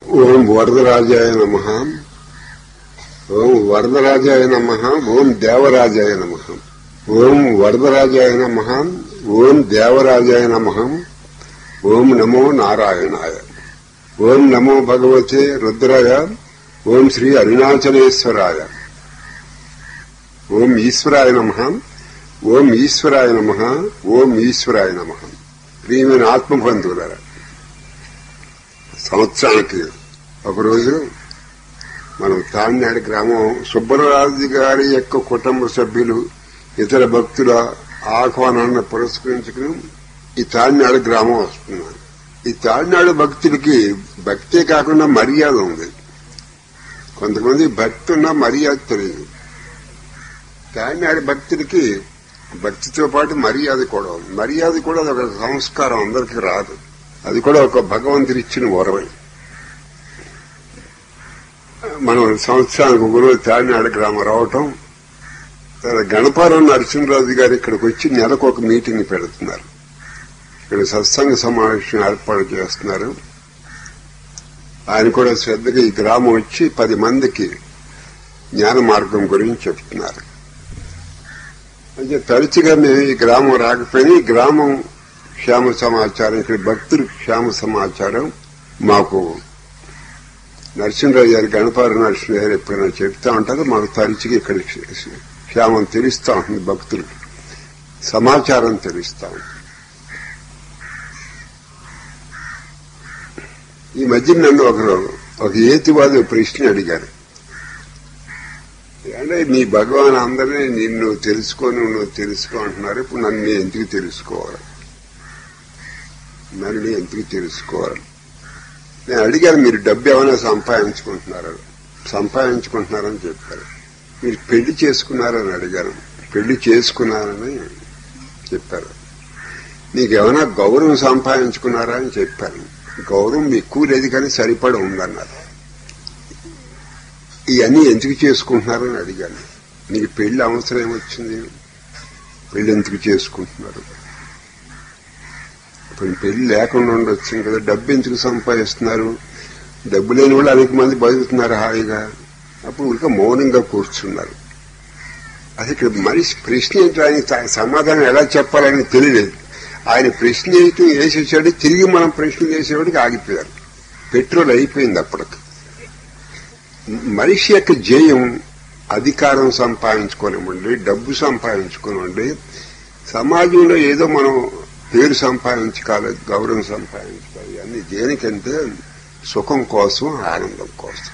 ఓం వరదరాజాయ నమ ఓం వరదరాజాయ నమ ఓం దేవరాజాయ నమ ఓం వరదరాజాయ నమ ఓం దేవరాజాయ నమ ఓం నమో నారాయణాయ ఓం నమో భగవతే రుద్రాయ ఓం శ్రీ అరుణాచలేశ్వరాయ ఓం ఈశ్వరాయ నమ ఓం ఈశ్వరాయ నమ ఓం ఈశ్వరాయ నమ ప్రియమైన ఆత్మబంధువులారా సంవత్సరానికి ఒకరోజు మనం తాడినాడు గ్రామం సుబ్బరాజు గారి యొక్క కుటుంబ సభ్యులు ఇతర భక్తుల ఆహ్వానాన్ని పురస్కరించుకుని ఈ తాడినాడు గ్రామం వస్తున్నాను ఈ తాడినాడు భక్తులకి భక్తే కాకుండా మర్యాద ఉంది కొంతమంది భక్తి ఉన్న మర్యాద తెలియదు తాడినాడు భక్తులకి భక్తితో పాటు మర్యాద కూడా ఉంది మర్యాద కూడా ఒక సంస్కారం అందరికీ రాదు అది కూడా ఒక భగవంతుడి ఇచ్చిన వరవై మనం సంవత్సరానికి ఒకరోజు తాడినాడు గ్రామం రావటం గణపారం నరసింహరాజు గారు ఇక్కడికి వచ్చి నెలకు ఒక మీటింగ్ పెడుతున్నారు ఇక్కడ సత్సంగ సమావేశం ఏర్పాటు చేస్తున్నారు ఆయన కూడా శ్రద్ధగా ఈ గ్రామం వచ్చి పది మందికి జ్ఞాన మార్గం గురించి చెప్తున్నారు అయితే తరచుగా మేము ఈ గ్రామం రాకపోయినా ఈ గ్రామం క్షేమ సమాచారం ఇక్కడ భక్తులు క్షేమ సమాచారం మాకు నరసింహరావు గారి గణపార నరసింహరావు గారు ఎప్పుడైనా చెప్తా ఉంటారు మాకు తరచుగా ఇక్కడ క్షేమం తెలుస్తా ఉంటుంది భక్తులకి సమాచారం తెలుస్తా ఉంటుంది ఈ మధ్య నన్ను ఒకరు ఒక ఏతివాది ప్రశ్న అడిగారు అంటే మీ భగవాన్ అందరినీ నిన్ను తెలుసుకొని నువ్వు తెలుసుకో అంటున్నారు ఇప్పుడు నన్ను ఎందుకు తెలుసుకోవాలి నన్ను ఎందుకు తెలుసుకోవాలి నేను అడిగాను మీరు డబ్బు ఏమైనా సంపాదించుకుంటున్నారు సంపాదించుకుంటున్నారని చెప్పారు మీరు పెళ్లి చేసుకున్నారని అడిగాను పెళ్లి చేసుకున్నారని చెప్పారు నీకేమైనా గౌరవం సంపాదించుకున్నారా అని చెప్పాను గౌరవం ఎక్కువ లేదు కానీ సరిపడ ఉందన్నారు ఇవన్నీ ఎందుకు చేసుకుంటున్నారని అడిగాను నీకు పెళ్లి అవసరం ఏమొచ్చింది పెళ్లి ఎందుకు చేసుకుంటున్నారు ఇప్పుడు పెళ్లి లేకుండా ఉండొచ్చు కదా డబ్బు ఎందుకు సంపాదిస్తున్నారు డబ్బు లేని వాళ్ళు అనేక మంది బతుకుతున్నారు హాయిగా అప్పుడు ఇంకా మౌనంగా కూర్చున్నారు అది ఇక్కడ మనిషి ప్రశ్న ఏంటో ఆయన సమాధానం ఎలా చెప్పాలని తెలియలేదు ఆయన ప్రశ్న అయితే వేసేసాడు తిరిగి మనం ప్రశ్న వేసేవాడికి ఆగిపోయారు పెట్రోల్ అయిపోయింది అప్పటికి మనిషి యొక్క జయం అధికారం సంపాదించుకోనివ్వండి డబ్బు సంపాదించుకోనివ్వండి సమాజంలో ఏదో మనం పేరు సంపాదించుకోవాలి గౌరవం సంపాదించుకోవాలి అన్ని దేనికంటే సుఖం కోసం ఆనందం కోసం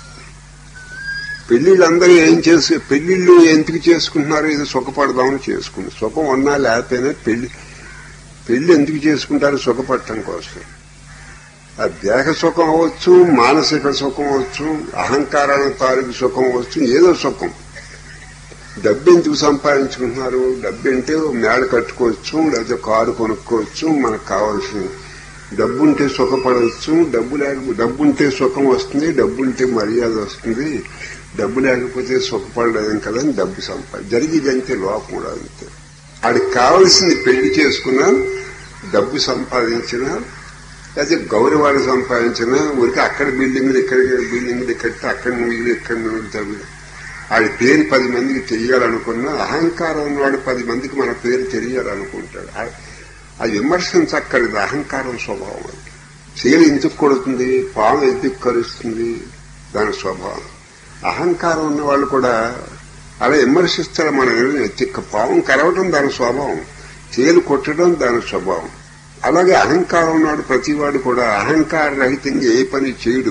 పెళ్లిళ్ళందరూ ఏం చేసి పెళ్లిళ్ళు ఎందుకు చేసుకుంటున్నారు ఇది సుఖపడదామని చేసుకుంటారు సుఖం ఉన్నా లేకపోయినా పెళ్లి పెళ్లి ఎందుకు చేసుకుంటారు సుఖపడటం కోసం ఆ దేహ సుఖం అవ్వచ్చు మానసిక సుఖం అవ్వచ్చు అహంకారాల తాలూకు సుఖం అవ్వచ్చు ఏదో సుఖం డబ్బు ఎందుకు సంపాదించుకుంటున్నారు డబ్బు అంటే మేడ కట్టుకోవచ్చు లేకపోతే కారు కొనుక్కోవచ్చు మనకు కావాల్సింది డబ్బు ఉంటే సుఖపడవచ్చు డబ్బు లేక డబ్బు ఉంటే సుఖం వస్తుంది డబ్బు ఉంటే మర్యాద వస్తుంది డబ్బు లేకపోతే సుఖపడలేదు కదా అని డబ్బు సంపా జరిగేది అంతే లోపం కూడా అంతే ఆడికి కావలసింది పెళ్లి చేసుకున్నా డబ్బు సంపాదించినా లేకపోతే గౌరవాలు సంపాదించిన ఊరికి అక్కడ బిల్డింగ్లు ఇక్కడ బిల్డింగ్లు కట్టి అక్కడ నువ్వులు ఇక్కడ నువ్వులు తవ్వి ఆడి పేరు పది మందికి తెలియాలనుకున్నా అహంకారం ఉన్నవాడు పది మందికి మన పేరు తెలియాలనుకుంటాడు అది విమర్శించక్కర్లేదు అహంకారం స్వభావం అది చీల ఎందుకు కొడుతుంది పాము ఎందుకు కరుస్తుంది దాని స్వభావం అహంకారం ఉన్న వాళ్ళు కూడా అలా విమర్శిస్తారు మన తిక్క పాము కరవటం దాని స్వభావం చీలు కొట్టడం దాని స్వభావం అలాగే అహంకారం ఉన్నాడు ప్రతివాడు కూడా అహంకార రహితంగా ఏ పని చేయడు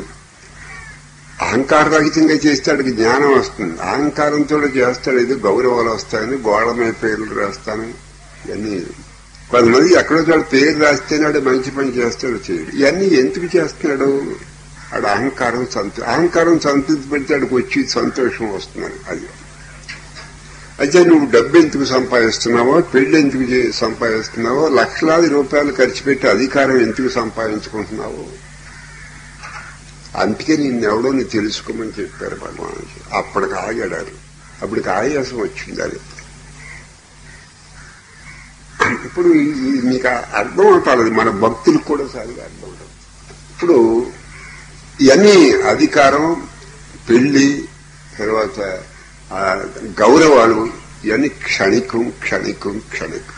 అహంకార రహితంగా చేస్తే వాడికి జ్ఞానం వస్తుంది అహంకారంతో చేస్తాడు ఇది గౌరవాలు వస్తాయని గోడ మీద పేర్లు రాస్తాను ఇవన్నీ కొంతమంది ఎక్కడో చోట పేరు రాస్తేనాడు మంచి పని చేస్తాడు చేయడు ఇవన్నీ ఎందుకు చేస్తున్నాడు ఆడు అహంకారం సంత అహంకారం సంతృప్తి పెడితే ఆడికి వచ్చి సంతోషం వస్తున్నాడు అది అయితే నువ్వు డబ్బు ఎందుకు సంపాదిస్తున్నావో పెళ్లి ఎందుకు సంపాదిస్తున్నావో లక్షలాది రూపాయలు ఖర్చు పెట్టి అధికారం ఎందుకు సంపాదించుకుంటున్నావో అందుకే నిన్నెవడో నీ తెలుసుకోమని చెప్పారు భగవాన్ అప్పటికి ఆగాడారు అప్పటికి ఆయాసం వచ్చింది అది ఇప్పుడు మీకు అర్థం అవుతారు మన భక్తులకు కూడా సరిగా అర్థం అవుతుంది ఇప్పుడు ఇవన్నీ అధికారం పెళ్లి తర్వాత ఆ, గౌరవాలు ఇవన్నీ క్షణికం క్షణికం క్షణికం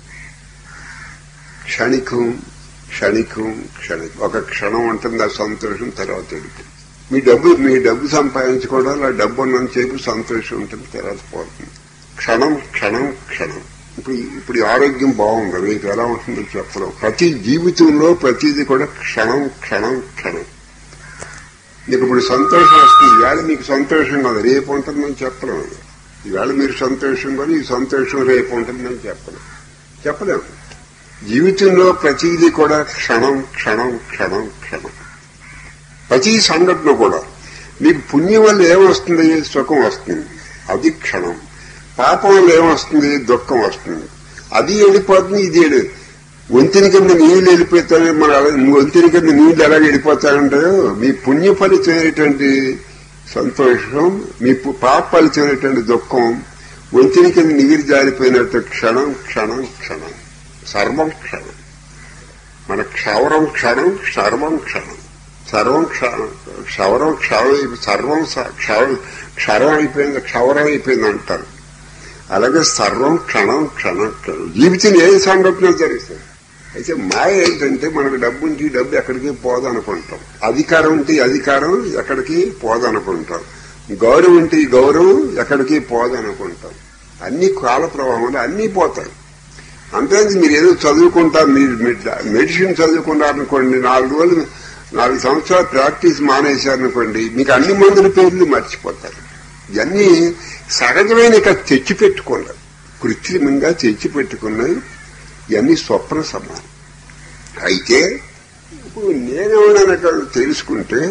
క్షణికం క్షణికం క్షణికం ఒక క్షణం ఉంటుంది ఆ సంతోషం తర్వాత వెళ్ళిపోతుంది మీ డబ్బు మీ డబ్బు సంపాదించుకోవడం ఆ డబ్బు ఉన్నంత సేపు సంతోషం ఉంటుంది తర్వాత పోతుంది క్షణం క్షణం క్షణం ఇప్పుడు ఇప్పుడు ఈ ఆరోగ్యం బాగుంది రేపు ఎలా ఉంటుందో చెప్పలేం ప్రతి జీవితంలో ప్రతిదీ కూడా క్షణం క్షణం క్షణం మీకు ఇప్పుడు సంతోషం వస్తుంది ఈవేళ మీకు సంతోషం కాదు రేపు ఉంటుందని చెప్పలేము ఈవేళ మీరు సంతోషం కానీ ఈ సంతోషం రేపు ఉంటుందని చెప్పలేం చెప్పలేము జీవితంలో ప్రతిదీ కూడా క్షణం క్షణం క్షణం క్షణం ప్రతి సంఘటన కూడా మీకు పుణ్యం వల్ల ఏమొస్తుంది సుఖం వస్తుంది అది క్షణం పాపం వల్ల ఏమొస్తుంది దుఃఖం వస్తుంది అది వెళ్ళిపోతుంది ఇది వెళ్ళి వంతిని కింద నీళ్లు వెళ్ళిపోతాయి మన వంతిని కింద నీళ్లు ఎలా వెళ్ళిపోతాయంటాయో మీ పుణ్య ఫలితమైనటువంటి సంతోషం మీ పు- పాప ఫలితమైనటువంటి దుఃఖం వంతిని కింద నీరు జారిపోయినట్టు క్షణం క్షణం క్షణం సర్వం క్షణం మన క్షవరం క్షణం సర్వం క్షణం సర్వం క్ష- క్షవరం క్షవ సర్వం స- క్షవ క్షరం అయిపోయింది క్షవరం అయిపోయింది అంటారు అలాగే సర్వం క్షణం క్షణం క్షణం జీవితం ఏ సంఘటన జరుగుతుంది అయితే మాయ ఏంటంటే మనకు డబ్బు ఉంటే ఈ డబ్బు ఎక్కడికి పోదనుకుంటాం అధికారం ఉంటే ఈ అధికారం ఎక్కడికి పోదనుకుంటాం గౌరవం ఉంటే ఈ గౌరవం ఎక్కడికి పోదనుకుంటాం అన్ని కాల ప్రవాహంలో అన్నీ పోతాయి అంతేందుకు మీరు ఏదో చదువుకుంటారు మీరు మీరు మెడిసిన్ చదువుకున్నారనుకోండి నాలుగు రోజులు నాలుగు సంవత్సరాలు ప్రాక్టీస్ మానేశారనుకోండి మీకు అన్ని మందుల పేర్లు మర్చిపోతారు ఇవన్నీ సహజమైన ఇక తెచ్చిపెట్టుకున్నారు కృత్రిమంగా తెచ్చిపెట్టుకున్నాయి ఇవన్నీ స్వప్న సమానం అయితే ఇప్పుడు నేనెవడనక తెలుసుకుంటే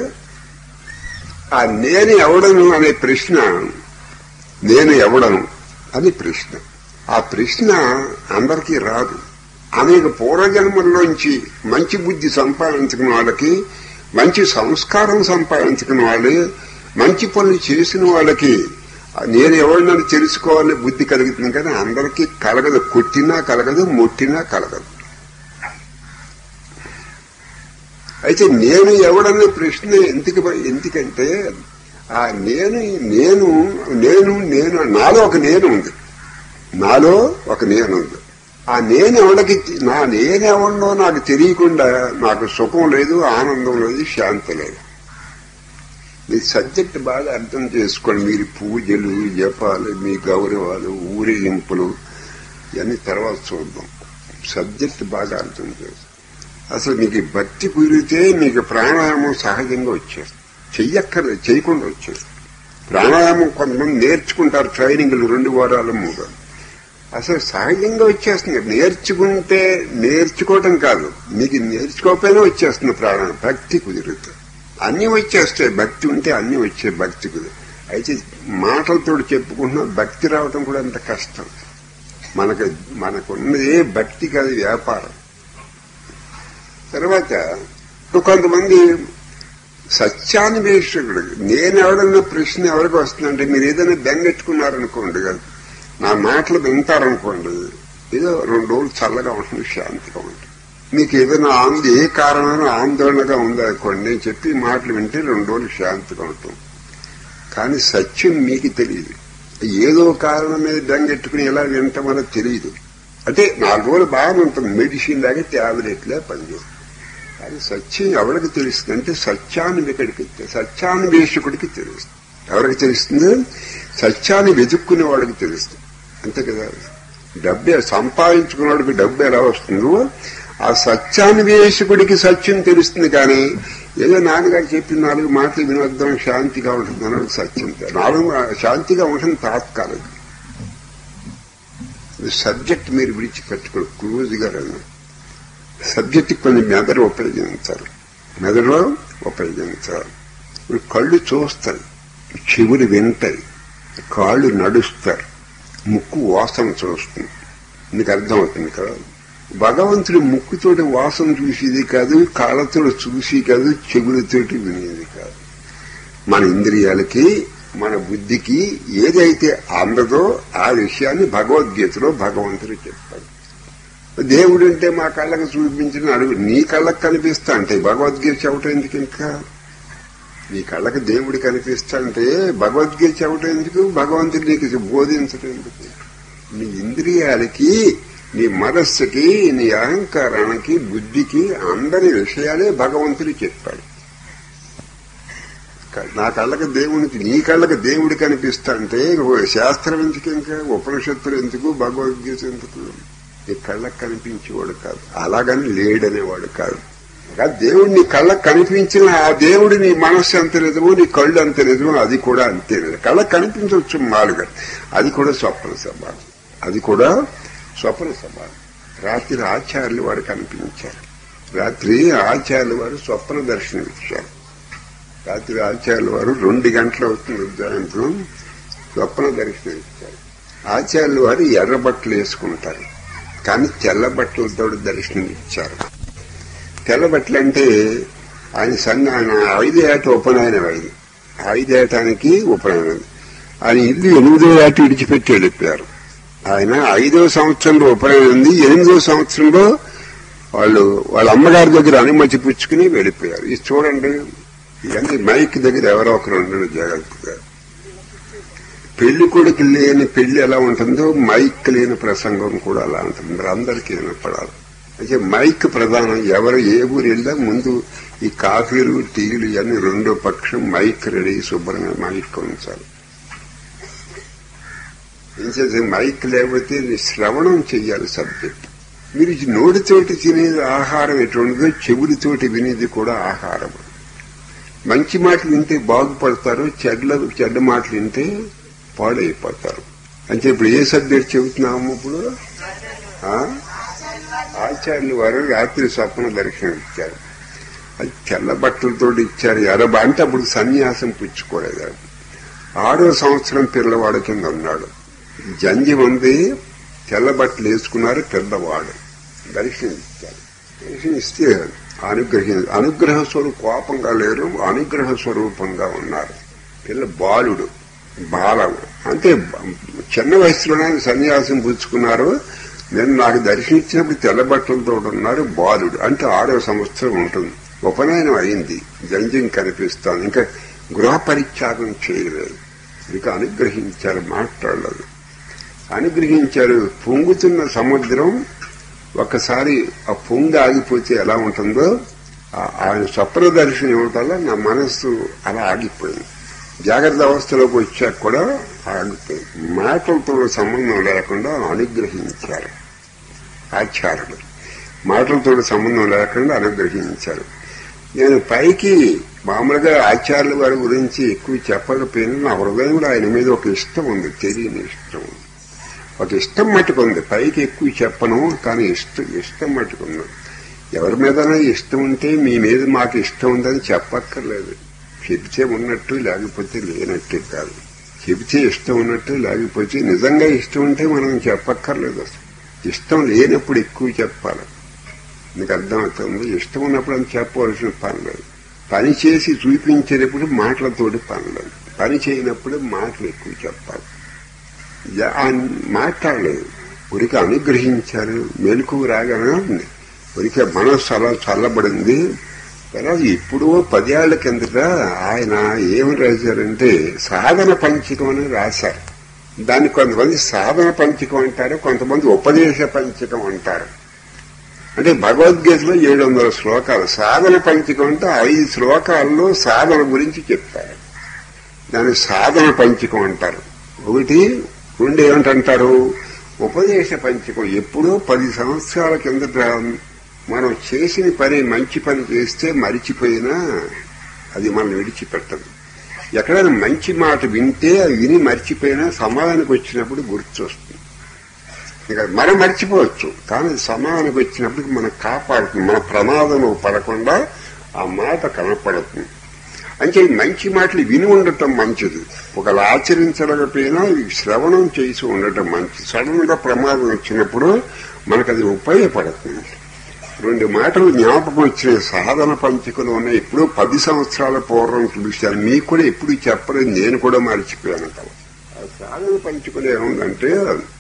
ఆ నేను ఎవడను అనే ప్రశ్న నేను ఎవడను అని ప్రశ్న ఆ ప్రశ్న అందరికీ రాదు అనేక పూర్వజన్మల్లోంచి మంచి బుద్ధి సంపాదించుకున్న వాళ్ళకి మంచి సంస్కారం సంపాదించుకున్న వాళ్ళు మంచి పనులు చేసిన వాళ్ళకి నేను ఎవరినని తెలుసుకోవాలని బుద్ధి కలుగుతుంది కానీ అందరికీ కలగదు కొట్టినా కలగదు ముట్టినా కలగదు అయితే నేను ఎవడనే ప్రశ్న ఎందుకు ఎందుకంటే ఆ నేను నేను నేను నేను నాలో ఒక నేను ఉంది నాలో ఒక నేను ఉంది ఆ నేను ఎవడికి నా నేనెవడో నాకు తెలియకుండా నాకు సుఖం లేదు ఆనందం లేదు శాంతి లేదు మీ సబ్జెక్ట్ బాగా అర్థం చేసుకోండి మీరు పూజలు జపాలు మీ గౌరవాలు ఊరేగింపులు ఇవన్నీ తర్వాత చూద్దాం సబ్జెక్ట్ బాగా అర్థం చేసుకో అసలు మీకు భక్తి కుదిరితే మీకు ప్రాణాయామం సహజంగా వచ్చేస్తుంది చెయ్యక్కర్లేదు చేయకుండా వచ్చేస్తుంది ప్రాణాయామం కొంతమంది నేర్చుకుంటారు ట్రైనింగ్లు రెండు వారాలు మూడు వారాలు. అసలు సహజంగా వచ్చేస్తుంది నేర్చుకుంటే నేర్చుకోవటం కాదు మీకు నేర్చుకోకపోయినా వచ్చేస్తుంది ప్రాణాయామం భక్తి కుదిరితే అన్ని వచ్చేస్తాయి భక్తి ఉంటే అన్ని వచ్చాయి భక్తి కుదిరి అయితే మాటలతో చెప్పుకుంటున్నా భక్తి రావటం కూడా అంత కష్టం మనకు మనకున్నదే భక్తి కాదు వ్యాపారం తర్వాత ఇప్పుడు కొంతమంది సత్యాన్వేషకుడు నేను ఎవడన్నా ప్రశ్న ఎవరికి వస్తుందంటే మీరు ఏదైనా బెంగెట్టుకున్నారనుకోండి కదా నా మాటలు వింటారనుకోండి ఏదో రెండు రోజులు చల్లగా ఉంటుంది శాంతిగా ఉంటుంది మీకు ఏదైనా ఆంది ఏ కారణమైన ఆందోళనగా ఉందనుకోండి నేను చెప్పి మాటలు వింటే రెండు రోజులు శాంతిగా ఉంటుంది కానీ సత్యం మీకు తెలియదు ఏదో కారణం మీద బెంగెట్టుకుని ఎలా వినటం వల్ల తెలియదు అంటే నాలుగు రోజులు బాగానే ఉంటుంది మెడిసిన్ లాగా ట్యాబ్లెట్లే పనిచేస్తుంది కానీ సత్యం ఎవరికి తెలుస్తుంది అంటే సత్యాన్వేకుడికి సత్యాన్వేషకుడికి తెలుస్తుంది ఎవరికి తెలుస్తుంది సత్యాన్ని వెతుక్కునే వాడికి తెలుస్తుంది అంతే కదా డబ్బే సంపాదించుకున్నవాడికి డబ్బు ఎలా వస్తుందో ఆ సత్యాన్వేషకుడికి సత్యం తెలుస్తుంది కానీ ఏదో నాన్నగారు చెప్పిన నాలుగు మాటలు వినొద్దాం శాంతిగా ఉంటుంది అన్నది సత్యం నాలుగు శాంతిగా ఉంటుంది తాత్కాలిక సబ్జెక్ట్ మీరు విడిచిపెట్టుకోరు క్లోజ్గా రండి సబ్జెక్ట్ కొన్ని మెదడు ఉపయోగించాలి మెదడులో ఉపయోగించాలి ఇప్పుడు కళ్ళు చూస్తాయి చెవులు వింటాయి కాళ్ళు నడుస్తారు ముక్కు వాసన చూస్తుంది నీకు అర్థమవుతుంది కదా భగవంతుడి ముక్కుతోటి వాసన చూసేది కాదు కాళ్ళతో చూసి కాదు చెవులతోటి వినేది కాదు మన ఇంద్రియాలకి మన బుద్ధికి ఏదైతే అందదో ఆ విషయాన్ని భగవద్గీతలో భగవంతుడు చెప్పాడు దేవుడు అంటే మా కళ్ళకు చూపించిన అడుగు నీ కళ్ళకు కనిపిస్తా అంటే భగవద్గీత చెప్పటం ఎందుకు ఇంకా నీ కళ్ళకి దేవుడు కనిపిస్తాంటే భగవద్గీత చెప్పడం ఎందుకు భగవంతుడు నీకు బోధించడం ఎందుకు నీ ఇంద్రియాలకి నీ మనస్సుకి నీ అహంకారానికి బుద్ధికి అందరి విషయాలే భగవంతుడు చెప్పాడు నా కళ్ళకి దేవునికి నీ కళ్ళకి దేవుడు కనిపిస్తాంటే శాస్త్రం ఎందుకు ఇంకా ఉపనిషత్తులు ఎందుకు భగవద్గీత ఎందుకు నీ కళ్ళకి కనిపించేవాడు కాదు అలాగని లేడనేవాడు కాదు దేవుడు నీ కళ్ళకు కనిపించిన ఆ దేవుడు నీ మనస్సు ఎంత నిజమో నీ కళ్ళు అంత నిజమో అది కూడా అంతే నిజం కళ్ళకు కనిపించవచ్చు మాలుగా అది కూడా స్వప్న సమానం అది కూడా స్వప్న సమానం రాత్రి ఆచార్యులు వారు కనిపించారు రాత్రి ఆచార్యులు వారు స్వప్న దర్శనం ఇచ్చారు రాత్రి ఆచార్యుల వారు రెండు గంటలు అవుతుంది ఉద్యానంతరం స్వప్న దర్శనం ఇచ్చారు ఆచార్యుల వారు ఎర్ర బట్టలు వేసుకుంటారు కానీ తెల్ల బట్టలతో దర్శనం ఇచ్చారు తెల్ల బట్టలు అంటే ఆయన సంఘ ఆయన ఐదు ఏట ఉపనయనం అయింది ఐదు ఏటానికి ఉపనయనం ఆయన ఇల్లు ఎనిమిదో ఏట విడిచిపెట్టి వెళ్ళిపోయారు ఆయన ఐదో సంవత్సరంలో ఉపనయనం ఉంది ఎనిమిదో సంవత్సరంలో వాళ్ళు వాళ్ళ అమ్మగారి దగ్గర అనుమతి పుచ్చుకుని వెళ్ళిపోయారు ఇది చూడండి ఇవన్నీ మైక్ దగ్గర ఎవరో ఒకరు ఉండడం జాగ్రత్తగా పెళ్లి కొడుకు లేని పెళ్లి ఎలా ఉంటుందో మైక్ లేని ప్రసంగం కూడా అలా ఉంటుంది మరి అందరికీ వినపడాలి అయితే మైక్ ప్రధానం ఎవరు ఏ ఊరు వెళ్ళా ముందు ఈ కాఫీలు టీలు ఇవన్నీ రెండో పక్షం మైక్ రెడీ శుభ్రంగా మైక్ ఉంచాలి ఏం చేస్తే మైక్ లేకపోతే శ్రవణం చెయ్యాలి సబ్జెక్ట్ మీరు నోటితోటి తినేది ఆహారం ఎటువంటిదో చెవులతోటి వినేది కూడా ఆహారం మంచి మాటలు వింటే బాగుపడతారు చెడ్ల చెడ్డ మాటలు వింటే పాడైపోతారు అంటే ఇప్పుడు ఏ సబ్జెక్ట్ చెబుతున్నాము ఇప్పుడు ఆచార్యులు వారు రాత్రి స్వప్న దర్శనం ఇచ్చారు అది తెల్ల బట్టలతో ఇచ్చారు ఎరబ అంటే అప్పుడు సన్యాసం పుచ్చుకోలేదు ఆరో సంవత్సరం పిల్లవాడు కింద ఉన్నాడు జంజి ఉంది తెల్ల బట్టలు వేసుకున్నారు పెద్దవాడు దర్శనం ఇచ్చారు దర్శనం ఇస్తే అనుగ్రహి అనుగ్రహ స్వరూప కోపంగా లేరు అనుగ్రహ స్వరూపంగా ఉన్నారు పిల్ల బాలుడు బాలం అంటే చిన్న వయసులోనే సన్యాసం పుచ్చుకున్నారు నేను నాకు దర్శించినప్పుడు తెల్ల బట్టలతో ఉన్నారు బాలుడు అంటే ఆరో సంవత్సరం ఉంటుంది ఉపనయనం అయింది జంజం కనిపిస్తాను ఇంకా గృహ పరిత్యాగం చేయలేదు ఇంకా అనుగ్రహించారు మాట్లాడలేదు అనుగ్రహించారు పొంగుతున్న సముద్రం ఒక్కసారి ఆ పొంగి ఆగిపోతే ఎలా ఉంటుందో ఆయన స్వప్న దర్శనం ఇవ్వటం నా మనస్సు అలా ఆగిపోయింది జాగ్రత్త అవస్థలోకి వచ్చాక కూడా ఆగిపోయింది మాటలతో సంబంధం లేకుండా అనుగ్రహించారు ఆచార్యులు మాటలతో సంబంధం లేకుండా అనుగ్రహించారు నేను పైకి మామూలుగా ఆచార్యుల వారి గురించి ఎక్కువ చెప్పకపోయినా నా హృదయంలో ఆయన మీద ఒక ఇష్టం ఉంది తెలియని ఇష్టం ఉంది ఒక ఇష్టం మట్టుకుంది పైకి ఎక్కువ చెప్పను కానీ ఇష్టం ఇష్టం మట్టుకుంది ఎవరి మీదైనా ఇష్టం ఉంటే మీ మీద మాకు ఇష్టం ఉందని చెప్పక్కర్లేదు చెబితే ఉన్నట్టు లేకపోతే లేనట్టే కాదు చెబితే ఇష్టం ఉన్నట్టు లేకపోతే నిజంగా ఇష్టం ఉంటే మనం చెప్పక్కర్లేదు అసలు ఇష్టం లేనప్పుడు ఎక్కువ చెప్పాలి నీకు అర్థమవుతుంది ఇష్టం ఉన్నప్పుడు అని చెప్పవలసిన పని లేదు పని చేసి చూపించేటప్పుడు మాటలతోటి పని లేదు పని చేయనప్పుడు మాటలు ఎక్కువ చెప్పాలి మాట్లాడలేదు ఉరికి అనుగ్రహించారు మెలకు రాగానే ఉంది ఉరికి మనస్సు అలా చల్లబడింది తర్వాత ఇప్పుడు పదేళ్ల కిందట ఆయన ఏమి రాశారంటే సాధన పంచకం అని రాశారు దాన్ని కొంతమంది సాధన పంచకం అంటారు కొంతమంది ఉపదేశ పంచకం అంటారు అంటే భగవద్గీతలో ఏడు వందల శ్లోకాలు సాధన పంచకం అంటే ఐదు శ్లోకాల్లో సాధన గురించి చెప్తారు దాన్ని సాధన పంచకం అంటారు ఒకటి రెండు ఏమిటంటారు ఉపదేశ పంచకం ఎప్పుడో పది సంవత్సరాల కిందట మనం చేసిన పని మంచి పని చేస్తే మరిచిపోయినా అది మనం విడిచిపెట్టదు ఎక్కడైనా మంచి మాట వింటే అది విని మర్చిపోయినా సమాధానికి వచ్చినప్పుడు గుర్తొస్తుంది ఇక మనం మర్చిపోవచ్చు కానీ సమాధానికి వచ్చినప్పుడు మనం కాపాడుతుంది మన ప్రమాదం పడకుండా ఆ మాట కనపడుతుంది అంటే మంచి మాటలు విని ఉండటం మంచిది ఒకళ్ళు ఆచరించలేకపోయినా శ్రవణం చేసి ఉండటం మంచిది సడన్ గా ప్రమాదం వచ్చినప్పుడు మనకు అది ఉపయోగపడుతుంది రెండు మాటలు జ్ఞాపకం వచ్చిన సాధన పంచికలు ఉన్నాయి ఇప్పుడు పది సంవత్సరాల పూర్వం చూశాను మీకు కూడా ఎప్పుడు చెప్పలేదు నేను కూడా మర్చిపోయాను కదా ఆ సాధన పంచుకులు ఏముందంటే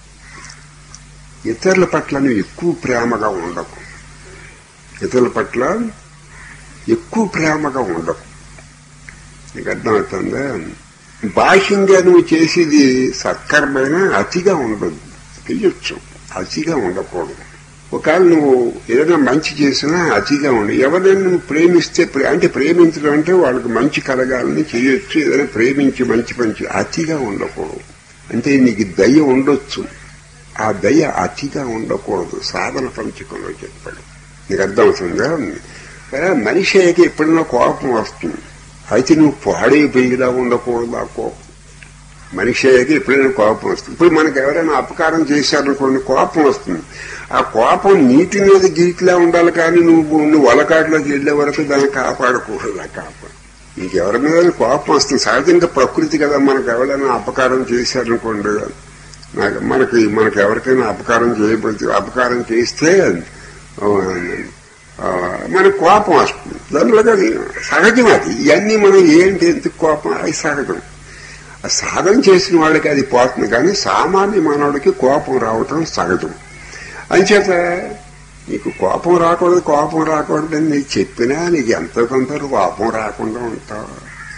ఇతరుల పట్ల నువ్వు ఎక్కువ ప్రేమగా ఉండకు ఇతరుల పట్ల ఎక్కువ ప్రేమగా ఉండకు నీకు అర్థమవుతుందా బాహ్యంగా నువ్వు చేసేది సత్కర్మైన అతిగా ఉండదు చెయ్యొచ్చు అతిగా ఉండకూడదు ఒకవేళ నువ్వు ఏదైనా మంచి చేసినా అతిగా ఉండి ఎవరైనా నువ్వు ప్రేమిస్తే ప్రే- అంటే ప్రేమించడం అంటే వాళ్ళకి మంచి కలగాలని చేయొచ్చు ఏదైనా ప్రేమించి మంచి మంచి అతిగా ఉండకూడదు అంటే నీకు దయ ఉండొచ్చు ఆ దయ అతిగా ఉండకూడదు సాధన పంచకంలో చెప్పాడు నీకు అర్థమవుతుందా కదా మనిషి అయితే ఎప్పుడైనా కోపం వస్తుంది అయితే నువ్వు పాడైపోయిలా ఉండకూడదు ఆ కోపం మనిషి అయితే ఎప్పుడైనా కోపం వస్తుంది ఇప్పుడు మనకు ఎవరైనా అపకారం చేశారనుకోండి కోపం వస్తుంది ఆ కోపం నీటి మీద గీట్లా ఉండాలి కానీ నువ్వు నువ్వు వలకాట్లోకి వెళ్లే వరకు దాన్ని కాపాడకూడదు ఆ కాపాడు నీకు ఎవరి మీద కోపం వస్తుంది సహజంగా ప్రకృతి కదా మనకు ఎవరైనా అపకారం చేశారనుకోండి నాకు మనకి మనకి ఎవరికైనా అపకారం చేయబోతే అపకారం చేస్తే ఆ, ఆ, మనకు కోపం వస్తుంది దానిలో అది సహజం అది ఇవన్నీ మనం ఏంటి ఎందుకు కోపం అది సహజం ఆ సాధన చేసిన వాళ్ళకి అది పోతుంది కానీ సామాన్య మానవుడికి కోపం రావటం సహజం అంచేత నీకు కోపం రాకూడదు కోపం రాకూడదు అని నీకు చెప్పినా నీకు ఎంతో కొంత కోపం రాకుండా ఉంటావు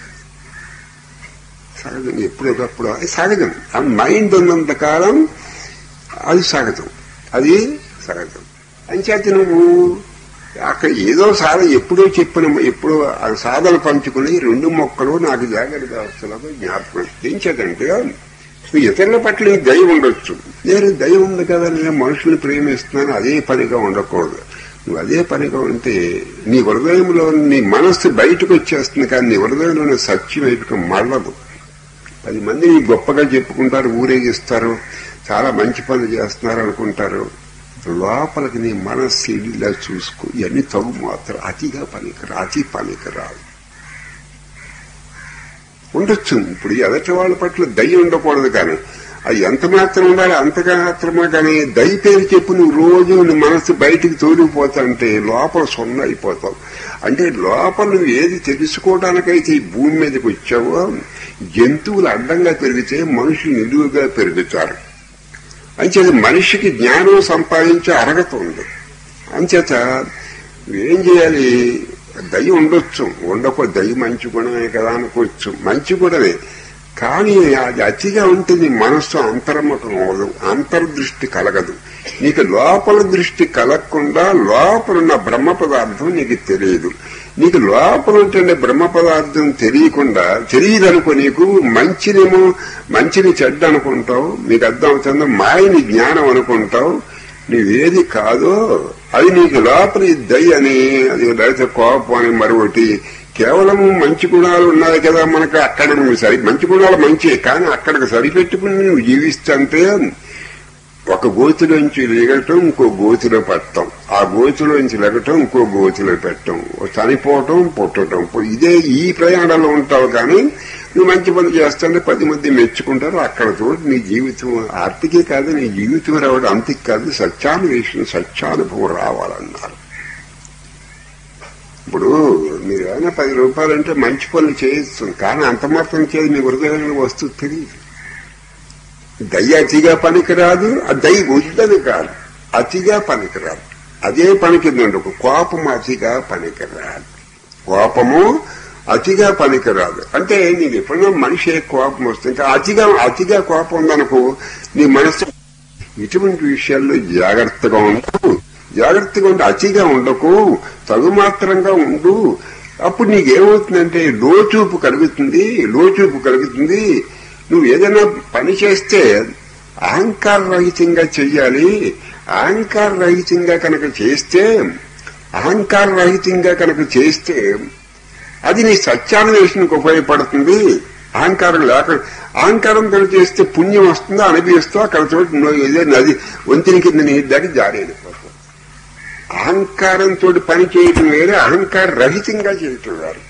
సహజం ఎప్పుడొకప్పుడు అది సహజం ఆ మైండ్ ఉన్నంత కాలం అది సహజం అది సహజం అంచేత నువ్వు అక్కడ ఏదో సాధన ఎప్పుడో చెప్పిన ఎప్పుడో ఆ సాధన పంచుకుని రెండు మొక్కలు నాకు జాగ్రత్త అవస్థలకు జ్ఞాపకం ఏం చేతంటే నువ్వు ఇతరుల పట్ల నీకు దయ ఉండొచ్చు నేను దయ ఉంది కదా నేను మనుషుల్ని ప్రేమిస్తున్నాను అదే పనిగా ఉండకూడదు నువ్వు అదే పనిగా ఉంటే నీ హృదయంలో నీ మనస్సు బయటకు వచ్చేస్తుంది కానీ నీ హృదయంలోని సత్యం వైపుకి మళ్ళదు పది మంది నీ గొప్పగా చెప్పుకుంటారు ఊరేగిస్తారు చాలా మంచి పనులు చేస్తున్నారు అనుకుంటారు లోపలికి నీ మనస్సు ఇలా చూసుకో ఇవన్నీ తగు మాత్రం అతిగా పనికిరా అతి పనికిరాదు ఉండొచ్చు ఇప్పుడు ఎదటి వాళ్ళ పట్ల దయ ఉండకూడదు కానీ అది ఎంత మాత్రం ఉండాలి అంతగా మాత్రమే కానీ దయ పేరు చెప్పి నువ్వు రోజు నీ మనసు బయటికి తోలిపోతాంటే లోపల సున్న అయిపోతావు అంటే లోపల నువ్వు ఏది తెలుసుకోవడానికైతే ఈ భూమి మీదకి వచ్చావో జంతువులు అడ్డంగా పెరిగితే మనుషులు నిలువుగా పెరుగుతారు అంచేత మనిషికి జ్ఞానం సంపాదించే అర్హత ఉంది అంచేత ఏం చేయాలి దయ ఉండొచ్చు ఉండకో దయ మంచి గుణమే కదా అనుకోవచ్చు మంచి గుణమే కానీ అది అతిగా ఉంటే నీ మనస్సు అంతర్ముఖం అవ్వదు అంతర్దృష్టి కలగదు నీకు లోపల దృష్టి కలగకుండా లోపల ఉన్న బ్రహ్మ పదార్థం నీకు తెలియదు నీకు లోపల ఉంటుండే బ్రహ్మ పదార్థం తెలియకుండా తెలియదనుకో నీకు మంచినేమో మంచిని చెడ్డ అనుకుంటావు నీకు అర్థం అవుతుందో మాయని జ్ఞానం అనుకుంటావు నీవేది కాదో అది నీకు లోపలి దయ అని అది లేకపోతే కోపం అని మరొకటి కేవలం మంచి గుణాలు ఉన్నాయి కదా మనకు అక్కడ నువ్వు సరి మంచి గుణాలు మంచి కానీ అక్కడికి సరిపెట్టుకుని నువ్వు జీవిస్తుంటే ఒక గోతిలోంచి లెగటం ఇంకో గోతిలో పెట్టడం ఆ గోతిలోంచి లెగటం ఇంకో గోతిలో పెట్టడం చనిపోవటం పుట్టడం ఇదే ఈ ప్రయాణంలో ఉంటావు కానీ నువ్వు మంచి పని చేస్తుంటే పది మంది మెచ్చుకుంటారు అక్కడ తోటి నీ జీవితం ఆర్తికే కాదు నీ జీవితం రావడం అంతికి కాదు సత్యాన్వేషణ సత్యానుభవం రావాలన్నారు ఇప్పుడు మీరు ఏమైనా పది రూపాయలంటే మంచి పనులు చేయొచ్చు కానీ అంత మాత్రం చేసి మీ హృదయంలో వస్తువు తెలియదు దయ అతిగా పనికిరాదు ఆ దయ వద్దని కాదు అతిగా పనికిరాదు అదే పనికిందండి ఒక కోపం అతిగా పనికిరాదు కోపము అతిగా పనికిరాదు అంటే నీకు ఎప్పుడైనా మనిషి కోపం వస్తుంది ఇంకా అతిగా అతిగా కోపం ఉందనుకో నీ మనసు ఇటువంటి విషయాల్లో జాగ్రత్తగా ఉండు జాగ్రత్తగా ఉండి అతిగా ఉండకు తగుమాత్రంగా ఉండు అప్పుడు నీకేమవుతుందంటే లోచూపు కలుగుతుంది లోచూపు కలుగుతుంది నువ్వు ఏదైనా పని చేస్తే అహంకార రహితంగా చెయ్యాలి అహంకార రహితంగా కనుక చేస్తే అహంకార రహితంగా కనుక చేస్తే అది నీ సత్యాన్వేషణకు ఉపయోగపడుతుంది అహంకారం లేక అహంకారంతో చేస్తే పుణ్యం వస్తుందో అనుభవిస్తూ అక్కడ చోటు నువ్వు ఏదో నది వంతిని కింద నీ దాటి జారేడిపోతావు అహంకారంతో పని చేయటం వేరే అహంకార రహితంగా చేయటం వేరు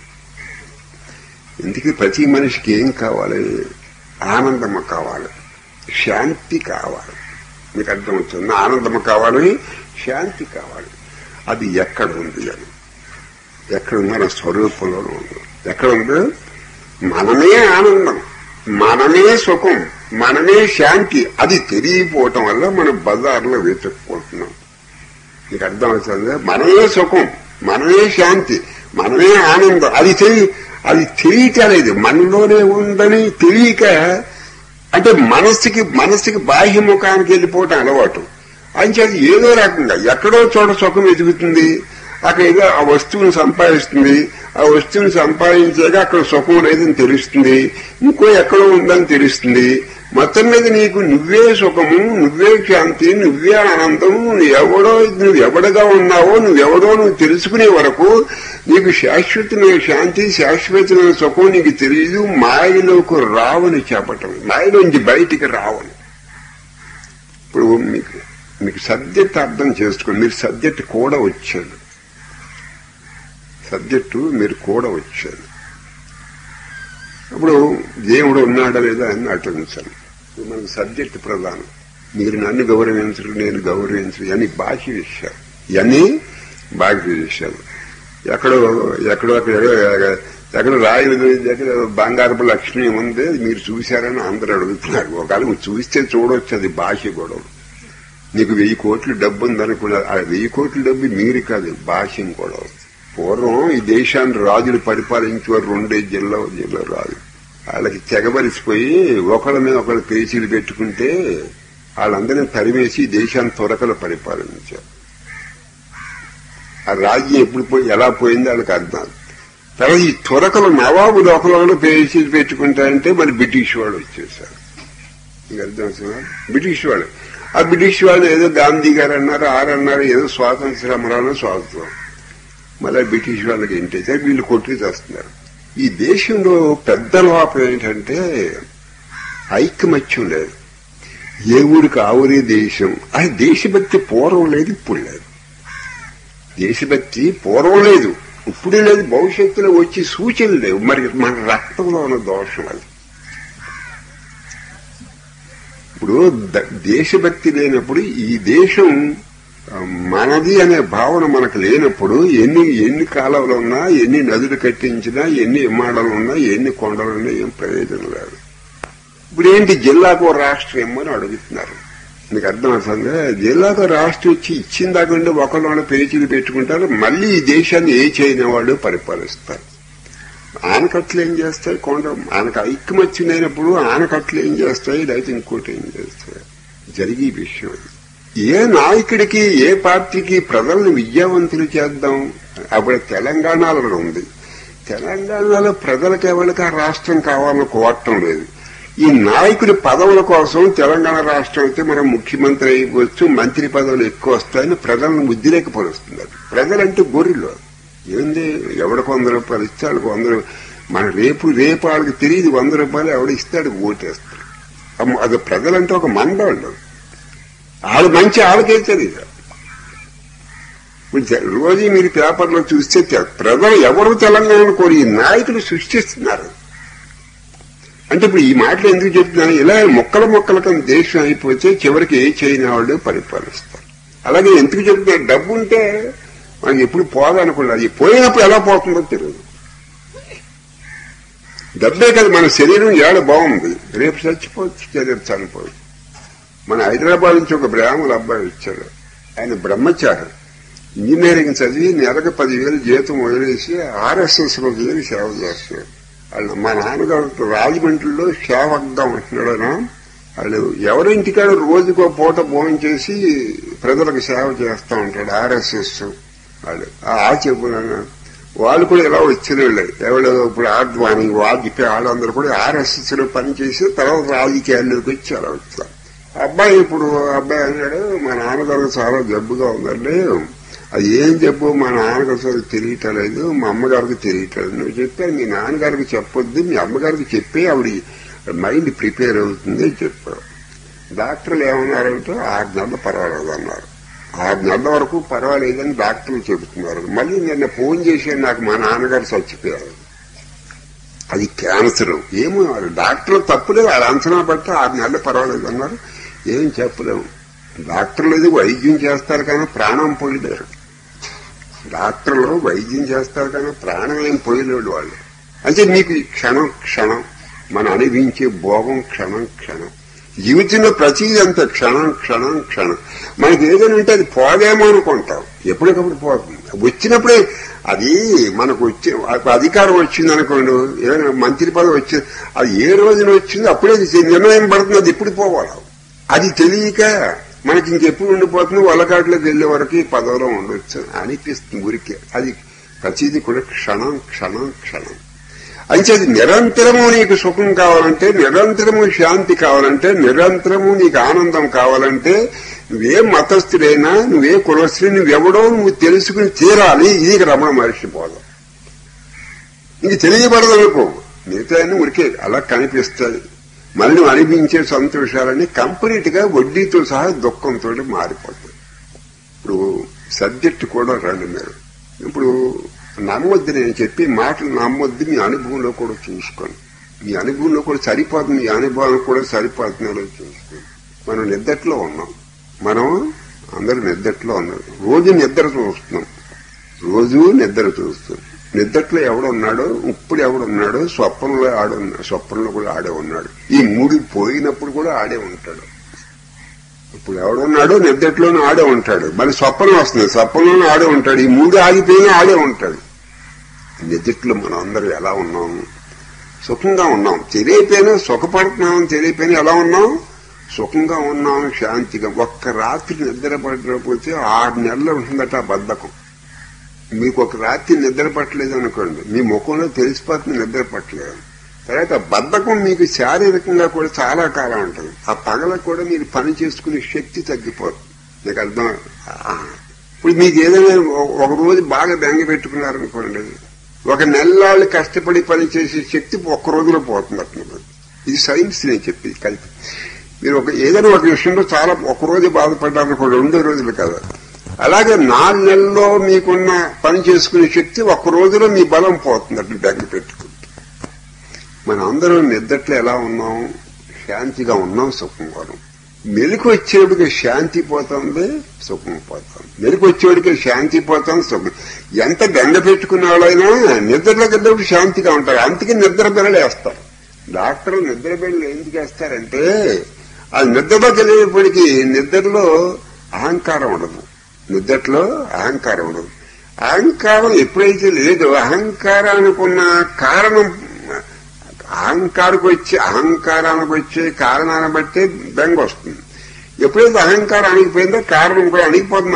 ఇందుకే ప్రతి మనిషికి ఏం కావాలి ఆనందము కావాలి శాంతి కావాలి మీకు అర్థమవుతుంది ఆనందము కావాలి శాంతి కావాలి అది ఎక్కడ ఉంది అని ఎక్కడ మన స్వరూపంలోనే ఉంది ఎక్కడ ఉంది మనమే ఆనందం మనమే సుఖం మనమే శాంతి అది తెలియపోవటం వల్ల మనం బజార్లో వెతుక్కుంటున్నాం నీకు అర్థమవుతుంది మనమే సుఖం మనమే శాంతి మనమే ఆనందం అది తెలియ అది తెలియటలేదు మనలోనే ఉందని తెలియక అంటే మనస్సుకి మనస్సుకి బాహ్యముఖానికి వెళ్ళిపోవటం అలవాటు అంచేది ఏదో రకంగా ఎక్కడో చోట సుఖం ఎదుగుతుంది అక్కడ ఏదో ఆ వస్తువుని సంపాదిస్తుంది ఆ వస్తువుని సంపాదించాక అక్కడ సుఖం లేదని తెలుస్తుంది ఇంకో ఎక్కడో ఉందని తెలుస్తుంది మొత్తం మీద నీకు నువ్వే సుఖము నువ్వే శాంతి నువ్వే ఆనందం నువ్వు ఎవడో నువ్వు ఎవడగా ఉన్నావో నువ్వెవడో నువ్వు తెలుసుకునే వరకు నీకు శాశ్వతమైన శాంతి శాశ్వతమైన సుఖం నీకు తెలియదు మాయలోకి రావని చెప్పటం మాయలోంచి బయటికి రావని ఇప్పుడు మీకు మీకు సబ్జెక్ట్ అర్థం చేసుకోండి మీరు సబ్జెక్ట్ కూడా వచ్చాడు సబ్జెక్టు మీరు కూడా వచ్చారు ఇప్పుడు దేవుడు ఉన్నాడా లేదా అని అటెన్షన్ మనకు సబ్జెక్ట్ ప్రధానం మీరు నన్ను గౌరవించరు నేను గౌరవించరు ఇవన్నీ బాహ్య విషయాలు ఇవన్నీ బాహ్య విషయాలు ఎక్కడో ఎక్కడో అక్కడ ఎక్కడ రాయి దగ్గర బంగారపు లక్ష్మి ఉంది మీరు చూశారని అందరూ అడుగుతున్నారు ఒకవేళ మీరు చూస్తే చూడొచ్చు అది భాష గొడవ నీకు వెయ్యి కోట్ల డబ్బు ఉందనుకున్నా ఆ వెయ్యి కోట్ల డబ్బు మీరు కాదు భాష్యం గొడవ పూర్వం ఈ దేశాన్ని రాజులు పరిపాలించేవారు రెండే జిల్లా జిల్లా రాజు వాళ్ళకి తెగబలిసిపోయి ఒకళ్ళ మీద ఒకళ్ళు పేచీలు పెట్టుకుంటే వాళ్ళందరినీ తరిమేసి ఈ దేశాన్ని త్వరకలు పరిపాలించారు ఆ రాజ్యం ఎప్పుడు పోయి ఎలా పోయిందో వాళ్ళకి అర్థం తర్వాత ఈ త్వరకలు నవాబులు ఒకళ్ళు పేచీలు పెట్టుకుంటారంటే మరి బ్రిటిష్ వాళ్ళు వచ్చేసారు మీకు అర్థం అవుతుందా? బ్రిటిష్ వాళ్ళు ఆ బ్రిటిష్ వాళ్ళు ఏదో గాంధీ గారు అన్నారు ఆరన్నారు ఏదో స్వాతంత్ర సమరాలు స్వాతంత్రం మళ్ళీ బ్రిటిష్ వాళ్ళకి ఏంటైతే వీళ్ళు కొట్టి చేస్తున్నారు ఈ దేశంలో పెద్ద లోపం ఏంటంటే ఐకమత్యం లేదు ఏ ఊరికి ఆ ఊరే దేశం అది దేశభక్తి పూర్వం లేదు ఇప్పుడు లేదు దేశభక్తి పూర్వం లేదు ఇప్పుడు లేదు భవిష్యత్తులో వచ్చి సూచనలు లేవు మరి మన రక్తంలో ఉన్న దోషం అది ఇప్పుడు ద- దేశభక్తి లేనప్పుడు ఈ దేశం ఆ, మనది అనే భావన మనకు లేనప్పుడు ఎన్ని ఎన్ని కాలువలు ఉన్నా ఎన్ని నదులు కట్టించినా ఎన్ని విమానాలు ఉన్నా ఎన్ని కొండలు ఉన్నా ఏం ప్రయోజనం లేదు ఇప్పుడు ఏంటి జిల్లాకు ఓ రాష్ట్రం ఇమ్మని అడుగుతున్నారు మీకు అర్థం అవుతుందా జిల్లాకు రాష్ట్రం ఇచ్చి ఇచ్చిన దాకా ఉండి ఒకళ్ళు వాళ్ళ పేచీలు పెట్టుకుంటారు మళ్ళీ ఈ దేశాన్ని ఏ చేయని వాళ్ళు పరిపాలిస్తారు ఆనకట్లు ఏం చేస్తాయి కొండ ఆనక ఐక్యమత్యం లేనప్పుడు ఆనకట్లు ఏం చేస్తాయి లేకపోతే ఇంకోటి ఏం చేస్తాయి జరిగే విషయం అది. ఏ నాయకుడికి ఏ పార్టీకి ప్రజల్ని విద్యావంతులు చేద్దాం అప్పుడు తెలంగాణలో ఉంది తెలంగాణలో ప్రజలకు ఎవరికి ఆ రాష్ట్రం కావాలని కోరటం లేదు ఈ నాయకుడి పదవుల కోసం తెలంగాణ రాష్ట్రం అయితే మనం ముఖ్యమంత్రి అయిపోవచ్చు మంత్రి పదవులు ఎక్కువ వస్తాయని ప్రజలను ఉద్రేకపరుస్తున్నారు ప్రజలంటే గొర్రెలు ఏంది ఎవడికి వంద రూపాయలు ఇస్తాడు వంద రూ- మన రేపు రేపు వాళ్ళకి తెలియదు వంద రూపాయలు ఎవడు ఇస్తాడు ఓటేస్తాడు అమ్మ, అది ప్రజలంటే ఒక మండవాళ్ళు వాళ్ళు మంచి వాళ్ళకే తెలియదు ఇప్పుడు తె- రోజు మీరు పేపర్లో చూస్తే తె- ప్రజలు ఎవరు తెలంగాణ కోరి ఈ నాయకులు సృష్టిస్తున్నారు అంటే ఇప్పుడు ఈ మాటలు ఎందుకు చెప్తున్నాను ఇలా మొక్కల మొక్కల కింద దేశం అయిపోతే చివరికి ఏ చేయని వాళ్ళు పరిపాలిస్తారు అలాగే ఎందుకు చెప్తున్నారు డబ్బు ఉంటే మనకి ఎప్పుడు పోదనుకున్నారు అది పోయినప్పుడు ఎలా పోతుందో తెలియదు డబ్బే కదా మన శరీరం ఏడ బాగుంది రేపు చచ్చిపోవచ్చు శరీరం చనిపోవచ్చు మన హైదరాబాద్ నుంచి ఒక బ్రాహ్మణుల అబ్బాయి వచ్చాడు ఆయన బ్రహ్మచారి ఇంజనీరింగ్ చదివి నెలకు పదివేలు జీతం వదిలేసి ఆర్ఎస్ఎస్ లో చేరి సేవ చేస్తున్నాడు వాళ్ళు మా నాన్నగారు రాజమండ్రిలో సేవగ్గా ఉంటున్నాడు ఆయన వాళ్ళు ఎవరింటికాడ రోజుకో పూట భోజనం చేసి ప్రజలకు సేవ చేస్తా ఉంటాడు ఆర్ఎస్ఎస్ వాళ్ళు ఆ చెప్పున్నాను వాళ్ళు కూడా ఇలా వచ్చిన వాళ్ళే ఎవరు ఇప్పుడు ఆద్వాని వాజ్పేయి వాళ్ళందరూ కూడా ఆర్ఎస్ఎస్ లో పనిచేసి తర్వాత రాజకీయాల్లోకి వచ్చి అలా వచ్చారు అబ్బాయి ఇప్పుడు అబ్బాయి అన్నాడు మా నాన్నగారు చాలా జబ్బుగా ఉందండి అది ఏం జబ్బు మా నాన్నగారు అసలు తెలియటలేదు మా అమ్మగారికి తెలియటలేదు నువ్వు చెప్పాను మీ నాన్నగారికి చెప్పొద్దు మీ అమ్మగారికి చెప్పి ఆవిడ మైండ్ ప్రిపేర్ అవుతుంది అని చెప్పారు డాక్టర్లు ఏమన్నారంటే ఆరు నెలలు పర్వాలేదు అన్నారు ఆరు నెలల వరకు పర్వాలేదని డాక్టర్లు చెబుతున్నారు మళ్ళీ నిన్న ఫోన్ చేసి నాకు మా నాన్నగారు చచ్చిపోయారు అది క్యాన్సర్ ఏమో వాళ్ళు డాక్టర్లు తప్పులేదు వాళ్ళ అంచనా బట్టి ఆరు నెలలు పర్వాలేదు అన్నారు ఏం చెప్పలేము డాక్టర్లు ఇది వైద్యం చేస్తారు కానీ ప్రాణం పోయలేరు డాక్టర్లు వైద్యం చేస్తారు కానీ ప్రాణం ఏం పోయలేడు వాళ్ళు అంటే మీకు ఈ క్షణం క్షణం మనం అనుభవించే భోగం క్షణం క్షణం జీవితంలో ప్రతిదీ అంత క్షణం క్షణం క్షణం మనకి ఏదైనా ఉంటే అది పోదేమో అనుకుంటాం ఎప్పటికప్పుడు పోతుంది వచ్చినప్పుడే అది మనకు వచ్చే అధికారం వచ్చింది అనుకోండి ఏదైనా మంత్రి పదవి వచ్చింది అది ఏ రోజున వచ్చింది అప్పుడే అది నిర్ణయం పడుతుంది అది ఎప్పుడు పోవాలి అది తెలియక మనకి ఇంకెప్పుడు ఉండిపోతుంది వల్లకాట్లోకి వెళ్లే వరకు ఈ పదవిలో ఉండొచ్చు అనిపిస్తుంది ఊరికే అది ప్రతిదీ కూడా క్షణం క్షణం క్షణం అంచేది నిరంతరము నీకు సుఖం కావాలంటే నిరంతరము శాంతి కావాలంటే నిరంతరము నీకు ఆనందం కావాలంటే నువ్వే మతస్థుడైనా నువ్వే కులస్థుడి నువ్వెవడో నువ్వు తెలుసుకుని తీరాలి ఇది రమణ మహర్షి పోదాం నీకు తెలియబడదు అనుకో మిగతా ఉరికే అలా కనిపిస్తుంది మళ్ళీ నువ్వు అనిపించే సంతోషాలన్నీ కంప్లీట్ గా వడ్డీతో సహా దుఃఖంతో మారిపోతాయి ఇప్పుడు సబ్జెక్ట్ కూడా రండి మీరు ఇప్పుడు నమ్మొద్దు నేను చెప్పి మాటలు నమ్మొద్దు మీ అనుభవంలో కూడా చూసుకోండి మీ అనుభవంలో కూడా సరిపోతుంది మీ అనుభవం కూడా సరిపోతుందో చూసుకోండి మనం నిద్దట్లో ఉన్నాం మనం అందరూ నిద్దట్లో ఉన్నాం రోజు నిద్ర చూస్తున్నాం రోజు నిద్ర చూస్తున్నాం నిద్దట్లో ఎవడున్నాడో ఇప్పుడు ఎవడున్నాడో స్వప్నంలో ఆడున్నాడు స్వప్నంలో కూడా ఆడే ఉన్నాడు ఈ మూడు పోయినప్పుడు కూడా ఆడే ఉంటాడు ఇప్పుడు ఎవడున్నాడో నిద్దట్లోనే ఆడే ఉంటాడు మళ్ళీ స్వప్నం వస్తుంది స్వప్నంలోనే ఆడే ఉంటాడు ఈ మూడు ఆగిపోయినా ఆడే ఉంటాడు నిద్దట్లో మనం అందరూ ఎలా ఉన్నాం సుఖంగా ఉన్నాం తెలియపోయినా సుఖపడుతున్నాం తెలియపోయినా ఎలా ఉన్నాం సుఖంగా ఉన్నాం శాంతిగా ఒక్క రాత్రి నిద్ర పడకపోతే ఆరు నెలలు ఉంటుందట ఆ బద్ధకం మీకు ఒక రాత్రి నిద్ర పట్టలేదు అనుకోండి మీ ముఖంలో తెలిసిపోతుంది నిద్ర పట్టలేదు తర్వాత బద్ధకం మీకు శారీరకంగా కూడా చాలా కాలం ఉంటుంది ఆ పగల కూడా మీరు పని చేసుకునే శక్తి తగ్గిపోతుంది మీకు అర్థం ఇప్పుడు మీకు ఏదైనా ఒక రోజు బాగా బెంగ పెట్టుకున్నారనుకోండి ఒక నెలలాళ్ళు కష్టపడి పని చేసే శక్తి ఒక్క రోజులో పోతుంది అట్లా ఇది సైన్స్ నేను చెప్పి కలిపి మీరు ఒక ఏదైనా ఒక విషయంలో చాలా ఒక రోజు బాధపడ్డారనుకోండి రెండో రోజులు కదా అలాగే నాలుగు నెలల్లో మీకున్న పని చేసుకునే శక్తి ఒక్క రోజులో మీ బలం పోతుంది అట్లా బెంగ పెట్టుకుంటే మన అందరం నిద్దట్లో ఎలా ఉన్నాం శాంతిగా ఉన్నాం సుఖంగా ఉన్నాం మెలకు వచ్చేటికి శాంతి పోతుంది సుఖం పోతుంది మెలకు వచ్చేటికి శాంతి పోతుంది సుఖం ఎంత గంగ పెట్టుకున్న వాళ్ళైనా నిద్రలోకి వెళ్ళేప్పుడు శాంతిగా ఉంటారు అందుకే నిద్ర బిళ్ళలు వేస్తారు డాక్టర్లు నిద్ర బిళ్ళలు ఎందుకు వేస్తారంటే ఆ నిద్రలోకి వెళ్ళేటప్పటికి నిద్రలో అహంకారం ఉండదు నిద్రలో అహంకారం ఉండదు అహంకారం ఎప్పుడైతే లేదు అహంకారానికి ఉన్న కారణం అహంకారకు వచ్చే అహంకారానికి వచ్చే కారణాన్ని బట్టే బెంగ వస్తుంది ఎప్పుడైతే అహంకారం అణిగిపోయిందో కారణం కూడా అణిగిపోతుంది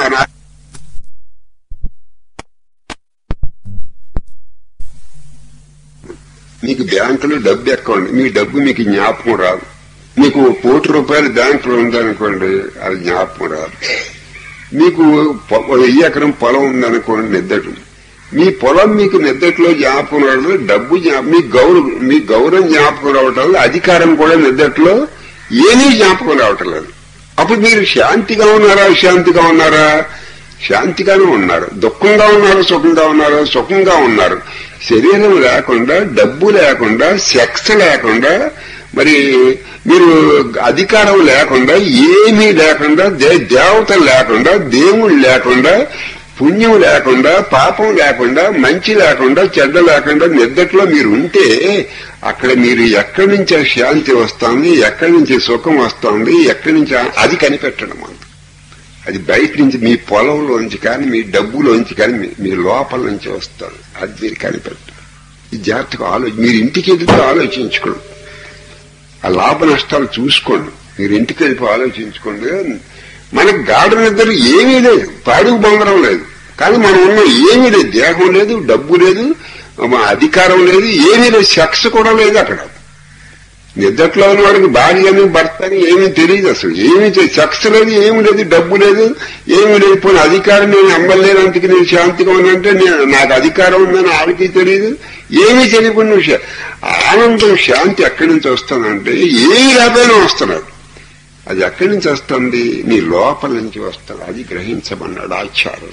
మీకు బ్యాంకులో డబ్బు ఎక్కండి మీ డబ్బు మీకు జ్ఞాపకం రాదు మీకు కోటి రూపాయలు బ్యాంకులో ఉందనుకోండి అది జ్ఞాపకం రాదు మీకు వెయ్యి ఎకరం పొలం ఉందనుకోండి నిద్దటి మీ పొలం మీకు నిద్దట్లో జ్ఞాపకం రావడం డబ్బు మీ గౌరవం మీ గౌరవం జ్ఞాపకం రావటం అధికారం కూడా నిద్దట్లో ఏమీ జ్ఞాపకం రావటం లేదు అప్పుడు మీరు శాంతిగా ఉన్నారా శాంతిగా ఉన్నారా శాంతిగానే ఉన్నారు దుఃఖంగా ఉన్నారు సుఖంగా ఉన్నారు సుఖంగా ఉన్నారు శరీరం లేకుండా డబ్బు లేకుండా సెక్స్ లేకుండా మరి మీరు అధికారం లేకుండా ఏమీ లేకుండా దేవతలు లేకుండా దేవుళ్ళు లేకుండా పుణ్యం లేకుండా పాపం లేకుండా మంచి లేకుండా చెడ్డ లేకుండా నిద్దట్లో మీరు ఉంటే అక్కడ మీరు ఎక్కడి నుంచి శాంతి వస్తుంది ఎక్కడి నుంచి సుఖం వస్తుంది ఎక్కడి నుంచి అది కనిపెట్టడం అంత అది బయట నుంచి మీ పొలంలోంచి కానీ మీ డబ్బులోంచి కానీ మీ లోపల నుంచి వస్తుంది అది మీరు కనిపెట్టారు ఈ జాగ్రత్తగా ఆలోచి మీరు ఇంటికి వెళ్తే ఆలోచించుకోండి ఆ లాభ నష్టాలు చూసుకోండి మీరు ఇంటికి వెళ్ళి ఆలోచించుకోండి మనకు గాఢ నిద్ర ఏమీ లేదు పాడుకు బంగారం లేదు కానీ మనం ఉన్న ఏమీ లేదు దేహం లేదు డబ్బు లేదు అధికారం లేదు ఏమీ లేదు సెక్స్ కూడా లేదు అక్కడ నిద్రలో ఉన్న వాడికి భార్య అని భర్త అని ఏమీ తెలియదు అసలు ఏమీ సెక్స్ లేదు ఏమీ లేదు డబ్బు లేదు ఏమీ లేదు పోయిన అధికారం నేను అమ్మలేనందుకు నేను శాంతిగా ఉన్నంటే నేను నాకు అధికారం ఉందని ఆడికి తెలియదు ఏమీ తెలియకుండా విషయం ఆనందం శాంతి ఎక్కడి నుంచి వస్తుందంటే ఏమీ లేకపోయినా వస్తున్నారు అది ఎక్కడి నుంచి వస్తుంది నీ లోపల నుంచి వస్తుంది అది గ్రహించమన్నాడు ఆచారం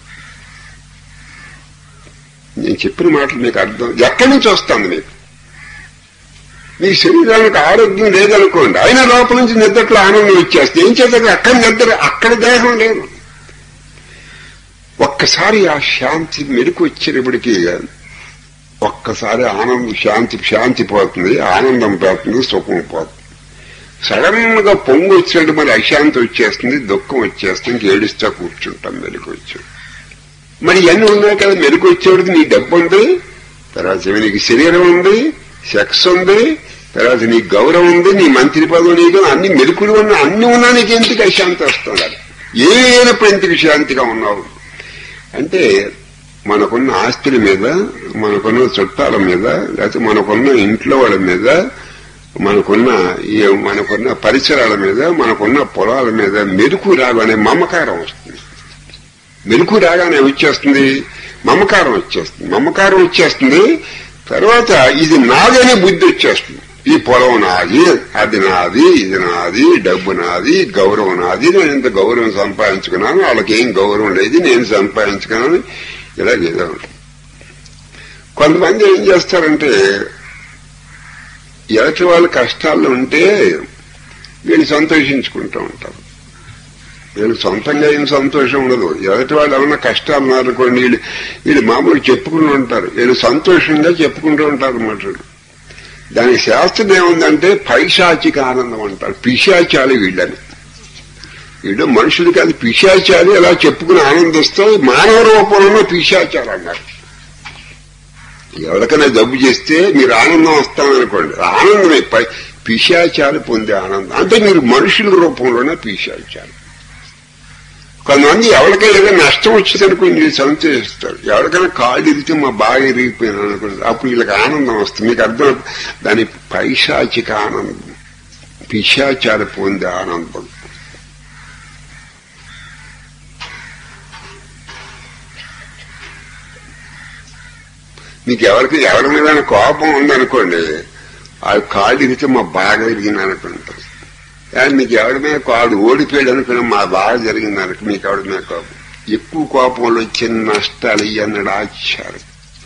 నేను చెప్పిన మాటలు మీకు అర్థం ఎక్కడి నుంచి వస్తుంది మీకు మీ శరీరానికి ఆరోగ్యం లేదనుకోండి అయినా లోపల నుంచి నిద్రట్లో ఆనందం వచ్చేస్తే ఏం చేద్దాం అక్కడ నిద్ర అక్కడ దేహం లేదు ఒక్కసారి ఆ శాంతి మెరుకు వచ్చేటప్పటికీ ఒక్కసారి ఆనందం శాంతి శాంతి పోతుంది ఆనందం పోతుంది సుఖం పోతుంది సడన్ గా పొంగు వచ్చినట్టు మరి అశాంతి వచ్చేస్తుంది దుఃఖం వచ్చేస్తుంది ఏడుస్తా కూర్చుంటాం మెరుకు వచ్చి మరి ఇవన్నీ ఉన్నాయి కదా మెరుగు వచ్చేవాడికి నీ డబ్బు ఉంది తర్వాత నీకు శరీరం ఉంది సెక్స్ ఉంది తర్వాత నీ గౌరవం ఉంది నీ మంత్రి పదవి నీకు అన్ని మెరుకులు ఉన్నా అన్ని ఉన్నా నీకు ఎందుకు అశాంతి వస్తున్నారు ఏ అయినప్పుడు ఎందుకు శాంతిగా ఉన్నావు అంటే మనకున్న ఆస్తుల మీద మనకున్న చుట్టాల మీద లేకపోతే మనకున్న ఇంట్లో వాళ్ళ మీద మనకున్న ఈ మనకున్న పరిసరాల మీద మనకున్న పొలాల మీద మెరుకు రాగానే మమకారం వస్తుంది మెరుకు రాగానే వచ్చేస్తుంది మమకారం వచ్చేస్తుంది మమకారం వచ్చేస్తుంది తర్వాత ఇది నాదనే బుద్ధి వచ్చేస్తుంది ఈ పొలం నాది అది నాది ఇది నాది డబ్బు నాది గౌరవం నాది నేను ఇంత గౌరవం సంపాదించుకున్నాను వాళ్ళకి ఏం గౌరవం లేదు నేను సంపాదించుకున్నాను ఇలాగేదో ఉంటుంది కొంతమంది ఏం చేస్తారంటే ఎలటి వాళ్ళ కష్టాల్లో ఉంటే వీళ్ళు సంతోషించుకుంటూ ఉంటారు వీళ్ళు సొంతంగా ఏం సంతోషం ఉండదు ఎదుటి వాళ్ళు ఏమన్నా కష్టాలు ఉన్నారనుకోండి వీళ్ళు వీళ్ళు మామూలుగా చెప్పుకుంటూ ఉంటారు వీళ్ళు సంతోషంగా చెప్పుకుంటూ ఉంటారు అన్నమాట దానికి శాస్త్రం ఏముందంటే పైశాచిక ఆనందం అంటారు పిశాచాలు వీళ్ళని వీళ్ళు మనుషులు కాదు పిశాచాలు ఎలా చెప్పుకుని ఆనందిస్తే మానవ రూపంలో పిశాచాలు అన్నారు ఎవరికైనా జబ్బు చేస్తే మీరు ఆనందం వస్తామనుకోండి ఆనందమే పై పిశాచాలు పొందే ఆనందం అంటే మీరు మనుషుల రూపంలోనే పిశాచాలు కొంతమంది ఎవరికైనా ఏదైనా నష్టం వచ్చిందనుకోండి మీరు సంతోషిస్తారు ఎవరికైనా కాళ్ళు ఇరిగితే మా బాగా ఇరిగిపోయినా అనుకోండి అప్పుడు వీళ్ళకి ఆనందం వస్తుంది మీకు అర్థం దాని పైశాచిక ఆనందం పిశాచాలు పొందే ఆనందం మీకు ఎవరికి ఎవరి మీద కోపం ఉందనుకోండి ఆ కాళ్ళు ఇరిగితే మా బాగా ఇరిగింది అనుకుంటారు కానీ మీకు ఎవరి మీద కాడు ఓడిపోయాడు అనుకున్నా మా బాగా జరిగింది అనుకో మీకు ఎవరి మీద కోపం ఎక్కువ కోపంలో చిన్న నష్టాలు ఇవన్నాడు ఆచారం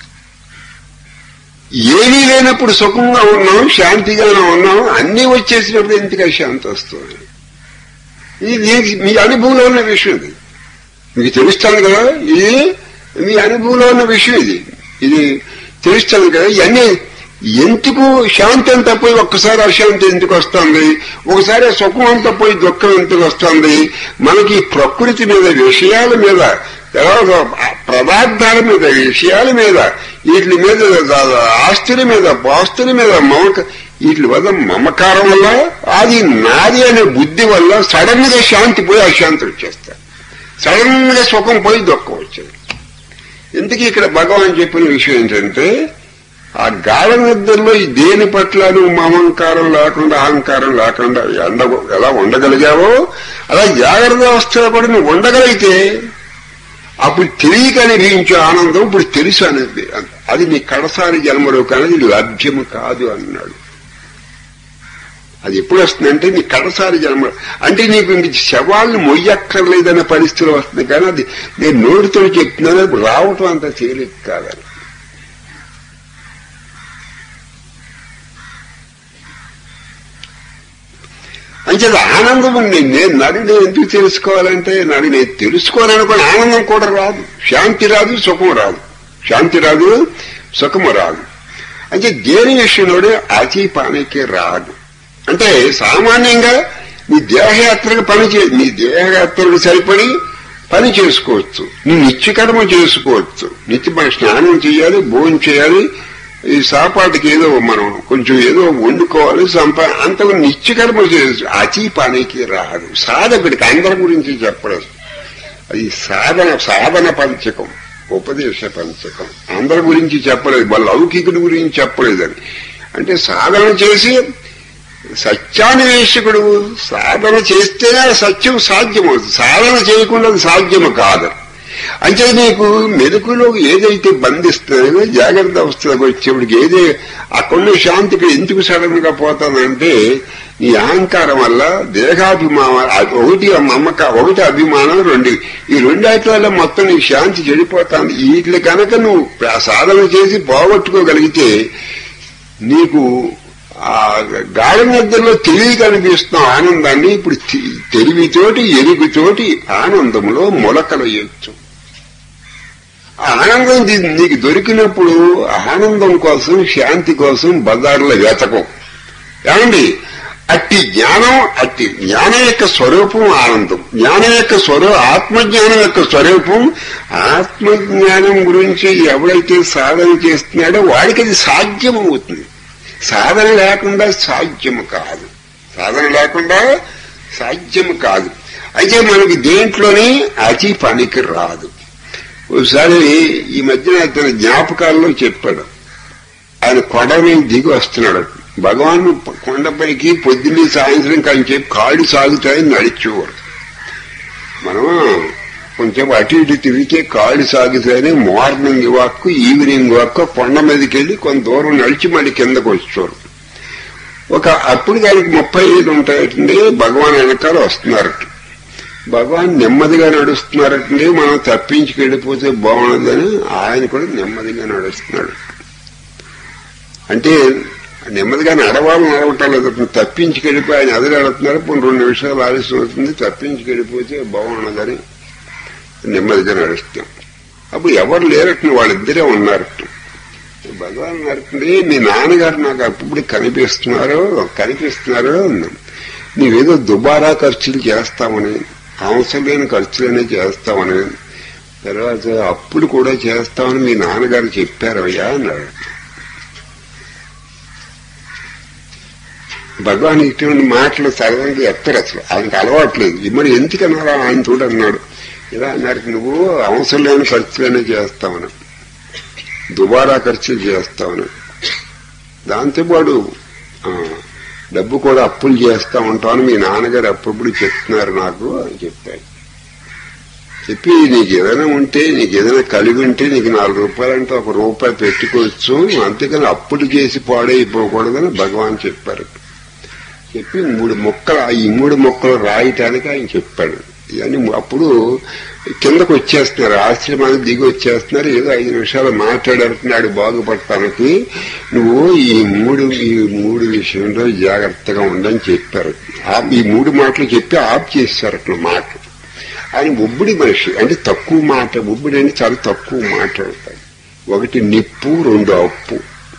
ఏమీ లేనప్పుడు సుఖంగా ఉన్నాం శాంతిగానే ఉన్నాం అన్నీ వచ్చేసినప్పుడు ఎందుకు శాంతి వస్తుంది ఇది మీ అనుభవంలో ఉన్న విషయం ఇది మీకు తెలుస్తాను కదా ఇది మీ అనుభవంలో ఉన్న విషయం ఇది ఇది తెలుస్తాను కదా ఇవన్నీ ఎందుకు శాంతి అంతా పోయి ఒక్కసారి అశాంతి ఎందుకు వస్తుంది ఒకసారి సుఖం అంతా పోయి దుఃఖం ఎందుకు వస్తుంది మనకి ప్రకృతి మీద విషయాల మీద పదార్థాల మీద విషయాల మీద వీటి మీద ఆస్తుల మీద పాస్తుల మీద మమక వీటి వల్ల మమకారం వల్ల అది నాది అనే బుద్ధి వల్ల సడన్ గా శాంతి పోయి అశాంతి వచ్చేస్తారు సడన్ గా సుఖం పోయి దుఃఖం వచ్చేది ఎందుకు ఇక్కడ భగవాన్ చెప్పిన విషయం ఏంటంటే ఆ గాఢ నిద్రలో ఈ దేని పట్ల నువ్వు మమంకారం లేకుండా అహంకారం లేకుండా ఎండ ఎలా ఉండగలిగావో అలా జాగ్రత్త అవస్థలో కూడా నువ్వు ఉండగలిగితే అప్పుడు తెలియక అనుభవించే ఆనందం ఇప్పుడు తెలుసు అనేది అది నీ కడసారి జన్మలో కానీ లభ్యము కాదు అన్నాడు అది ఎప్పుడు వస్తుందంటే నీ కడసారి జన్మ అంటే నీకు ఇంక శవాలను మొయ్యక్కర్లేదన్న పరిస్థితిలో వస్తుంది కానీ అది నేను నోటితో చెప్తున్నాను రావటం అంత తేలిక కాదని అంచేది ఆనందం నేను నడిని ఎందుకు తెలుసుకోవాలంటే నడి నేను తెలుసుకోవాలనుకుని ఆనందం కూడా రాదు శాంతి రాదు సుఖం రాదు శాంతి రాదు సుఖము రాదు అంటే దేని విషయంలోనే అతీపానికి రాదు అంటే సామాన్యంగా నీ దేహయాత్రకు పని చే నీ దేహయాత్రకు సరిపడి పని చేసుకోవచ్చు నీ నిత్యకర్మ చేసుకోవచ్చు నిత్య స్నానం చేయాలి భోజనం చేయాలి ఈ సాపాటికి ఏదో మనం కొంచెం ఏదో వండుకోవాలి సంపా అంత నిత్యకర్మ చేయొచ్చు అతి పనికి రాదు సాధకుడికి అందరి గురించి చెప్పలేదు అది సాధన సాధన పంచకం ఉపదేశ పంచకం అందరి గురించి చెప్పలేదు వాళ్ళ లౌకికుడి గురించి చెప్పలేదని అంటే సాధన చేసి సత్యాన్వేషకుడు సాధన చేస్తేనే సత్యం సాధ్యమవుతుంది సాధన చేయకుండా అది సాధ్యము కాదు అంటే నీకు మెరుకులో ఏదైతే బంధిస్తుందో జాగ్రత్త అవస్థలకు వచ్చేప్పటికి ఏదే అక్కడ శాంతికి ఎందుకు సడన్ గా పోతానంటే నీ అహంకారం వల్ల దేహాభిమానం ఒకటి నమ్మక ఒకటి అభిమానం రెండు ఈ రెండాటి వల్ల మొత్తం నీ శాంతి చెడిపోతాను వీటి కనుక నువ్వు సాధన చేసి పోగొట్టుకోగలిగితే నీకు ఆ గాఢ నిద్రలో తెలివి కనిపిస్తున్న ఆనందాన్ని ఇప్పుడు తెలివితోటి ఎరుగుతోటి ఆనందంలో మొలకలయ్యొచ్చు ఆనందం నీకు దొరికినప్పుడు ఆనందం కోసం శాంతి కోసం బజార్లో వెతకం ఏమండి అట్టి జ్ఞానం అట్టి జ్ఞానం యొక్క స్వరూపం ఆనందం జ్ఞానం యొక్క స్వరూ ఆత్మజ్ఞానం యొక్క స్వరూపం ఆత్మజ్ఞానం గురించి ఎవడైతే సాధన చేస్తున్నాడో వాడికి అది సాధ్యం అవుతుంది సాధన లేకుండా సాధ్యం కాదు సాధన లేకుండా సాధ్యం కాదు అయితే మనకి దేంట్లోనే అతి పనికి రాదు ఒకసారి ఈ మధ్యన తన జ్ఞాపకాల్లో చెప్పాడు ఆయన కొండని దిగి వస్తున్నాడు భగవాన్ కొండపైకి పొద్దున్నే సాయంత్రం కానీ చెప్పి కాళ్ళు సాగుతాయని నడిచేవారు మనం కొంచెం అటు ఇటు తిరిగితే కాళ్ళు సాగుతాయని మార్నింగ్ వాక్ ఈవినింగ్ వాక్ కొండ మీదకి వెళ్ళి కొంత దూరం నడిచి మళ్ళీ కిందకు వచ్చేవారు ఒక అప్పుడు దానికి ముప్పై ఐదు ఉంటాయంటే భగవాన్ వెనకాల వస్తున్నారట భగవాన్ నెమ్మదిగా నడుస్తున్నారటండి మనం తప్పించుకు వెళ్ళిపోతే బాగుండదని ఆయన కూడా నెమ్మదిగా నడుస్తున్నాడు అంటే నెమ్మదిగా నడవాలి నడవటం లేదు తప్పించుకెళ్ళిపోయి ఆయన అదిరి నడుతున్నారు ఇప్పుడు రెండు నిమిషాలు ఆలస్యం అవుతుంది తప్పించుకెళ్ళిపోతే బాగున్నదని నెమ్మదిగా నడుస్తాం అప్పుడు ఎవరు లేరట్టు వాళ్ళిద్దరే ఉన్నారట భగవాన్ అన్నారండి మీ నాన్నగారు నాకు అప్పుడు కనిపిస్తున్నారు కనిపిస్తున్నారు నీవేదో దుబారా ఖర్చులు చేస్తామని అవసరం లేని ఖర్చులనే చేస్తామని తర్వాత అప్పులు కూడా చేస్తామని మీ నాన్నగారు చెప్పారయ్యా అన్నాడు భగవాన్ ఇటువంటి మాటలు సరదాగా ఎత్తరు అసలు ఆయనకు అలవాట్లేదు మరి ఎందుకన్నారా ఆయన చూడ అన్నాడు ఇలా అన్నారు నువ్వు అవసరం లేని ఖర్చులనే చేస్తామని దుబారా ఖర్చులు చేస్తామని దాంతోపాటు డబ్బు కూడా అప్పులు చేస్తా ఉంటాను మీ నాన్నగారు అప్పుడప్పుడు చెప్తున్నారు నాకు అని చెప్పాడు చెప్పి నీకు ఏదైనా ఉంటే నీకు ఏదైనా కలిగి ఉంటే నీకు నాలుగు రూపాయలంటే ఒక రూపాయి పెట్టుకోవచ్చు అంతేకాని అప్పులు చేసి పాడైపోకూడదని భగవాన్ చెప్పారు చెప్పి మూడు మొక్కలు ఈ మూడు మొక్కలు రాయటానికి ఆయన చెప్పాడు ఇవన్నీ అప్పుడు కిందకు వచ్చేస్తున్నారు ఆశ్రమానికి దిగి వచ్చేస్తున్నారు ఏదో ఐదు నిమిషాలు మాట్లాడుతున్నాడు బాగుపడటానికి నువ్వు ఈ మూడు ఈ మూడు విషయంలో జాగ్రత్తగా ఉండని చెప్పారు ఈ మూడు మాటలు చెప్పి ఆఫ్ చేశారు అట్లా మాట ఆయన ఒబ్బుడి మనిషి అంటే తక్కువ మాట ఒబ్బుడి అంటే చాలా తక్కువ మాట్లాడతాడు ఒకటి నిప్పు రెండు అప్పు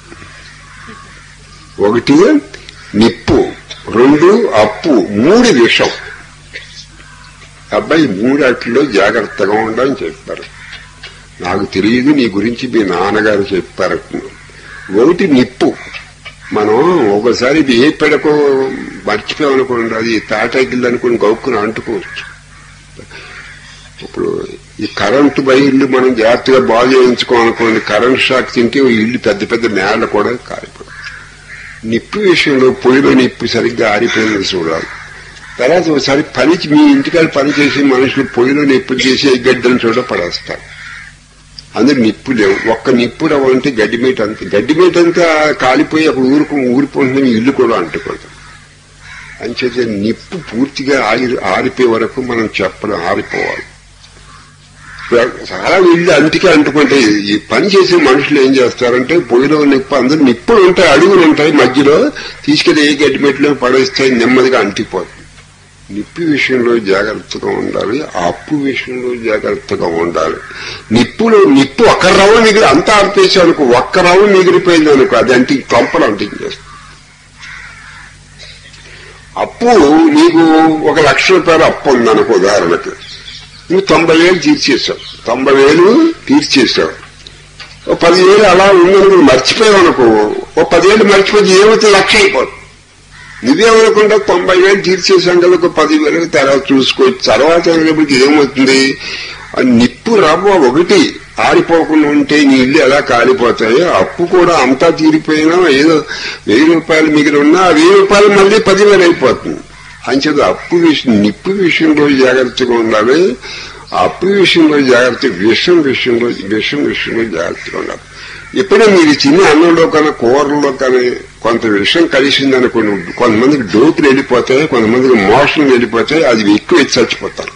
ఒకటి నిప్పు రెండు అప్పు మూడు విషం అబ్బాయి మూడాటిలో జాగ్రత్తగా ఉండని చెప్పారు నాకు తెలియదు నీ గురించి మీ నాన్నగారు చెప్పారు ఒకటి నిప్పు మనం ఒకసారి ఇది ఏ పెడకో మర్చిపోయామనుకోండి అది తాటాకిల్లు అనుకుని గౌక్కుని అంటుకోవచ్చు ఇప్పుడు ఈ కరెంటు వైర్లు మనం జాగ్రత్తగా బాగు చేయించుకోవాలనుకోండి కరెంట్ షాక్ తింటే ఇల్లు పెద్ద పెద్ద నేల కూడా కాలిపోతుంది నిప్పు విషయంలో పొయ్యిలో నిప్పు సరిగ్గా ఆరిపోయినది చూడాలి తర్వాత ఒకసారి పని మీ ఇంటికాడ పని చేసి మనుషులు పొయ్యిలో నిప్పు చేసి గడ్డను చూడ పడేస్తారు అందరు నిప్పు లేవు ఒక్క నిప్పు రవ్వంటే గడ్డి మీట అంతే గడ్డి మీట అంతా కాలిపోయి అప్పుడు ఊరుకు ఊరిపోతుంది ఇల్లు కూడా అంటుకోదు అంచేత నిప్పు పూర్తిగా ఆరి ఆరిపోయే వరకు మనం చెప్పడం ఆరిపోవాలి చాలా ఇల్లు అంటికి అంటుకుంటే ఈ పని చేసే మనుషులు ఏం చేస్తారంటే పొయ్యిలో నిప్పు అందరూ నిప్పులు ఉంటాయి అడుగులు ఉంటాయి మధ్యలో తీసుకెళ్లి ఏ గడ్డి మెట్లో పడేస్తే నెమ్మదిగా అంటిపోతుంది నిప్పు విషయంలో జాగ్రత్తగా ఉండాలి అప్పు విషయంలో జాగ్రత్తగా ఉండాలి నిప్పులో నిప్పు ఒక్క రవ్వ మిగిలి అంతా ఆర్పేసి అనుకో ఒక్క రవ్వ మిగిలిపోయింది అనుకో అది అంటి కొంపలు అంటించేస్తుంది అప్పు నీకు ఒక లక్ష రూపాయలు అప్పు ఉందనుకో ఉదాహరణకి నువ్వు తొంభై వేలు తీర్చేసావు తొంభై వేలు తీర్చేసావు ఓ పదివేలు అలా ఉందని మర్చిపోయావు అనుకో ఓ పదివేలు మర్చిపోతే ఏమైతే లక్ష అయిపోతుంది నువ్వేమనుకుంటా తొంభై వేలు తీర్చేసాం కదా ఒక పదివేలు తర్వాత చూసుకోవచ్చు తర్వాత అయినప్పటికీ ఏమవుతుంది నిప్పు రవ్వ ఒకటి ఆరిపోకుండా ఉంటే నీ ఇల్లు ఎలా కాలిపోతాయో అప్పు కూడా అంతా తీరిపోయినా ఏదో వెయ్యి రూపాయలు మిగిలి ఉన్నా ఆ వెయ్యి రూపాయలు మళ్ళీ పదివేలు అయిపోతుంది అంచేది అప్పు విషయం నిప్పు విషయంలో జాగ్రత్తగా ఉండాలి అప్పు విషయంలో జాగ్రత్త విషం విషయంలో విషం విషయంలో జాగ్రత్తగా ఉండాలి ఎప్పుడైనా మీరు చిన్న అన్నంలో కానీ కూరల్లో కానీ కొంత విషం కలిసిందనుకోండి కొంతమందికి డోకులు వెళ్ళిపోతాయి కొంతమందికి మోషన్ వెళ్ళిపోతాయి అది ఎక్కువ ఎత్తి చచ్చిపోతారు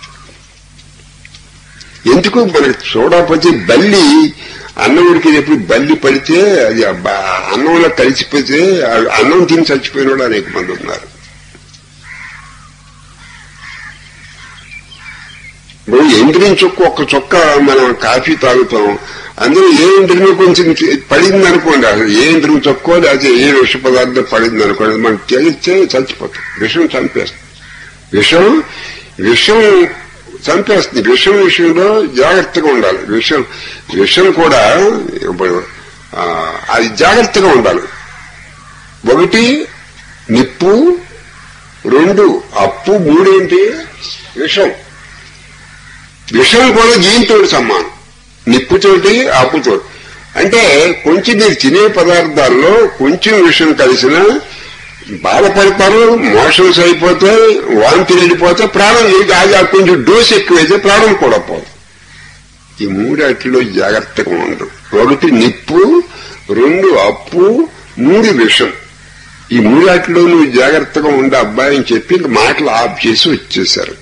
ఎందుకు మనకి చూడకపోతే బల్లి అన్నం ఉడికేటప్పుడు బల్లి పడితే అది అన్నంలో కలిసిపోతే అన్నం తిని చచ్చిపోయిన వాళ్ళు అనేక మంది ఉన్నారు ఇప్పుడు ఎండ్రిన్ చుక్క ఒక్క చుక్క మనం కాఫీ తాగుతాం అందులో ఏ ఎండ్రిన్ కొంచెం పడింది అనుకోండి అసలు ఏ ఎండ్రిన్ చుక్కో లేకపోతే ఏ విష పదార్థం పడింది అనుకోండి మనం తెలిస్తే చచ్చిపోతాం విషం చంపేస్తుంది విషం విషం చంపేస్తుంది విషం విషయంలో జాగ్రత్తగా ఉండాలి విషం విషం కూడా ఇప్పుడు ఆ, అది జాగ్రత్తగా ఉండాలి ఒకటి నిప్పు రెండు అప్పు మూడేంటి విషం విషం కూడా దీంతో సమానం నిప్పుతోటి అప్పుతో అంటే కొంచెం మీరు తినే పదార్థాల్లో కొంచెం విషం కలిసిన బాధపడతారు మోషన్స్ అయిపోతాయి వాంతి వెళ్ళిపోతే ప్రాణం ఇది అది ఆ కొంచెం డోస్ ఎక్కువైతే ప్రాణం కూడా పోదు ఈ మూడాటిలో జాగ్రత్తగా ఉండరు ఒకటి నిప్పు రెండు అప్పు మూడు విషం ఈ మూడాటిలో నువ్వు జాగ్రత్తగా ఉండే అబ్బాయి అని చెప్పి ఇంక మాటలు ఆఫ్ చేసి వచ్చేశారు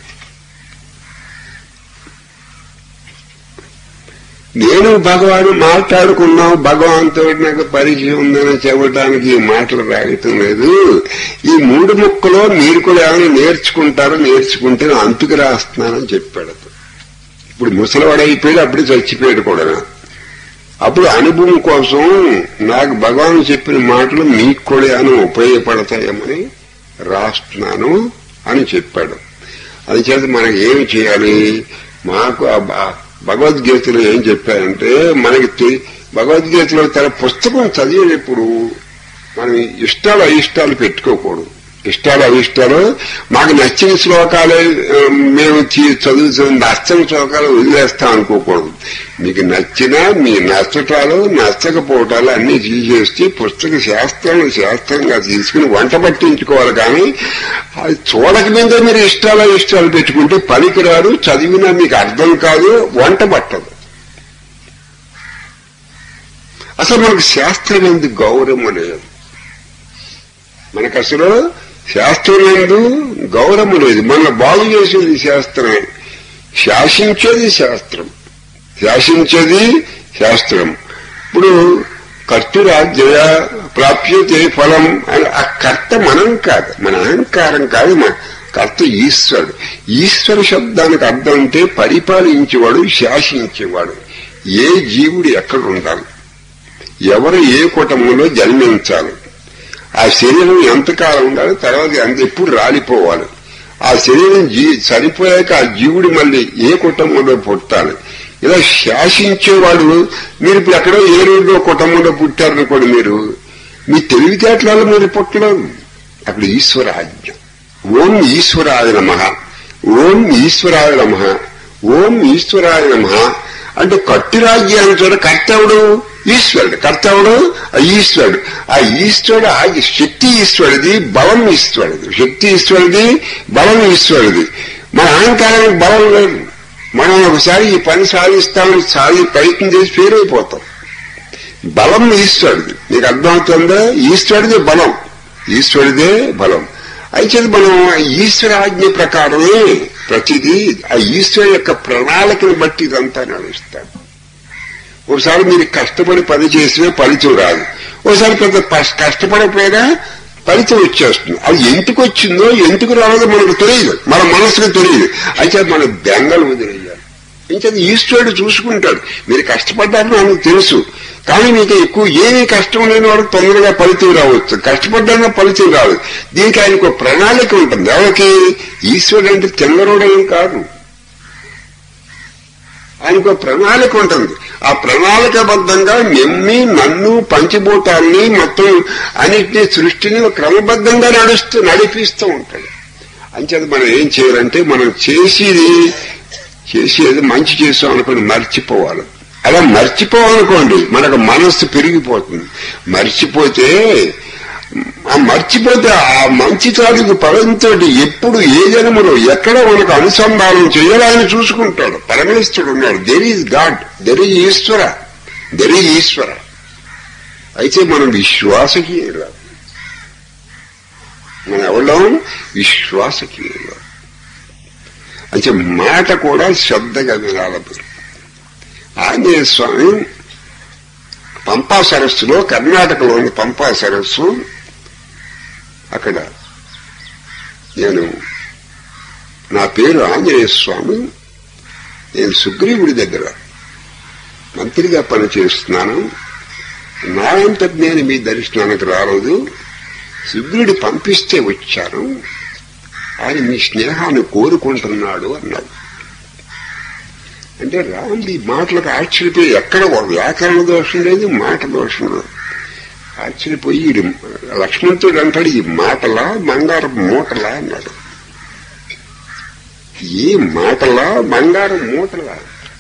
నేను భగవాన్ మాట్లాడుకున్నాం భగవాన్తో నాకు పరిచయం ఉందని చెప్పడానికి ఈ మాటలు రాయటం లేదు ఈ మూడు ముక్కలో మీరు కూడా ఏమైనా నేర్చుకుంటారో నేర్చుకుంటే నేను అంతుకు రాస్తున్నానని చెప్పాడు అతను. ఇప్పుడు ముసలివాడు అయిపోయాడు అప్పుడే చచ్చిపోయాడు కూడా అప్పుడు అనుభవం కోసం నాకు భగవాన్ చెప్పిన మాటలు మీకు కూడా ఏమైనా ఉపయోగపడతాయేమని రాస్తున్నాను అని చెప్పాడు అందుచేత మనం ఏం చేయాలి మాకు ఆ భ- భగవద్గీతలో ఏం చెప్పారంటే మనకి తె- భగవద్గీతలో తన పుస్తకం చదివేటప్పుడు మనం ఇష్టాలు అయిష్టాలు పెట్టుకోకూడదు ఇష్టాలు అయిష్టాలు మాకు నచ్చిన శ్లోకాలే ఆ, మేము చీ- చదువుతున్న నచ్చని శ్లోకాలు వదిలేస్తాం అనుకోకూడదు మీకు నచ్చిన మీ నచ్చటాలు నచ్చకపోవటాలు అన్ని తీసేసి పుస్తక శాస్త్రం శాస్త్రంగా తీసుకుని వంట పట్టించుకోవాలి కానీ అది చూడక మీద మీరు ఇష్టాలు ఇష్టాలు పెట్టుకుంటే పనికిరారు చదివినా మీకు అర్థం కాదు వంట పట్టదు అసలు మనకు శాస్త్రం ఎందుకు గౌరవం లేదు మనకు అసలు శాస్త్రం ఎందు గౌరవం లేదు మన బాగు చేసేది శాస్త్రమే శాసించేది శాస్త్రం శాసించేది శాస్త్రం ఇప్పుడు కర్తురాజ్య ప్రాప్యతే ఫలం అని ఆ కర్త మనం కాదు మన అహంకారం కాదు మన కర్త ఈశ్వరుడు ఈశ్వర శబ్దానికి అర్థం అంటే పరిపాలించేవాడు శాసించేవాడు ఏ జీవుడు ఎక్కడ ఉండాలి ఎవరు ఏ కుటుంబంలో జన్మించాలి ఆ శరీరం ఎంతకాలం ఉండాలి తర్వాత ఎంత ఎప్పుడు రాలిపోవాలి ఆ శరీరం జీ చనిపోయాక ఆ జీవుడు మళ్ళీ ఏ కుటుంబంలో పుట్టాలి ఇలా శాసించేవాడు మీరు ఇప్పుడు ఎక్కడో ఏ రోజులో కుటుంబంలో పుట్టారనుకోండి మీరు మీ తెలివితేటలలో మీరు పుట్టలేదు అక్కడ ఈశ్వర ఆజ్ఞ ఓం ఈశ్వరాయ నమ ఓం ఈశ్వరాయ నమ ఓం ఈశ్వరాయ నమ అంటే కట్టు రాజ్యాన్ని చూడ కర్తవుడు ఈశ్వరుడు కర్తవుడు ఆ ఈశ్వరుడు ఆ ఈశ్వరుడు ఆ శక్తి ఈశ్వరుడిది బలం ఈశ్వరుడు శక్తి ఈశ్వరుడిది బలం ఈశ్వరుడిది మన అహంకారానికి బలం లేదు మనం ఒకసారి ఈ పని సాధిస్తామని సాధి ప్రయత్నం చేసి ఫెయిల్ అయిపోతాం బలం ఈశ్వరుడిది నీకు అర్థమవుతుందా ఈశ్వరుడిదే బలం ఈశ్వరుడిదే బలం అయితే మనం ఆ ఈశ్వర ఆజ్ఞ ప్రకారమే ప్రతిదీ ఆ ఈశ్వర యొక్క ప్రణాళికను బట్టి ఇదంతా నడుస్తాడు ఒకసారి మీరు కష్టపడి పని చేసినా ఫలితం రాదు ఒకసారి పెద్ద ప- కష్టపడకపోయినా ఫలితం వచ్చేస్తుంది అది ఎందుకు వచ్చిందో ఎందుకు రాలేదో మనకు తెలియదు మన మనసుకు తెలియదు అయితే మన బెంగలు వదిలేయాలి ఇంకా ఈశ్వరుడు చూసుకుంటాడు మీరు కష్టపడ్డారని నాకు తెలుసు కానీ మీకు ఎక్కువ ఏమీ కష్టం లేని వాడికి తొందరగా ఫలితం రావచ్చు కష్టపడ్డాన ఫలితం రాదు దీనికి ఆయనకు ఒక ప్రణాళిక ఉంటుంది ఎవరికి ఈశ్వరుడు అంటే తెల్లరోడేం కాదు ఆయనకు ఒక ప్రణాళిక ఉంటుంది ఆ ప్రణాళికబద్ధంగా నెమ్మి నన్ను పంచభూతాల్ని మొత్తం అన్నిటినీ సృష్టిని ఒక క్రమబద్ధంగా నడుస్తూ నడిపిస్తూ ఉంటాడు అంచేది మనం ఏం చేయాలంటే మనం చేసేది చేసేది మంచి చేసాం అనుకోండి మర్చిపోవాలి అలా మర్చిపోవాలనుకోండి మనకు మనస్సు పెరిగిపోతుంది మర్చిపోతే ఆ మర్చిపోతే ఆ మంచి తాలూకు పదంతో ఎప్పుడు ఏ జన్మలో ఎక్కడ మనకు అనుసంధానం చేయాలని చూసుకుంటాడు పరమేశ్వరుడు ఉన్నాడు there is God there is Ishwara there is Ishwara అయితే మనం విశ్వాసకీయులు మన ఎవరం విశ్వాసకీయులు అంటే మాట కూడా శ్రద్ధగా వినాలి మీరు ఆంజనేయ స్వామి పంపా సరస్సులో కర్ణాటకలోని పంపా సరస్సు అక్కడ నేను నా పేరు ఆంజనేయ స్వామి నేను సుగ్రీవుడి దగ్గర మంత్రిగా పనిచేస్తున్నాను నా అంతటి నేను మీ దర్శనానికి రాలేదు సుగ్రీవుడు పంపిస్తే వచ్చాను ఆయన మీ స్నేహాన్ని కోరుకుంటున్నాడు అన్నాడు అంటే రాముడి మాటలకు ఆశ్చర్యపోయి ఎక్కడ ఒక వ్యాకరణ దోషం లేదు మాట దోషం లేదు ఆశ్చర్యపోయి ఈడు లక్ష్మణుడు అంటాడు ఈ మాటలా బంగారం మూటలా అన్నాడు ఈ మాటలా బంగారం మూటలా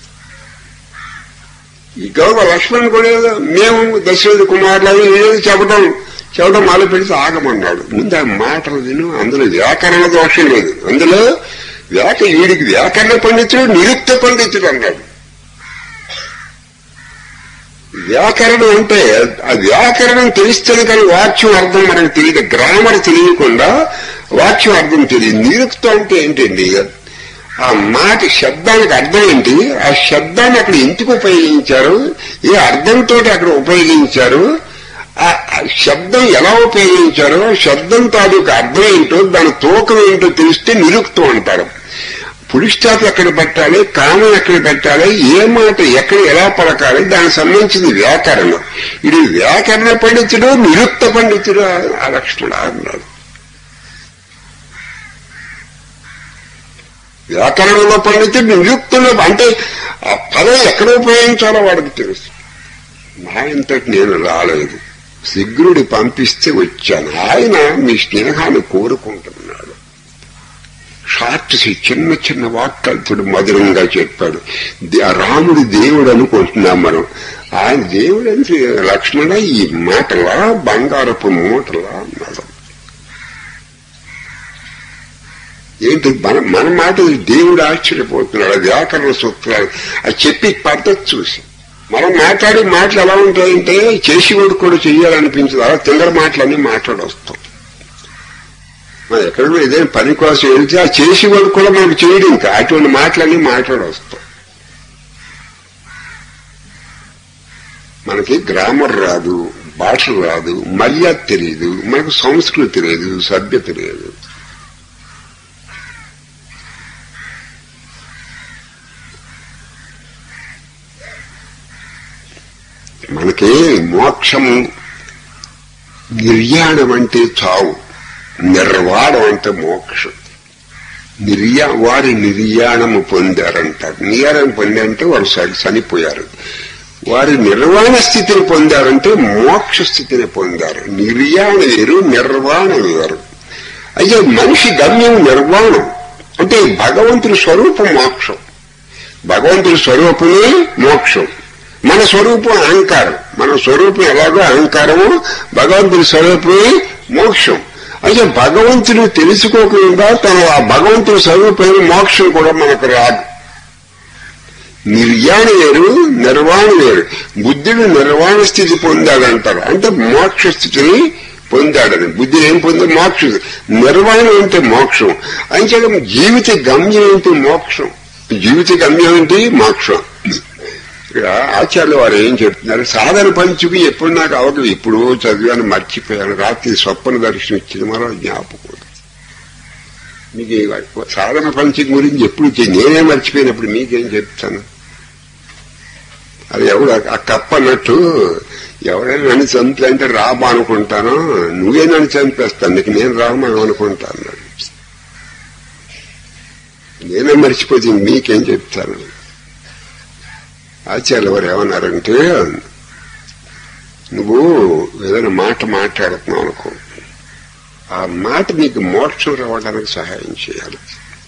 ఈ గౌరవ లక్ష్మణ్ కూడా ఏదో మేము దశరథ కుమారులు ఏదో చెప్పడం చెప్పడం మొదలు పెడితే ఆగమన్నాడు ముందు ఆ మాటలు విను అందులో వ్యాకరణ దోషం లేదు అందులో వ్యాక వీడికి వ్యాకరణ పండితుడు నిరుక్త పండితుడు అన్నాడు వ్యాకరణం అంటే ఆ వ్యాకరణం తెలిస్తేనే కానీ వాక్యం అర్థం మనకు తెలియదు గ్రామర్ తెలియకుండా వాక్యం అర్థం తెలియదు నిరుక్తం అంటే ఏంటండి ఆ మాట శబ్దానికి అర్థం ఏంటి ఆ శబ్దాన్ని అక్కడ ఎందుకు ఉపయోగించారు ఏ అర్థంతో అక్కడ ఉపయోగించారు ఆ శబ్దం ఎలా ఉపయోగించారో శబ్దం తాలూకు అర్థం ఏంటో దాని తూకం ఏంటో తెలిస్తే నిరుక్తం అంటారు పురుషాప్ ఎక్కడ పెట్టాలి కామం ఎక్కడ పెట్టాలి ఏ మాట ఎక్కడ ఎలా పలకాలి దానికి సంబంధించింది వ్యాకరణం ఇది వ్యాకరణ పండితుడు నిరుక్త పండితుడు ఆ లక్షణుడు అన్నాడు వ్యాకరణంలో పండితుడు నిరుక్తంలో అంటే ఆ పదం ఎక్కడ ఉపయోగించాలో వాడికి తెలుసు నా ఇంతటి నేను రాలేదు శీఘ్రుడి పంపిస్తే వచ్చాను ఆయన మీ స్నేహాన్ని కోరుకుంటున్నాడు షార్ట్స్ చిన్న చిన్న వాక్యాలతో మధురంగా చెప్పాడు రాముడి దేవుడు అనుకుంటున్నాం మనం ఆయన దేవుడు అంటే లక్ష్మణ ఈ మాటలా బంగారపు మూటలా అన్నాడు ఏంటి మన మన మాట దేవుడు ఆశ్చర్యపోతున్నాడు వ్యాకరణ సూత్రాలు అది చెప్పి పద్ధతి చూసి మనం మాట్లాడే మాటలు ఎలా ఉంటాయంటే చేసేవాడు కూడా చెయ్యాలనిపించదు అలా తింగర మాటలన్నీ మాట్లాడొస్తాం మనం ఎక్కడ ఏదైనా పని కోసం వెళ్తే ఆ చేసేవాడు కూడా మనకు చేయడం ఇంకా అటువంటి మాటలన్నీ మాట్లాడొస్తాం మనకి గ్రామర్ రాదు భాష రాదు మర్యాద తెలియదు మనకు సంస్కృతి తెలియదు సభ్యత తెలియదు మనకి మోక్షము నిర్యాణం అంటే చావు నిర్వాణం అంటే మోక్షం నిర్యా వారి నిర్యాణము పొందారంటారు నిర్యాణం పొందారంటే వారు చనిపోయారు వారి నిర్వాణ స్థితిని పొందారంటే మోక్ష స్థితిని పొందారు నిర్యాణ వేరు నిర్వాణం వేరు అయితే మనిషి గమ్యం నిర్వాణం అంటే భగవంతుని స్వరూపం మోక్షం భగవంతుని స్వరూపమే మోక్షం మన స్వరూపం అహంకారం మన స్వరూపం ఎలాగో అహంకారము భగవంతుని స్వరూపమే మోక్షం అయితే భగవంతుని తెలుసుకోకుండా తన ఆ భగవంతుని స్వరూపమైన మోక్షం కూడా మనకు రాదు నిర్యాణ వేరు నిర్వాణ వేరు బుద్ధుడు నిర్వాణ స్థితి పొందాడంటారు అంటే మోక్ష స్థితిని పొందాడని బుద్ధి ఏం పొంది మోక్షం నిర్వాణం అంటే మోక్షం అంటే జీవిత గమ్యం ఏంటి మోక్షం జీవిత గమ్యం ఏంటి మోక్షం ఇక్కడ ఆచార్యులు వారు ఏం చెప్తున్నారు సాధన పంచుకి ఎప్పుడు నాకు అవదు ఎప్పుడో చదివాను మర్చిపోయాను రాత్రి స్వప్న దర్శనం ఇచ్చింది మరో జ్ఞాపకం మీకు సాధన పంచకి గురించి ఎప్పుడు నేనే మర్చిపోయినప్పుడు మీకేం చెప్తాను అది ఎవడు ఆ కప్ప అన్నట్టు ఎవరైనా నన్ను చంపి అంటే రామ అనుకుంటాను నువ్వే నన్ను చంపేస్తాను నీకు నేను రామ అనుకుంటాను నేనే మర్చిపోతే మీకేం చెప్తాను ఆచార్యులు వారు ఏమన్నారంటే నువ్వు ఏదైనా మాట మాట్లాడుతున్నావు అనుకో ఆ మాట నీకు మోక్షం రావడానికి సహాయం చేయాలి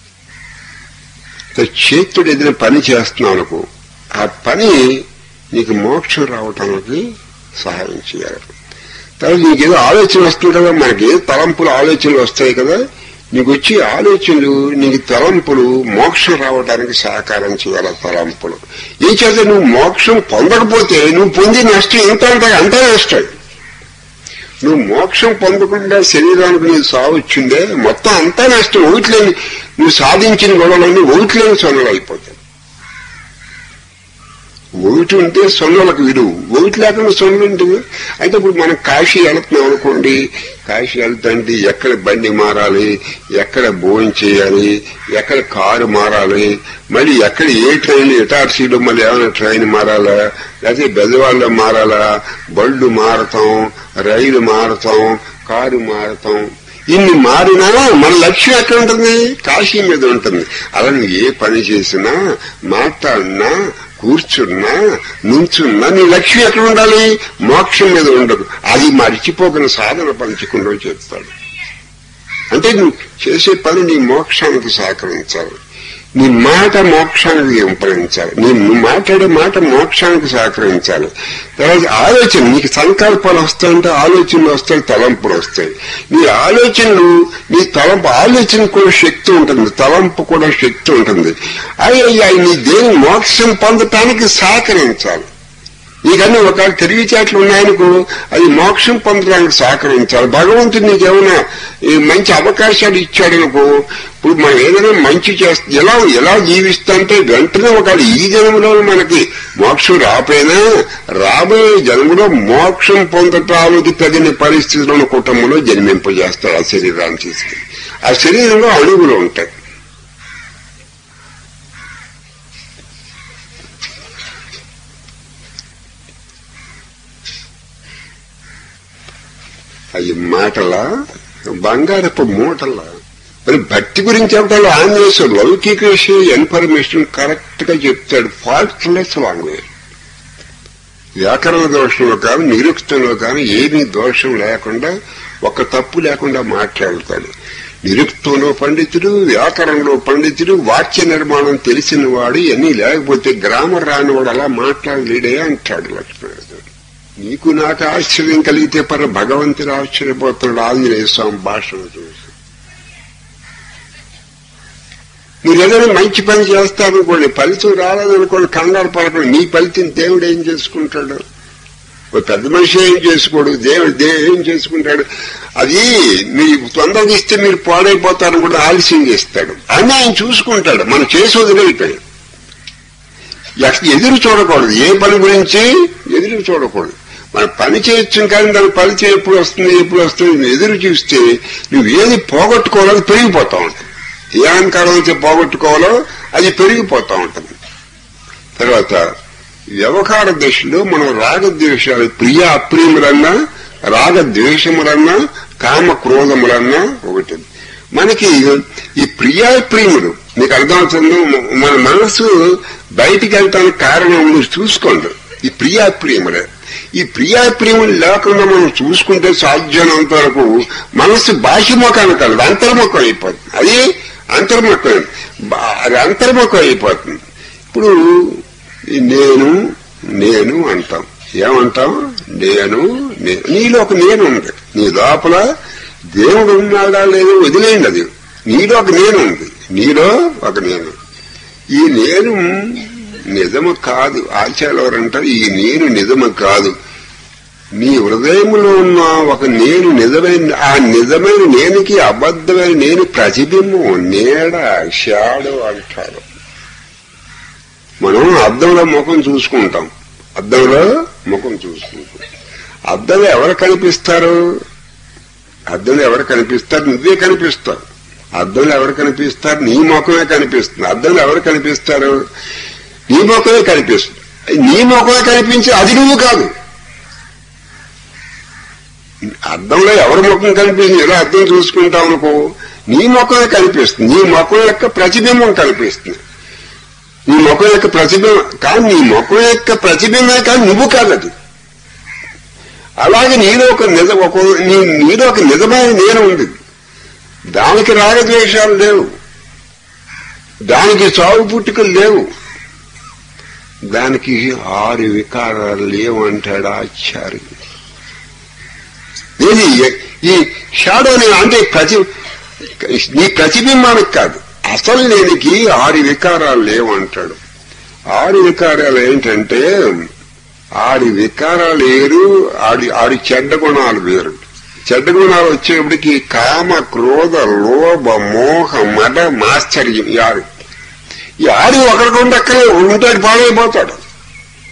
చేతుడు ఏదైనా పని చేస్తున్నావు అనుకో ఆ పని నీకు మోక్షం రావటానికి సహాయం చేయాలి తర్వాత నీకేదో ఆలోచన వస్తుంది కదా మనకి తలంపులు ఆలోచనలు వస్తాయి కదా నీకు వచ్చి ఆలోచనలు నీకు తలంపులు మోక్షం రావడానికి సహకారం చేయాలి తలంపులు ఏం చేత నువ్వు మోక్షం పొందకపోతే నువ్వు పొంది నష్టం ఎంత అంటే అంతే నష్టం నువ్వు మోక్షం పొందకుండా శరీరానికి నీకు సావు వచ్చిందే మొత్తం అంతా నష్టం ఒకటిలేని నువ్వు సాధించిన గొడవలన్నీ ఒకటిలేని సొనలు అయిపోతాయి ఒకటి ఉంటే సొన్నులకు విలువ ఒకటి లేకుండా సొన్నులు ఉంటుంది అయితే ఇప్పుడు మనం కాశీ వెళుతున్నాం అనుకోండి కాశీ వెళ్తుంటే ఎక్కడ బండి మారాలి ఎక్కడ భోజనం చేయాలి ఎక్కడ కారు మారాలి మళ్ళీ ఎక్కడ ఏ ట్రైన్ ఎటార్సీలో మళ్ళీ ఏమైనా ట్రైన్ మారాలా లేకపోతే బెదవాళ్ళలో మారాలా బళ్ళు మారతాం రైలు మారతాం కారు మారతాం ఇన్ని మారినా మన లక్ష్యం ఎక్కడ ఉంటుంది కాశీ మీద ఉంటుంది అలా నువ్వు ఏ పని చేసినా మాట్లాడినా కూర్చున్నా నుంచున్నా నీ లక్ష్యం ఎక్కడ ఉండాలి మోక్షం మీద ఉండదు అది మర్చిపోకున్న సాధన పంచుకుంటూ చెప్తాడు అంటే నువ్వు చేసే పని నీ మోక్షానికి సహకరించాలి నీ మాట మోక్షానికి ఇంపరించాలి నీ నువ్వు మాట్లాడే మాట మోక్షానికి సహకరించాలి తర్వాత ఆలోచన నీకు సంకల్పాలు వస్తాయంటే ఆలోచనలు వస్తాయి తలంపులు వస్తాయి నీ ఆలోచనలు నీ తలంపు ఆలోచన కూడా శక్తి ఉంటుంది తలంపు కూడా శక్తి ఉంటుంది అయ్యా నీ దేని మోక్షం పొందటానికి సహకరించాలి నీకన్నీ ఒక తెలివితేటలు ఉన్నాయనుకో అది మోక్షం పొందడానికి సహకరించాలి భగవంతుడు నీకేమైనా ఈ మంచి అవకాశాలు ఇచ్చాడనుకో ఇప్పుడు మనం ఏదైనా మంచి చేస్తే ఎలా ఎలా జీవిస్తుంటే వెంటనే ఒక ఈ జన్మలో మనకి మోక్షం రాపోయినా రాబోయే జన్మలో మోక్షం పొందటానికి తగిన పరిస్థితులను కుటుంబంలో జన్మింపజేస్తాడు ఆ శరీరాన్ని తీసుకుని ఆ శరీరంలో అణువులు ఉంటాయి అవి మాటలా బంగారపు మూటలా మరి భక్తి గురించి ఏమిటో ఆంజనేశ్వరు లౌకిక విషయం ఇన్ఫర్మేషన్ కరెక్ట్ గా చెప్తాడు ఫాల్ట్లెస్ లాంగ్వేజ్ వ్యాకరణ దోషంలో కానీ నిరుక్తంలో కానీ ఏమీ దోషం లేకుండా ఒక తప్పు లేకుండా మాట్లాడతాడు నిరుక్తంలో పండితుడు వ్యాకరణంలో పండితుడు వాక్య నిర్మాణం తెలిసిన వాడు ఇవన్నీ లేకపోతే గ్రామర్ రానివాడు అలా మాట్లాడలేడే అంటాడు లక్ష్మణుడు నీకు నాకు ఆశ్చర్యం కలిగితే పర భగవంతుడు ఆశ్చర్యపోతున్నాడు ఆంజనేయ స్వామి భాషను చూసి మీరు ఏదైనా మంచి పని చేస్తారనుకోండి ఫలితం రాలేదనుకోండి కంగారు పడకండి మీ ఫలితం దేవుడు ఏం చేసుకుంటాడు ఒక పెద్ద మనిషి ఏం చేసుకోడు దేవుడు దేవుడు ఏం చేసుకుంటాడు అది మీరు తొందరగా ఇస్తే మీరు పాడైపోతారని కూడా ఆలస్యం చేస్తాడు అని ఆయన చూసుకుంటాడు మనం చేసి వదిలేయటం ఎదురు చూడకూడదు ఏ పని గురించి ఎదురు చూడకూడదు మన పని చేయొచ్చు కానీ దాని ఫలితం ఎప్పుడు వస్తుంది ఎప్పుడు వస్తుంది ఎదురు చూస్తే నువ్వు ఏది పోగొట్టుకోవాలో పెరిగిపోతా ఉంటుంది ఏ అహంకారం అయితే పోగొట్టుకోవాలో అది పెరిగిపోతా ఉంటుంది తర్వాత వ్యవహార దశలో మనం రాగద్వేషాలు ప్రియ అప్రియములన్నా రాగద్వేషములన్నా కామ క్రోధములన్నా ఒకటి మనకి ఈ ప్రియాప్రియములు మీకు అర్థమవుతుంది మన మనసు బయటికి వెళ్తానికి కారణం మీరు చూసుకోండి ఈ ప్రియాప్రియములే ఈ ప్రియాప్రియములు లేకుండా మనం చూసుకుంటే సాధ్యమైనంత వరకు మనసు బాహ్యముఖాన్ని కలదు అంతర్ముఖం అయిపోతుంది అది అంతర్ముఖం అది అంతర్ముఖం అయిపోతుంది ఇప్పుడు నేను నేను అంటాం ఏమంటాం నేను నీలో ఒక నేను ఉంది నీ లోపల దేవుడు ఉన్నాడా లేదో వదిలేయండి అది నీలో ఒక నేను ఉంది నీలో ఒక నేను ఈ నేను నిజము కాదు ఆచార్యులు అంటారు ఈ నేను నిజము కాదు నీ హృదయంలో ఉన్న ఒక నేను నిజమైన ఆ నిజమైన నేనుకి అబద్ధమైన నేను ప్రతిబింబం నీడ షాడో అంటారు మనం అద్దంలో ముఖం చూసుకుంటాం అద్దంలో ముఖం చూసుకుంటాం అద్దంలో ఎవరు కనిపిస్తారు అద్దంలో ఎవరు కనిపిస్తారు నువ్వే కనిపిస్తావు అద్దంలో ఎవరు కనిపిస్తారు నీ ముఖమే కనిపిస్తుంది అద్దంలో ఎవరు కనిపిస్తారు నీ ముఖమే కనిపిస్తుంది నీ ముఖమే కనిపించి అది నువ్వు కాదు అద్దంలో ఎవరి ముఖం కనిపిస్తుంది ఎలా అద్దం చూసుకుంటావు అనుకో నీ ముఖమే కనిపిస్తుంది నీ ముఖం యొక్క ప్రతిబింబం కనిపిస్తుంది నీ ముఖం యొక్క ప్రతిబింబం కానీ నీ ముఖం యొక్క ప్రతిబింబమే కానీ నువ్వు కాదు అది అలాగే నీలో ఒక నిజ ఒక నీలో ఒక నిజమైన నేను ఉంది దానికి రాగద్వేషాలు లేవు దానికి చావు పుట్టుకలు లేవు దానికి ఆరు వికారాలు లేవంటాడు ఆచార్య ఇది ఈ షాడోని అంటే ప్రతి నీ ప్రతిబింబానికి కాదు అసలు నేనికి ఆరు వికారాలు లేవంటాడు ఆరు వికారాలు ఏంటంటే ఆడి వికారాలు వేరు ఆడి ఆడి చెడ్డ గుణాలు వేరు చెడ్డ గుణాలు వచ్చేప్పటికి కామ క్రోధ లోభ మోహ మద మాశ్చర్యం ఈ ఆరు ఈ ఆరు ఒకరికి ఉండి అక్కడే ఉంటాడు పాడైపోతాడు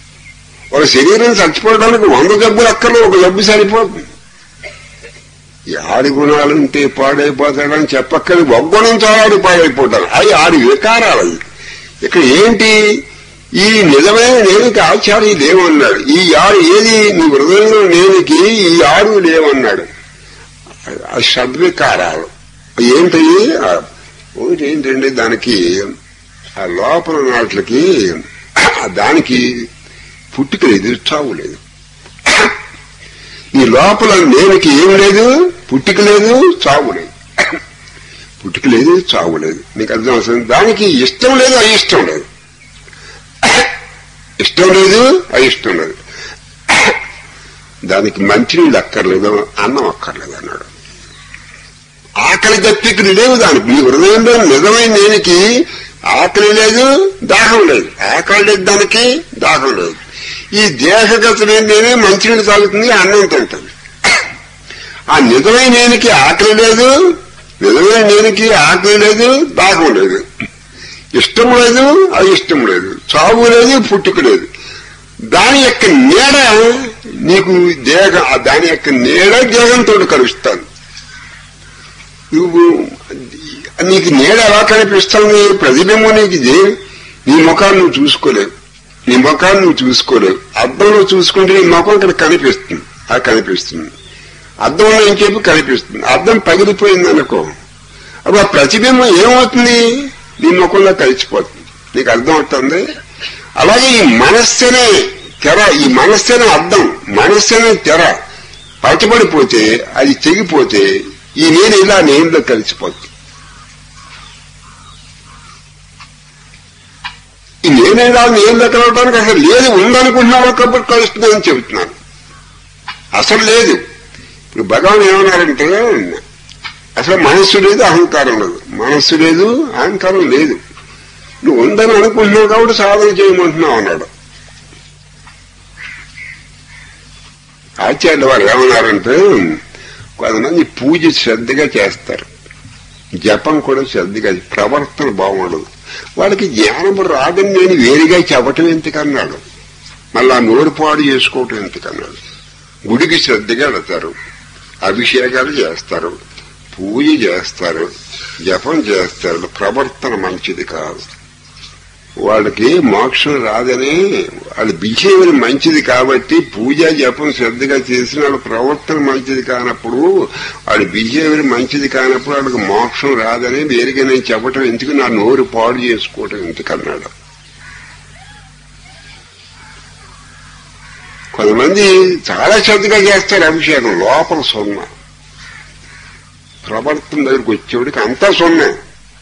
ఒక శరీరం చచ్చిపోవడానికి వంద జబ్బులు అక్కర్లేదు ఒక జబ్బు సరిపోతుంది ఈ ఆడి గుణాలు ఉంటే పాడైపోతాడని చెప్పక్కర్లేదు ఒక గుణం చాలాడు పాడైపోతాడు అవి ఆడి వికారాలు అవి ఇక్కడ ఏంటి ఈ నిజమైన నేనికి ఆచార్య లేవన్నాడు ఈ ఆడు ఏది నీ హృదయంలో నేనికి ఈ ఆడు లేవన్నాడు ఆ షడ్వికారాలు ఏంటి ఆ ఒకటి ఏంటంటే దానికి ఆ లోపల నాట్లకి ఆ దానికి పుట్టుక లేదు చావు లేదు ఈ లోపల నేనికి ఏం లేదు పుట్టుక లేదు చావు లేదు పుట్టుక లేదు చావు లేదు నీకు అర్థం అవుతుంది దానికి ఇష్టం లేదు అయిష్టం లేదు ఇష్టం లేదు అయిష్టం లేదు దానికి మంచినీళ్ళు అక్కర్లేదు అన్నం అక్కర్లేదు అన్నాడు ఆకలి దప్పికలు లేవు దానికి నీ హృదయంలో నిజమైన నేనికి ఆకలి లేదు దాహం లేదు ఆకలి లేదు దానికి దాహం లేదు ఈ దేహగతమైన నేనే మంచినీళ్ళు తాగుతుంది అన్నం తింటుంది ఆ నిజమైన నేనికి ఆకలి లేదు నిజమైన నేనికి ఆకలి లేదు దాహం లేదు ఇష్టం లేదు అయిష్టం లేదు చావు లేదు పుట్టుక లేదు దాని యొక్క నీడ నీకు దేహ ఆ దాని యొక్క నీడ దేహంతో కలుస్తాను నువ్వు నీకు నీడ ఎలా కనిపిస్తుంది ప్రతిబింబం నీకు ఇది నీ ముఖాన్ని నువ్వు చూసుకోలేవు నీ ముఖాన్ని నువ్వు చూసుకోలేవు అద్దంలో చూసుకుంటే నీ ముఖం ఇక్కడ కనిపిస్తుంది అది కనిపిస్తుంది అద్దంలో ఏం చెప్పి కనిపిస్తుంది అద్దం పగిలిపోయింది అనుకో అప్పుడు ఆ ప్రతిబింబం ఏమవుతుంది నీ ముఖంలో కలిసిపోతుంది నీకు అర్థం అవుతుంది అలాగే ఈ మనస్సునే తెర ఈ మనస్సునే అద్దం మనస్సునే తెర పచ్చబడిపోతే అది తెగిపోతే ఈ నేను ఇలా నేనులో కలిసిపోతుంది ఈ నేను ఇలా నేనులో కలవడానికి అసలు లేదు ఉందనుకుంటున్నావు కాబట్టి కలుస్తుందని చెబుతున్నాను అసలు లేదు ఇప్పుడు భగవాన్ ఏమన్నారంటే అసలు మనస్సు లేదు అహంకారం లేదు మనస్సు లేదు అహంకారం లేదు నువ్వు ఉందని అనుకుంటున్నావు కాబట్టి సాధన చేయమంటున్నావు అన్నాడు ఆచార్యుల వారు ఏమన్నారంటే కొంతమంది పూజ శ్రద్ధగా చేస్తారు జపం కూడా శ్రద్ధగా ప్రవర్తన బాగుండదు వాళ్ళకి జ్ఞానం రాదని నేను వేరుగా చెప్పటం ఎందుకన్నాడు మళ్ళా నోరు పాడు చేసుకోవటం ఎందుకన్నాడు గుడికి శ్రద్ధగా వెళతారు అభిషేకాలు చేస్తారు పూజ చేస్తారు జపం చేస్తారు ప్రవర్తన మంచిది కాదు వాళ్ళకి మోక్షం రాదని వాళ్ళ బిహేవియర్ మంచిది కాబట్టి పూజ జపం శ్రద్ధగా చేసిన వాళ్ళ ప్రవర్తన మంచిది కానప్పుడు వాళ్ళ బిహేవియర్ మంచిది కానప్పుడు వాళ్ళకి మోక్షం రాదని వేరుగా నేను చెప్పటం ఎందుకు నా నోరు పాడు చేసుకోవటం ఎందుకన్నాడు కొంతమంది చాలా శ్రద్ధగా చేస్తారు అభిషేకం లోపల సొన్న ప్రవర్తన దగ్గరికి వచ్చేవాడికి అంతా సొన్నే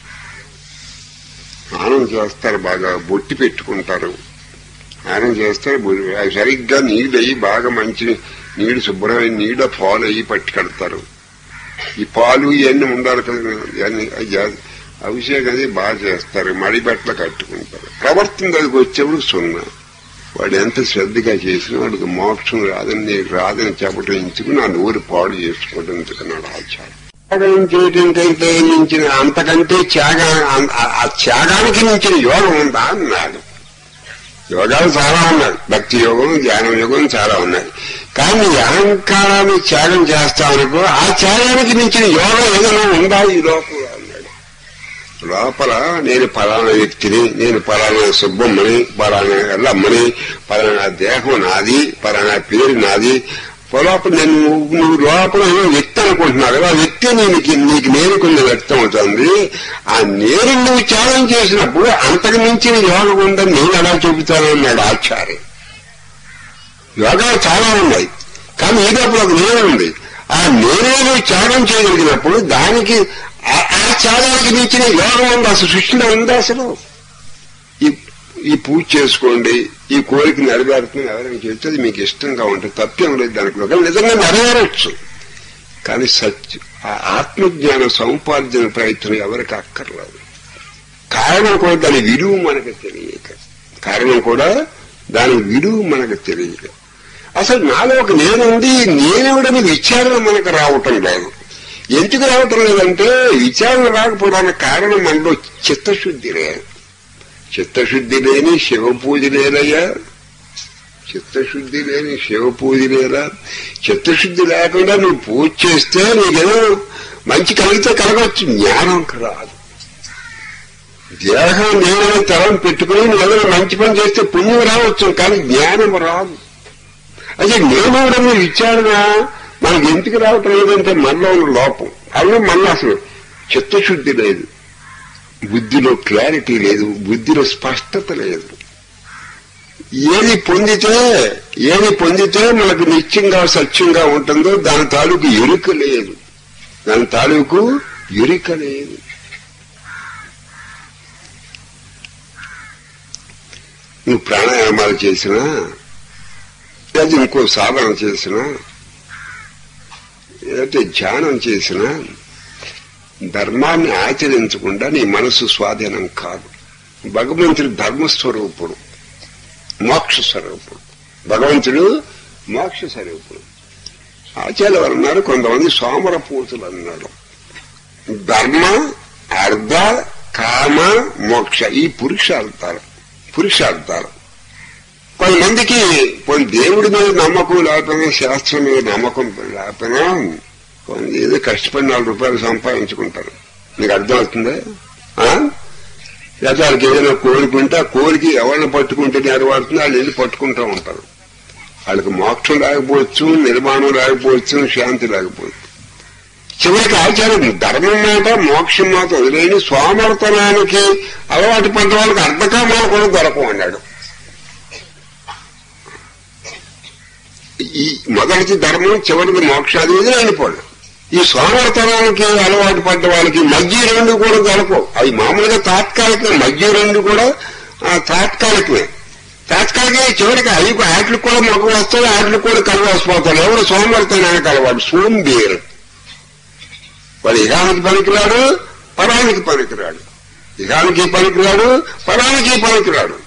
స్నానం చేస్తారు బాగా బొట్టి పెట్టుకుంటారు స్నానం చేస్తారు బొ- అవి సరిగ్గా నీళ్ళు అయ్యి బాగా మంచి నీళ్లు శుభ్రమైన నీళ్ళ పాలు అయ్యి పట్టుకెడతారు ఈ పాలు ఇవన్నీ ఉండాలి కదా ఇవన్నీ అవి చే- అభిషేకం అది బాగా చేస్తారు మడి బట్టలు కట్టుకుంటారు ప్రవర్తన దగ్గరికి వచ్చేప్పుడు సున్నా వాడు ఎంత శ్రద్ధగా చేసినా వాడికి మోక్షం రాదని నీకు రాదని చెప్పడం ఎందుకు నా నోరు పాడు చేసుకోవడం ఎందుకన్నాడు ఆచారం త్యాగం చేయటం కంటే మించిన అంతకంటే త్యాగ ఆ- ఆ త్యాగానికి మించిన యోగం ఉందా అన్నాడు యోగాలు చాలా ఉన్నాయి భక్తి యోగం ధ్యానం యోగం చాలా ఉన్నాయి కానీ ఈ అహంకారాన్ని త్యాగం చేస్తామనుకో ఆ త్యాగానికి మించిన యోగం ఏదైనా ఉందా ఈ లోపల అన్నాడు లోపల నేను పలానా వ్యక్తిని నేను పలానా సుబ్బమ్మని పలానా ఎల్లమ్మని పలానా దేహం నాది పలానా పేరు నాది లోపల నేను నువ్వు లోపల ఏదో వ్యక్తి అనుకుంటున్నావు కదా ఆ వ్యక్తి నీకు నీకు నేను కొన్ని వ్యక్తం అవుతుంది ఆ నేను నువ్వు త్యాగం చేసినప్పుడు అంతకు మించిన యోగం ఉందని నేను ఎలా చెబుతాను అన్నాడు ఆచార్య యోగాలు చాలా ఉన్నాయి కానీ ఈ లోపల ఒక నేను ఉంది ఆ నేనే నువ్వు త్యాగం చేయగలిగినప్పుడు దానికి ఆ- ఆ త్యాగానికి మించిన యోగం ఉంది అసలు సృష్టిలో ఉందా అసలు ఈ ఈ పూజ చేసుకోండి ఈ కోరిక నెరవేరుతుంది ఎవరైనా చెప్తే అది మీకు ఇష్టంగా ఉంటుంది తప్పేం లేదు దానికి ఒకవేళ నిజంగా నెరవేరవచ్చు కానీ సత్య ఆ ఆత్మజ్ఞాన సముపార్జన ప్రయత్నం ఎవరికి అక్కర్లేదు కారణం కూడా దాని విలువ మనకు తెలియక కారణం కూడా దాని విలువ మనకు తెలియక అసలు నాలో ఒక నేనుంది నేనెవడని విచారణ మనకు రావటం లేదు ఎందుకు రావటం లేదంటే విచారణ రాకపోవడానికి కారణం మనలో చిత్తశుద్ధి లేదు చిత్తశుద్ధి లేని శివ పూజ లేదయ్యా చిత్తశుద్ధి లేని శివ పూజ లేరా చిత్తశుద్ధి లేకుండా నువ్వు పూజ చేస్తే నీకేదో మంచి కలిగితే కలగవచ్చు జ్ఞానం రాదు దేహం నేను తరం పెట్టుకుని నువ్వు ఏదైనా మంచి పని చేస్తే పుణ్యం రావచ్చు కానీ జ్ఞానం రాదు అదే నియమం విచారణ మనకి ఎందుకు రావటం లేదంటే మనలో ఉన్న లోపం అవి మనలో అసలు చిత్తశుద్ధి లేదు బుద్ధిలో క్లారిటీ లేదు బుద్ధిలో స్పష్టత లేదు ఏది పొందితే ఏది పొందితే మనకు నిత్యంగా సత్యంగా ఉంటుందో దాని తాలూకు ఎరుక లేదు దాని తాలూకు ఎరుక లేదు నువ్వు ప్రాణాయామాలు చేసినా లేదా ఇంకో సాధన చేసినా లేకపోతే ధ్యానం చేసినా ధర్మాన్ని ఆచరించకుండా నీ మనసు స్వాధీనం కాదు భగవంతుడు ధర్మస్వరూపుడు మోక్ష స్వరూపుడు భగవంతుడు మోక్ష స్వరూపుడు ఆచార్య వారు అన్నారు కొంతమంది సోమర పూతులు అన్నాడు ధర్మ అర్ధ కామ మోక్ష ఈ పురుషార్థాలు పురుషార్థాలు కొంతమందికి కొన్ని దేవుడి మీద నమ్మకం లేకపోయినా శాస్త్రం మీద నమ్మకం లేకపోయినా కొంత ఏదో కష్టపడి నాలుగు రూపాయలు సంపాదించుకుంటారు నీకు అర్థమవుతుందా ఆ? లేదా వాళ్ళకి ఏదైనా కోరికుంటే ఆ కోరిక ఎవరిని పట్టుకుంటే నెరవేరుతుంది వాళ్ళు వెళ్ళి పట్టుకుంటూ ఉంటారు వాళ్ళకి మోక్షం లేకపోవచ్చు నిర్మాణం లేకపోవచ్చు శాంతి లేకపోవచ్చు చివరికి ఆచారం ధర్మం మాట మోక్షం మాట వదిలేని సోమర్తనానికి అలవాటు పడ్డ వాళ్ళకి అర్ధకామాలు కూడా దొరకవు అన్నాడు ఈ మొదటిది ధర్మం చివరిది మోక్షాది వదిలేనిపోడు ఈ సోమర్తనానికి అలవాటు పడ్డ వాళ్ళకి మధ్య రెండు కూడా దొరకవు అవి మామూలుగా తాత్కాలిక మధ్య రెండు కూడా ఆ, తాత్కాలికమే తాత్కాలిక చివరికి అవి వాటికి కూడా మొక్క వస్తాయి వాటికి కూడా కలవసిపోతారు ఎవరు సోమర్తనానికి అలవాటు సోంబేరు వాడు ఇహానికి పనికిరాడు పరానికి పనికిరాడు ఇహానికి పనికిరాడు పరానికి పనికిరాడు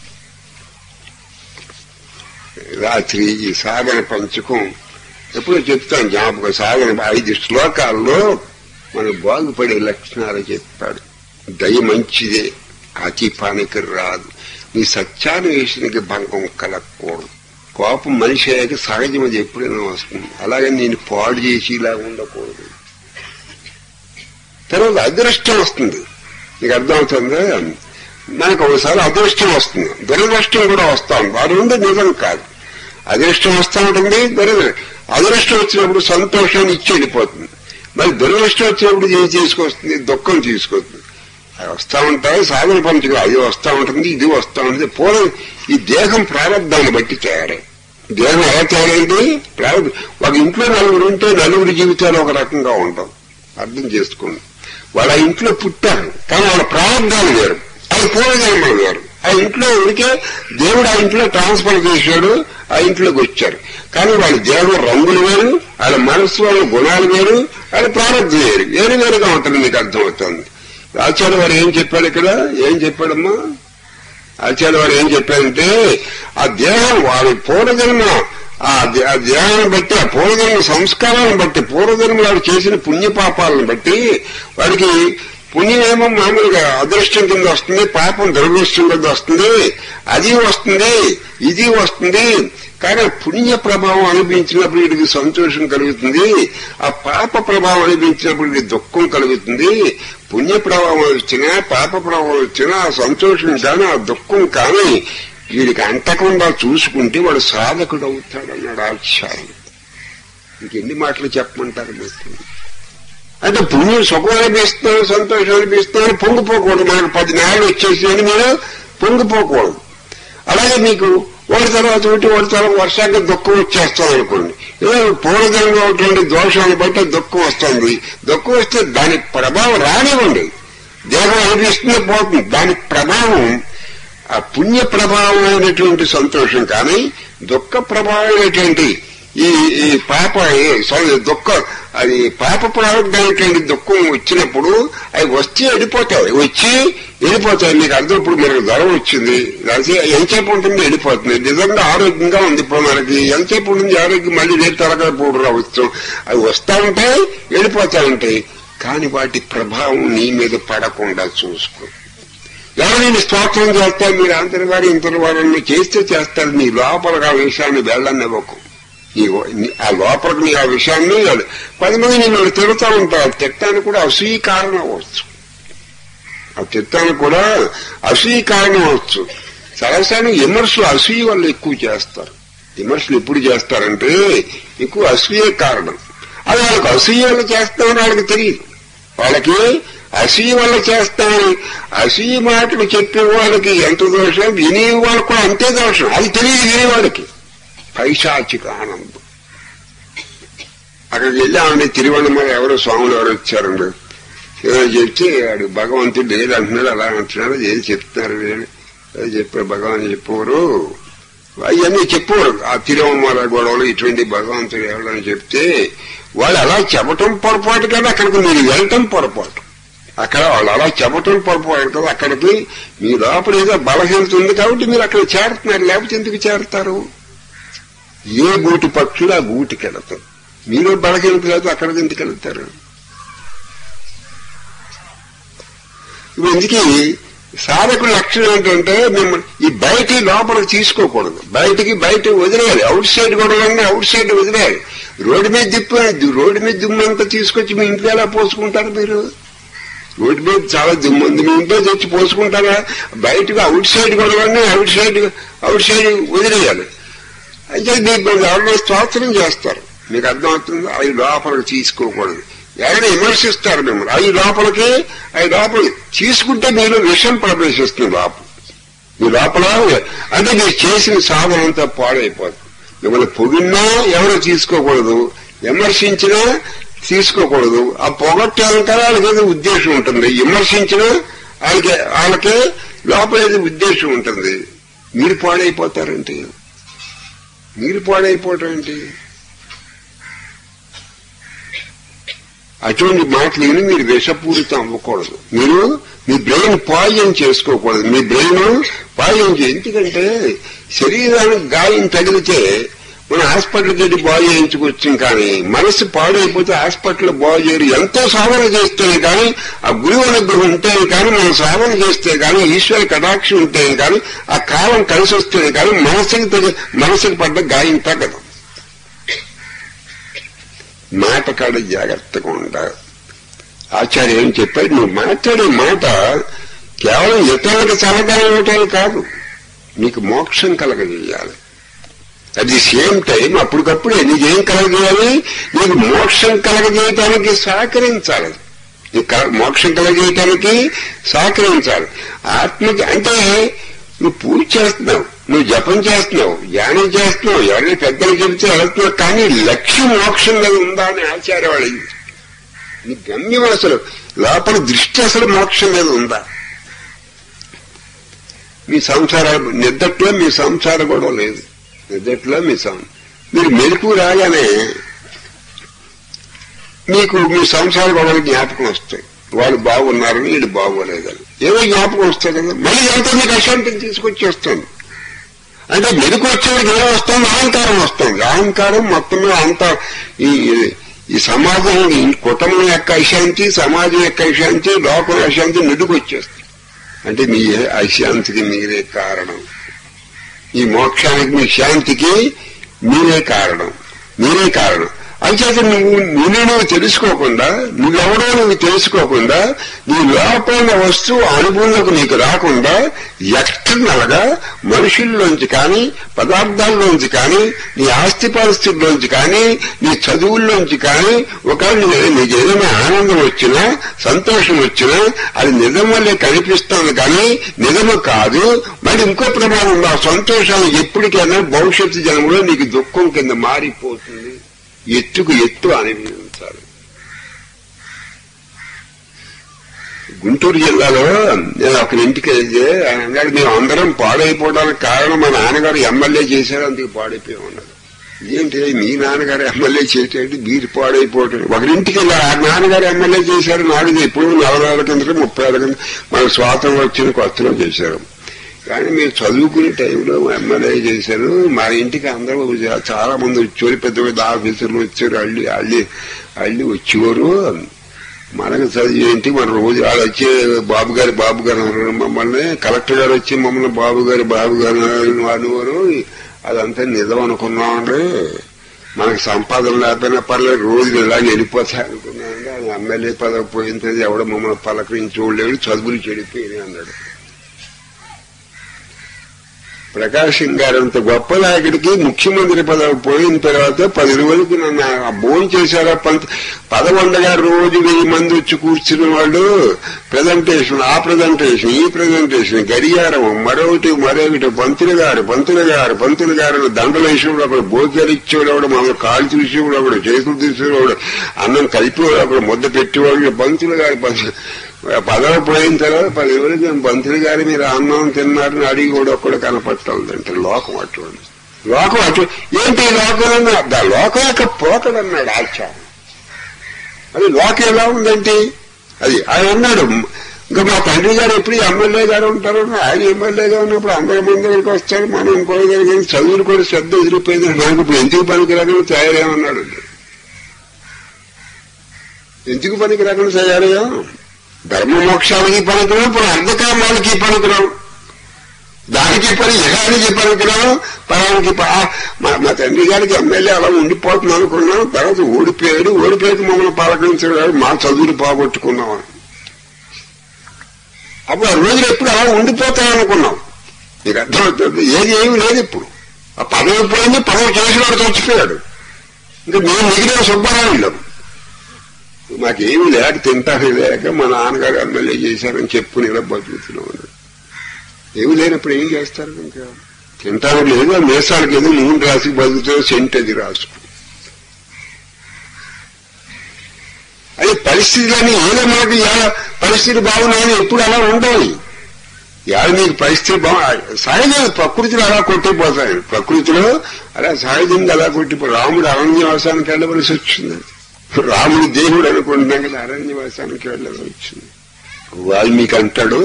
రాత్రి ఈ సాగర పంచకం ఎప్పుడు చెప్తాను జ్ఞాపకం సాగర ఐదు శ్లోకాల్లో మన బాగుపడే లక్షణాలు చెప్పాడు దయ మంచిదే అతి పనికి రాదు నీ సత్యాన్వేషణకి భంగం కలగకూడదు కోపం మనిషి అయ్యాక సహజం అది ఎప్పుడైనా వస్తుంది అలాగే నేను పాడు చేసి ఇలా ఉండకూడదు తర్వాత అదృష్టం వస్తుంది నీకు అర్థమవుతుందా మనకు ఒకసారి అదృష్టం వస్తుంది దురదృష్టం కూడా వస్తా ఉంది అది ఉంది నిజం కాదు అదృష్టం వస్తూ ఉంటుంది దురద అదృష్టం వచ్చినప్పుడు సంతోషాన్ని ఇచ్చి వెళ్ళిపోతుంది మరి దురదృష్టం వచ్చినప్పుడు ఏం తీసుకొస్తుంది దుఃఖం తీసుకొస్తుంది అవి వస్తూ ఉంటాయి సాధన పంచుకు అది వస్తూ ఉంటుంది ఇది వస్తూ ఉంటుంది పూర్వం ఈ దేహం ప్రారంభాన్ని బట్టి తయారై దేహం ఎలా తయారైంది ప్రారంభం ఒక ఇంట్లో నలుగురు ఉంటే నలుగురి జీవితాలు ఒక రకంగా ఉండవు అర్థం చేసుకోండి వాళ్ళ ఇంట్లో పుట్టారు కానీ వాళ్ళ ప్రారంభాలు వేరు అది పూర్వజన్మలు వేరు ఆ ఇంట్లో ఉడికే దేవుడు ఆ ఇంట్లో ట్రాన్స్ఫర్ చేశాడు ఆ ఇంట్లోకి వచ్చారు కానీ వాళ్ళ దేహం రంగులు వేరు వాళ్ళ మనస్సు వాళ్ళ గుణాలు వేరు వాళ్ళ ప్రారంభం వేరు వేరు వేరుగా ఉంటుంది మీకు అర్థమవుతుంది ఆచార్య వారు ఏం చెప్పాడు ఇక్కడ ఏం చెప్పాడమ్మా ఆచార్య వారు ఏం చెప్పారంటే ఆ దేహం వారి పూర్వజన్మ ఆ దే- ఆ దేహాన్ని బట్టి ఆ పూర్వజన్మ సంస్కారాలను బట్టి పూర్వజన్మ వాడు చేసిన పుణ్యపాపాలను బట్టి వాడికి పుణ్యమేమో మామూలుగా అదృష్టం కింద వస్తుంది పాపం దురదృష్టం కింద వస్తుంది అది వస్తుంది ఇది వస్తుంది కానీ ఆ పుణ్య ప్రభావం అనిపించినప్పుడు వీడికి సంతోషం కలుగుతుంది ఆ పాప ప్రభావం అనిపించినప్పుడు వీడికి దుఃఖం కలుగుతుంది పుణ్య ప్రభావం వచ్చినా పాప ప్రభావం వచ్చినా ఆ సంతోషం కానీ ఆ దుఃఖం కానీ వీడికి అంటకుండా చూసుకుంటే వాడు సాధకుడు అవుతాడన్నాడు ఆచార్యం ఇంకెన్ని మాటలు చెప్పమంటారు మీకు అంటే పుణ్యం సుఖం అనిపిస్తున్నాను సంతోషం అనిపిస్తున్నాను పొంగిపోకూడదు మనకు పది నెలలు వచ్చేసి అని మీరు పొంగిపోకూడదు అలాగే మీకు ఒకటి తర్వాత ఒకటి ఒకటి తర్వాత వర్షానికి దుఃఖం వచ్చేస్తాం అనుకోండి ఏదో పూర్వజంగా ఉన్నటువంటి దోషాన్ని బట్టి దుఃఖం వస్తుంది దుఃఖం వస్తే దాని ప్రభావం రానివ్వండి దేహం అనిపిస్తుంది పోతుంది దాని ప్రభావం ఆ పుణ్య ప్రభావమైనటువంటి సంతోషం కానీ దుఃఖ ప్రభావమైనటువంటి ఈ ఈ పాప ఏ- సారీ దుఃఖ అది పాప ప్రారంభమైనటువంటి దుఃఖం వచ్చినప్పుడు అవి వస్తే వెళ్ళిపోతాయి వచ్చి వెళ్ళిపోతాయి మీకు అర్థం ఇప్పుడు మనకు జ్వరం వచ్చింది లేకపోతే ఎంతసేపు ఉంటుంది వెళ్ళిపోతుంది నిజంగా ఆరోగ్యంగా ఉంది ఇప్పుడు మనకి ఎంతసేపు ఉంటుంది ఆరోగ్యం మళ్ళీ రేపు తరగతి పూడు రావచ్చు అవి వస్తా ఉంటాయి వెళ్ళిపోతా ఉంటాయి కానీ వాటి ప్రభావం నీ మీద పడకుండా చూసుకో ఎవరైనా స్తోత్రం చేస్తారు మీరు అంతటి వారు ఇంతటి వారిని చేస్తే చేస్తారు నీ లోపలికి ఆ విషయాన్ని వెళ్ళనివ్వకు నీ నీ- ఆ లోపలికి నీ ఆ విషయాన్ని వెళ్ళు. పది మంది నేను తిడుతూ ఉంటారు తిట్టానికి కూడా అసూయ కారణం అవ్వచ్చు ఆ తిట్టానికి కూడా అసూయ కారణం అవ్వచ్చు సరసాన్ని విమర్శలు అసూయ వల్ల ఎక్కువ చేస్తారు విమర్శలు ఎప్పుడు చేస్తారంటే ఎక్కువ అసూయ కారణం అది వాళ్ళకి అసూయ వల్ల చేస్తామని వాళ్ళకి తెలియదు వాళ్ళకి అసూయ వల్ల చేస్తామని అసూయ మాటలు చెప్పే వాళ్ళకి ఎంత దోషం వినే వాళ్ళకి కూడా అంతే దోషం అది తెలియదు వినే వాళ్ళకి పైశాచిక ఆనందం అక్కడికి వెళ్ళామండి తిరువన్నమల ఎవరో స్వాములు ఎవరు వచ్చారండి ఏదో చెప్తే వాడు భగవంతుడు లేదు అంటున్నాడు అలా అంటున్నాడు ఏది చెప్తున్నారు వీళ్ళు ఏదో చెప్పారు భగవాన్ చెప్పారు అవన్నీ చెప్పారు ఆ తిరువమ్మల గొడవలు ఇటువంటి భగవంతుడు ఎవరని చెప్తే వాళ్ళు అలా చెప్పటం పొరపాటు కదా అక్కడికి మీరు వెళ్ళటం పొరపాటు అక్కడ వాళ్ళు అలా చెప్పటం పొరపాటు కదా అక్కడికి మీ లోపల ఏదో బలహీనత ఉంది కాబట్టి మీరు అక్కడ చేరుతున్నారు లేకపోతే ఎందుకు చేరుతారు ఏ గూటి పక్షులు ఆ గూటికి వెళతారు మీరు బలహీనత లేదు అక్కడికి ఎందుకు వెళ్తారు ఇప్పుడు ఎందుకు సాధకుల లక్షణం ఏంటంటే మిమ్మల్ని ఈ బయటి లోపలికి తీసుకోకూడదు బయటికి బయట వదిలేయాలి అవుట్ సైడ్ కూడా అవుట్ సైడ్ వదిలేయాలి రోడ్డు మీద దిప్పు రోడ్డు మీద దుమ్మంతా తీసుకొచ్చి మీ ఇంట్లో ఎలా పోసుకుంటారు మీరు రోడ్డు మీద చాలా దుమ్ము ఉంది మీ ఇంట్లో తెచ్చి పోసుకుంటారా బయటకు అవుట్ సైడ్ కూడా అవుట్ సైడ్ అవుట్ సైడ్ వదిలేయాలి అయితే మీకు ఎవరైనా స్తోత్రం చేస్తారు మీకు అర్థమవుతుంది అవి లోపలికి తీసుకోకూడదు ఎవరైనా విమర్శిస్తారు మిమ్మల్ని అవి లోపలికి అవి లోపలికి తీసుకుంటే మీరు విషం ప్రవేశిస్తుంది లోపల మీ లోపల అంటే మీరు చేసిన సాధన అంతా పాడైపోతుంది మిమ్మల్ని పొగిడినా ఎవరు తీసుకోకూడదు విమర్శించినా తీసుకోకూడదు ఆ పొగట్టాలంటే వాళ్ళకి ఏదో ఉద్దేశం ఉంటుంది విమర్శించినా వాళ్ళకి వాళ్ళకి లోపల ఏదో ఉద్దేశం ఉంటుంది మీరు పాడైపోతారంటే మీరు పాడైపోవటం ఏంటి అటువంటి మాటలు విని మీరు విషపూరితం అవ్వకూడదు మీరు మీ బ్రెయిన్ పాయిజన్ చేసుకోకూడదు మీ బ్రెయిన్ పాయిజన్ చే ఎందుకంటే శరీరానికి గాయం తగిలితే మన హాస్పిటల్కి వెళ్ళి బాగు చేయించుకొచ్చాం కానీ మనసు పాడైపోతే హాస్పిటల్ బాగు చేయరు ఎంతో సాధన చేస్తేనే కానీ ఆ గురువు అనుగ్రహం ఉంటేనే కానీ మనం సాధన చేస్తే కానీ ఈశ్వర కటాక్షం ఉంటేనే కానీ ఆ కాలం కలిసి వస్తేనే కానీ మనసుకి తగ్గ మనసుకి పడ్డ గాయం తగ్గదు మాట కాడ జాగ్రత్తగా ఉండాలి ఆచార్య ఏం చెప్పాడు నువ్వు మాట్లాడే మాట కేవలం ఇతరులకు సలహా ఇవ్వటాలు కాదు నీకు మోక్షం కలగజేయాలి అట్ ది సేమ్ టైం అప్పటికప్పుడు నీకేం కలగజేయాలి నీకు మోక్షం కలగజేయటానికి సహకరించాలి నీకు కల- మోక్షం కలగజేయటానికి సహకరించాలి ఆత్మకి అంటే నువ్వు పూజ చేస్తున్నావు నువ్వు జపం చేస్తున్నావు ధ్యానం చేస్తున్నావు ఎవరైనా పెద్దలు చెబితే వెళ్తున్నావు కానీ లక్ష్యం మోక్షం మీద ఉందా అని ఆచార్య వాళ్ళు నీ గమ్యం అసలు లోపల దృష్టి అసలు మోక్షం మీద ఉందా మీ సంసార నిద్దట్లో మీ సంసార గొడవ లేదు నిద్దట్లో మీ సం మీరు మెలకు రాగానే మీకు మీ సంసార గొడవలు జ్ఞాపకం వస్తాయి వాళ్ళు బాగున్నారని వీళ్ళు బాగోలేదని ఏదో జ్ఞాపకం వస్తాయి కదా మళ్ళీ ఎంత మీకు అశాంతిని తీసుకొచ్చి వస్తుంది అంటే మెరుకు వచ్చేవాడికి ఏం వస్తుంది అహంకారం వస్తుంది అహంకారం మొత్తం మీద అంతా ఈ ఈ సమాజం ఈ కుటుంబం యొక్క అశాంతి సమాజం యొక్క అశాంతి లోకం అశాంతి మెరుగు వచ్చేస్తుంది అంటే మీ అశాంతికి మీరే కారణం ఈ మోక్షానికి మీ శాంతికి మీరే కారణం మీరే కారణం అంచేత నువ్వు నిన్ను నువ్వు తెలుసుకోకుండా నువ్వెవడో నువ్వు తెలుసుకోకుండా నీ లోపల వస్తువు అనుభవంలోకి నీకు రాకుండా ఎక్స్టర్నల్ గా మనుషుల్లోంచి కానీ పదార్థాల్లోంచి కానీ నీ ఆస్తి పరిస్థితుల్లోంచి కానీ నీ చదువుల్లోంచి కానీ ఒకవేళ నీ- నీకు ఏదైనా ఆనందం వచ్చినా సంతోషం వచ్చినా అది నిజం వల్లే కనిపిస్తుంది కానీ నిజము కాదు మరి ఇంకో ప్రమాదం ఉంది ఆ సంతోషాలు ఎప్పటికైనా భవిష్యత్తు జన్మలో నీకు దుఃఖం కింద మారిపోతుంది ఎత్తుకు ఎత్తు అనుభవించాలి గుంటూరు జిల్లాలో నేను ఒక ఇంటికి వెళ్తే ఆయన అన్నాడు మేము అందరం పాడైపోవడానికి కారణం మా నాన్నగారు ఎమ్మెల్యే చేశారు అందుకు పాడైపోయి ఉన్నారు ఏంటి మీ నాన్నగారు ఎమ్మెల్యే చేసేటి మీరు పాడైపోవటం ఒకరింటికి వెళ్ళి ఆ నాన్నగారు ఎమ్మెల్యే చేశారు నాడు ఎప్పుడు నలభై ఏళ్ళ కింద ముప్పై ఏళ్ళ కింద మన స్వాతంత్రం వచ్చిన కొత్తలో చేశారు కానీ మీరు చదువుకునే టైంలో ఎమ్మెల్యే చేశారు మా ఇంటికి అందరూ చాలా మంది వచ్చారు పెద్ద పెద్ద ఆఫీసర్లు వచ్చారు అల్లి అల్లి అల్లి వచ్చేవారు మనకు చదివి ఏంటి మన రోజు వాళ్ళు వచ్చి బాబు గారి బాబు గారు అన్నారు మమ్మల్ని కలెక్టర్ గారు వచ్చి మమ్మల్ని బాబు గారి బాబు గారు అనేవారు అదంతా నిజం అనుకున్నామండి మనకు సంపాదన లేకపోయినా పర్లేదు రోజులు ఇలా వెళ్ళిపోతాయి అనుకున్నాను అది ఎమ్మెల్యే పదవి పోయిన తర్వాత ఎవడో మమ్మల్ని పలకరించి చూడలేడు చదువులు చెడిపోయి అన్నాడు ప్రకాశం గారు అంత గొప్ప నాయకుడికి ముఖ్యమంత్రి పదవి పోయిన తర్వాత పది రోజులకి నన్ను భోజనం చేశారా పంత పదకొండగా రోజు వెయ్యి మంది వచ్చి కూర్చున్న వాళ్ళు ప్రజెంటేషన్ ఆ ప్రజెంటేషన్ ఈ ప్రజెంటేషన్ గడియారం మరొకటి మరొకటి పంతులు గారు పంతులు గారు పంతులు గారు దండలు వేసేవాడు ఒకడు భోజనాలు ఇచ్చేవాడు ఒకడు మమ్మల్ని కాలు తీసేవాడు ఒకడు చేతులు తీసేవాడు అన్నం కలిపేవాడు ఒకడు ముద్ద పెట్టేవాడు పంతులు గారు పంతులు పదవి పోయిన తర్వాత పది రోజులకి మంత్రి గారు మీరు అన్నం తిన్నారని అడిగి కూడా ఒక్కడు కనపట్టాలంటే లోకం అటువంటి లోకం అటు ఏంటి ఈ లోకం అన్నా లోకం యొక్క పోకడన్నాడు ఆచారం అది లోకం ఎలా ఉందంటే అది ఆయన అన్నాడు ఇంకా మా తండ్రి గారు ఎప్పుడు ఎమ్మెల్యే గారు ఉంటారు ఆయన ఎమ్మెల్యేగా ఉన్నప్పుడు అందరి మంది దగ్గరికి వస్తారు మనం ఇంకో దగ్గరికి చదువులు కూడా శ్రద్ధ ఎదిరిపోయింది మనకు ఇప్పుడు ఎందుకు పనికి రాకుండా తయారేమన్నాడు ఎందుకు పనికి రాకుండా తయారయ్యా ధర్మ మోక్షాలకి పనికిరాం ఇప్పుడు అర్ధకామాలకి పనికిరాం దానికి పని యహానికి పనికిరాం పరానికి మా తండ్రి గారికి ఎమ్మెల్యే అలా ఉండిపోతుంది అనుకున్నాం తర్వాత ఓడిపోయాడు ఓడిపోయాక మమ్మల్ని పలకరించాడు మా చదువులు పోగొట్టుకున్నాం అప్పుడు ఆ రోజులు ఎప్పుడు అలా ఉండిపోతాయనుకున్నాం నీకు అర్థమవుతుంది ఏది ఏమి లేదు ఇప్పుడు ఆ పదవి పోయింది పదవి చేసినాడు చచ్చిపోయాడు ఇంకా మేము మిగిలిన సుబ్బారాయుడు మాకేమీ లేక తింటానే లేక మా నాన్నగారు ఎమ్మెల్యే చేశారని చెప్పుకుని ఇలా బతుకుతున్నాం ఏమి లేనప్పుడు ఏం చేస్తారు ఇంకా తింటానికి లేదు మేసాలకు లేదు నూనె రాసి బతుకుతో సెంట్ అది రాసుకు అది పరిస్థితులన్నీ ఏదో మనకు పరిస్థితి బాగున్నాయని ఎప్పుడు అలా ఉండాలి ఇవాళ మీకు పరిస్థితి బా సహజంగా ప్రకృతిలో అలా కొట్టిపోతాయి ప్రకృతిలో అలా సహజంగా అలా కొట్టిపో రాముడు అరణ్యవాసానికి వెళ్ళవలసి వచ్చింది రాముడు దేవుడు అనుకుంటున్నాం కదా అరణ్యవాసానికి వెళ్ళవలసి వచ్చింది వాల్మీకి అంటాడు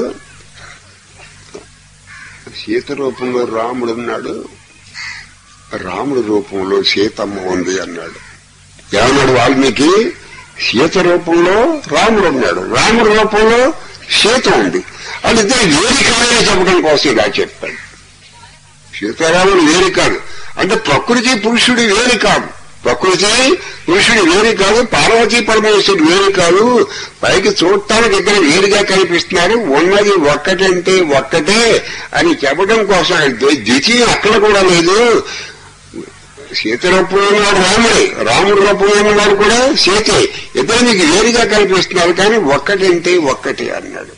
సీత రూపంలో రాముడు ఉన్నాడు రాముడు రూపంలో సీతమ్మ ఉంది అన్నాడు ఏమన్నాడు వాల్మీకి సీత రూపంలో రాముడు ఉన్నాడు రాముడు రూపంలో సీత ఉంది వాళ్ళిద్దరు వేరు కాదని చెప్పడం కోసం ఇలా చెప్పాడు సీతారాముడు వేరు కాదు అంటే ప్రకృతి పురుషుడు వేరు కాదు ప్రకృతి పురుషుడు వేరు కాదు పార్వతీ పరమేశ్వరుడు వేరు కాదు పైకి చూడటానికి ఇద్దరు వేరుగా కనిపిస్తున్నారు ఉన్నది ఒక్కటంటే ఒక్కటే అని చెప్పడం కోసం ద్వితీయం అక్కడ కూడా లేదు సీత రూపంలో ఉన్నవాడు రాముడే రాముడు రూపంలో ఉన్నవాడు కూడా సీతే ఇద్దరు మీకు వేరుగా కనిపిస్తున్నారు కానీ ఒక్కటంటే ఒక్కటే అన్నాడు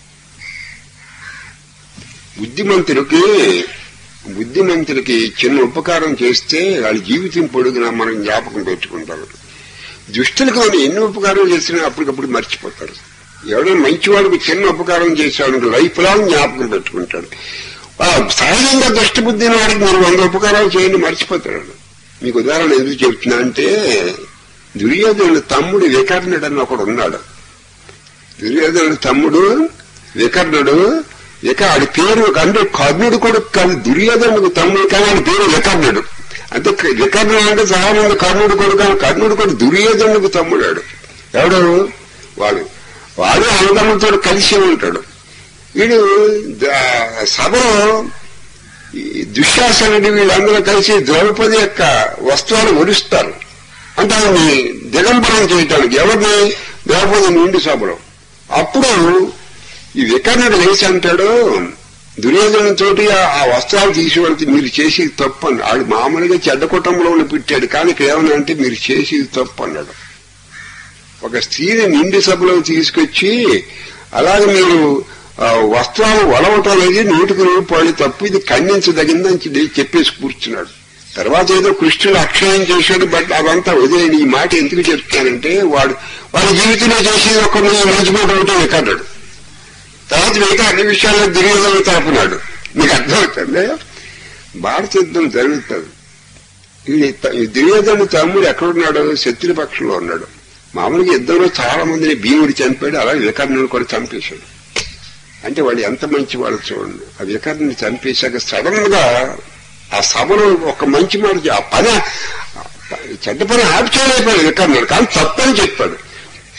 బుద్ధిమంతుడికి బుద్ధిమంతుడికి చిన్న ఉపకారం చేస్తే వాళ్ళ జీవితం పొడుగునా మనం జ్ఞాపకం పెట్టుకుంటారు దుష్టులకు మనం ఎన్ని ఉపకారం చేసినా అప్పటికప్పుడు మర్చిపోతారు ఎవడైనా మంచివాడికి చిన్న ఉపకారం చేశాడు లైఫ్ లాంగ్ జ్ఞాపకం పెట్టుకుంటాడు సహజంగా దుష్టబుద్ధి వాడికి మనం వంద ఉపకారాలు చేయండి మర్చిపోతాడు మీకు ఉదాహరణ ఎందుకు చెప్తున్నా అంటే దుర్యోధనుడు తమ్ముడు వికర్ణుడు అని ఒకడు ఉన్నాడు దుర్యోధనుడు తమ్ముడు వికర్ణుడు ఇక ఆడి పేరు అంటే కర్ణుడు కొడుకు కాదు దుర్యోధనుడు తమ్ముడు కానీ ఆడి పేరు వికర్ణుడు అంటే వికర్ణుడు అంటే చాలా మంది కర్ణుడు కొడుకు అని కర్ణుడు కొడుకు దుర్యోధనుడికి తమ్ముడాడు ఎవడు వాడు వాడు అన్నదమ్ములతో కలిసి ఉంటాడు వీడు సభలో దుశ్శాసనుడి వీళ్ళందరూ కలిసి ద్రౌపది యొక్క వస్త్రాలు ఒలుస్తారు అంటే ఆమె దిగంబరం చేయటానికి ఎవరిని ద్రౌపది నిండి సభలో అప్పుడు ఈ వికర్ణుడు లేచి అంటాడు దుర్యోధన తోటి ఆ వస్త్రాలు తీసేవాళ్ళకి మీరు చేసేది తప్పు అన్నాడు ఆడు మామూలుగా చెడ్డ కుటుంబంలో పెట్టాడు కానీ ఇక్కడ ఏమన్నా అంటే మీరు చేసేది తప్పు అన్నాడు ఒక స్త్రీని నిండి సభలో తీసుకొచ్చి అలాగే మీరు వస్త్రాలు వలవటం అనేది నూటికి రూపాయలు తప్పు ఇది ఖండించదగిందని చెప్పేసి కూర్చున్నాడు తర్వాత ఏదో కృష్ణుడు అక్షయం చేశాడు బట్ అదంతా వదిలేని ఈ మాట ఎందుకు చెప్తానంటే వాడు వాళ్ళ జీవితంలో చేసేది ఒక మంచిమాట ఒకటే వికన్నాడు తర్వాత మిగతా అన్ని విషయాల్లో దుర్యోధన తరపునాడు మీకు అర్థమవుతుంది భారత యుద్ధం జరుగుతుంది ఈ దుర్యోధన తమ్ముడు ఎక్కడున్నాడు శత్రుపక్షంలో ఉన్నాడు మామూలుగా యుద్ధంలో చాలా మందిని భీముడు చంపాడు అలాగే వికర్ణుని కూడా చంపేశాడు అంటే వాడు ఎంత మంచి వాడు చూడండి ఆ వికర్ణుని చంపేశాక సడన్ గా ఆ సభలో ఒక మంచి మాట ఆ పని చెడ్డ పని ఆపు చేయలేకపోయాడు వికర్ణుడు కానీ తప్పని చెప్పాడు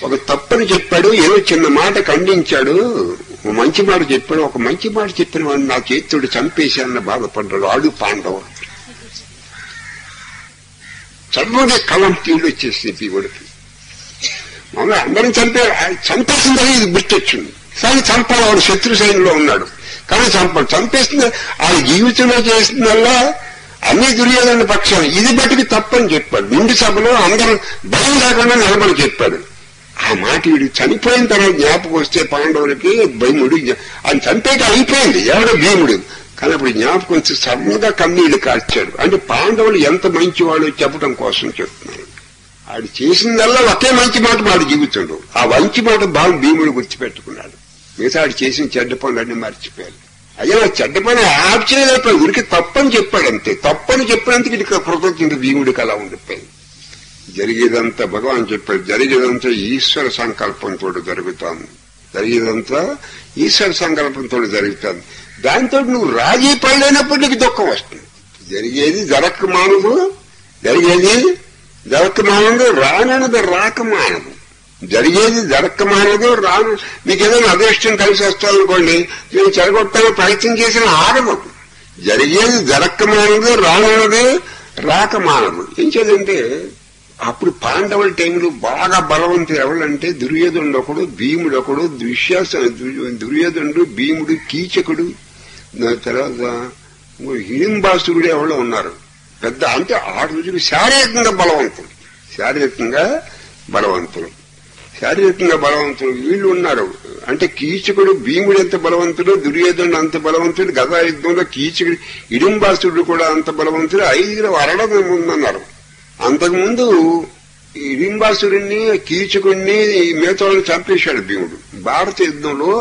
ఒక తప్పని చెప్పాడు ఏదో చిన్న మాట ఖండించాడు ఒక మంచి మాట చెప్పాడు ఒక మంచి మాట చెప్పిన వాడిని నా చేతుడు చంపేశానన్న బాధపడ్డాడు ఆడు పాండవ చదువునే కలం తీళ్ళు వచ్చేసింది పీవుడికి మామూలుగా అందరం చంపే చంపేసిందని ఇది గుర్తొచ్చింది కానీ చంపాలి వాడు శత్రు సైన్యంలో ఉన్నాడు కానీ చంపాలి చంపేస్తుంది ఆ జీవితంలో చేసిందల్లా అన్ని దుర్యోధన పక్షాలు ఇది బట్టికి తప్పని చెప్పాడు నిండు సభలో అందరూ భయం లేకుండా నిలబడి చెప్పాడు ఆ మాట వీడు చనిపోయిన తర్వాత జ్ఞాపకం వస్తే పాండవులకి భీముడు ఆయన చంపేట అయిపోయింది ఎవడో భీముడు కానీ అప్పుడు జ్ఞాపకం వచ్చి సడన్గా కన్నీళ్లు కార్చాడు అంటే పాండవులు ఎంత మంచి వాళ్ళు చెప్పడం కోసం చెప్తున్నాడు ఆడు చేసిందల్లా ఒకే మంచి మాట వాడు జీవితంలో ఆ మంచి మాట బాగా భీముడు గుర్తుపెట్టుకున్నాడు మిగతా ఆడు చేసిన చెడ్డ పనులన్నీ మర్చిపోయాడు అయ్యా నా చెడ్డ పని ఆప్ చేయలేకపోయి ఉరికి తప్పని చెప్పాడు అంతే తప్పని చెప్పినందుకు ఇది కృతజ్ఞత భీముడికి అలా ఉండిపోయింది జరిగేదంతా భగవాన్ చెప్పాడు జరిగేదంతా ఈశ్వర సంకల్పంతో జరుగుతోంది జరిగేదంతా ఈశ్వర సంకల్పంతో జరుగుతుంది దాంతో నువ్వు రాజీ పడలేనప్పుడు నీకు దుఃఖం వస్తుంది జరిగేది జరక్క మానదు జరిగేది జరక్క మానదు రానది రాక మానదు జరిగేది జరక్క మానదు రాను మీకు ఏదైనా అదృష్టం కలిసి వస్తారనుకోండి నేను చెడగొట్టాలని ప్రయత్నం చేసిన ఆగదు జరిగేది జరక్క మానదు రానది రాక మానదు ఏం చేయాలంటే అప్పుడు పాండవుల టైంలో బాగా బలవంతులు ఎవరంటే దుర్యోధనుడు ఒకడు భీముడు ఒకడు దుశ్శాస దుర్యోధనుడు భీముడు కీచకుడు తర్వాత హిడింబాసురుడు ఎవరో ఉన్నారు పెద్ద అంటే ఆ రోజులు శారీరకంగా బలవంతులు శారీరకంగా బలవంతులు శారీరకంగా బలవంతులు వీళ్ళు ఉన్నారు అంటే కీచకుడు భీముడు ఎంత బలవంతుడు దుర్యోధనుడు అంత బలవంతుడు గదా యుద్ధంలో కీచకుడు ఇడింబాసురుడు కూడా అంత బలవంతుడు ఐదుగురు అరడం ఉందన్నారు అంతకుముందు ఇడింబాసురుణ్ణి కీచకుడిని మిగతాలను చంపేశాడు భీముడు భారత యుద్ధంలో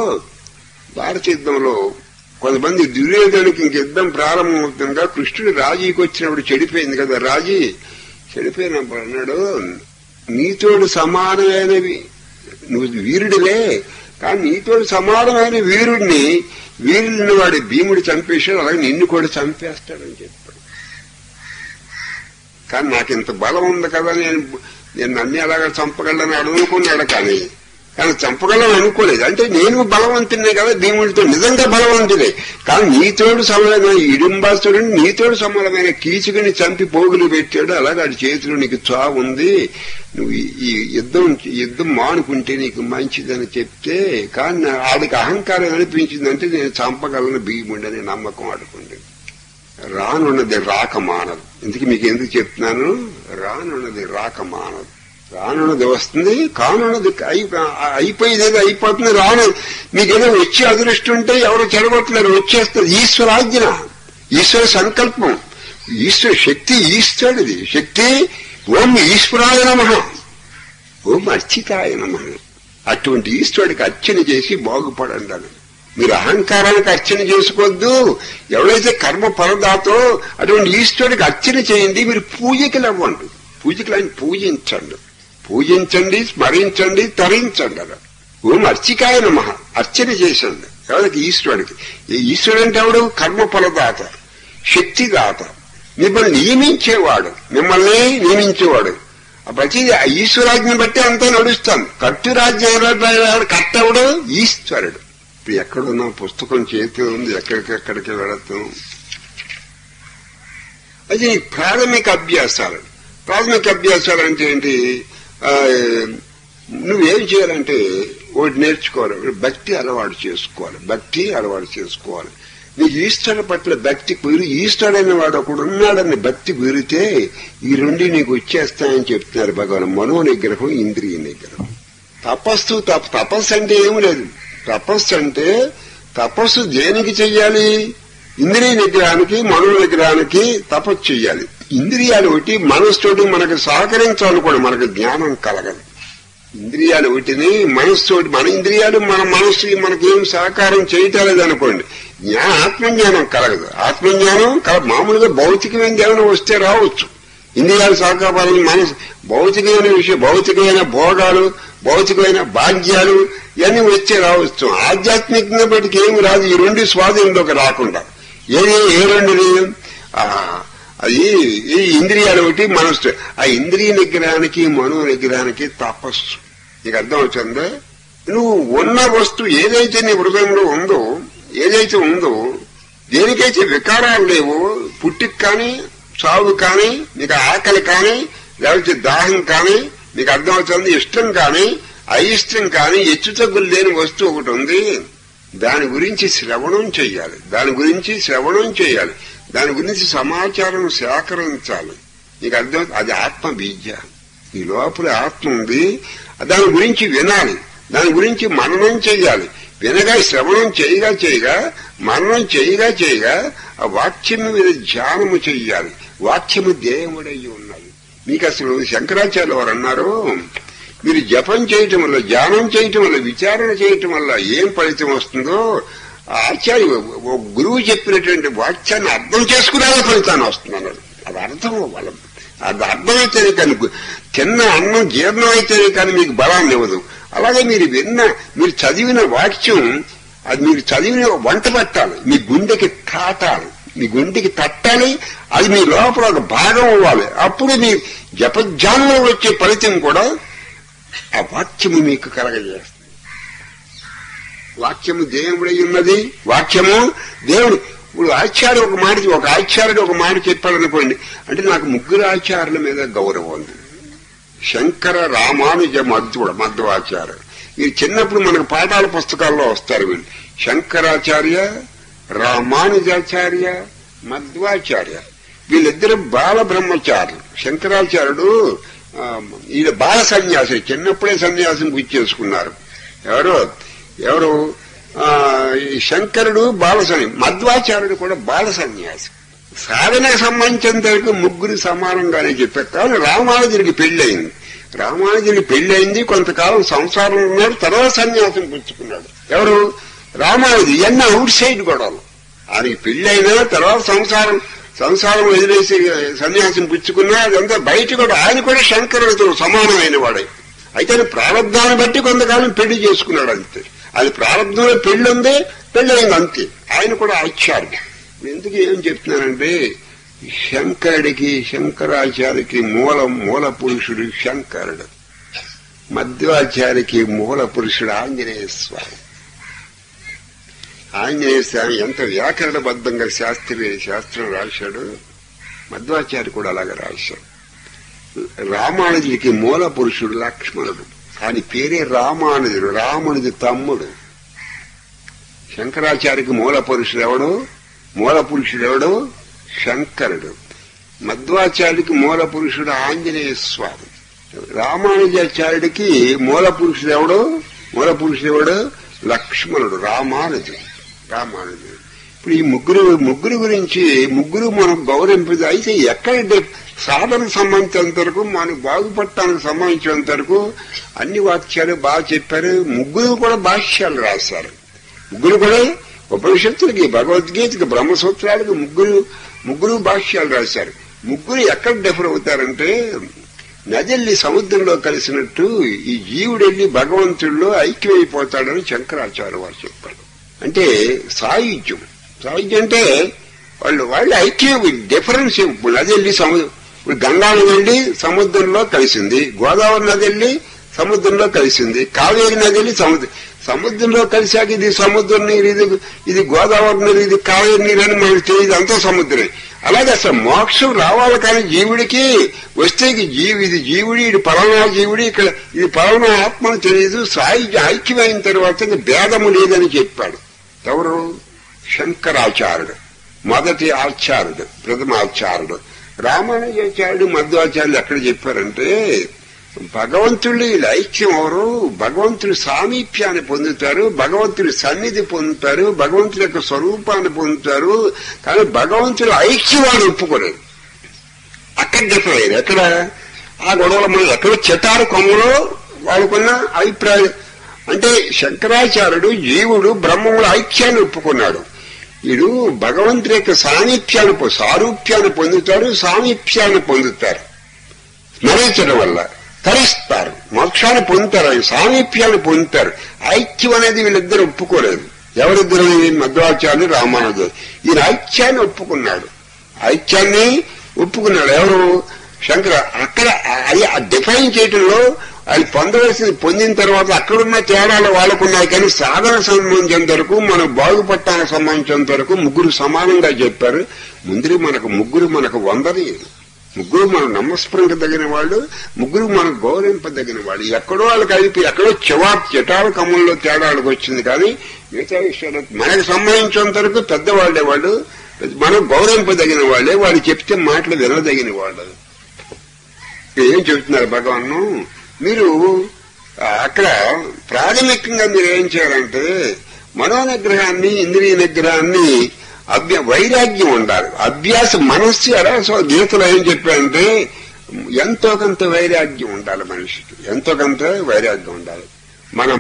భారత యుద్ధంలో కొంతమంది దుర్యోధనుడికి ఇంక యుద్ధం ప్రారంభమవుతుండగా కృష్ణుడు రాజీకి వచ్చినప్పుడు చెడిపోయింది కదా రాజీ చెడిపోయినప్పుడు అన్నాడు నీతోడు సమానమైనవి నువ్వు వీరుడిలే కానీ నీతోడు సమానమైన వీరుడిని వీరుడిని వాడి భీముడు చంపేశాడు అలాగే నిన్ను కూడా చంపేస్తాడని చెప్పాడు కానీ నాకు ఇంత బలం ఉంది కదా నేను నేను అన్ని అలాగా చంపగలను అనుకున్నాడు కానీ కానీ చంపగలను అనుకోలేదు అంటే నేను బలవంతునే కదా భీముడితో నిజంగా బలవంతుడే కానీ నీతోడు సమానమైన ఇడింబాసుడిని నీతోడు సమానమైన కీచుకుని చంపి పోగులు పెట్టాడు అలాగే ఆడి చేతిలో నీకు చావు ఉంది నువ్వు ఈ యుద్ధం యుద్ధం మానుకుంటే నీకు మంచిదని చెప్తే కానీ ఆడికి అహంకారం అనిపించిందంటే నేను చంపగలను భీముడని నమ్మకం ఆడుకుంది రానున్నది రాక మానదు ఇందుకు మీకు ఎందుకు చెప్తున్నాను రానున్నది రాక మానదు రానున్నది వస్తుంది కానున్నది అయిపోయేది అయిపోతుంది రాను మీకేదో వచ్చే అదృష్టం ఉంటే ఎవరు చెడగొట్టలేరు వచ్చేస్తుంది ఈశ్వరాజ్ఞ ఈశ్వర సంకల్పం ఈశ్వర శక్తి ఈశ్వరుడిది శక్తి ఓం ఈశ్వరాయ నమ ఓం అర్చితాయ నమ అటువంటి ఈశ్వరుడికి అర్చన చేసి బాగుపడండి అని మీరు అహంకారానికి అర్చన చేసుకోవద్దు ఎవరైతే కర్మ పరదాతో అటువంటి ఈశ్వరుడికి అర్చన చేయండి మీరు పూజకులు అవ్వండి పూజకులు ఆయన పూజించండి పూజించండి స్మరించండి తరించండి అలా ఓం అర్చికాయ నమ అర్చన చేసండి ఎవరికి ఈశ్వరుడికి ఈశ్వరుడు అంటే ఎవడు కర్మ ఫలదాత శక్తిదాత మిమ్మల్ని నియమించేవాడు మిమ్మల్ని నియమించేవాడు ప్రతిదీ ఈశ్వరాజ్ఞని బట్టి అంతా నడుస్తాం కట్టు రాజ్యం కట్టవుడు ఈశ్వరుడు ఇప్పుడు ఎక్కడున్నా పుస్తకం చేతిలో ఉంది ఎక్కడికెక్కడికి వెళతాం అది ప్రాథమిక అభ్యాసాలు ప్రాథమిక అభ్యాసాలు అంటే ఏంటి నువ్వేం చేయాలంటే ఒకటి నేర్చుకోవాలి భక్తి అలవాటు చేసుకోవాలి భక్తి అలవాటు చేసుకోవాలి నీకు ఈస్టర్ పట్ల భక్తి కుదిరి ఈస్టర్ అనే వాడు ఒకడు ఉన్నాడని భక్తి కుదిరితే ఈ రెండు నీకు వచ్చేస్తాయని చెప్తున్నారు భగవాన్ మనో నిగ్రహం ఇంద్రియ నిగ్రహం తపస్సు తప తపస్సు అంటే ఏం లేదు తపస్సు అంటే తపస్సు దేనికి చెయ్యాలి ఇంద్రియ నిగ్రహానికి మనో నిగ్రహానికి తపస్సు చెయ్యాలి ఇంద్రియాలు ఒకటి మనస్సుతోటి మనకు సహకరించాలి కూడా మనకు జ్ఞానం కలగదు ఇంద్రియాలు ఒకటిని మనస్సుతోటి మన ఇంద్రియాలు మన మనస్సు మనకేం సహకారం చేయటలేదు అనుకోండి జ్ఞాన ఆత్మజ్ఞానం కలగదు ఆత్మజ్ఞానం కల మామూలుగా భౌతికమైన జ్ఞానం వస్తే రావచ్చు ఇంద్రియాలు సహకారం మనసు భౌతికమైన విషయం భౌతికమైన భోగాలు భౌతికమైన భాగ్యాలు ఇవన్నీ వచ్చే రావచ్చు ఆధ్యాత్మికంగా బయటికి ఏమి రాదు ఈ రెండు స్వాధీనంలోకి రాకుండా ఏది ఏ రెండు అది ఈ ఇంద్రియాలు ఒకటి మనస్సు ఆ ఇంద్రియ నిగ్రహానికి మనో నిగ్రహానికి తపస్సు నీకు అర్థం అవుతుందా నువ్వు ఉన్న వస్తువు ఏదైతే నీ హృదయంలో ఉందో ఏదైతే ఉందో దేనికైతే వికారాలు లేవో పుట్టికి కానీ చావు కానీ నీకు ఆకలి కానీ లేకపోతే దాహం కానీ నీకు అర్థమవుతుంది ఇష్టం కానీ అయిష్టం కానీ హెచ్చు తగ్గులు లేని వస్తువు ఒకటి ఉంది దాని గురించి శ్రవణం చేయాలి దాని గురించి శ్రవణం చేయాలి దాని గురించి సమాచారం సేకరించాలి నీకు అర్థం అది ఆత్మ బీజ ఈ లోపల ఆత్మ ఉంది దాని గురించి వినాలి దాని గురించి మననం చేయాలి వినగా శ్రవణం చేయగా చేయగా మననం చేయగా చేయగా ఆ వాక్యం మీద ధ్యానము చెయ్యాలి వాక్యము దేహముడై ఉన్నది మీకు అసలు శంకరాచార్య వారు అన్నారు మీరు జపం చేయటం వల్ల ధ్యానం చేయటం వల్ల విచారణ చేయటం వల్ల ఏం ఫలితం వస్తుందో ఆ ఆచార్య ఓ గురువు చెప్పినటువంటి వాక్యాన్ని అర్థం చేసుకునేలా ఫలితాన్ని వస్తుంది అన్నాడు అది అర్థం అవ్వాలి అది అర్థమైతేనే కానీ తిన్న అన్నం జీర్ణం అయితేనే కానీ మీకు బలాన్ని ఇవ్వదు అలాగే మీరు విన్న మీరు చదివిన వాక్యం అది మీరు చదివిన వంట పట్టాలి మీ గుండెకి తాటాలి మీ గుండెకి తట్టాలి అది మీ లోపల ఒక భాగం అవ్వాలి అప్పుడు మీ జపజ్ఞానంలో వచ్చే ఫలితం కూడా ఆ వాక్యము మీకు కలగజేస్తుంది వాక్యము దేవుడై ఉన్నది వాక్యము దేవుడు ఇప్పుడు ఆచార్య ఒక మాట ఒక ఆచార్యుడు ఒక మాట చెప్పాడనుకోండి అంటే నాకు ముగ్గురు ఆచార్యుల మీద గౌరవం ఉంది శంకర రామానుజ మధ్వుడు మధ్వాచార్య ఈ చిన్నప్పుడు మనకు పాఠాల పుస్తకాల్లో వస్తారు వీళ్ళు శంకరాచార్య రామానుజాచార్య మధ్వాచార్య వీళ్ళిద్దరు బాల బ్రహ్మచారులు శంకరాచార్యుడు ఆ, ఈయన బాల సన్యాసి చిన్నప్పుడే సన్యాసం పూర్తి చేసుకున్నారు ఎవరు ఎవరు ఆ, ఈ శంకరుడు బాల సన్యాసి మధ్వాచార్యుడు కూడా బాల సన్యాసి సాధనకు సంబంధించినంత వరకు ముగ్గురు సమానంగానే చెప్పారు కానీ రామానుజుడికి పెళ్ళయింది రామానుజుడికి పెళ్ళయింది కొంతకాలం సంసారం ఉన్నాడు తర్వాత సన్యాసం పుచ్చుకున్నాడు ఎవరు రామానుజు ఇవన్నీ అవుట్ సైడ్ గొడవలు ఆయనకి పెళ్ళైనా తర్వాత సంసారం సంసారం వదిలేసి సన్యాసం పుచ్చుకున్నా అదంతా బయట కూడా ఆయన కూడా శంకరుడితో సమానమైన వాడే అయితే ఆయన ప్రారంధాన్ని బట్టి కొంతకాలం పెళ్లి చేసుకున్నాడు అంతే అది ప్రారంభంలో పెళ్లి ఉంది పెళ్లి అయింది అంతే ఆయన కూడా ఆచార్య ఎందుకు ఏం చెప్తున్నానంటే శంకరుడికి శంకరాచార్యకి మూల మూల పురుషుడు శంకరుడు మధ్వాచార్యకి మూల పురుషుడు ఆంజనేయ స్వామి ఆంజనేయ స్వామి ఎంత వ్యాకరణబద్ధంగా శాస్త్రీయ శాస్త్రం రాశాడు మధ్వాచార్య కూడా అలాగే రాశాడు రామానుజుడికి మూల పురుషుడు లక్ష్మణుడు ఆయన పేరే రామానుజుడు రామునిది తమ్ముడు శంకరాచార్యకి మూల పురుషుడు ఎవడు మూల పురుషుడు ఎవడు శంకరుడు మధ్వాచార్యుడికి మూల పురుషుడు ఆంజనేయ స్వామి రామానుజాచార్యుడికి మూల పురుషుడు ఎవడు మూల పురుషుడు ఎవడు లక్ష్మణుడు రామానుజుడు రామానుజుడు ఇప్పుడు ఈ ముగ్గురు ముగ్గురు గురించి ముగ్గురు మనం గౌరవింపదు అయితే ఎక్కడ సాధనకు సంబంధించినంత వరకు మనకు బాగుపడటానికి సంబంధించినంత వరకు అన్ని వాక్యాలు బాగా చెప్పారు ముగ్గురు కూడా భాష్యాలు రాశారు ముగ్గురు కూడా ఉపనిషత్తులకి భగవద్గీతకి బ్రహ్మసూత్రాలకి ముగ్గురు ముగ్గురు భాష్యాలు రాశారు ముగ్గురు ఎక్కడ డిఫర్ అవుతారంటే నదిల్లి సముద్రంలో కలిసినట్టు ఈ జీవుడెళ్ళి భగవంతుడిలో ఐక్యమైపోతాడని శంకరాచార్య వారు చెప్పారు అంటే సాయుధ్యం సాయుధ్యం అంటే వాళ్ళు వాళ్ళు ఐక్యం డిఫరెన్స్ ఇప్పుడు నది వెళ్ళి సముద్రం ఇప్పుడు గంగా నది వెళ్ళి సముద్రంలో కలిసింది గోదావరి నది వెళ్ళి సముద్రంలో కలిసింది కావేరి నది వెళ్ళి సముద్రం సముద్రంలో కలిశాక ఇది సముద్రం నీరు ఇది ఇది గోదావరి నీరు ఇది కావేరి నీరు అని మనకు తెలియదు అంతా సముద్రమే అలాగే అసలు మోక్షం రావాలి కానీ జీవుడికి వస్తే ఇది జీవి ఇది జీవుడి ఇది పలానా జీవుడి ఇక్కడ ఇది పలానా ఆత్మను తెలియదు సాయి ఐక్యమైన తర్వాత ఇంక భేదము లేదని చెప్పాడు ఎవరు శంకరాచార్యుడు మొదటి ఆచార్యుడు ప్రథమ ఆచార్యుడు రామానుజాచార్యుడు మధ్వాచార్యులు ఎక్కడ చెప్పారంటే భగవంతుడి ఐక్యం ఎవరు భగవంతుడి సామీప్యాన్ని పొందుతారు భగవంతుడి సన్నిధి పొందుతారు భగవంతుడి యొక్క స్వరూపాన్ని పొందుతారు కానీ భగవంతుడి ఐక్యం వాళ్ళు ఒప్పుకోలేదు అక్కడ చెప్పలేదు ఎక్కడ ఆ గొడవల మన ఎక్కడ చెటారు కొమ్మలో వాళ్ళకున్న అభిప్రాయం అంటే శంకరాచార్యుడు జీవుడు బ్రహ్మముల ఐక్యాన్ని ఒప్పుకున్నాడు వీడు భగవంతుడి యొక్క సామీప్యాన్ని పొ- సారూప్యాన్ని పొందుతారు సామీప్యాన్ని పొందుతారు స్మరించడం వల్ల తరిస్తారు మోక్షాన్ని పొందుతారు ఆయన సామీప్యాన్ని పొందుతారు ఐక్యం అనేది వీళ్ళిద్దరు ఒప్పుకోలేదు ఎవరిద్దరు మధ్వాచార్యులు రామానుజు ఈయన ఐక్యాన్ని ఒప్పుకున్నాడు ఐక్యాన్ని ఒప్పుకున్నాడు ఎవరు శంకర అక్కడ అది ఆ డిఫైన్ చేయటంలో అది పొందవలసింది పొందిన తర్వాత అక్కడున్న తేడాలు వాళ్ళకున్నాయి కానీ సాధన సంబంధించేంత వరకు మనం బాగుపట్టానికి సంబంధించినంత వరకు ముగ్గురు సమానంగా చెప్పారు ముందు మనకు ముగ్గురు మనకు వందరి ముగ్గురు మనం నమస్కరించదగిన వాళ్ళు ముగ్గురు మనకు గౌరవింపదగిన వాళ్ళు ఎక్కడో వాళ్ళకి అయిపోయి ఎక్కడో చివా చిటాల కమ్ముల్లో తేడాలకు వచ్చింది కానీ మిగతా విషయాలు మనకు సంబంధించినంత వరకు పెద్దవాళ్లే వాళ్ళు మనం గౌరవింపదగిన వాళ్ళే వాళ్ళు చెప్తే మాటలు వినదగిన వాళ్ళు ఏం చెబుతున్నారు భగవాను మీరు ఆ, అక్కడ ప్రాథమికంగా మీరు ఏం చేయాలంటే మనో నిగ్రహాన్ని ఇంద్రియ నిగ్రహాన్ని అభ్య వైరాగ్యం ఉండాలి అభ్యాస మనస్సు ఎలా సో గీతలో ఏం చెప్పారంటే ఎంతో కొంత వైరాగ్యం ఉండాలి మనిషికి ఎంతో కొంత వైరాగ్యం ఉండాలి మనం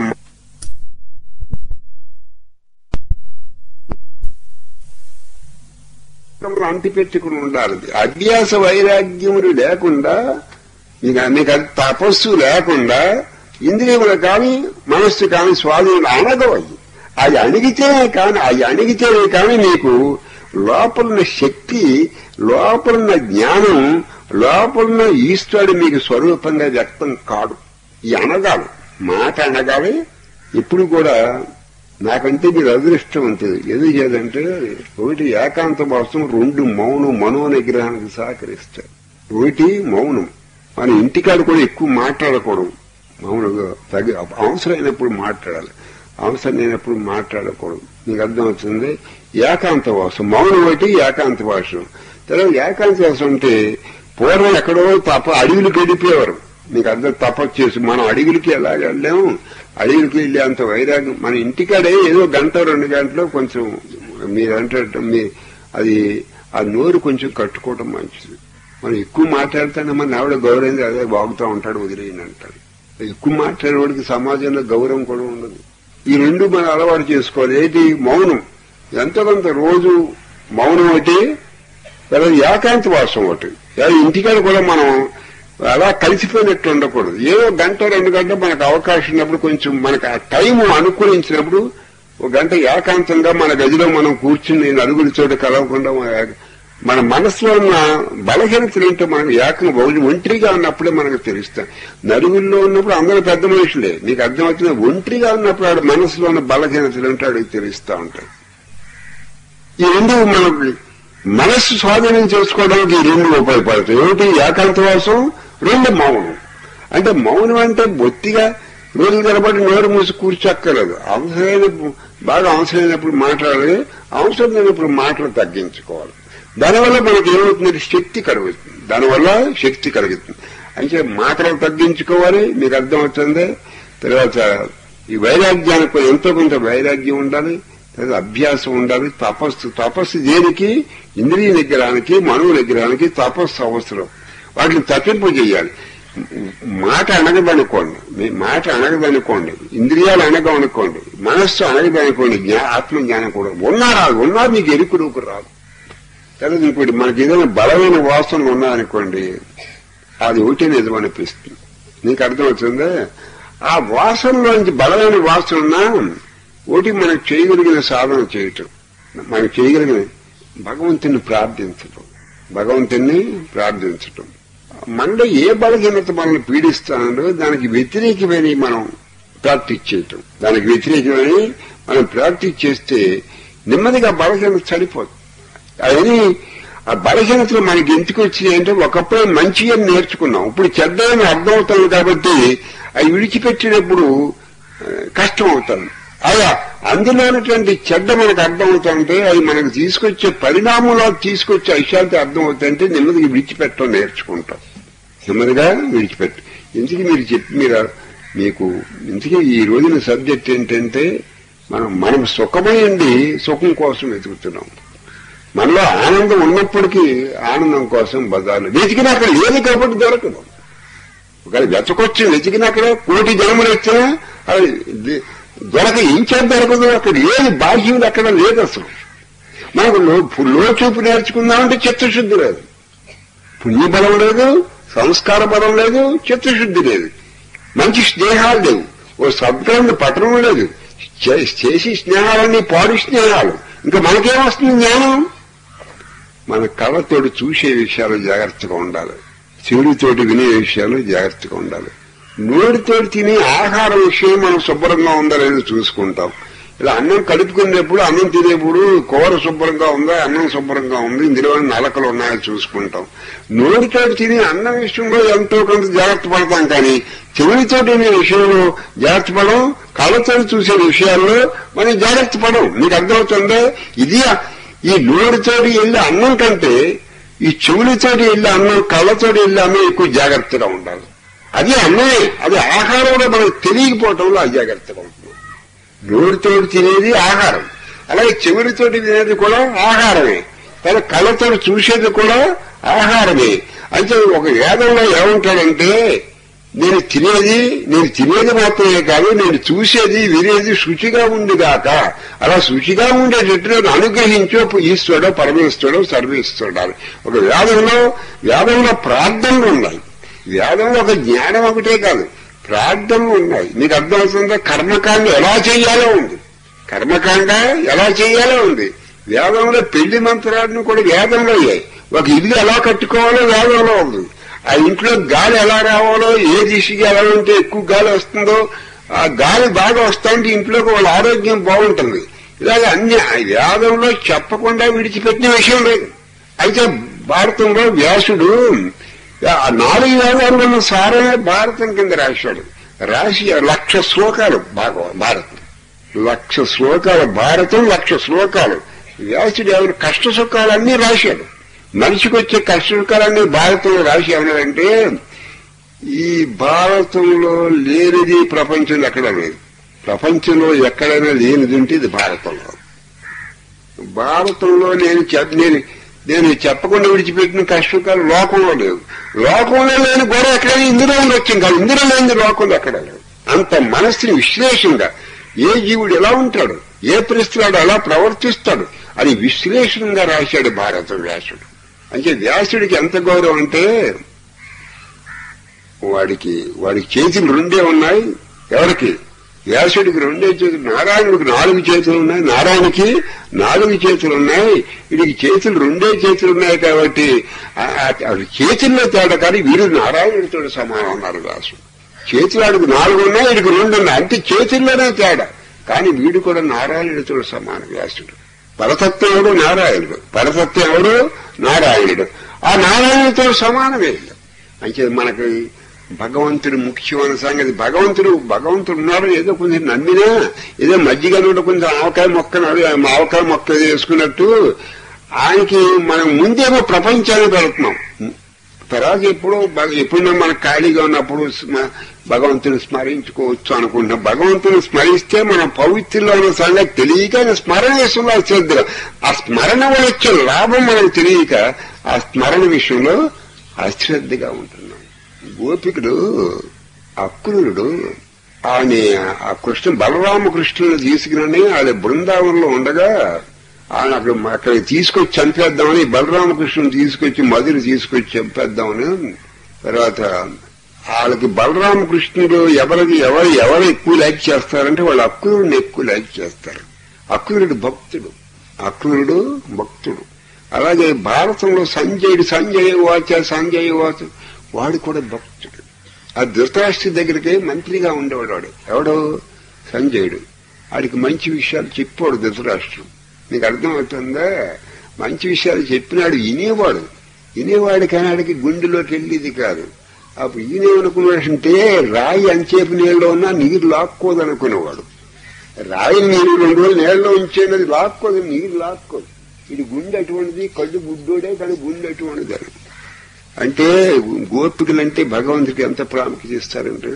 అంటిపెట్టుకుని ఉండాలి అభ్యాస వైరాగ్యములు లేకుండా మీకు మీకు అది తపస్సు లేకుండా ఇంద్రియములు కానీ మనస్సు కానీ స్వాధీనం అనగవయ్యి అది అణిగితేనే కానీ అది అణిగితేనే కానీ నీకు లోపలున్న శక్తి లోపలున్న జ్ఞానం లోపలున్న ఈశ్వరుడు మీకు స్వరూపంగా వ్యక్తం కాడు ఈ అనగాలి మాట అనగాలి ఇప్పుడు కూడా నాకంటే మీరు అదృష్టవంతుడు ఎందుకు చేదంటే ఒకటి ఏకాంత వాసం రెండు మౌనం మనో నిగ్రహానికి సహకరిస్తారు ఒకటి మౌనం మన ఇంటికాడ కూడా ఎక్కువ మాట్లాడకూడదు మామూలుగా తగి అవసరమైనప్పుడు మాట్లాడాలి అవసరం లేనప్పుడు మాట్లాడకూడదు నీకు అర్థమవుతుంది ఏకాంత వాసం మౌనం ఒకటి ఏకాంత వాసం తర్వాత ఏకాంత వాసం అంటే పూర్వం ఎక్కడో తప్ప అడవులకు వెళ్ళిపోయేవారు మీకు అర్థం తపస్సు చేసి మనం అడవులకి ఎలాగ వెళ్ళాము అడవులకి వెళ్ళేంత వైరాగ్యం మన ఇంటికాడే ఏదో గంట రెండు గంటలు కొంచెం మీరంటే మీ అది ఆ నోరు కొంచెం కట్టుకోవడం మంచిది మనం ఎక్కువ మాట్లాడితేనే మన ఆవిడ గౌరవం అదే బాగుతూ ఉంటాడు వదిలేయని అంటాడు ఎక్కువ మాట్లాడేవాడికి సమాజంలో గౌరవం కూడా ఉండదు ఈ రెండు మనం అలవాటు చేసుకోవాలి ఏంటి మౌనం ఎంతో కొంత రోజు మౌనం ఒకటి తర్వాత ఏకాంత వాసం ఒకటి అది ఇంటికాడ కూడా మనం అలా కలిసిపోయినట్టు ఉండకూడదు ఏదో గంట రెండు గంటలు మనకు అవకాశం ఉన్నప్పుడు కొంచెం మనకు ఆ టైం అనుకూలించినప్పుడు ఒక గంట ఏకాంతంగా మన గదిలో మనం కూర్చుని నలుగురి చోట కలవకుండా మన మనసులో ఉన్న బలహీనతలు ఏంటో మనకు ఏకం ఒంటరిగా ఉన్నప్పుడే మనకు తెలుస్తాం నలుగురిలో ఉన్నప్పుడు అందరూ పెద్ద మనుషులే నీకు అర్థమవుతుంది ఒంటరిగా ఉన్నప్పుడు ఆడ మనసులో ఉన్న బలహీనతలు ఏంటో అడిగి తెలుస్తా ఉంటాయి ఈ రెండు మనకి మనస్సు స్వాధీనం చేసుకోవడానికి ఈ రెండు ఉపయోగపడతాయి ఏమిటి ఏకాంతవాసం రెండు మౌనం అంటే మౌనం అంటే బొత్తిగా రోజు తరబడి నోరు మూసి కూర్చోక్కర్లేదు అవసరమైన బాగా అవసరమైనప్పుడు మాట్లాడాలి అవసరం లేనప్పుడు మాటలు తగ్గించుకోవాలి దానివల్ల మనకి ఏమవుతుంది శక్తి కలుగుతుంది దానివల్ల శక్తి కలుగుతుంది అంటే మాటలు తగ్గించుకోవాలి మీకు అర్థమవుతుంది తర్వాత ఈ వైరాగ్యానికి ఎంతో కొంత వైరాగ్యం ఉండాలి తర్వాత అభ్యాసం ఉండాలి తపస్సు తపస్సు దేనికి ఇంద్రియ నిగ్రహానికి మనో నిగ్రహానికి తపస్సు అవసరం వాటిని తప్పింపు చేయాలి మాట అనగదనుకోండి మీ మాట అనగదనుకోండి ఇంద్రియాలు అనగనుకోండి మనస్సు అనగదనుకోండి జ్ఞా ఆత్మ జ్ఞానం కూడా ఉన్నా రాదు ఉన్నా మీకు ఎరుకు రూపు రాదు తర్వాత ఇప్పుడు మనకి ఏదైనా బలమైన వాసనలు ఉన్నాయనుకోండి అది ఒకటి నిజం అనిపిస్తుంది నీకు అర్థమవుతుందా ఆ వాసనలోంచి బలమైన వాసన ఉన్నా ఒకటి మనకు చేయగలిగిన సాధన చేయటం మనకు చేయగలిగిన భగవంతుని ప్రార్థించటం భగవంతుని ప్రార్థించటం మనలో ఏ బలహీనత మనల్ని పీడిస్తానో దానికి వ్యతిరేకమైన మనం ప్రాక్టీస్ చేయటం దానికి వ్యతిరేకమైన మనం ప్రాక్టీస్ చేస్తే నెమ్మదిగా బలహీనత చనిపోతుంది అవన్నీ ఆ బలహీనతలు మనకి ఎందుకు వచ్చినాయి అంటే ఒకప్పుడు మంచి అని నేర్చుకున్నాం ఇప్పుడు చెడ్డని అర్థం అవుతుంది కాబట్టి అవి విడిచిపెట్టినప్పుడు కష్టం అవుతుంది అలా అందులో ఉన్నటువంటి చెడ్డ మనకు అర్థం అవుతుంటే అది మనకు తీసుకొచ్చే పరిణామంలో తీసుకొచ్చే విషయాలతో అర్థం అవుతాయంటే నెమ్మదిగా విడిచిపెట్టడం నేర్చుకుంటాం నెమ్మదిగా విడిచిపెట్టు ఇందుకు మీరు చెప్పి మీరు మీకు ఇందుకే ఈ రోజున సబ్జెక్ట్ ఏంటంటే మనం మనం సుఖమైంది సుఖం కోసం వెతుకుతున్నాం మనలో ఆనందం ఉన్నప్పటికీ ఆనందం కోసం బజార్లు వెతికినా అక్కడ లేదు కాబట్టి దొరకదు ఒకవేళ వెతకొచ్చి వెతికినా అక్కడ కోటి జన్మలు వచ్చినా అది దొరక ఇంచేది దొరకదు అక్కడ లేదు బాహ్యులు అక్కడ లేదు అసలు మనకు లో చూపు నేర్చుకుందామంటే చిత్తశుద్ధి లేదు పుణ్య బలం లేదు సంస్కార బలం లేదు చిత్తశుద్ధి లేదు మంచి స్నేహాలు లేవు ఓ సద్గ్రంథ పఠనం లేదు చేసి స్నేహాలన్నీ పాడు స్నేహాలు ఇంకా మనకేమొస్తుంది జ్ఞానం మన కళ్ళతోటి చూసే విషయాలు జాగ్రత్తగా ఉండాలి చెవుడితోటి వినే విషయాలు జాగ్రత్తగా ఉండాలి నోటితో తినే ఆహార విషయం మనం శుభ్రంగా ఉందా లేదో చూసుకుంటాం ఇలా అన్నం కలుపుకునేప్పుడు అన్నం తినేప్పుడు కూర శుభ్రంగా ఉందా అన్నం శుభ్రంగా ఉంది ఇందులో నలకలు ఉన్నాయో చూసుకుంటాం నోటితో తినే అన్నం విషయంలో ఎంతో కొంత జాగ్రత్త పడతాం కానీ చెవిలితో తినే విషయంలో జాగ్రత్త పడం కళ్ళతో చూసే విషయాల్లో మనం జాగ్రత్త పడం మీకు అర్థమవుతుందా ఇది ఈ నోటితోటి వెళ్ళి అన్నం కంటే ఈ చెవులతోటి వెళ్ళి అన్నం కళ్ళతోటి వెళ్ళి అన్నం ఎక్కువ జాగ్రత్తగా ఉండాలి అది అన్నమే అది ఆహారంలో మనకు తెలియకపోవటంలో అజాగ్రత్తగా ఉంటుంది నోటితో తినేది ఆహారం అలాగే చెవులతోటి తినేది కూడా ఆహారమే కానీ కళ్ళతో చూసేది కూడా ఆహారమే అయితే ఒక వేదంలో ఏమంటాడంటే నేను తినేది నేను తినేది మాత్రమే కాదు నేను చూసేది వినేది శుచిగా ఉంది గాక అలా శుచిగా ఉండేటట్టు నేను అనుగ్రహించు ఈశ్వరుడు పరమేశ్వరుడు సర్వేశ్వరుడు ఒక వేదంలో వేదంలో ప్రార్థనలు ఉన్నాయి వేదంలో ఒక జ్ఞానం ఒకటే కాదు ప్రార్థనలు ఉన్నాయి మీకు అర్థమవుతుందా కర్మకాండ ఎలా చేయాలో ఉంది కర్మకాండ ఎలా చేయాలో ఉంది వేదంలో పెళ్లి మంత్రాలను కూడా వేదంలో అయ్యాయి ఒక ఇల్లు ఎలా కట్టుకోవాలో వేదంలో ఉంది ఆ ఇంట్లో గాలి ఎలా రావాలో ఏ దిశకి ఎలా ఉంటే ఎక్కువ గాలి వస్తుందో ఆ గాలి బాగా వస్తుంటే ఇంట్లోకి వాళ్ళ ఆరోగ్యం బాగుంటుంది ఇలాగ అన్ని ఆ వేదంలో చెప్పకుండా విడిచిపెట్టిన విషయం లేదు అయితే భారతంలో వ్యాసుడు ఆ నాలుగు వేదాలు ఉన్న సారమే భారతం కింద రాశాడు రాసి లక్ష శ్లోకాలు భాగవ భారతం లక్ష శ్లోకాలు భారతం లక్ష శ్లోకాలు వ్యాసుడు ఎవరు కష్ట సుఖాలన్నీ రాశాడు మనిషికి వచ్చే కష్ట సుఖాలన్నీ భారతంలో రాసి ఏమన్నాడంటే ఈ భారతంలో లేనిది ప్రపంచంలో ఎక్కడ లేదు ప్రపంచంలో ఎక్కడైనా లేనిది ఉంటే ఇది భారతంలో భారతంలో నేను చెప్ నేను నేను చెప్పకుండా విడిచిపెట్టిన కష్టకాలు లోకంలో లేవు లోకంలో లేని గొడవ ఎక్కడైనా ఇందులో ఉండొచ్చు కాదు ఇందులో లేని లోకంలో ఎక్కడ లేవు అంత మనస్సుని విశ్లేషంగా ఏ జీవుడు ఎలా ఉంటాడు ఏ పరిస్థితులు ఎలా ప్రవర్తిస్తాడు అని విశ్లేషణగా రాశాడు భారత వ్యాసుడు అంటే వ్యాసుడికి ఎంత గౌరవం అంటే వాడికి వాడికి చేతులు రెండే ఉన్నాయి ఎవరికి వ్యాసుడికి రెండే చేతులు నారాయణుడికి నాలుగు చేతులు ఉన్నాయి నారాయణకి నాలుగు చేతులు ఉన్నాయి వీడికి చేతులు రెండే చేతులు ఉన్నాయి కాబట్టి ఆ- ఆ చేతుల్లో తేడా కానీ వీరు నారాయణుడితో సమానం అన్నారు వ్యాసుడు చేతులు ఆడికి నాలుగు ఉన్నాయి వీడికి రెండు ఉన్నాయి అంటే చేతుల్లోనే తేడా కానీ వీడు కూడా నారాయణుడితో సమానం వ్యాసుడు పరతత్వం ఎవడు నారాయణుడు పరతత్వం ఎవడు నారాయణుడు ఆ నారాయణుడితో సమానమే అంటే మనకి భగవంతుడు ముఖ్యమైన సంగతి భగవంతుడు భగవంతుడు ఉన్నాడు ఏదో కొంచెం నమ్మినా ఏదో మజ్జిగ నూట కొంచెం ఆవకాయ మొక్క ఆవకాయ మొక్క ఏదో వేసుకున్నట్టు ఆయనకి మనం ముందేమో ప్రపంచాన్ని పెడుతున్నాం తర్వాత ఎప్పుడో భగ- ఎప్పుడైనా మనకు ఖాళీగా ఉన్నప్పుడు స్మ- భగవంతుని స్మరించుకోవచ్చు అనుకుంటున్నాం భగవంతుని స్మరిస్తే మనం పవిత్రలో ఉన్న సంగతి తెలియక ఆయన స్మరణ విషయంలో అశ్రద్ధ ఆ స్మరణ వల్ల వచ్చే లాభం మనకు తెలియక ఆ స్మరణ విషయంలో అశ్రద్ధగా ఉంటున్నాం గోపికుడు అక్రూరుడు ఆయన ఆ కృష్ణ బలరామకృష్ణుని తీసుకుని ఆయన బృందావనంలో ఉండగా ఆయన అక్కడ అక్కడికి తీసుకొచ్చి చంపేద్దామని బలరామకృష్ణుని తీసుకొచ్చి మధుని తీసుకొచ్చి చంపేద్దామని తర్వాత వాళ్ళకి బలరామకృష్ణుడు ఎవరికి ఎవరు ఎవరు ఎక్కువ లైక్ చేస్తారంటే వాళ్ళు అక్రూరుని ఎక్కువ లైక్ చేస్తారు అక్రూరుడు భక్తుడు అక్రూరుడు భక్తుడు అలాగే భారతంలో సంజయుడు సంజయ వాచ సంజయ వాచ వాడు కూడా భక్తుడు ఆ ధృతరాష్ట్ర దగ్గరికి మంత్రిగా ఉండేవాడు వాడు ఎవడు సంజయుడు వాడికి మంచి విషయాలు చెప్పాడు ధృతరాష్ట్రం నీకు అర్థమవుతుందా మంచి విషయాలు చెప్పినాడు వినేవాడు వినేవాడు కానీ ఆడికి గుండెలోకి వెళ్ళేది కాదు అప్పుడు ఈయనేమనుకున్నాడంటే రాయి అంచేపు నీళ్ళలో ఉన్నా నీరు లాక్కోదనుకునేవాడు రాయి నీరు రెండు రోజులు నీళ్ళలో ఉంచేది లాక్కోదు నీరు లాక్కోదు ఇది గుండె అటువంటిది కళ్ళు గుడ్డోడే కానీ గుండె అటువంటిది అని అంటే గోపికలంటే భగవంతుడికి ఎంత ప్రాముఖ్యత ఇస్తారంటే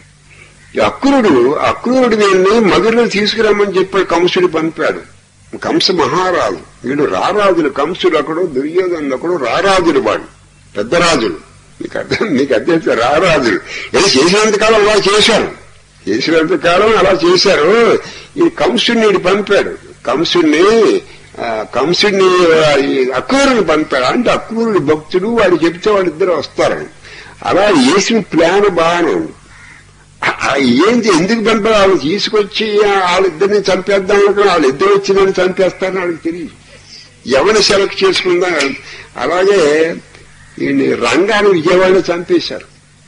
ఈ అక్రూరుడు అక్రూరుడు వీడిని మధురలో తీసుకురమ్మని చెప్పాడు కంసుడు పంపాడు కంస మహారాజు వీడు రారాజులు కంసుడు ఒకడు దుర్యోధనుడు ఒకడు రారాజులు వాడు పెద్ద రాజులు మీకు అర్థం మీకు అర్థం రారాజులు ఏదో చేసినంత కాలం అలా చేశారు చేసినంత కాలం అలా చేశారు ఈ కంసుడిని వీడు పంపాడు కంసుడిని ఆ, కంసుడిని ఆ, ఈ అక్రూరుని పంపాడు అంటే అక్రూరుడి భక్తుడు వాడు చెప్తే వాళ్ళిద్దరు వస్తారని అలా వేసిన ప్లాన్ బాగానే ఉంది ఆ- ఆ ఏంటి ఎందుకు పంపారు వాళ్ళు తీసుకొచ్చి ఆ- వాళ్ళిద్దరిని చంపేద్దాం అనుకుని వాళ్ళిద్దరు వచ్చి నన్ను చంపేస్తారని వాళ్ళకి తెలియదు ఎవరిని సెలెక్ట్ చేసుకుందా అలాగే ఈయన్ని రంగాన్ని విజయవాడలో చంపేశారు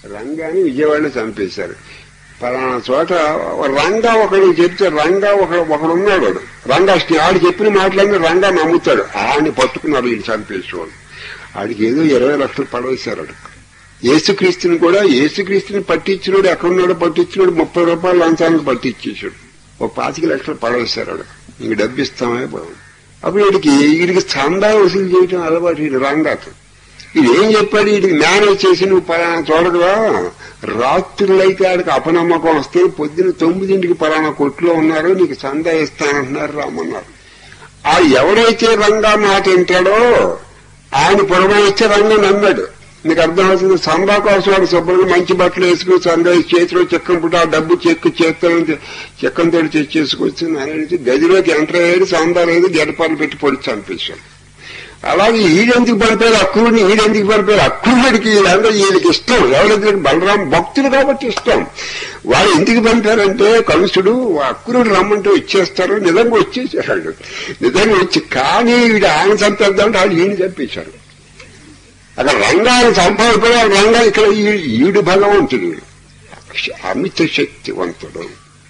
రంగాని విజయవాడలో చంపేశారు పలానా చోట రంగా ఒకడు చెప్తే రంగా ఒక ఒకడు ఉన్నాడు వాడు. రంగా స్టే- ఆడు చెప్పిన మాటలన్నీ రంగా నమ్ముతాడు ఆడిని పట్టుకున్నాడు వీళ్ళు చంపేసేవాడు ఆడికి ఏదో ఇరవై లక్షలు పడవేశారు ఆడు యేసుక్రీస్తుని కూడా యేసుక్రీస్తుని పట్టించినోడు ఎక్కడున్నాడో పట్టించినోడు ముప్పై రూపాయలు లంచానికి పట్టించేసాడు ఒక పాతిక లక్షలు పడవేశారు ఆడు ఇంక డబ్బు ఇస్తామే బాగుంది అప్పుడు వీడికి వీడికి చందా వసూలు చేయటం అలవాటు వీడు రంగాకు ఇది ఏం చెప్పాడు వీడికి మేనేజ్ చేసి నువ్వు పలానా చూడదువా రాత్రులైతే ఆడికి అపనమ్మకం వస్తే పొద్దున తొమ్మిదింటికి పలానా కొట్లో ఉన్నారు నీకు చందా ఇస్తానంటున్నారు రామన్నారు ఆ ఎవడైతే రంగా మాట వింటాడో ఆయన పురమాయిస్తే రంగా నమ్మాడు నీకు అర్థమవుతుంది సందా కోసం వాడు శుభ్రంగా మంచి బట్టలు వేసుకుని సందా చేతిలో చెక్కం పుట్ట ఆ డబ్బు చెక్కు చేత్తో చెక్కంతో తెచ్చేసుకొచ్చి నాయన గదిలోకి ఎంటర్ అయ్యాడు సందా లేదు గడపాలు పెట్టి పొడి చంపేశాడు అలాగే ఈడెందుకు పంపారు అక్రూడిని ఈడెందుకు పంపారు అక్రూడికి వీళ్ళందరూ వీళ్ళకి ఇష్టం ఎవరెందుకు బలరాం భక్తులు కాబట్టి ఇష్టం వాళ్ళు ఎందుకు పంపారంటే కంసుడు అక్రూడు రమ్మంటే వచ్చేస్తారు నిజంగా వచ్చేసాడు నిజంగా వచ్చి కానీ వీడు ఆయన చంపేద్దామంటే వాళ్ళు ఈయన చంపేశారు అక్కడ రంగాన్ని సంపాదించడం రంగా ఇక్కడ ఈ- ఈడు భగవంతుడు అమిత శక్తివంతుడు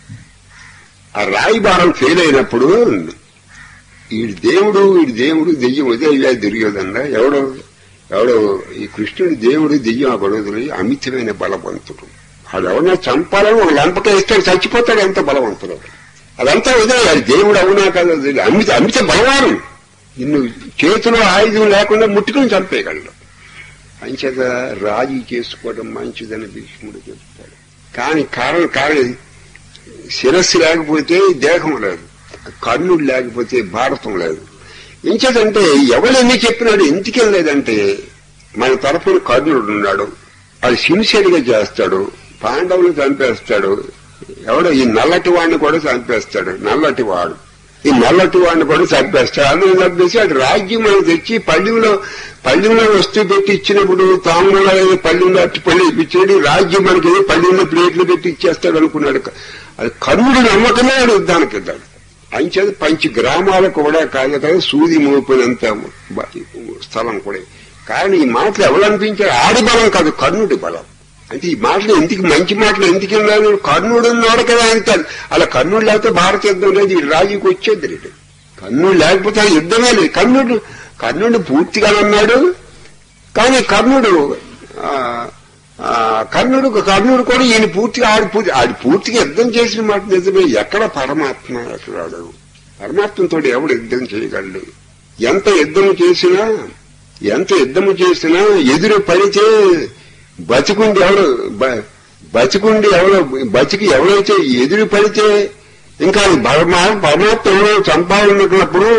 ఆ రాయి భారం ఫెయిల్ అయినప్పుడు వీడి దేవుడు వీడి దేవుడు దెయ్యం ఉదయ దుర్యోధన ఎవడో ఎవడో ఈ కృష్ణుడి దేవుడు దెయ్యం ఆ గొడవదులు అమితమైన బలవంతుడు వాడు ఎవరన్నా చంపాలని ఒక లంపక ఇస్తాడు చచ్చిపోతాడు ఎంత బలవంతుడు అదంతా ఉదయం అది దేవుడు అవునా కాదు అది అమిత అమిత బలవానం నిన్ను చేతిలో ఆయుధం లేకుండా ముట్టుకుని చంపేయగలడు అంచేత రాజీ చేసుకోవడం మంచిదని భీష్ముడు చెప్తాడు కానీ కారణం కారణం శిరస్సు లేకపోతే దేహం లేదు కర్ణుడు లేకపోతే భారతం లేదు ఇంచేదంటే ఎవరు ఎన్ని చెప్పినాడు ఎందుకేం లేదంటే మన తరఫున కర్ణుడు ఉన్నాడు అది సిన్సియర్గా చేస్తాడు పాండవులు చంపేస్తాడు ఎవడో ఈ నల్లటి వాడిని కూడా చంపేస్తాడు నల్లటి వాడు ఈ నల్లటి వాడిని కూడా చంపేస్తాడు అందులో చంపేసి అటు రాజ్యం మనం తెచ్చి పల్లెంలో పల్లెంలో వస్తువు పెట్టి ఇచ్చినప్పుడు తాములో పల్లెంలో అట్టి పల్లె ఇప్పించాడు ఈ రాజ్యం మనకి ఏదో పల్లెంలో ప్లేట్లు పెట్టి ఇచ్చేస్తాడు అనుకున్నాడు అది కర్ణుడు నమ్మకమే వాడు యుద్ధానికి వెళ్తాడు అంచేది పంచి గ్రామాలకు కూడా కాదు కదా సూది మోపినంత బ- స్థలం కూడా కానీ ఈ మాటలు ఎవరు అనిపించారు ఆడి బలం కాదు కర్ణుడి బలం అంటే ఈ మాటలు ఎందుకు మంచి మాటలు ఎందుకు విన్నాడు కర్ణుడు ఉన్నాడు కదా అంటారు అలా కర్ణుడు లేకపోతే భారత యుద్ధం లేదు ఈ రాజుకి వచ్చేది లేదు కర్ణుడు లేకపోతే ఆ యుద్ధమే లేదు కర్ణుడు కర్ణుడు పూర్తిగా ఉన్నాడు కానీ కర్ణుడు ఆ, ఆ, కర్ణుడు కర్ణుడు కూడా ఈయన పూర్తిగా ఆడి పూర్తి ఆడి పూర్తిగా యుద్ధం చేసిన మాట నిజమే ఎక్కడ పరమాత్మ ఎక్కడాడు పరమాత్మతో ఎవడు యుద్ధం చేయగలడు ఎంత యుద్ధం చేసినా ఎంత యుద్ధము చేసినా ఎదురు పడితే బతికుండి ఎవడు బ- బతికుండి ఎవడో బతికి ఎవడైతే ఎదురు పడితే ఇంకా పరమా పరమాత్మ ఎవడో చంపాలనుకున్నప్పుడు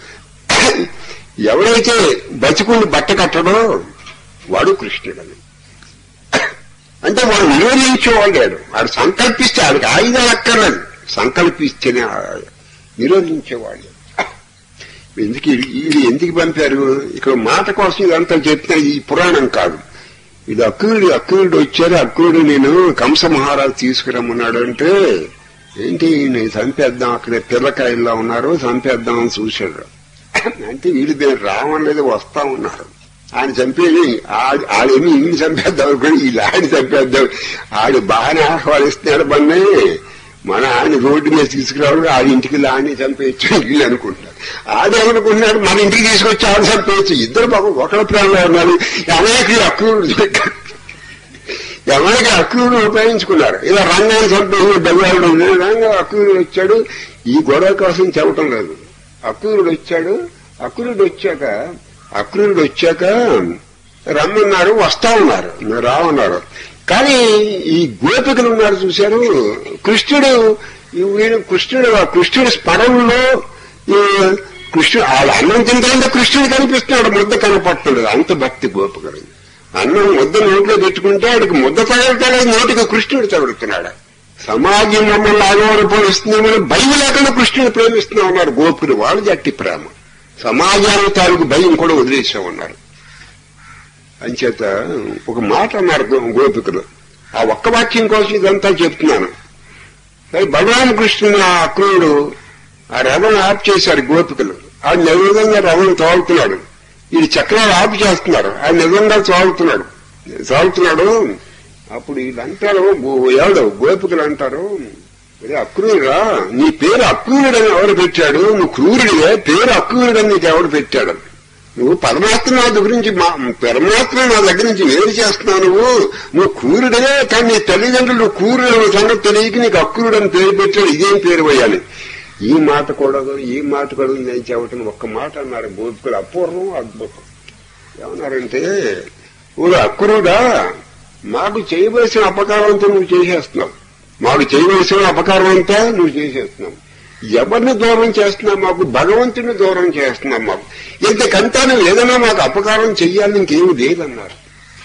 ఎవడైతే బతికుండి బట్ట కట్టడో వాడు కృష్ణుడని అంటే వాడు నిరోధించేవాడు వాడు వాడు సంకల్పిస్తే వాడికి ఆయుధాలు అక్కర్లేదు సంకల్పిస్తేనే ఆ- నిరోధించేవాడు ఎందుకు ఈ- వీడు ఎందుకు పంపారు ఇక్కడ మాట కోసం ఇదంతా చెప్తున్నా ఈ పురాణం కాదు ఇది అక్రూరుడు అక్రూరుడు వచ్చారు అక్రూరుడు నేను కంస మహారాజు తీసుకురమ్మన్నాడు అంటే ఏంటి నేను చంపేద్దాం అక్కడ పిల్లకాయల్లో ఉన్నారు చంపేద్దాం అని చూశాడు అంటే వీడు నేను రావట్లేదు వస్తా ఉన్నారు ఆయన చంపేది ఆడి- ఆడేమి ఈయన చంపేద్దాం అనుకుని వీళ్ళు ఆయన చంపేద్దాం ఆడు బాగానే ఆహ్వానిస్తున్నాడు బండి మన ఆయన రోడ్డు మీద తీసుకురావడం ఆడి ఇంటికి వెళ్ళి ఆయన్ని చంపేయచ్చు వీళ్ళు అనుకుంటారు ఆడేమనుకుంటున్నాడు మన ఇంటికి తీసుకొచ్చి ఆడు చంపేయచ్చు ఇద్దరు బాబు ఒకళ్ళ ప్రాణంలో ఉన్నారు అనేక అక్రూరుడు ఎవరికి అక్రూరుడు ఉపయోగించుకున్నారు ఇలా రంగాన్ని చంపేసిన డబ్బులు రంగా అక్రూరుడు వచ్చాడు ఈ గొడవ కోసం చెప్పటం లేదు అక్రూరుడు వచ్చాడు అక్రూరుడు వచ్చాక అక్రూరుడు వచ్చాక రమ్మన్నారు వస్తా ఉన్నారు రావన్నారు కానీ ఈ గోపికలు ఉన్నారు చూశారు కృష్ణుడు ఈ వీడు కృష్ణుడు ఆ కృష్ణుడి స్మరణలో ఈ కృష్ణుడు వాళ్ళ అన్నం తింటే కృష్ణుడు కనిపిస్తున్నాడు ముద్ద కనపడుతున్నాడు అంత భక్తి గోపికలు అన్నం ముద్ద నోట్లో పెట్టుకుంటే ఆడికి ముద్ద తగలుతాడు నోటికి కృష్ణుడు తగులుతున్నాడు సమాజం మమ్మల్ని ఆగవరపరుస్తుందేమని భయం లేకుండా కృష్ణుడు ప్రేమిస్తున్నా ఉన్నారు గోపులు వాళ్ళు జట్టి ప్రేమ సమాజానికి తాలూకు భయం కూడా వదిలేసామన్నారు అంచేత ఒక మాట అన్నారు గో- గోపికలు ఆ ఒక్క వాక్యం కోసం ఇదంతా చెప్తున్నాను సరే బలరామకృష్ణుని ఆ అక్రూరుడు ఆ రథం ఆఫ్ చేశారు గోపికలు ఆ నిజంగా రథం తోలుతున్నాడు ఈ చక్రాలు ఆఫ్ చేస్తున్నారు ఆ నిజంగా తోలుతున్నాడు తోలుతున్నాడు అప్పుడు వీళ్ళు అంటారు గో- ఎవడు గోపికలు అంటారు "ఒరే అక్రూరురా నీ పేరు అక్రూరుడని ఎవరు పెట్టాడు నువ్వు క్రూరుడివే పేరు అక్రూరుడని నీకు ఎవడు పెట్టాడు నువ్వు పరమాత్మ నా దగ్గర నుంచి మా పరమాత్మ నా దగ్గర నుంచి వేరు చేస్తున్నావు నువ్వు నువ్వు క్రూరుడివే కానీ నీ తల్లిదండ్రులు క్రూరుడు సంగతి తెలియక నీకు అక్రూరుడని పేరు పెట్టాడు ఇదేం పేరు పోయాలి ఈ మాట కూడా ఈ మాట కూడా నేను చెప్పటం ఒక్క మాట అన్నారు గోపికలు అపూర్వం అద్భుతం ఏమన్నారంటే ఊరు అక్రూడా మాకు చేయవలసిన అపకారం అంతా నువ్వు చేసేస్తున్నావు మాకు చేయవలసిన అపకారం అంతా నువ్వు చేసేస్తున్నావు ఎవరిని దూరం చేస్తున్నావు మాకు భగవంతుని దూరం చేస్తున్నావు మాకు ఇంతకంతా నువ్వు ఏదైనా మాకు అపకారం చెయ్యాలని ఇంకేమి లేదన్నారు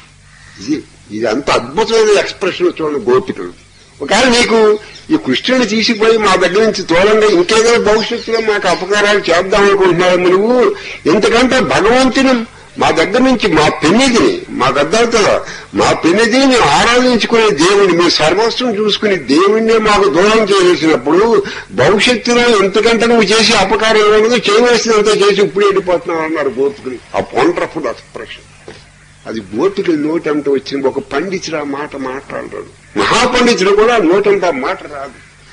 ఇది ఇది అంత అద్భుతమైన ఎక్స్ప్రెషన్ చూడండి గోపికలు ఒకవేళ నీకు ఈ కృష్ణుని తీసిపోయి మా దగ్గర నుంచి దూరంగా ఇంకేదైనా భవిష్యత్తులో మాకు అపకారాలు చేద్దాం అనుకుంటున్నావు నువ్వు ఎందుకంటే భగవంతుని మా దగ్గర నుంచి మా పెన్నిధిని మా గద్దలతో మా పెన్నిధిని మేము ఆరాధించుకునే దేవుని మీ సర్వస్వం చూసుకుని దేవుణ్ణే మాకు దూరం చేసేసినప్పుడు భవిష్యత్తులో ఎంతకంటే నువ్వు చేసే అపకారం ఏమన్నదో చేయవలసినంత చేసి ఇప్పుడు వెళ్ళిపోతున్నావు అన్నారు గోపికులు ఆ వండర్ఫుల్ ఎక్స్ప్రెషన్ అది గోపికల నోటంటే వచ్చిన ఒక పండితుడు ఆ మాట మాట్లాడతాడు మహాపండితుడు కూడా నోటంటే ఆ మాట రాదు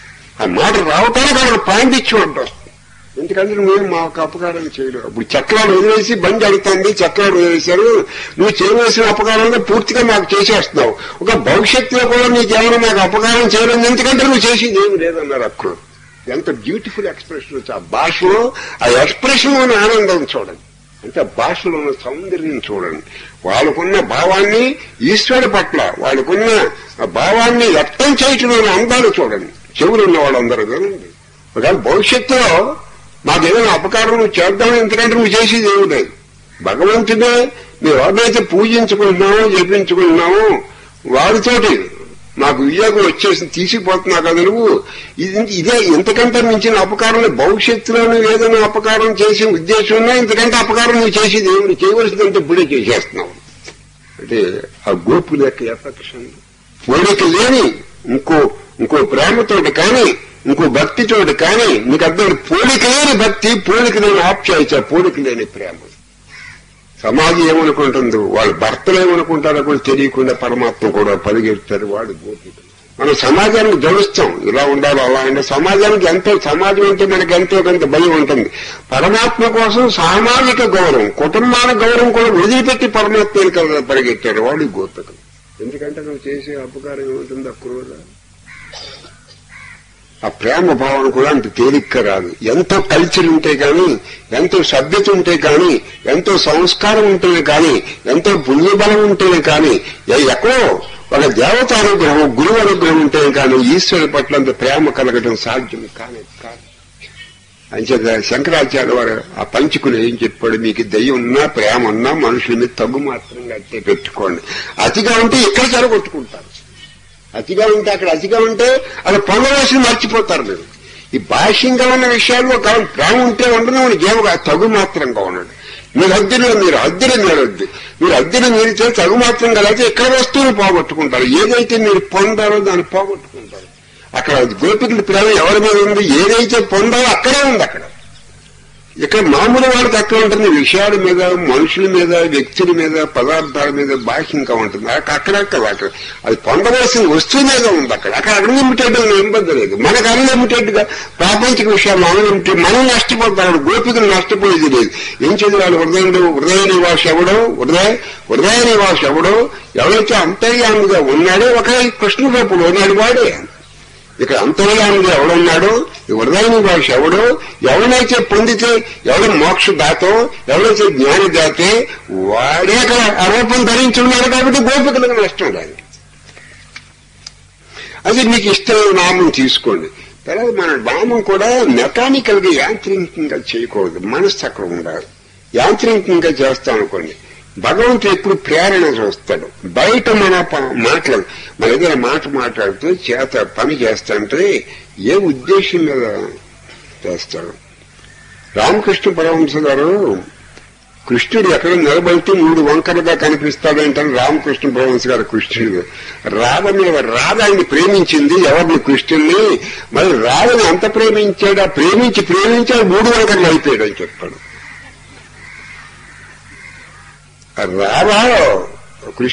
ఆ మాట రావటానికి అక్కడ పాండిత్యం అంటారు ఎందుకంటే నువ్వేం మాకు అపకారం చేయలేవు ఇప్పుడు చక్రాలు వదిలేసి బండి అడుగుతుంది చక్రాలు వదిలేశారు నువ్వు చేయవలసిన అపకారంగా పూర్తిగా మాకు చేసేస్తున్నావు ఒక భవిష్యత్తులో కూడా నీకేమైనా మాకు అపకారం చేయలేదు ఎందుకంటే నువ్వు చేసేది ఏమి లేదన్నారు అక్కడ ఎంత బ్యూటిఫుల్ ఎక్స్ప్రెషన్ వచ్చి ఆ భాషలో ఆ ఎక్స్ప్రెషన్ ఉన్న ఆనందం చూడండి అంటే ఆ భాషలో ఉన్న సౌందర్యం చూడండి వాళ్ళకున్న భావాన్ని ఈశ్వరుడి పట్ల వాళ్ళకున్న ఆ భావాన్ని వ్యక్తం చేయటంలోని అందాలు చూడండి చెవులు ఉన్న వాళ్ళందరూ వినండి ఒకవేళ భవిష్యత్తులో మాకేదైనా అపకారం నువ్వు చేద్దామని ఎందుకంటే నువ్వు చేసేది ఏమి లేదు భగవంతుడే మేము ఎవరినైతే పూజించుకుంటున్నామో జపించుకుంటున్నామో వారితోటి మాకు వియోగం వచ్చేసి తీసుకుపోతున్నావు కదా నువ్వు ఇది ఇదే ఇంతకంటే మించిన అపకారం భవిష్యత్తులో నువ్వు ఏదైనా అపకారం చేసే ఉద్దేశం ఉన్నా ఇంతకంటే అపకారం నువ్వు చేసేది ఏమి చేయవలసిందంటే ఇప్పుడే చేసేస్తున్నావు అంటే ఆ గోపుల యొక్క ఎఫెక్షన్ కోరిక లేని ఇంకో ఇంకో ప్రేమతోటి కానీ ఇంకో భక్తితోటి కానీ నీకు అర్థం పోలిక లేని భక్తి పోలిక లేని ఆప్యాయత పోలిక లేని ప్రేమ సమాజం ఏమనుకుంటుందో వాళ్ళ భర్తలు ఏమనుకుంటారో కూడా తెలియకుండా పరమాత్మ కూడా పరిగెత్తారు వాడు గోపిక మనం సమాజానికి జలుస్తాం ఇలా ఉండాలి అలా ఉండాలి సమాజానికి ఎంతో సమాజం అంటే మనకి ఎంతో కొంత భయం ఉంటుంది పరమాత్మ కోసం సామాజిక గౌరవం కుటుంబాల గౌరవం కూడా వదిలిపెట్టి పరమాత్మ పరిగెత్తాడు వాడు గోపికలు ఎందుకంటే నువ్వు చేసే అపకారం ఏముంటుంది అక్రూర ఆ ప్రేమ భావన కూడా అంత తేలిక్క రాదు ఎంతో కల్చర్ ఉంటే గాని ఎంతో సభ్యత ఉంటే గాని ఎంతో సంస్కారం ఉంటేనే కానీ ఎంతో పుణ్యబలం ఉంటేనే కానీ ఎ- ఎక్కడో ఒక దేవత అనుగ్రహం గురువు అనుగ్రహం ఉంటేనే కానీ ఈశ్వరుడి పట్ల అంత ప్రేమ కలగడం సాధ్యం కానీ కాదు అంచేత శంకరాచార్య వారు ఆ పంచుకుని ఏం చెప్పాడు మీకు దయ్యం ఉన్నా ప్రేమ ఉన్నా మనుషుల మీద తగ్గు మాత్రంగా అట్టే పెట్టుకోండి అతిగా ఉంటే ఇక్కడ చెరగొట్టుకుంటారు అతిగా ఉంటే అక్కడ అతిగా ఉంటే అది పొందవలసి మర్చిపోతారు మీరు ఈ బాహ్యంగా ఉన్న విషయాల్లో కాదు ప్రేమ ఉంటే ఉండను జీవ తగు మాత్రంగా ఉన్నాడు మీరు హద్దులో మీరు హద్దులు మీరొద్దు మీరు హద్దులు మీరితే తగు మాత్రంగా అయితే ఎక్కడ వస్తువులు పోగొట్టుకుంటారు ఏదైతే మీరు పొందారో దాన్ని పోగొట్టుకుంటారు అక్కడ గోపికల ప్రేమ ఎవరి మీద ఉంది ఏదైతే పొందాలో అక్కడే ఉంది అక్కడ ఇక్కడ మామూలు వాళ్ళకి అక్కడ ఉంటుంది విషయాల మీద మనుషుల మీద వ్యక్తుల మీద పదార్థాల మీద బాహ్యంగా ఉంటుంది అక్కడ అక్కడక్కడ అక్కడ అది పొందవలసిన వస్తువు మీద ఉంది అక్కడ అక్కడ అన్లిమిటెడ్ ఇబ్బంది లేదు మనకు అన్లిమిటెడ్ గా ప్రాపంచిక విషయాలు అన్లిమిటెడ్ మనం నష్టపోతాడు గోపికలు నష్టపోయేది లేదు ఏం చదివాడు హృదయంలో హృదయ నివాస ఎవడో హృదయ హృదయ నివాస ఎవడో ఎవరైతే అంతర్యామిగా ఉన్నాడో ఒక కృష్ణ రూపుడు ఉన్నాడు వాడే ఇక్కడ అంతర్యామిగా ఎవడున్నాడో హృదయని భాష ఎవడో ఎవడైతే పొందితే ఎవడు మోక్ష దాతో ఎవడైతే జ్ఞాని దాతే వాడే అక్కడ ఆ రూపం ధరించి ఉన్నాడు కాబట్టి గోపికలకు నష్టం దానికి అది మీకు ఇష్టమైన నామం తీసుకోండి తర్వాత మన నామం కూడా మెకానికల్ గా యాంత్రికంగా చేయకూడదు మనస్సు అక్కడ ఉండాలి యాంత్రికంగా చేస్తాం అనుకోండి భగవంతుడు ఎప్పుడు ప్రేరణ చూస్తాడు బయట మన ప- మాటలు మన ఏదైనా మాట మాట్లాడుతూ చేత పని చేస్తాంటే ఏ ఉద్దేశం మీద చేస్తాడు రామకృష్ణ పరమహంస గారు కృష్ణుడు ఎక్కడ నిలబడితే మూడు వంకరగా కనిపిస్తాడంటారు రామకృష్ణ పరమహంస గారు కృష్ణుడు రాధ మీద రాధ ఆయన్ని ప్రేమించింది ఎవరిని కృష్ణుడిని మరి రాధని ఎంత ప్రేమించాడు ఆ ప్రేమించి ప్రేమించి ఆ మూడు వంకరలు అయిపోయాడు అని చెప్పాడు రాధ కృష్ణ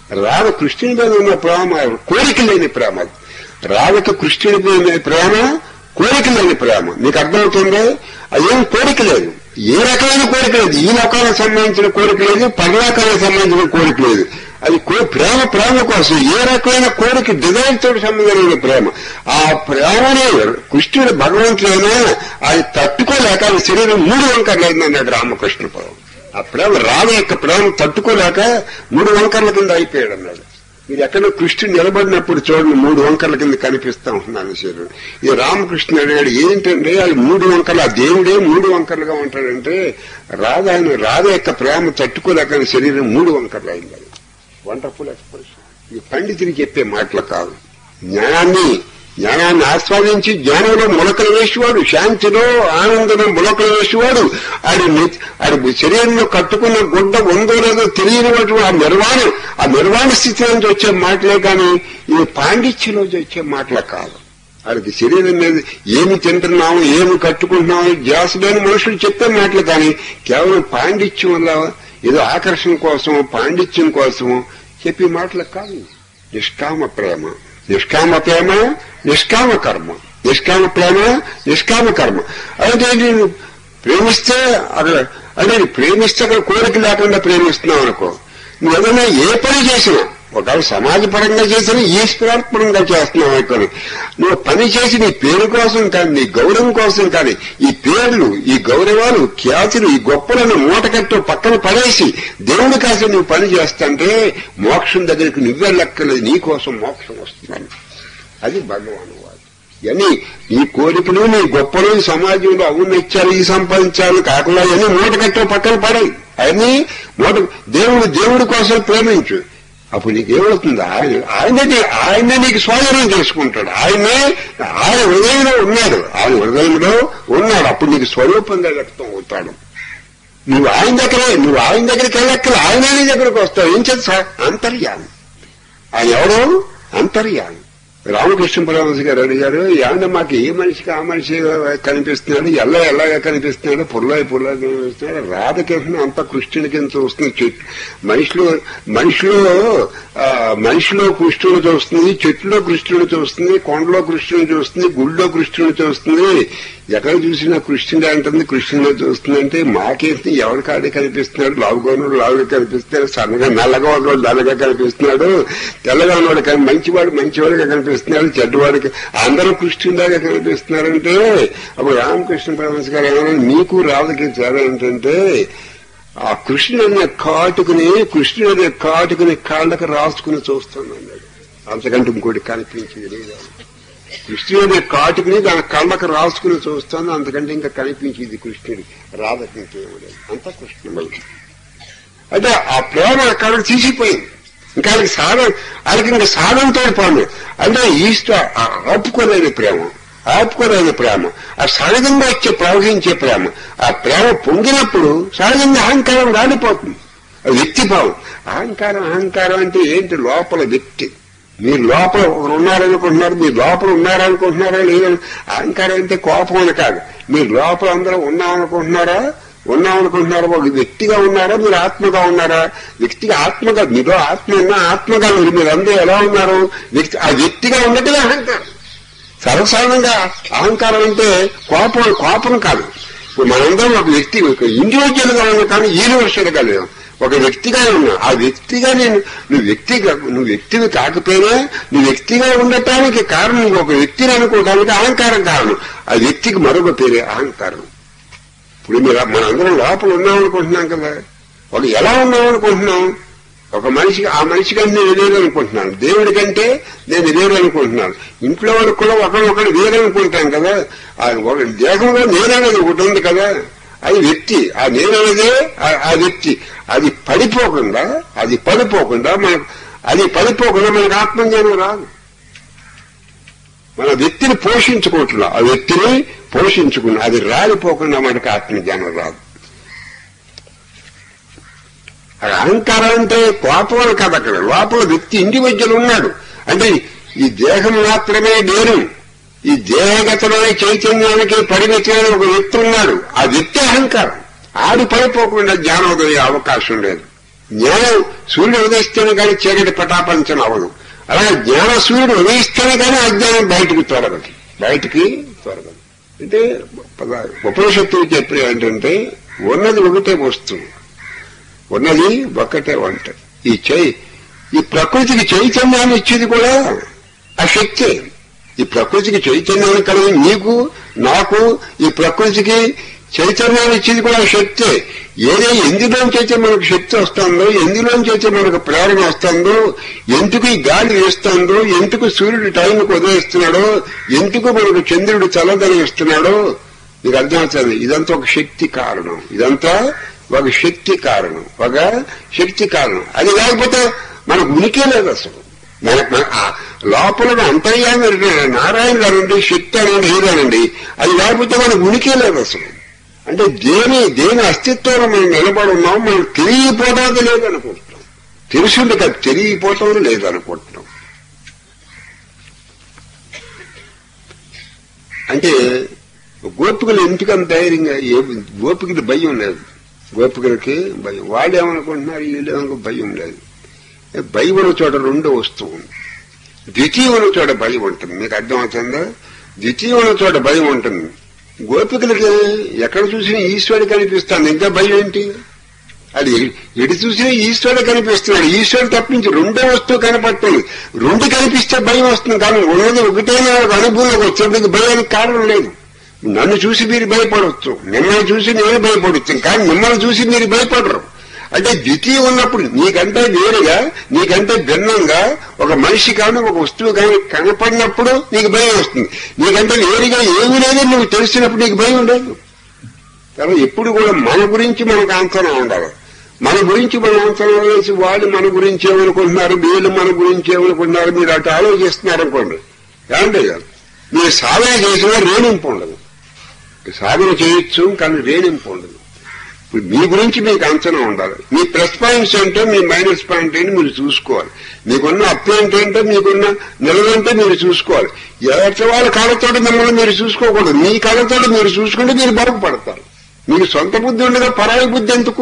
రాధ కృష్ణుని మీద ఉన్న ప్రేమ కోరిక లేని ప్రేమ అది. రాధకు కృష్ణుని మీద ప్రేమ కోరిక లేని ప్రేమ నీకు అర్థమవుతుంది అదేం కోరిక లేదు ఏ రకమైన కోరిక లేదు ఈ లోకానికి సంబంధించిన కోరిక లేదు పరలోకానికి సంబంధించిన కోరిక లేదు అది కో- ప్రేమ ప్రేమ కోసం ఏ రకమైన కోరిక డిజైన్ తోటి సంబంధమైన ప్రేమ ఆ ప్రేమని కృష్ణుడు భగవంతుడైనా అది తట్టుకోలేక ఆయన శరీరం మూడు వంకర్లైంది అన్నాడు రామకృష్ణ పదం ఆ ప్రేమ రామ యొక్క ప్రేమ తట్టుకోలేక మూడు వంకర్ల కింద అయిపోయాడు అన్నాడు మీరు ఎక్కడో కృష్ణుడు నిలబడినప్పుడు చూడండి మూడు వంకర్ల కింద కనిపిస్తా ఉంటున్నాను శరీరం ఈ రామకృష్ణ అడిగాడు ఏంటంటే అది మూడు వంకర్లు ఆ దేవుడే మూడు వంకర్లుగా ఉంటాడంటే రాధ ఆయన రాధ యొక్క ప్రేమ తట్టుకోలేక ఆయన శరీరం మూడు వంకర్లు అయింది అది వండర్ఫుల్ ఎక్స్ప్రెషన్ ఈ పండితులు చెప్పే మాటలు కాదు జ్ఞానాన్ని జ్ఞానాన్ని ఆస్వాదించి జ్ఞానంలో మొలకలు వేసేవాడు శాంతిలో ఆనందంలో మొలకలు వేసేవాడు ఆడి ని- ఆడి శరీరంలో కట్టుకున్న గుడ్డ ఉందో లేదో తెలియనివాడు ఆ నిర్వాణం ఆ నిర్వాణ స్థితి నుంచి వచ్చే మాటలే కానీ ఇది పాండిత్యంలోంచి వచ్చే మాటలు కాదు వాడికి శరీరం మీద ఏమి తింటున్నాము ఏమి కట్టుకుంటున్నాము ధ్యాస లేని మనుషులు చెప్పే మాటలు కానీ కేవలం పాండిత్యం వల్ల ఏదో ఆకర్షణ కోసం పాండిత్యం కోసం చెప్పే మాటలు కాదు నిష్కామ ప్రేమ నిష్కామ ప్రేమ నిష్కామ కర్మ నిష్కామ ప్రేమ నిష్కామ కర్మ అయితే నేను ప్రేమిస్తే అక్కడ అంటే నీ ప్రేమిస్తే అక్కడ కోరిక లేకుండా ప్రేమిస్తున్నావు అనుకో నువ్వు ఏదైనా ఏ పని చేసినా ఒకవేళ సమాజపరంగా చేసినా ఈశ్వరాత్మకంగా చేస్తున్నావు అనుకో నువ్వు పని చేసి నీ పేరు కోసం కానీ నీ గౌరవం కోసం కానీ ఈ పేర్లు ఈ గౌరవాలు ఖ్యాతులు ఈ గొప్పలను మూటకట్టు పక్కన పడేసి దేవుడి కోసం నువ్వు పని చేస్తుంటే మోక్షం దగ్గరికి నువ్వే లెక్కలేదు నీ కోసం మోక్షం వస్తుందని అది భగవాను వాడు ఇవన్నీ ఈ కోరికలు నీ గొప్పలు ఈ సమాజంలో ఔన్నత్యాలు ఈ సంపాదించాలి కాకుండా ఇవన్నీ మూట కట్టే పక్కన పడాయి అవన్నీ మూట దేవుడు దేవుడి కోసం ప్రేమించు అప్పుడు నీకు ఏమవుతుంది ఆయన ఆయన ఆయన నీకు స్వాధీనం చేసుకుంటాడు ఆయనే ఆయన హృదయంలో ఉన్నాడు ఆయన హృదయంలో ఉన్నాడు అప్పుడు నీకు స్వరూపంగా వ్యక్తం అవుతాడు నువ్వు ఆయన దగ్గరే నువ్వు ఆయన దగ్గరికి వెళ్ళక్కల ఆయన నీ దగ్గరకు వస్తావు ఏం చేస్తా అంతర్యామి ఆయన ఎవరు అంతర్యామి రామకృష్ణ పరమహంస గారు అడిగారు ఏమన్నా మాకు ఏ మనిషికి ఆ మనిషి కనిపిస్తున్నాడు ఎల్ల ఎలాగా కనిపిస్తున్నాడు పుల్ల పుల్ల కనిపిస్తున్నాడు రాధకృష్ణ అంత కృష్ణుని కింద చూస్తుంది చెట్టు మనిషిలో మనిషిలో ఆ, మనిషిలో కృష్ణుని చూస్తుంది చెట్టులో కృష్ణుని చూస్తుంది కొండలో కృష్ణుని చూస్తుంది గుళ్ళో కృష్ణుని చూస్తుంది ఎక్కడ చూసినా కృష్ణుడే అంటుంది కృష్ణుడే చూస్తుంది అంటే మాకేంటి ఎవరి కాడే కనిపిస్తున్నాడు లావుగాను లావుగా కనిపిస్తున్నాడు సన్నగా నల్లగా ఉన్నవాడు నల్లగా కనిపిస్తున్నాడు తెల్లగా ఉన్నవాడు కానీ మంచివాడు మంచివాడిగా కనిపిస్తున్నాడు చెడ్డవాడికి అందరూ కృష్ణుడిలాగా కనిపిస్తున్నారంటే అప్పుడు రామకృష్ణ పరమహంస గారు ఏమన్నా మీకు రాధకి తేడా ఏంటంటే ఆ కృష్ణుడు అనే కాటుకుని కృష్ణుడు అనే కాటుకుని కాళ్ళకు రాసుకుని చూస్తున్నాడు అంతకంటే ఇంకోటి కనిపించింది లేదు కృష్ణుడు అనే కాటుకుని దాని కళ్ళకు రాసుకుని చూస్తాను అంతకంటే ఇంకా కనిపించింది కృష్ణుడు రాధకి ఇంకేమలేదు అంత కృష్ణుడు అంటే ఆ ప్రేమ అక్కడికి తీసిపోయింది ఇంకా ఆయనకి సాధన ఆయనకి ఇంకా సాధనతో పని అంటే ఈస్ట్ ఆపుకోలేని ప్రేమ ఆపుకోలేని ప్రేమ ఆ సహజంగా వచ్చే ప్రవహించే ప్రేమ ఆ ప్రేమ పొంగినప్పుడు సహజంగా అహంకారం రాలిపోతుంది అది వ్యక్తిభావం అహంకారం అహంకారం అంటే ఏంటి లోపల వ్యక్తి మీరు లోపల ఒకరు ఉన్నారనుకుంటున్నారు మీరు లోపల ఉన్నారనుకుంటున్నారా లేదని అహంకారం అంటే కోపం అని కాదు మీరు లోపల అందరూ ఉన్నామనుకుంటున్నారా ఉన్నామనుకుంటున్నారా ఒక వ్యక్తిగా ఉన్నారా మీరు ఆత్మగా ఉన్నారా వ్యక్తిగా ఆత్మగా మీలో ఆత్మ ఉన్నా ఆత్మగా మీరు మీరు అందరూ ఎలా ఉన్నారు వ్యక్తి ఆ వ్యక్తిగా ఉండటమే అహంకారం సర్వసాధారణంగా అహంకారం అంటే కోపం కోపం కాదు ఇప్పుడు మనందరం ఒక వ్యక్తి ఇండివిజువల్ గా ఉన్నాం కానీ యూనివర్సల్ గా లేవు ఒక వ్యక్తిగా ఉన్నా ఆ వ్యక్తిగా నేను నువ్వు వ్యక్తిగా నువ్వు వ్యక్తివి కాకపోయినా నువ్వు వ్యక్తిగా ఉండటానికి కారణం నువ్వు ఒక వ్యక్తిని అనుకోవడానికి అహంకారం కారణం ఆ వ్యక్తికి మరొక పేరే అహంకారం ఇప్పుడు మీరు మనందరం లోపల ఉన్నాం అనుకుంటున్నాం కదా ఒక ఎలా ఉన్నాం అనుకుంటున్నాం ఒక మనిషికి ఆ మనిషికి నేను వేరు అనుకుంటున్నాను దేవుడి కంటే నేను వేరు అనుకుంటున్నాను ఇంట్లో వాళ్ళకి కూడా ఒకరినొకరు వేరు అనుకుంటాం కదా ఆ ఒక దేహంలో నేననేది ఒకటి ఉంది కదా అది వ్యక్తి ఆ నేననేదే ఆ- ఆ వ్యక్తి అది పడిపోకుండా అది పడిపోకుండా మనకు అది పడిపోకుండా మనకు ఆత్మజ్ఞానం రాదు మన వ్యక్తిని పోషించుకుంటున్నాం ఆ వ్యక్తిని పోషించుకున్నాం అది రాలిపోకుండా మనకు ఆత్మజ్ఞానం రాదు అది అహంకారం అంటే కోపం అని కాదు అక్కడ లోపల వ్యక్తి ఇండివిజువల్ ఉన్నాడు అంటే ఈ దేహం మాత్రమే నేను ఈ దేహగతమైన చైతన్యానికి పరిమితమైన ఒక వ్యక్తి ఉన్నాడు ఆ వ్యక్తి అహంకారం ఆడి పడిపోకుండా జ్ఞానోదయ అవకాశం లేదు జ్ఞానం సూర్యుడు ఉదయిస్తేనే కానీ చీకటి పటాపంచన అవ్వదు అలాగే జ్ఞాన సూర్యుడు ఉదయిస్తేనే కానీ అజ్ఞానం బయటికి తొలగదు బయటికి తొలగదు అంటే పద- ఉపనిషత్తులు చెప్పే ఏంటంటే ఉన్నది ఒకటే వస్తువు ఉన్నది ఒక్కటే వంట ఈ చై ఈ ప్రకృతికి చైతన్యాన్ని ఇచ్చేది కూడా ఆ శక్తే ఈ ప్రకృతికి చైతన్యాన్ని కలిగి నీకు నాకు ఈ ప్రకృతికి చైతన్యాన్ని ఇచ్చేది కూడా ఆ శక్తే ఏదే ఎందులోంచైతే మనకు శక్తి వస్తుందో ఎందులోంచైతే మనకు ప్రేరణ వస్తుందో ఎందుకు ఈ గాలి వేస్తుందో ఎందుకు సూర్యుడు టైంకి ఉదయిస్తున్నాడో ఎందుకు మనకు చంద్రుడు చల్లదనం ఇస్తున్నాడో మీకు అర్థమవుతుంది ఇదంతా ఒక శక్తి కారణం ఇదంతా ఒక శక్తి కారణం ఒక శక్తి కారణం అది లేకపోతే మనకు ఉనికి లేదు అసలు మన మన- ఆ లోపల అంతర్యామి నారాయణ గారండి శక్తి అనండి ఏదనండి అది లేకపోతే మనకు ఉనికి లేదు అసలు అంటే దేని దేని అస్తిత్వంలో మనం నిలబడి ఉన్నాం మనం తెలియపోవడం లేదనుకుంటున్నాం తెలుసుండి కదా తెలియపోవటం లేదనుకుంటున్నాం అంటే గోపికలు ఎందుకని ధైర్యంగా ఏ గోపికలు భయం లేదు గోపికలకి భయం వాళ్ళు ఏమనుకుంటున్నారు వీళ్ళు ఏమనుకో భయం లేదు భయం ఉన్న చోట రెండో వస్తువు ఉంది ద్వితీయం ఉన్న చోట భయం ఉంటుంది మీకు అర్థమవుతుందా ద్వితీయం ఉన్న చోట భయం ఉంటుంది గోపికలకి ఎక్కడ చూసినా ఈశ్వరుడు కనిపిస్తాను ఇంకా భయం ఏంటి అది ఎ- ఎటు చూసినా ఈశ్వరుడు కనిపిస్తున్నాడు ఈశ్వరుడు తప్పించి రెండో వస్తువు కనపడుతుంది రెండు కనిపిస్తే భయం వస్తుంది కానీ ఉన్నది ఒకటైనా ఒక అనుభవంలోకి వచ్చేందుకు భయానికి కారణం లేదు నన్ను చూసి మీరు భయపడవచ్చు మిమ్మల్ని చూసి నేను భయపడవచ్చు కానీ మిమ్మల్ని చూసి మీరు భయపడరు అంటే ద్వితీయం ఉన్నప్పుడు నీకంటే వేరుగా నీకంటే భిన్నంగా ఒక మనిషి కానీ ఒక వస్తువు కానీ కనపడినప్పుడు నీకు భయం వస్తుంది నీకంటే వేరుగా ఏమీ లేదని నువ్వు తెలిసినప్పుడు నీకు భయం లేదు కాబట్టి ఎప్పుడు కూడా మన గురించి మనకు అంచనా ఉండాలి మన గురించి మనం అంచనా వేసి వాళ్ళు మన గురించి ఏమనుకుంటున్నారు వీళ్ళు మన గురించి ఏమనుకుంటున్నారు మీరు అటు ఆలోచిస్తున్నారు అనుకోండి ఏమంటే మీరు సాధన చేసినా రేణింపు ఉండదు సాధన చేయొచ్చు కానీ రేణింపు ఉండదు ఇప్పుడు మీ గురించి మీకు అంచనా ఉండాలి మీ ప్లస్ పాయింట్స్ ఏంటో మీ మైనస్ పాయింట్ ఏంటో మీరు చూసుకోవాలి మీకున్న అప్పు ఏంటంటే మీకున్న నిలవంటే మీరు చూసుకోవాలి ఎవరి వాళ్ళ కాళ్ళతో మిమ్మల్ని మీరు చూసుకోకూడదు మీ కాళ్ళతో మీరు చూసుకుంటే మీరు బాగుపడతారు మీకు సొంత బుద్ధి ఉండగా పరాయి బుద్ధి ఎందుకు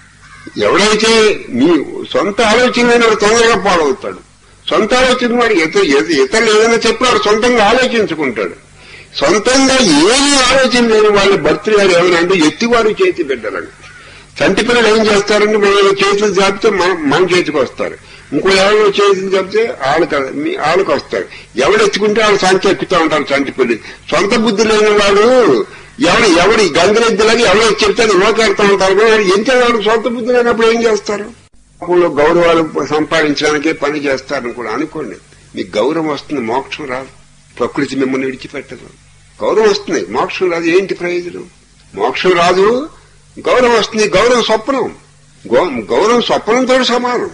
ఎవడైతే మీ సొంత ఆలోచన తొందరగా పాడవుతాడు సొంత ఆలోచన వాడు ఇతర ఇతరులు ఏదైనా చెప్పినాడు సొంతంగా ఆలోచించుకుంటాడు సొంతంగా ఏమీ ఆలోచన లేని వాళ్ళ భర్తలు గారు ఏమైనా అంటే ఎత్తివాడు చేతి బిడ్డలని చంటి పిల్లలు ఏం చేస్తారంటే మన చేతులు చాపితే మన మన చేతికి వస్తారు ఇంకో ఎవరు చేతులు చెప్తే వాళ్ళకి మీ వాళ్ళకి వస్తారు ఎవడు ఎత్తుకుంటే వాళ్ళు సంఖ్య ఎక్కుతా ఉంటారు చంటి పిల్లి సొంత బుద్ధి లేని వాడు ఎవడు ఎవడు ఈ గంగరెద్దులని ఎవరో చెప్తే అది లోకెడతా ఉంటారు కానీ ఎంత వాడు సొంత బుద్ధి లేనప్పుడు ఏం చేస్తారు లోకంలో గౌరవాలు సంపాదించడానికే పని చేస్తారని కూడా అనుకోండి మీకు గౌరవం వస్తుంది మోక్షం రాదు ప్రకృతి మిమ్మల్ని విడిచిపెట్టదు గౌరవం వస్తుంది మోక్షం రాదు ఏంటి ప్రయోజనం మోక్షం రాదు గౌరవం వస్తుంది గౌరవం స్వప్నం గౌ- గౌరవం స్వప్నంతో సమానం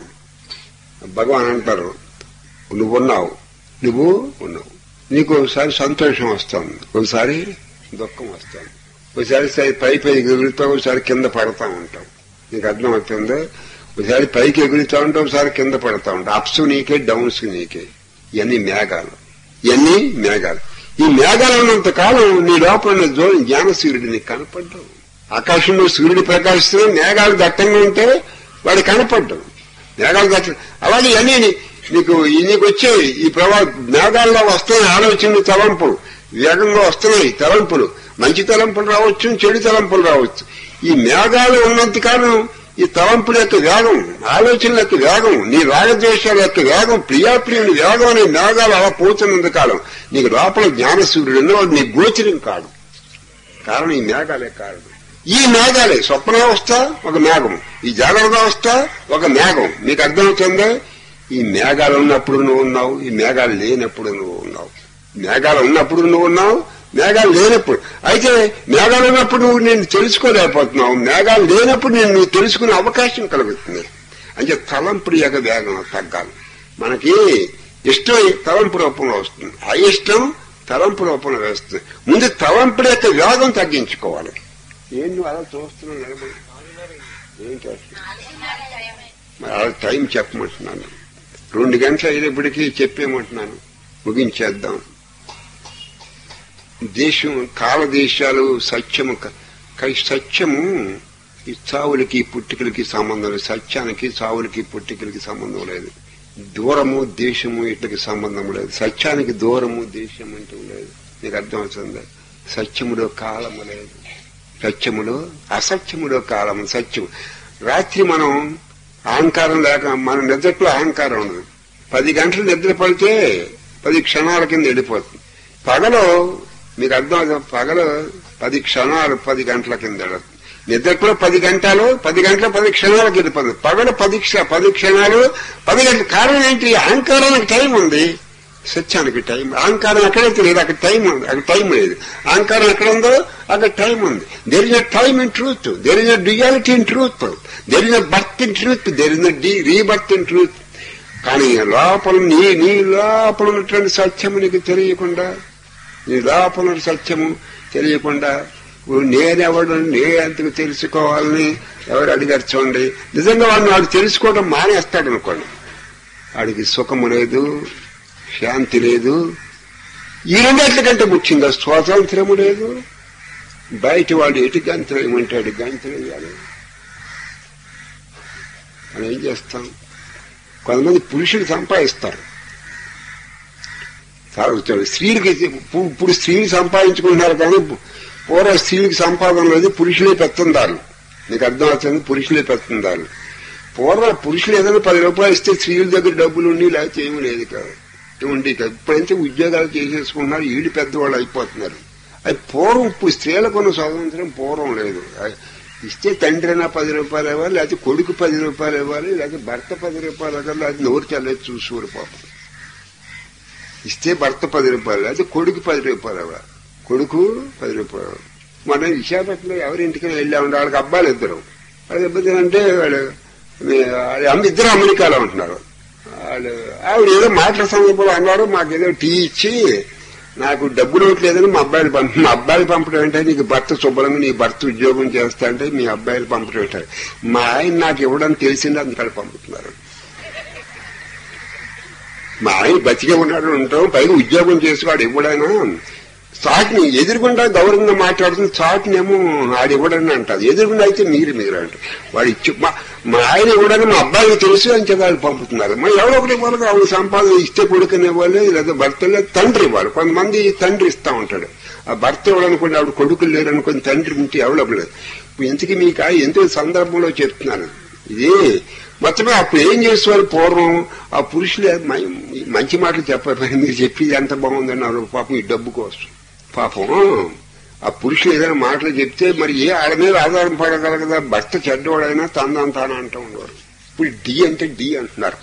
భగవాన్ అంటారు నువ్వున్నావు నువ్వు ఉన్నావు నీకు ఒకసారి సంతోషం వస్తుంది ఒకసారి దుఃఖం వస్తుంది ఒకసారి సై- పై పై ఎగురుతావు ఒకసారి కింద పడతా ఉంటాం నీకు అర్థం అవుతుందా ఒకసారి పైకి ఎగురుతా ఉంటావు ఒకసారి కింద పడతా ఉంటావు అప్స్ నీకే డౌన్స్ నీకే ఇవన్నీ మేఘాలు ఇవన్నీ మేఘాలు ఈ మేఘాలు ఉన్నంత కాలం నీ లోపల ఉన్న జో జ్ఞాన సూర్యుడు నీకు కనపడ్డావు ఆకాశంలో సూర్యుడు ప్రకాశిస్తున్న మేఘాలు దట్టంగా ఉంటే వాడు కనపడ్డావు మేఘాలు దట్ట అలాగే ఇవన్నీ నీ- నీకు ఈ నీకు వచ్చే ఈ ప్రభావ మేఘాల్లో వస్తున్నాయి ఆలోచనలు తలంపులు వేగంగా వస్తున్నాయి తలంపులు మంచి తలంపులు రావచ్చు చెడు తలంపులు రావచ్చు ఈ మేఘాలు ఉన్నంత కాలం ఈ తలంపుల యొక్క వేగం ఆలోచనల యొక్క వేగం నీ రాగద్వేషాల యొక్క వేగం ప్రియాప్రియుని వేగం అనే మేఘాలు అలా పోతున్నంత కాలం నీకు లోపల జ్ఞానసూర్యుడు ఉన్నవాడు నీ గోచరం కాదు కారణం ఈ మేఘాలే కారణం ఈ మేఘాలే స్వప్నావస్థ ఒక మేఘం ఈ జాగ్రత్త అవస్థ ఒక మేఘం మీకు అర్థమవుతుందా ఈ మేఘాలు ఉన్నప్పుడు నువ్వు ఉన్నావు ఈ మేఘాలు లేనప్పుడు నువ్వు ఉన్నావు మేఘాలు ఉన్నప్పుడు నువ్వు ఉన్నావు మేఘాలు లేనప్పుడు అయితే మేఘాలు ఉన్నప్పుడు నువ్వు నేను తెలుసుకోలేకపోతున్నావు మేఘాలు లేనప్పుడు నేను నువ్వు తెలుసుకునే అవకాశం కలుగుతుంది అంటే తలంపుడు యొక్క వేగం తగ్గాలి మనకి ఇష్టం తలంపు రూపంలో వస్తుంది అయిష్టం తలంపు రూపంలో వేస్తుంది ముందు తలంపుడు యొక్క వేగం తగ్గించుకోవాలి ఏం నువ్వు అలా చూస్తున్నావు నిలబడి ఏం చేస్తున్నావు మరి అలా టైం చెప్పమంటున్నాను రెండు గంటలు అయ్యేటప్పటికీ చెప్పేమంటున్నాను ముగించేద్దాం దేశం కాలదేశాలు సత్యము క- కై సత్యము ఈ చావులకి పుట్టికలకి సంబంధం లేదు సత్యానికి చావులకి పుట్టికలకి సంబంధం లేదు దూరము దేశము ఇట్లకి సంబంధం లేదు సత్యానికి దూరము దేశం అంటూ లేదు నీకు అర్థం అవుతుంది సత్యములో కాలము లేదు సత్యములో అసత్యములో కాలము సత్యం రాత్రి మనం అహంకారం లేక మన నిద్రలో అహంకారం ఉండదు పది గంటలు నిద్ర పడితే పది క్షణాల కింద వెళ్ళిపోతుంది పగలు మీకు అర్థం అవుతుంది పగలు పది క్షణాలు పది గంటల కింద వెళ్ళదు నిద్రలో పది గంటలు పది గంటల పది క్షణాలకు వెళ్ళిపోతుంది పగలు పది క్ష- పది క్షణాలు పది గంటలు కారణం ఏంటి అహంకారానికి టైం ఉంది సత్యానికి టైం అహంకారం ఎక్కడైతే లేదు అక్కడ టైం ఉంది అక్కడ టైం లేదు అహంకారం ఎక్కడ ఉందో అక్కడ టైం ఉంది there is a time in truth there is a duality in truth there is a birth in truth there is a rebirth in truth కానీ లోపల నీ నీ లోపల ఉన్నటువంటి సత్యము నీకు తెలియకుండా నీ లోపల ఉన్న సత్యము తెలియకుండా ఇప్పుడు నేనెవడు నేనెంతకు తెలుసుకోవాలని ఎవరు అడిగారు చూడండి నిజంగా వాడిని వాడు తెలుసుకోవడం మానేస్తాడు అనుకోండి వాడికి సుఖము లేదు శాంతి లేదు ఈ రెండేట్ల కంటే ముఖ్యంగా స్వాతంత్రము లేదు బయట వాడు ఎటు గంతులు ఏమంటాడు గంతులు వేయాలి మనం ఏం చేస్తాం కొంతమంది పురుషులు సంపాదిస్తారు చాలా వచ్చాడు స్త్రీలకి ఇప్పు- ఇప్పుడు స్త్రీలు సంపాదించుకుంటున్నారు కానీ పూర్వ స్త్రీలకు సంపాదన లేదు పురుషులే పెత్తందారు నీకు అర్థం అవుతుంది పురుషులే పెత్తందారు పూర్వ పురుషులు ఏదైనా పది రూపాయలు ఇస్తే స్త్రీల దగ్గర డబ్బులు ఉండి లేకపోతే ఏమీ లేదు కాదు ఉండి కాదు ఇప్పుడైతే ఉద్యోగాలు చేసేసుకుంటున్నారు ఈడు పెద్దవాళ్ళు అయిపోతున్నారు అది పూర్వం ఇప్పుడు స్త్రీలకు ఉన్న స్వాతంత్రం పూర్వం లేదు అది ఇస్తే తండ్రి అయినా పది రూపాయలు ఇవ్వాలి లేకపోతే కొడుకు పది రూపాయలు ఇవ్వాలి లేకపోతే భర్త పది రూపాయలు ఇవ్వాలి లేకపోతే నోరు చల్లే చూసుకోరు పాపం ఇస్తే భర్త పది రూపాయలు అయితే కొడుకు పది రూపాయలు ఇవ్వాలి కొడుకు పది రూపాయలు మన విశాఖపట్నంలో ఎవరింటికి వెళ్ళా ఉండే వాళ్ళకి అబ్బాయిలు ఇద్దరు వాళ్ళకి ఇబ్బంది అంటే వాళ్ళు వాళ్ళ అమ్మ ఇద్దరు అమెరికాలో ఉంటున్నారు వాళ్ళు ఆవిడ ఏదో మాటల సందర్భంలో అన్నారు మాకేదో టీ ఇచ్చి నాకు డబ్బులు ఇవ్వట్లేదని మా అబ్బాయిలు పంప మా అబ్బాయిలు పంపడం అంటే నీకు భర్త శుభ్రంగా నీ భర్త ఉద్యోగం చేస్తా అంటే మీ అబ్బాయిలు పంపడం ఏంటారు మా ఆయన నాకు ఇవ్వడానికి తెలిసింది అందుకని పంపుతున్నారు మా ఆయన బతికే ఉన్నాడు ఉంటాం పైగా ఉద్యోగం చేసుకోవాడు ఇవ్వడైనా చాటుని ఎదురుకుండా గౌరవంగా మాట్లాడుతుంది చాటునేమో ఆడు ఇవ్వడని అంటారు ఎదురుకుండా అయితే మీరు మీరు అంటారు వాడు ఇచ్చి మా మా ఆయన ఇవ్వడానికి మా అబ్బాయికి తెలుసు అని చెప్పి వాళ్ళు పంపుతున్నారు మరి ఎవరో ఒకటి ఇవ్వాలి ఆవిడ సంపాదన ఇస్తే కొడుకుని ఇవ్వాలి లేదా భర్త లేదా తండ్రి ఇవ్వాలి కొంతమంది తండ్రి ఇస్తా ఉంటాడు ఆ భర్త ఇవ్వాలనుకోండి ఆవిడ కొడుకులు లేరు అనుకుని తండ్రి ఉంటే ఎవడలేదు ఇప్పుడు ఇంతకీ మీకు ఆ ఎంతో సందర్భంలో చెప్తున్నాను ఇది మొత్తమే అప్పుడు ఏం చేసేవారు పూర్వం ఆ పురుషులే మ- మంచి మాటలు చెప్పారు మీరు చెప్పేది ఎంత బాగుందన్నారు పాపం ఈ డబ్బు కోసం పాపం ఆ పురుషులు ఏదైనా మాటలు చెప్తే మరి ఏ ఆడ మీద ఆధారం పడగలగదా భర్త చెడ్డవాడైనా తందాన్ తాను అంటూ ఉండేవారు ఇప్పుడు డి అంటే డి అంటున్నారు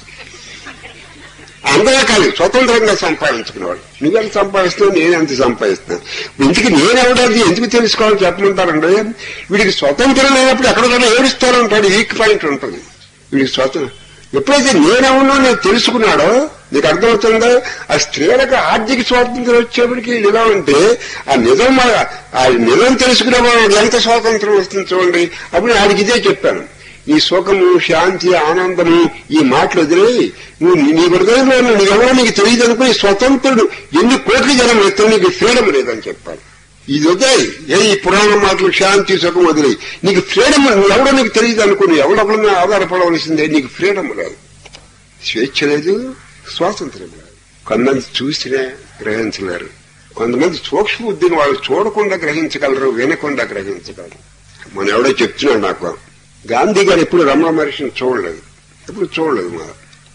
అందరూ కాదు స్వతంత్రంగా సంపాదించుకునేవాడు నువ్వెంత సంపాదిస్తున్నావు నేను ఎంత సంపాదిస్తున్నాను ఇంటికి నేను ఎవడాది ఎందుకు తెలుసుకోవాలని చెప్పమంటారండి వీడికి స్వతంత్రం లేనప్పుడు ఎక్కడికైనా ఏడుస్తాను ఉంటాడు వీక్ పాయింట్ ఉంటుంది వీడికి స్వతంత్రం ఎప్పుడైతే నేనెవనో నేను తెలుసుకున్నాడో నీకు అర్థమవుతుందో ఆ స్త్రీలకు ఆర్థిక స్వాతంత్రం వచ్చేప్పటికి ఇలా ఉంటే ఆ నిజం మన- ఆ నిజం తెలుసుకునే వాళ్ళకి ఎంత స్వాతంత్రం వస్తుంది చూడండి అప్పుడు ఆడికి ఇదే చెప్పాను ఈ సుఖము శాంతి ఆనందము ఈ మాటలు వదిలి నువ్వు నీ- నీ హృదయంలో ఉన్న నీవెవరో నీకు తెలియదు అనుకుని స్వతంత్రుడు ఎన్ని కోట్ల జనం ఎత్తు నీకు ఫ్రీడమ్ లేదని చెప్పాను ఇది వదిలేయి ఏ ఈ పురాణ మాటలు శాంతి సుఖం వదిలేయి నీకు ఫ్రీడమ్ ఎవడో నీకు తెలియదు అనుకుని ఎవడొకరి మీద ఆధారపడవలసిందే నీకు ఫ్రీడమ్ లేదు స్వేచ్ఛ లేదు స్వాతంత్రం లేదు కొంతమంది చూసినే గ్రహించలేరు కొంతమంది సూక్ష్మ బుద్ధిని వాళ్ళు చూడకుండా గ్రహించగలరు వినకుండా గ్రహించగలరు మన ఎవడో చెప్తున్నాడు నాకు గాంధీ గారు ఎప్పుడు రమణ మహర్షిని చూడలేదు ఎప్పుడు చూడలేదు మా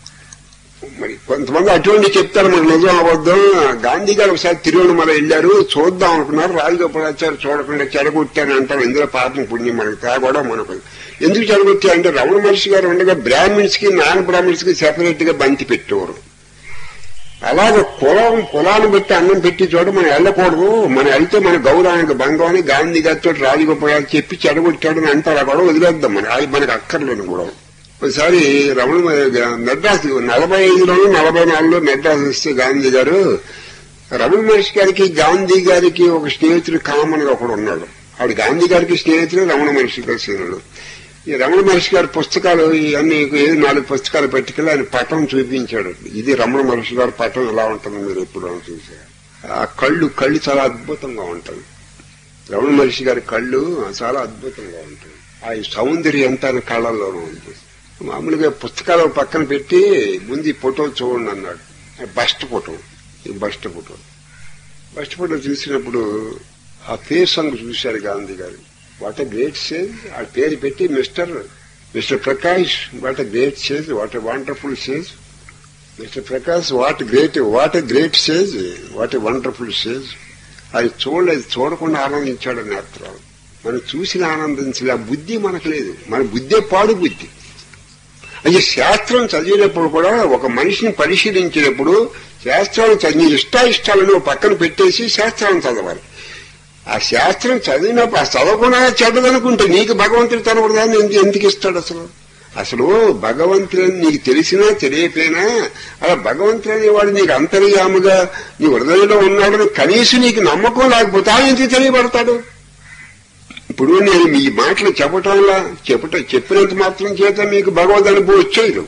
మరి కొంతమంది అటువంటి చెప్తారు మరి నిజం అబద్ధం గాంధీ గారు ఒకసారి తిరువణమల వెళ్ళారు చూద్దాం అనుకున్నారు రాజగోపాలాచారి చూడకుండా చెడగొట్టాను అంటారు ఇందులో పాపం పుణ్యం మనకి తాగడం మనకు ఎందుకు చెడగొట్టారంటే రమణ మహర్షి గారు ఉండగా బ్రాహ్మిన్స్ కి నాన్ బ్రాహ్మిన్స్ కి సెపరేట్ గా బంతి పెట్టేవారు అలాగే కులం కులాన్ని బట్టి అన్నం పెట్టి చోట మనం వెళ్ళకూడదు మనం వెళ్తే మన గౌరవానికి భంగం అని గాంధీ గారితో రాజగోపాల్ చెప్పి చెడగొట్టాడు అని అంటారు ఆ గొడవ వదిలేద్దాం మనం అది మనకు అక్కర్లేని గొడవ ఒకసారి రమణ మెడ్రాస్ నలభై ఐదులోనూ నలభై నాలుగులో మెడ్రాస్ వస్తే గాంధీ గారు రమణ మహర్షి గారికి గాంధీ గారికి ఒక స్నేహితుడు కామన్ గా ఒకడు ఉన్నాడు ఆడు గాంధీ గారికి స్నేహితుడు రమణ మహర్షి గారి స్నేహితుడు ఈ రమణ మహర్షి గారి పుస్తకాలు ఇవన్నీ ఏది నాలుగు పుస్తకాలు పెట్టుకెళ్ళి ఆయన పటం చూపించాడు ఇది రమణ మహర్షి గారి పటం ఎలా ఉంటుంది మీరు ఎప్పుడు చూసారు ఆ కళ్ళు కళ్ళు చాలా అద్భుతంగా ఉంటుంది రమణ మహర్షి గారి కళ్ళు చాలా అద్భుతంగా ఉంటాయి ఆ సౌందర్యం అంతా ఆయన కళ్ళల్లోనూ ఉంది మామూలుగా పుస్తకాలు పక్కన పెట్టి ముందు ఈ ఫోటో చూడండి అన్నాడు బస్ట్ ఫోటో ఈ బస్ట్ ఫోటో బస్ట్ ఫోటో చూసినప్పుడు ఆ ఫేస్ సంగ్ చూశారు గాంధీ గారు వాట్ ఎ గ్రేట్ సేజ్ ఆ పేరు పెట్టి mister mister Prakash what a great sage what a wonderful sage mister Prakash what great what a great sage what a wonderful sage అది చూడలేదు చూడకుండా ఆనందించాడు నేత్రాలు మనం చూసిన ఆనందించలే ఆ బుద్ధి మనకు లేదు మన బుద్ధే పాడు బుద్ధి అది శాస్త్రం చదివినప్పుడు కూడా ఒక మనిషిని పరిశీలించినప్పుడు శాస్త్రాలు చదివి ఇష్టాయిష్టాలను ఓ పక్కన పెట్టేసి శాస్త్రాలను చదవాలి ఆ శాస్త్రం చదివినప్పుడు ఆ చదవకుండా చెడ్డదనుకుంటే నీకు భగవంతుడు తనకూడదని ఎందుకు ఎందుకు ఇస్తాడు అసలు అసలు భగవంతుని నీకు తెలిసినా తెలియపోయినా అలా భగవంతుడు అనేవాడు నీకు అంతర్యాముగా నీ హృదయంలో ఉన్నాడని కనీసం నీకు నమ్మకం లేకపోతే ఆయన ఎందుకు తెలియబడతాడు ఇప్పుడు నేను మీ మాటలు చెప్పటంలా చెప్పట చెప్పినంత మాత్రం చేత మీకు భగవద్ అనుభవం వచ్చేయదు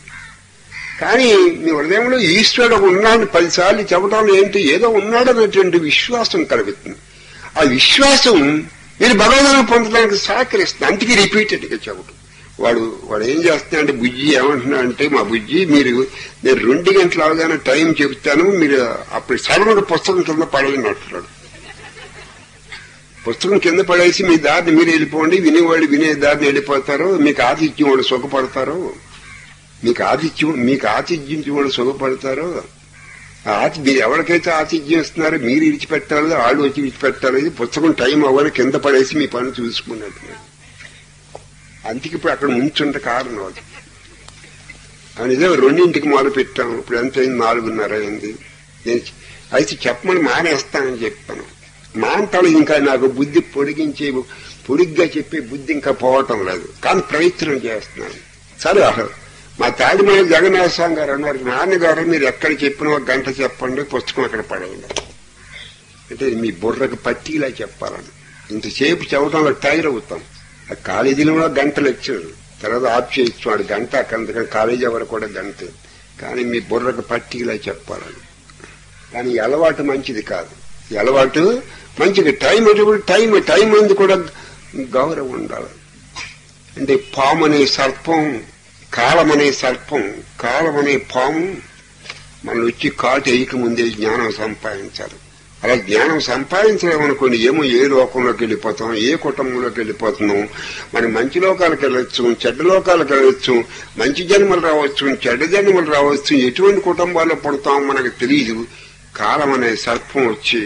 కానీ మీ హృదయంలో ఈశ్వరుడు ఉన్నాడు పదిసార్లు చెప్పటంలో ఏంటి ఏదో ఉన్నాడనేటువంటి విశ్వాసం కలుగుతుంది ఆ విశ్వాసం మీరు భగవద్ పొందడానికి సహకరిస్తుంది అందుకే రిపీటెడ్ గా చెప్పటం వాడు వాడు ఏం చేస్తున్నాడంటే బుజ్జి ఏమంటున్నా అంటే మా బుజ్జి మీరు నేను రెండు గంటలు అవగానే టైం చెబుతాను మీరు అప్పుడు సడన్ పుస్తకం కింద పడలేనట్టున్నాడు పుస్తకం కింద పడేసి మీ దారిని మీరు వెళ్ళిపోండి వినేవాళ్ళు వినే దారిని వెళ్ళిపోతారు మీకు ఆతిథ్యం వాళ్ళు సుఖపడతారు మీకు ఆతిథ్యం మీకు ఆతిథ్యం వాళ్ళు సుఖపడతారు ఆ ఆతి మీరు ఎవరికైతే ఆతిథ్యం ఇస్తున్నారో మీరు విడిచిపెట్టాలి వాళ్ళు వచ్చి విడిచిపెట్టాలి ఇది పుస్తకం టైం అవ్వని కింద పడేసి మీ పని చూసుకున్నట్టు అందుకే ఇప్పుడు అక్కడ ముంచుంటే కారణం అది ఆ నిజం రెండింటికి మొదలు పెట్టాం ఇప్పుడు ఎంత అయింది నాలుగున్నర అయింది నేను అయితే చెప్పమని మానేస్తానని చెప్పాను మాంటాడు ఇంకా నాకు బుద్ధి పొడిగించే పొడిగ్గా చెప్పే బుద్ధి ఇంకా పోవటం లేదు కానీ ప్రయత్నం చేస్తున్నాను సరే మా తాడిమల జగన్నాథ స్వామి గారు అన్నారు నాన్నగారు మీరు ఎక్కడ చెప్పినా ఒక గంట చెప్పండి పుస్తకం అక్కడ పడేయండి అంటే మీ బుర్రకు పట్టిలా చెప్పాలని ఇంతసేపు చెప్పడంలో టైర్ అవుతాం ఆ కాలేజీలో కూడా గంటలు వచ్చాడు తర్వాత ఆఫ్ చేయొచ్చు వాడు గంట అందుకని కాలేజీ వరకు కూడా గంట కానీ మీ బుర్రకు పట్టిలా చెప్పాలని కానీ ఈ అలవాటు మంచిది కాదు ఈ అలవాటు మంచిది టైం అటువంటి టైం టైం అందు కూడా గౌరవం ఉండాలి అంటే పాము అనే సర్పం కాలం అనే సర్పం కాలం అనే పాము మనం వచ్చి కాటు వేయక ముందే జ్ఞానం సంపాదించాలి అలా జ్ఞానం సంపాదించడం అనుకోండి ఏమో ఏ లోకంలోకి వెళ్ళిపోతాం ఏ కుటుంబంలోకి వెళ్ళిపోతున్నాం మనం మంచి లోకాలకు వెళ్ళొచ్చు చెడ్డ లోకాలకు వెళ్ళొచ్చు మంచి జన్మలు రావచ్చు చెడ్డ జన్మలు రావచ్చు ఎటువంటి కుటుంబాల్లో పడతాం మనకు తెలియదు కాలం అనే సర్పం వచ్చి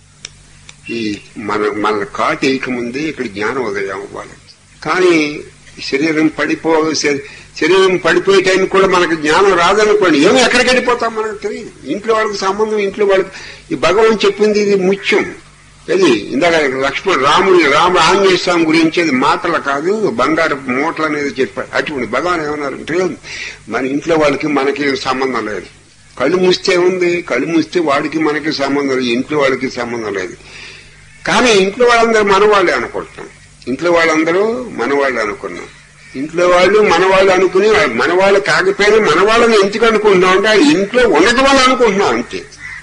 ఈ మన మన కాటు వేయకముందే ఇక్కడ జ్ఞానం ఉదయం అవ్వాలి కానీ శరీరం పడిపో శరీరం పడిపోయే టైం కూడా మనకు జ్ఞానం రాదనుకోండి ఏమో ఎక్కడికి వెళ్ళిపోతాం మనకు తెలియదు ఇంట్లో వాళ్ళకి సంబంధం ఇంట్లో వాళ్ళకి ఈ భగవాన్ చెప్పింది ఇది ముఖ్యం ఇది ఇందాక లక్ష్మణ రాముడి రామ ఆంజనేయ స్వామి గురించి అది మాటలు కాదు బంగారు మూటలు అనేది చెప్పారు అటువంటి భగవాన్ ఏమన్నారంటే మన ఇంట్లో వాళ్ళకి మనకి సంబంధం లేదు కళ్ళు మూస్తే ఉంది కళ్ళు మూస్తే వాడికి మనకి సంబంధం లేదు ఇంట్లో వాళ్ళకి సంబంధం లేదు కానీ ఇంట్లో వాళ్ళందరూ మనవాళ్ళే అనుకుంటాం ఇంట్లో వాళ్ళందరూ మనవాళ్ళు అనుకున్నాం ఇంట్లో వాళ్ళు మనవాళ్ళు అనుకుని మనవాళ్ళు కాకపోయినా మనవాళ్ళని ఎందుకు అనుకుంటున్నాం అంటే ఆ ఇంట్లో ఉండటం వల్ల అనుకుంటున్నాం అంతే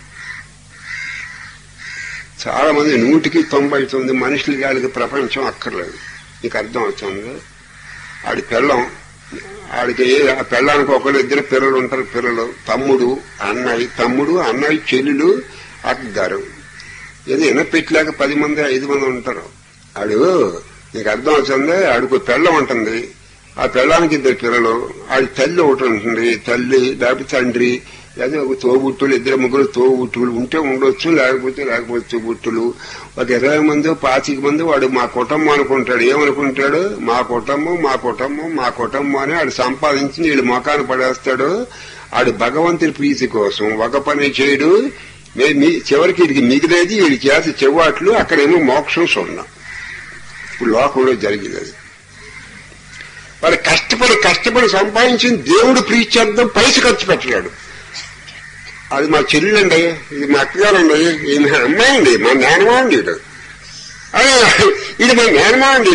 చాలా మంది నూటికి తొంభై తొమ్మిది మనుషులకి వాళ్ళకి ప్రపంచం అక్కర్లేదు నీకు అర్థం అవుతుంది ఆడి పెళ్ళం ఆడికి ఆ పెళ్ళానికి ఒకళ్ళు ఇద్దరు పిల్లలు ఉంటారు పిల్లలు తమ్ముడు అన్నయ్య తమ్ముడు అన్నయ్య చెల్లెలు అక్కగారు ఏదో ఎనపెట్టలేక పది మంది ఐదు మంది ఉంటారు ఆడు నీకు అర్థం అవుతుంది ఆడికి పెళ్ళం ఉంటుంది ఆ పెళ్ళానికి ఇద్దరు పిల్లలు ఆడి తల్లి ఒకటి ఉంటుంది తల్లి లేకపోతే తండ్రి లేదా ఒక తోబుట్టులు ఇద్దరు ముగ్గురు తోబుట్టులు ఉంటే ఉండొచ్చు లేకపోతే లేకపోతే తోబుట్టులు ఒక ఇరవై మంది పాతిక మంది వాడు మా కుటుంబం అనుకుంటాడు ఏమనుకుంటాడు మా కుటుంబం మా కుటుంబం మా కుటుంబం అని ఆడు సంపాదించి వీడు మొఖాన్ని పడేస్తాడు ఆడు భగవంతుని ప్రీతి కోసం ఒక పని చేయడు మీ చివరికి వీడికి మిగిలేది వీడి చేతి చెవాట్లు అక్కడేమో మోక్షం సున్నా ఇప్పుడు లోకంలో జరిగింది అది వాడు కష్టపడి కష్టపడి సంపాదించిన దేవుడు ప్రీత్యర్థం పైస ఖర్చు పెట్టలేడు అది మా చెల్లెండి ఇది మా అక్కగారండి ఇది మా అమ్మాయి అండి మా మేనమాండి ఇది మా మేనమాండి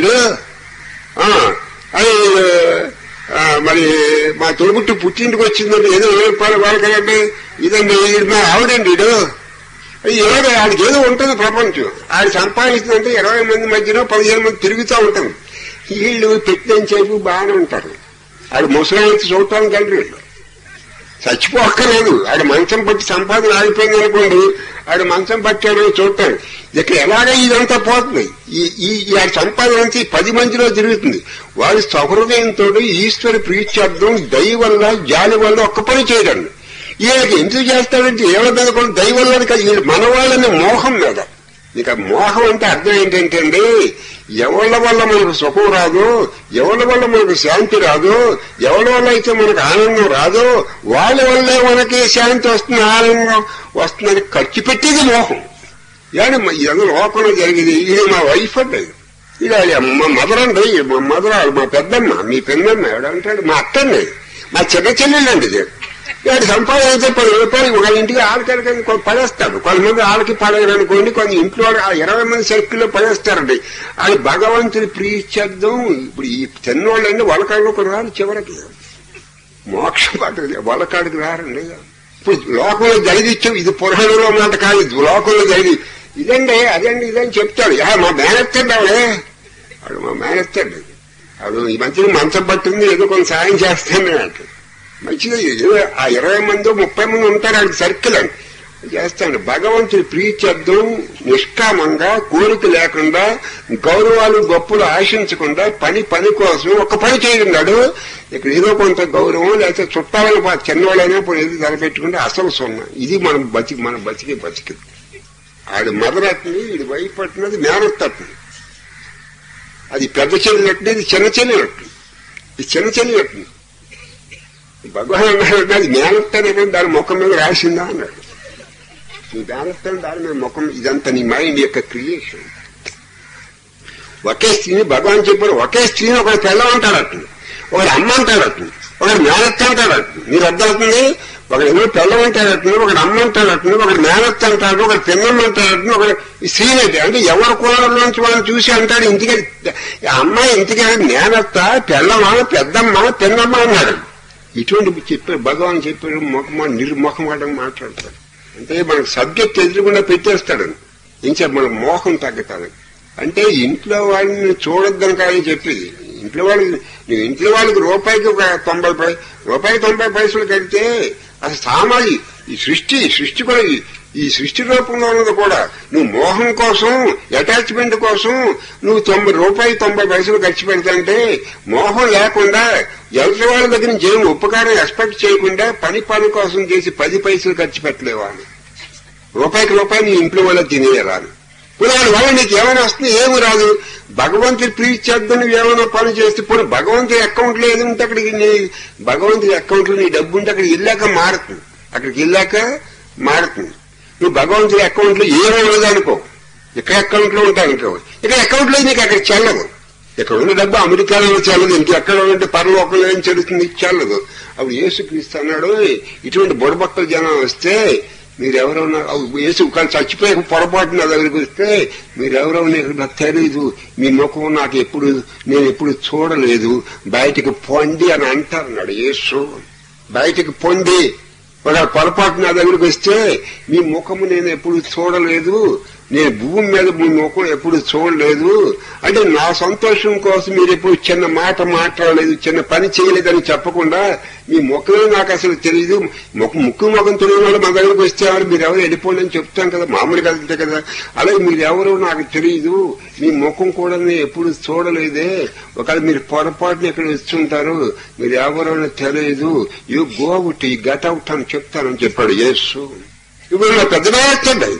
అది మరి మా తొలిపుట్టు పుట్టింటికి వచ్చిందంటే ఏదో రూపాయలు వాళ్ళకంటే ఇదండి ఇది మా ఆవిడండి ఇడు ఇలాగ ఆడికి ఏదో ఉంటుంది ప్రపంచం ఆడు సంపాదిస్తుందంటే ఇరవై మంది మధ్యలో పదిహేను మంది తిరుగుతూ ఉంటుంది వీళ్ళు పెట్టిన చేపు బాగానే ఉంటారు ఆడు ముసలానికి చూడటానికి వెళ్ళరు వీళ్ళు చచ్చిపోక్కర్లేదు ఆడు మంచం పట్టి సంపాదన ఆగిపోయింది అనుకోండి ఆడు మంచం పట్టాడు చూడటాడు ఇక ఎలాగ ఇదంతా పోతుంది ఈ ఈ ఈ ఆడి సంపాదన అంతా ఈ పది మందిలో తిరుగుతుంది వాడు సహృదయంతో ఈశ్వర ప్రీత్యార్థం దయ వల్ల జాలి వల్ల ఒక్క పని చేయడండి ఈయనకి ఎందుకు చేస్తాడంటే ఏళ్ళ మీద కూడా దయ వల్ల కాదు వీళ్ళు మన వాళ్ళని మోహం మీద ఇక మోహం అంటే అర్థం ఏంటంటే అండి ఎవళ్ళ వల్ల మనకు సుఖం రాదు ఎవరి వల్ల మనకు శాంతి రాదు ఎవరి వల్ల అయితే మనకు ఆనందం రాదు వాళ్ళ వల్లే మనకి శాంతి వస్తుంది ఆనందం వస్తుందని ఖర్చు పెట్టేది మోహం కానీ ఇదంతా లోకంలో జరిగేది ఇది మా వైఫ్ అండి ఇది అది మా మదర్ అండి మా మదర్ మా పెద్దమ్మ మీ పెద్దమ్మ ఎవడంటాడు మా అత్తండి మా చిన్న చెల్లెలండి ఇది వాడు సంపాదన అయితే పది రూపాయలు ఒక ఇంటికి ఆడకాడికి పడేస్తాడు కొంతమంది ఆడకి పడేయరు అనుకోండి కొంత ఇంట్లో ఆ ఇరవై మంది సర్కిల్లో పడేస్తారండి అది భగవంతుని ప్రీత్యర్థం ఇప్పుడు ఈ చిన్నోళ్ళండి వలకాడులోకి రారు చివరికి మోక్షం పట్టదు వలకాడికి రారండి ఇప్పుడు లోకంలో జరిగిచ్చాం ఇది పురాణంలో మాట కాదు ఇది లోకంలో జరిగి ఇదండి అదండి ఇదని చెప్తాడు "యా, మా మేనెత్తండి ఆవిడే వాడు మా మేనెత్తండి ఆవిడ ఈ మధ్యన మంచం పట్టింది ఏదో కొంత సాయం చేస్తాను అంటే మంచిది ఏదో ఆ ఇరవై మంది ముప్పై మంది ఉంటారు అది సర్కిల్ అండి చేస్తాను భగవంతుడి ప్రీత్యర్థం నిష్కామంగా కోరిక లేకుండా గౌరవాలు గొప్పలు ఆశించకుండా పని పని కోసం ఒక పని చేయన్నాడు ఇక్కడ ఏదో కొంత గౌరవం లేకపోతే చుట్టాలని పా- చిన్నవాళ్ళైనా పోయి ఏది తలపెట్టుకుంటే అసలు సున్నా ఇది మనం బతికి మన బతికి బతికి ఆడు మదరట్ని ఇది వైపు పట్టినది మేనత్తట్ని అది పెద్ద చెల్లినట్టు ఇది చిన్న చెల్లినట్టు ఇది చిన్న చెల్లినట్టు భగవాన్ అన్నాడు అది మేనత్తనే దాని ముఖం మీద రాసిందా అన్నాడు నీ మేనత్తని దాని మీద ముఖం ఇదంతా నీ మైండ్ యొక్క క్రియేషన్ ఒకే స్త్రీని భగవాన్ చెప్పారు ఒకే స్త్రీని ఒకటి పిల్ల అంటాడట ఒకటి అమ్మ అంటాడట ఒకటి మేనత్త అంటాడట మీరు అర్థమవుతుంది ఒకటి ఏదో పిల్ల అంటాడట ఒకటి అమ్మ అంటాడట ఒకటి మేనత్త అంటాడు ఒకటి పిన్నమ్మ అంటాడట ఒకటి స్త్రీనది అంటే ఎవరి కోణంలోంచి వాళ్ళని చూసి అంటాడు ఇంటికి ఆ అమ్మాయి ఇంటికి మేనత్త పిల్లమ్మ పెద్దమ్మ పిన్నమ్మ అన్నాడు ఇటువంటి చెప్పారు భగవాన్ చెప్పాడు ముఖమా నిర్ముఖమాటం మాట్లాడతాడు అంటే మనకు సబ్జెక్ట్ ఎదురుకుండా పెట్టేస్తాడు ఇంకా మన మోహం తగ్గుతాడు అంటే ఇంట్లో వాళ్ళని చూడొద్దని కానీ చెప్పేది ఇంట్లో వాళ్ళు నువ్వు ఇంట్లో వాళ్ళకి రూపాయికి ఒక తొంభై పై రూపాయి తొంభై పైసలు కడితే అసలు సామాజి ఈ సృష్టి సృష్టి కూడా ఈ- ఈ సృష్టి రూపంలో ఉన్నది కూడా నువ్వు మోహం కోసం అటాచ్మెంట్ కోసం నువ్వు తొంభై రూపాయి తొంభై పైసలు ఖర్చు పెడతాంటే మోహం లేకుండా ఎవరి వాళ్ళ దగ్గర నుంచి ఏం ఉపకారం ఎక్స్పెక్ట్ చేయకుండా పని పని కోసం చేసి పది పైసలు ఖర్చు పెట్టలేవా అని రూపాయికి రూపాయి నీ ఇంట్లో వల్ల తినేయరాను పురాణ వల్ల నీకు ఏమైనా వస్తుంది ఏమి రాదు భగవంతుడి ప్రీత్యర్థం నువ్వు ఏమైనా పని చేస్తే ఇప్పుడు భగవంతుడి అకౌంట్ లో ఏది ఉంటే అక్కడికి నీ భగవంతుడి అకౌంట్ లో నీ డబ్బు ఉంటే అక్కడికి వెళ్ళాక మారుతుంది అక్కడికి వెళ్ళాక మారుతుంది నువ్వు భగవంతుడి అకౌంట్ లో ఏమీ లేదు అనుకో ఇక్కడ అకౌంట్ లో ఉంటా అనుకో ఇక్కడ అకౌంట్ లో నీకు అక్కడ చెల్లదు ఇక్కడ ఉన్న డబ్బు అమెరికాలో చెల్లదు ఇంకెక్కడ ఉంటే పరలోకంలో ఏం చెల్లుతుంది చెల్లదు అప్పుడు యేసు క్రీస్తు అన్నాడు ఇటువంటి బుడబక్కల జనం వస్తే మీరెవరన్నా యేసు కానీ చచ్చిపోయి పొరపాటు నా దగ్గరికి వస్తే మీరెవరో నాకు తెలీదు మీ ముఖం నాకు ఎప్పుడు నేను ఎప్పుడు చూడలేదు బయటికి పొండి అని అంటారన్నాడు యేసు బయటికి పొంది ఒక పొరపాటు నా దగ్గరికి వస్తే మీ ముఖము నేను ఎప్పుడు చూడలేదు నేను భూమి మీద మీ ముఖం ఎప్పుడు చూడలేదు అంటే నా సంతోషం కోసం మీరు ఎప్పుడు చిన్న మాట మాట్లాడలేదు చిన్న పని చేయలేదని చెప్పకుండా మీ ముఖమే నాకు అసలు తెలియదు ముఖం ముక్కు ముఖం తెలియని వాళ్ళు మా దగ్గరికి వస్తే ఎవరు మీరు ఎవరు వెళ్ళిపోండి అని చెప్తాం కదా మామూలుగా అంతే కదా అలాగే మీరు ఎవరు నాకు తెలియదు మీ ముఖం కూడా నేను ఎప్పుడు చూడలేదే ఒకవేళ మీరు పొరపాటున ఇక్కడ వచ్చుంటారు మీరు ఎవరో తెలియదు యూ గో అవుట్ ఈ గట్ అవుట్ అని చెప్తానని చెప్పాడు యేసు ఇప్పుడు నా పెద్దనే వచ్చాడు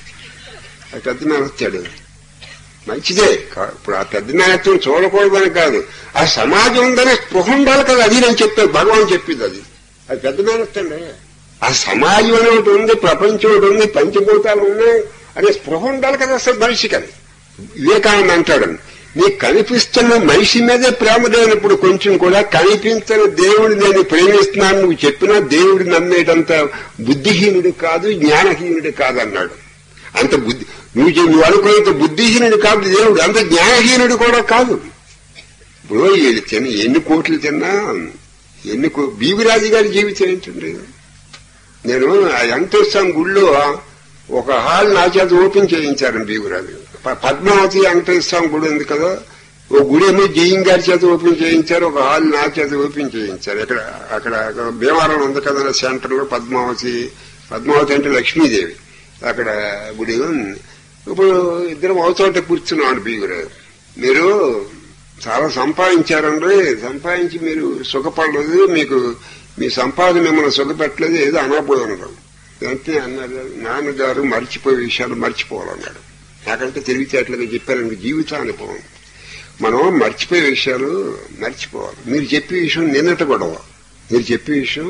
ఆ పెద్దనే వచ్చాడు మంచిదే కా- ఇప్పుడు ఆ పెద్ద నాయత్వం చూడకూడదని కాదు ఆ సమాజం ఉందనే స్పృహ ఉండాలి కదా అది నేను చెప్పాను భగవాన్ చెప్పింది అది అది పెద్ద నాయత్వండి ఆ సమాజం అని ఒకటి ఉంది ప్రపంచం ఒకటి ఉంది పంచభూతాలు ఉన్నాయి అనే స్పృహ ఉండాలి కదా అసలు మనిషికి అది వివేకానంద అంటాడు నీకు కనిపిస్తున్న మనిషి మీదే ప్రేమ లేనప్పుడు కొంచెం కూడా కనిపించని దేవుడు నేను ప్రేమిస్తున్నాను నువ్వు చెప్పినా దేవుడు నమ్మేటంత బుద్ధిహీనుడు కాదు జ్ఞానహీనుడు కాదు అన్నాడు అంత బుద్ధి నువ్వు చె- నువ్వు అనుకున్నంత బుద్ధిహీనుడు కాదు దేవుడు అంత జ్ఞానహీనుడు కూడా కాదు ఇప్పుడు వీళ్ళు తిన్న ఎన్ని కోట్లు తిన్నా ఎన్ని కో- బీవిరాజు గారి జీవితం ఏంటండి నేను ఆ వెంకటేశ్వర స్వామి గుళ్ళో ఒక హాల్ నా చేత ఓపెన్ చేయించారు బీగురాజు ప- పద్మావతి వెంకటేశ్వర స్వామి గుడి ఉంది కదా ఓ గుడి ఏమో జేయింగ్ గారి చేత ఓపెన్ చేయించారు ఒక హాల్ నా చేత ఓపెన్ చేయించారు ఇక్కడ అక్కడ అక్కడ భీమవరం ఉంది కదా సెంటర్ లో పద్మావతి పద్మావతి అంటే లక్ష్మీదేవి అక్కడ గుడి ఉంది ఇప్పుడు ఇద్దరం అవతోట కూర్చున్నాడు బీగురాజు మీరు చాలా సంపాదించారండి సంపాదించి మీరు సుఖపడలేదు మీకు మీ సంపాదన మిమ్మల్ని సుఖపెట్టలేదు ఏదో అనబోతున్నారు వెంటనే అన్నారు నాన్నగారు మర్చిపోయే విషయాలు మర్చిపోవాలన్నాడు నాకంటే తెలివితేటలుగా చెప్పారండి జీవితానుభవం మనం మర్చిపోయే విషయాలు మర్చిపోవాలి మీరు చెప్పే విషయం నిన్నటి గొడవ మీరు చెప్పే విషయం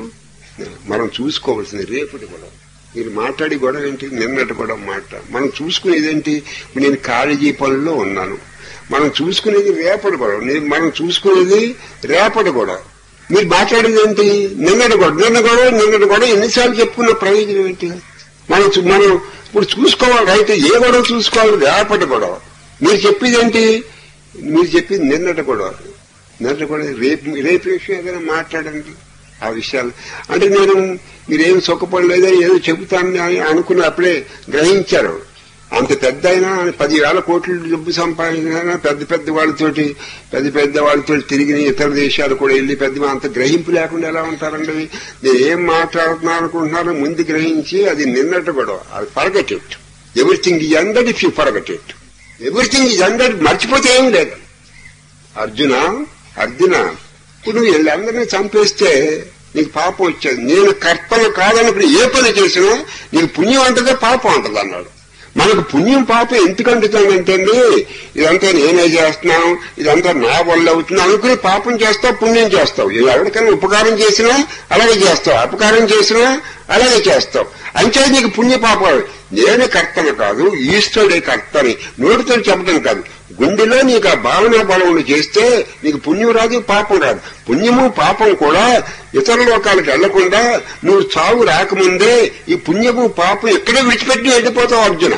మనం చూసుకోవాల్సింది రేపటి గొడవ మీరు మాట్లాడి గొడవ ఏంటి నిన్నటి గొడవ మాట మనం చూసుకునేది ఏంటి ఇప్పుడు నేను కాలేజీ పనుల్లో ఉన్నాను మనం చూసుకునేది రేపటి గొడవ నేను మనం చూసుకునేది రేపటి గొడవ మీరు మాట్లాడేది ఏంటి నిన్నటి గొడవ నిన్న గొడవ నిన్నటి గొడవ ఎన్నిసార్లు చెప్పుకున్న ప్రయోజనం ఏంటి మనం చూ- మనం ఇప్పుడు చూసుకోవాలి అయితే ఏ గొడవ చూసుకోవాలి రేపటి గొడవ మీరు చెప్పేది ఏంటి మీరు చెప్పింది నిన్నటి గొడవ నిన్నటి గొడవ రేపు రేపు విషయం ఏదైనా మాట్లాడండి ఆ విషయాలు అంటే నేను మీరేం సుఖపడలేదో ఏదో చెబుతానని అని అనుకుని అప్పుడే గ్రహించారు అంత పెద్ద అయినా పదివేల కోట్లు డబ్బు సంపాదించిన పెద్ద పెద్ద వాళ్ళతోటి పెద్ద పెద్ద వాళ్ళతో తిరిగిన ఇతర దేశాలు కూడా వెళ్ళి పెద్ద అంత గ్రహింపు లేకుండా ఎలా ఉంటారండి నేను ఏం మాట్లాడుతున్నా అనుకుంటున్నారో ముందు గ్రహించి అది నిన్నట్టు కూడా అది పరగటెట్ ఎవ్రీథింగ్ ఈ అందడ్ ఇఫ్ యూ పరగటెట్ ఎవ్రీథింగ్ ఈ అందడ్ మర్చిపోతే ఏం లేదు అర్జున అర్జున ఇప్పుడు నువ్వు వీళ్ళందరినీ చంపేస్తే నీకు పాపం వచ్చేది నేను కర్తను కాదనుకుని ఏ పని చేసినా నీకు పుణ్యం అంటదే పాపం అంటది అన్నాడు మనకు పుణ్యం పాపం ఎందుకు అంటుతుందంటే ఇదంతా నేనే చేస్తున్నాను ఇదంతా నా వల్ల అవుతుంది అనుకుని పాపం చేస్తావు పుణ్యం చేస్తావు ఇది ఎవరికైనా ఉపకారం చేసినా అలాగే చేస్తావు అపకారం చేసినా అలాగే చేస్తావు అంతే నీకు పుణ్య పాపాలు నేను కర్తను కాదు ఈశ్వరుడే కర్తని నోటితో చెప్పడం కాదు గుండెలో నీకు ఆ భావన బలములు చేస్తే నీకు పుణ్యం రాదు పాపం రాదు పుణ్యము పాపం కూడా ఇతర లోకాలకు వెళ్లకుండా నువ్వు చావు రాకముందే ఈ పుణ్యము పాపం ఎక్కడే విడిచిపెట్టి వెళ్ళిపోతావు అర్జున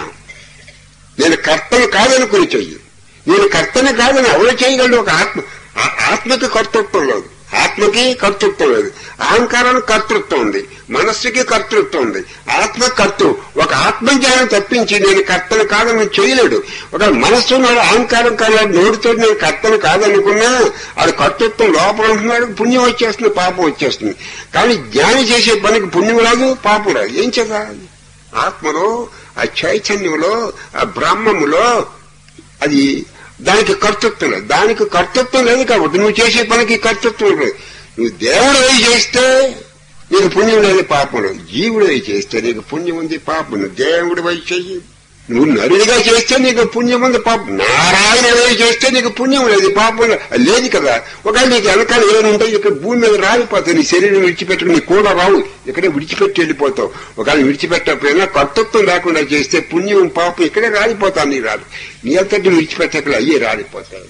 నేను కర్తను కాదనుకుని చెయ్యి నేను కర్తని కాదని ఎవరు చేయగలడు ఒక ఆత్మ ఆ ఆత్మకి కర్తృత్వం లేదు ఆత్మకి కర్తృత్వం లేదు అహంకారానికి కర్తృత్వం ఉంది మనస్సుకి కర్తృత్వం ఉంది ఆత్మ కర్తృ ఒక ఆత్మజ్ఞానం తప్పించి నేను కర్తను కాదని చేయలేడు ఒక మనస్సు ఉన్నాడు అహంకారం కాదు నోటితో నేను కర్తను కాదనుకున్నా అది కర్తృత్వం లోపల ఉంటున్నాడు పుణ్యం వచ్చేస్తుంది పాపం వచ్చేస్తుంది కానీ జ్ఞాని చేసే పనికి పుణ్యం రాదు పాపం రాదు ఏం చేద్దా ఆత్మలో ఆ చైతన్యంలో ఆ బ్రహ్మములో అది దానికి కర్తృత్వం లేదు దానికి కర్తృత్వం లేదు కాబట్టి నువ్వు చేసే పనికి కర్తృత్వం లేదు నువ్వు దేవుడు అయి చేస్తే నీకు పుణ్యం లేదు పాపం లేదు జీవుడు అయి చేస్తే నీకు పుణ్యం ఉంది పాపం నువ్వు దేవుడు అయి చెయ్యి నువ్వు నరుడిగా చేస్తే నీకు పుణ్యం ఉంది పాపం నారాయణ అయి చేస్తే నీకు పుణ్యం లేదు పాపం లేదు. అది లేదు కదా ఒకవేళ నీకు వెనకాల ఏముంటాయి ఇక్కడ భూమి మీద రాలిపోతావు నీ శరీరం విడిచిపెట్టుకుని నీ కూడా రావు ఇక్కడే విడిచిపెట్టి వెళ్ళిపోతావు ఒకవేళ విడిచిపెట్టకపోయినా కర్తృత్వం లేకుండా చేస్తే పుణ్యం పాపం ఇక్కడే రాలిపోతాను నీ రాదు నీ అంతటి విడిచిపెట్టకలు అయ్యే రాలిపోతాయి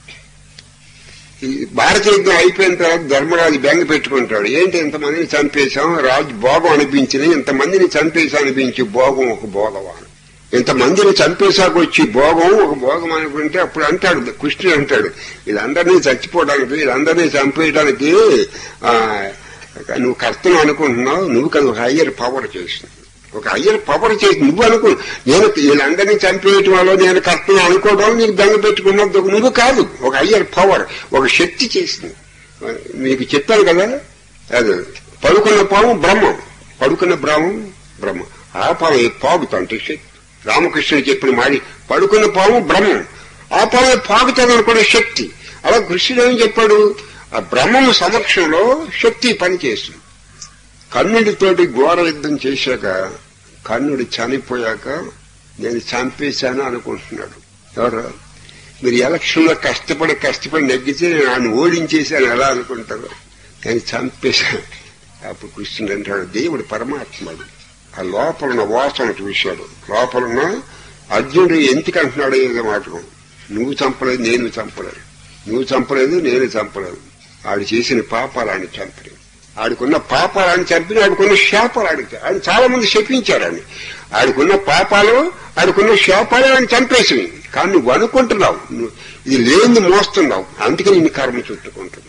ఈ భారత యుద్ధం అయిపోయిన తర్వాత ధర్మరాజు బెంగ పెట్టుకుంటాడు ఏంటి ఇంతమందిని చంపేశాం రాజు భోగం అనిపించింది ఇంతమందిని చంపేశా అనిపించి భోగం ఒక భోగమా ఇంతమందిని చంపేశాక వచ్చి భోగం ఒక భోగం అనుకుంటే అప్పుడు అంటాడు కృష్ణుడు అంటాడు వీళ్ళందరినీ చచ్చిపోవడానికి వీళ్ళందరినీ చంపేయడానికి ఆ, నువ్వు కర్తను అనుకుంటున్నావు నువ్వు కదా ఒక హయ్యర్ పవర్ చేసింది ఒక హయ్యర్ పవర్ చేసి నువ్వు అనుకో నేను వీళ్ళందరినీ చంపేయటం వల్ల నేను కర్తను అనుకోవడం నీకు దంగ పెట్టుకున్నది ఒక నువ్వు కాదు ఒక హయ్యర్ పవర్ ఒక శక్తి చేసింది మీకు చెప్పాను కదా అది పడుకున్న పాము బ్రహ్మం పడుకున్న బ్రహ్మం బ్రహ్మ ఆ పాము పాగుతాంటే శక్తి రామకృష్ణుడు చెప్పిన మాడి పడుకున్న పాము బ్రహ్మం ఆ పాము పాగుతాదనుకునే శక్తి అలా కృష్ణుడు ఏం చెప్పాడు ఆ బ్రహ్మము సమక్షంలో శక్తి పనిచేస్తుంది కర్ణుడితోటి ఘోర యుద్ధం చేశాక కర్ణుడు చనిపోయాక నేను చంపేశాను అనుకుంటున్నాడు ఎవరు మీరు ఎలక్షన్ లో కష్టపడి కష్టపడి నెగ్గితే నేను ఆయన ఓడించేశాను ఎలా అనుకుంటారు నేను చంపేశాను అప్పుడు కృష్ణుడు అంటాడు దేవుడు పరమాత్ముడు ఆ లోపల ఉన్న వాసన చూశాడు లోపల ఉన్న అర్జునుడు ఎందుకు అంటున్నాడు ఏదో మాటకు నువ్వు చంపలేదు నేను చంపలేదు నువ్వు చంపలేదు నేను చంపలేదు ఆడు చేసిన పాపాలు ఆయన చంపలేదు ఆడికున్న పాపాలు ఆయన చంపిన ఆడికున్న శాపాలు ఆడికి ఆయన చాలా మంది శపించారు ఆయన ఆడికున్న పాపాలు ఆడికున్న శాపాలు ఆయన చంపేసింది కానీ నువ్వు అనుకుంటున్నావు నువ్వు ఇది లేని మోస్తున్నావు అందుకే నిన్ను కర్మ చుట్టుకుంటుంది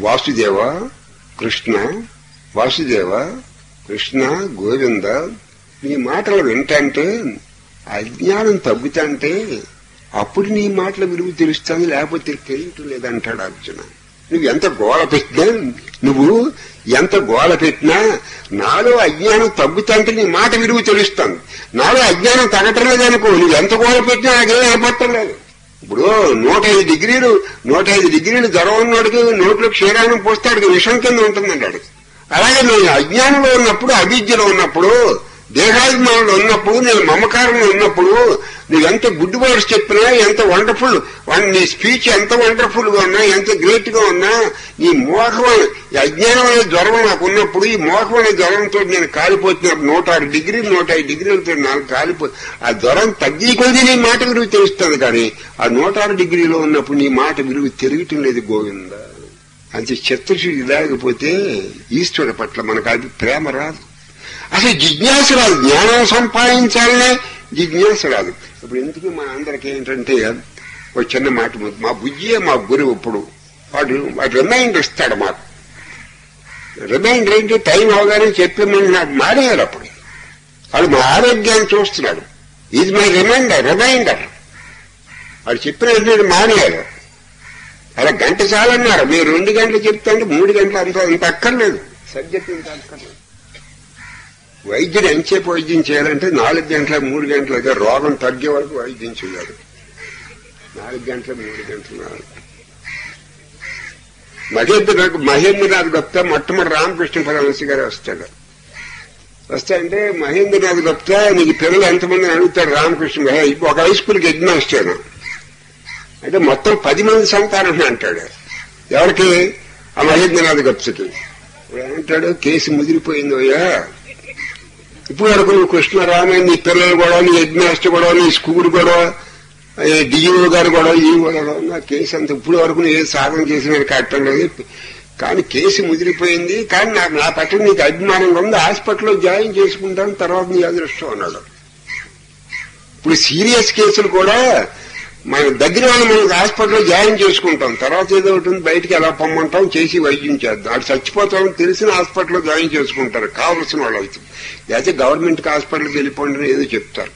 వాసుదేవ కృష్ణ వాసుదేవ కృష్ణ గోవింద నీ మాటలు వింటంటే అజ్ఞానం తగ్గుతంటే అప్పుడు నీ మాటల విలువ తెలుస్తుంది లేకపోతే తెలియటం లేదంటాడు అర్జున నువ్వు ఎంత గోల పెట్టినా నువ్వు ఎంత గోల పెట్టినా నాలో అజ్ఞానం తగ్గుతుంటే నీ మాట విలువ తెలుస్తుంది నాలో అజ్ఞానం తగ్గటం లేదనుకో నువ్వు ఎంత గోల పెట్టినా నాకేం ఏర్పడటం లేదు ఇప్పుడు నూట ఐదు డిగ్రీలు నూట ఐదు డిగ్రీలు జ్వరం ఉన్నవాడికి నోట్లో క్షీరాన్ని పోస్తాడికి విషం కింద ఉంటుందండి అలాగే నేను అజ్ఞానంలో ఉన్నప్పుడు అవిద్యలో ఉన్నప్పుడు దేహాభిమానంలో ఉన్నప్పుడు నేను మమకారంలో ఉన్నప్పుడు నువ్వు ఎంత గుడ్ వర్డ్స్ చెప్పినా ఎంత వండర్ఫుల్ నీ స్పీచ్ ఎంత వండర్ఫుల్ గా ఉన్నా ఎంత గ్రేట్ గా ఉన్నా ఈ మోహం ఈ అజ్ఞానం అనే జ్వరం నాకు ఉన్నప్పుడు ఈ మోహం అనే జ్వరంతో నేను కాలిపోతున్నప్పుడు నూట ఆరు డిగ్రీలు నూట ఐదు డిగ్రీలతో నాకు కాలిపో ఆ జ్వరం తగ్గి కొద్దీ నీ మాట విలువ తెలుస్తుంది కానీ ఆ నూట ఆరు డిగ్రీలో ఉన్నప్పుడు నీ మాట విలువ తిరగటం లేదు గోవింద అంతే చిత్తశుద్ధి లేకపోతే ఈశ్వరుడు పట్ల మనకు అది ప్రేమ రాదు అసలు జిజ్ఞాస రాదు జ్ఞానం సంపాదించాలనే జిజ్ఞాస రాదు ఇప్పుడు ఎందుకు మన అందరికి ఏంటంటే ఒక చిన్న మాట ఉంది. మా బుజ్జియే మా గురువు ఇప్పుడు వాడు వాడు రిమైండర్ ఇస్తాడు మాకు రిమైండర్ ఏంటి టైం అవగానే చెప్పమని నాకు మానేయాలి అప్పుడు వాడు మా ఆరోగ్యాన్ని చూస్తున్నాడు ఇది మై రిమైండర్ రిమైండర్ వాడు చెప్పిన వెంటనే మానేయాలి అలా గంట చాలన్నారు మీరు రెండు గంటలు చెప్తా అంటే మూడు గంటలు అంత అంత అక్కర్లేదు సబ్జెక్ట్ ఇంత అక్కర్లేదు వైద్యుడు ఎంతసేపు వైద్యం చేయాలంటే నాలుగు గంటల మూడు గంటలుగా రోగం తగ్గే వరకు వైద్యం చేయాలి నాలుగు గంటల మూడు గంటలు మహేంద్రనాథ్ మహేంద్రనాథ్ గుప్తా మొట్టమొదటి రామకృష్ణ పరమహంస గారు వస్తాడు వస్తా అంటే మహేంద్రనాథ్ గుప్తా నీకు పిల్లలు ఎంతమంది అని అడుగుతాడు రామకృష్ణ గారు ఒక హై స్కూల్కి ఎగ్జామ్ ఇస్తాను అంటే మొత్తం పది మంది సంతానం అంటాడు ఎవరికి ఆ మహేంద్రనాథ్ గుప్తకి ఇప్పుడు ఏమంటాడు కేసు ముదిరిపోయింది అయ్యా ఇప్పుడు వరకు నువ్వు కృష్ణరామయ్య నీ పిల్లలు కూడా నీ హెడ్ మాస్టర్ కూడా నీ స్కూల్ కూడా డిఈఓ గారు కూడా ఈ కూడా నా కేసు అంత ఇప్పుడు వరకు నేను ఏ సాధన చేసిన కట్టడం లేదు కానీ కేసు ముదిరిపోయింది కానీ నాకు నా పట్ల నీకు అభిమానంగా ఉంది హాస్పిటల్లో జాయిన్ చేసుకుంటాను తర్వాత నీ అదృష్టం అన్నాడు ఇప్పుడు సీరియస్ కేసులు కూడా మన దగ్గర వాళ్ళు మనకి హాస్పిటల్లో జాయిన్ చేసుకుంటాం తర్వాత ఏదో ఒకటి ఉంది, బయటికి ఎలా పొమ్మంటాం చేసి వైద్యం చేద్దాం అటు చచ్చిపోతామని తెలిసిన హాస్పిటల్లో జాయిన్ చేసుకుంటారు కావలసిన వాళ్ళు అయితే లేకపోతే గవర్నమెంట్ హాస్పిటల్కి వెళ్ళిపోండి అని ఏదో చెప్తారు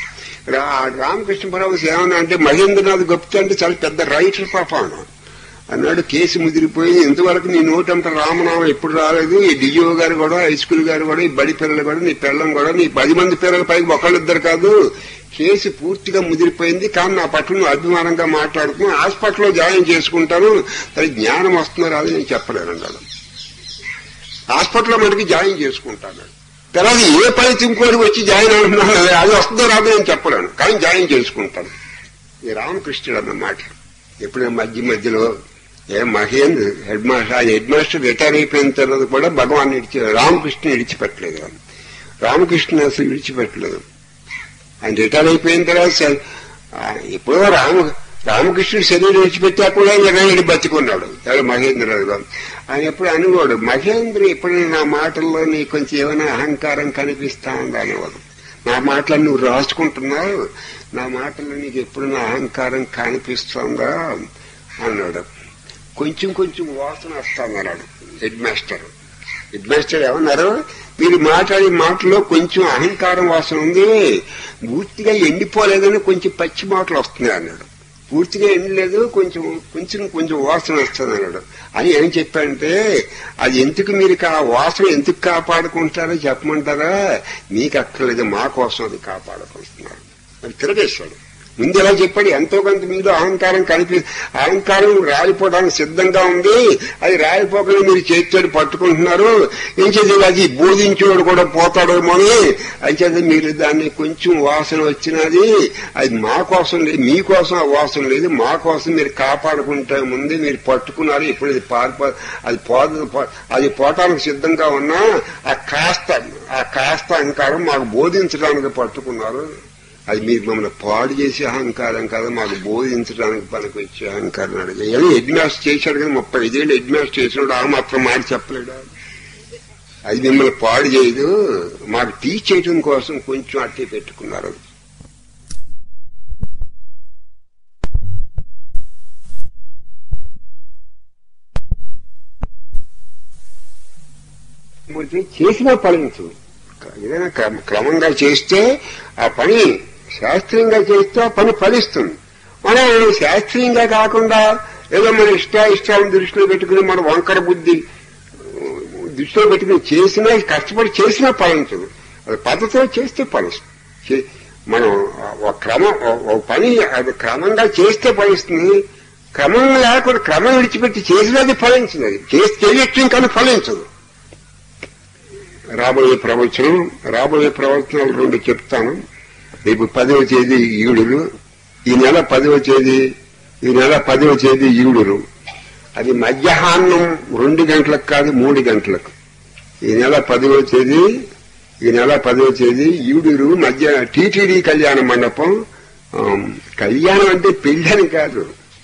రా- రామకృష్ణ పరమహంస ఏమన్నా అంటే మహేంద్రనాథ్ గుప్తా అంటే చాలా పెద్ద రైటర్ పాపం అన్నాడు కేసు ముదిరిపోయింది ఇంతవరకు నీ నోటంట రామనామం ఎప్పుడు రాలేదు ఈ డిజిఓ గారు కూడా హై స్కూల్ గారు కూడా ఈ బడి పిల్లలు కూడా నీ పిల్లం కూడా నీ పది మంది పిల్లల పైకి ఒకళ్ళిద్దరు కాదు కేసు పూర్తిగా ముదిరిపోయింది కానీ నా పట్ల నువ్వు అభిమానంగా మాట్లాడుతున్నా హాస్పిటల్లో జాయిన్ చేసుకుంటాను అది జ్ఞానం వస్తుందో రాదు నేను చెప్పలేను అన్నాడు హాస్పిటల్లో మటుకు జాయిన్ చేసుకుంటాను తర్వాత ఏ పని ఇంకోటి వచ్చి జాయిన్ అవుతున్నాను అది వస్తుందో రాదో నేను చెప్పలేను కానీ జాయిన్ చేసుకుంటాను ఈ రామకృష్ణుడు అన్నమాట ఎప్పుడైనా మధ్య మధ్యలో ఏ మహేంద్ర హెడ్ మాస్టర్ ఆ హెడ్ మాస్టర్ రిటైర్ అయిపోయిన తర్వాత కూడా భగవాన్ ఇడిచి రామకృష్ణ విడిచిపెట్టలేదు రామకృష్ణ అసలు విడిచిపెట్టలేదు ఆయన రిటైర్ అయిపోయిన తర్వాత స- ఆ, ఎప్పుడో రామ రామకృష్ణుడు శరీరం విడిచిపెట్టా కూడా ఇరవై బతికున్నాడు ఎవరు మహేంద్రరావు గారు ఆయన ఎప్పుడు అనేవాడు మహేంద్ర ఎప్పుడైనా నా మాటల్లో నీకు కొంచెం ఏమైనా అహంకారం కనిపిస్తా ఉందా అనేవాడు నా మాటలు నువ్వు రాసుకుంటున్నావు నా మాటల్లో నీకు ఎప్పుడైనా అహంకారం కనిపిస్తుందా అన్నాడు కొంచెం కొంచెం వాసన వస్తామన్నాడు హెడ్ మాస్టర్ హెడ్ మాస్టర్ ఏమన్నారు మీరు మాట్లాడే మాటలో కొంచెం అహంకారం వాసన ఉంది పూర్తిగా ఎండిపోలేదని కొంచెం పచ్చి మాటలు వస్తున్నాయి అన్నాడు పూర్తిగా ఎండలేదు కొంచెం కొంచెం కొంచెం వాసన వస్తుంది అన్నాడు అని ఏం చెప్పాడంటే అది ఎందుకు మీరు ఆ వాసన ఎందుకు కాపాడుకుంటారో చెప్పమంటారా మీకు అక్కర్లేదు మా కోసం అది కాపాడుకుంటున్నారు మరి తిరగేశాడు ముందు ఎలా చెప్పాడు ఎంతో కొంత మీలో అహంకారం కనిపి అహంకారం రాలిపోవడానికి సిద్ధంగా ఉంది అది రాలిపోకుండా మీరు చేతితోటి పట్టుకుంటున్నారు ఏం చేసేది అది బోధించేవాడు కూడా పోతాడేమో అని అయితే మీరు దాన్ని కొంచెం వాసన వచ్చినది అది మా కోసం లేదు మీకోసం ఆ వాసన లేదు మా కోసం మీరు కాపాడుకుంటే ముందే మీరు పట్టుకున్నారు ఇప్పుడు ఇది పారిపో అది పోద పో- అది పోవటానికి సిద్ధంగా ఉన్నా ఆ కాస్త ఆ కాస్త అహంకారం మాకు బోధించడానికి పట్టుకున్నారు అది మీరు మమ్మల్ని పాడు చేసే అహంకారం కాదు మాకు బోధించడానికి పనికి వచ్చే అహంకారం అడిగి ఏమో హెడ్ మాస్టర్ చేశాడు కదా ముప్పై ఐదేళ్ళు హెడ్ మాస్టర్ చేసినాడు ఆ మాత్రం మాట చెప్పలేడా అది మిమ్మల్ని పాడు చేయదు మాకు టీచ్ చేయడం కోసం కొంచెం అట్టే పెట్టుకున్నారు పోతే చేసినా ఫలించు ఏదైనా క్రమ- క్రమంగా చేస్తే ఆ పని శాస్త్రీయంగా చేస్తే ఆ పని ఫలిస్తుంది మనం శాస్త్రీయంగా కాకుండా ఏదో మన ఇష్ట ఇష్టాలను దృష్టిలో పెట్టుకుని మన వంకర బుద్ధి దృష్టిలో పెట్టుకుని చేసినా కష్టపడి చేసినా ఫలించదు అది పద్ధతిలో చేస్తే ఫలిస్తుంది చే- మనం ఒక క్రమం ఒక- ఒక పని అది క్రమంగా చేస్తే ఫలిస్తుంది క్రమం లేకుండా క్రమం విడిచిపెట్టి చేసినది ఫలించదు అది చేసి చేయొచ్చు కానీ ఫలించదు రాబోయే ప్రవచనం రాబోయే ప్రవచనాలు రెండు చెప్తాను రేపు పదవ తేదీ ఈడులు ఈ నెల పదవ తేదీ ఈ నెల పదవ తేదీ ఈడులు అది మధ్యాహ్నం రెండు గంటలకు కాదు మూడు గంటలకు ఈ నెల పదవ తేదీ ఈ నెల పదవ తేదీ ఈడురు మధ్య టీటీడీ కళ్యాణ మండపం ఆ, కళ్యాణం అంటే పెళ్ళని కాదు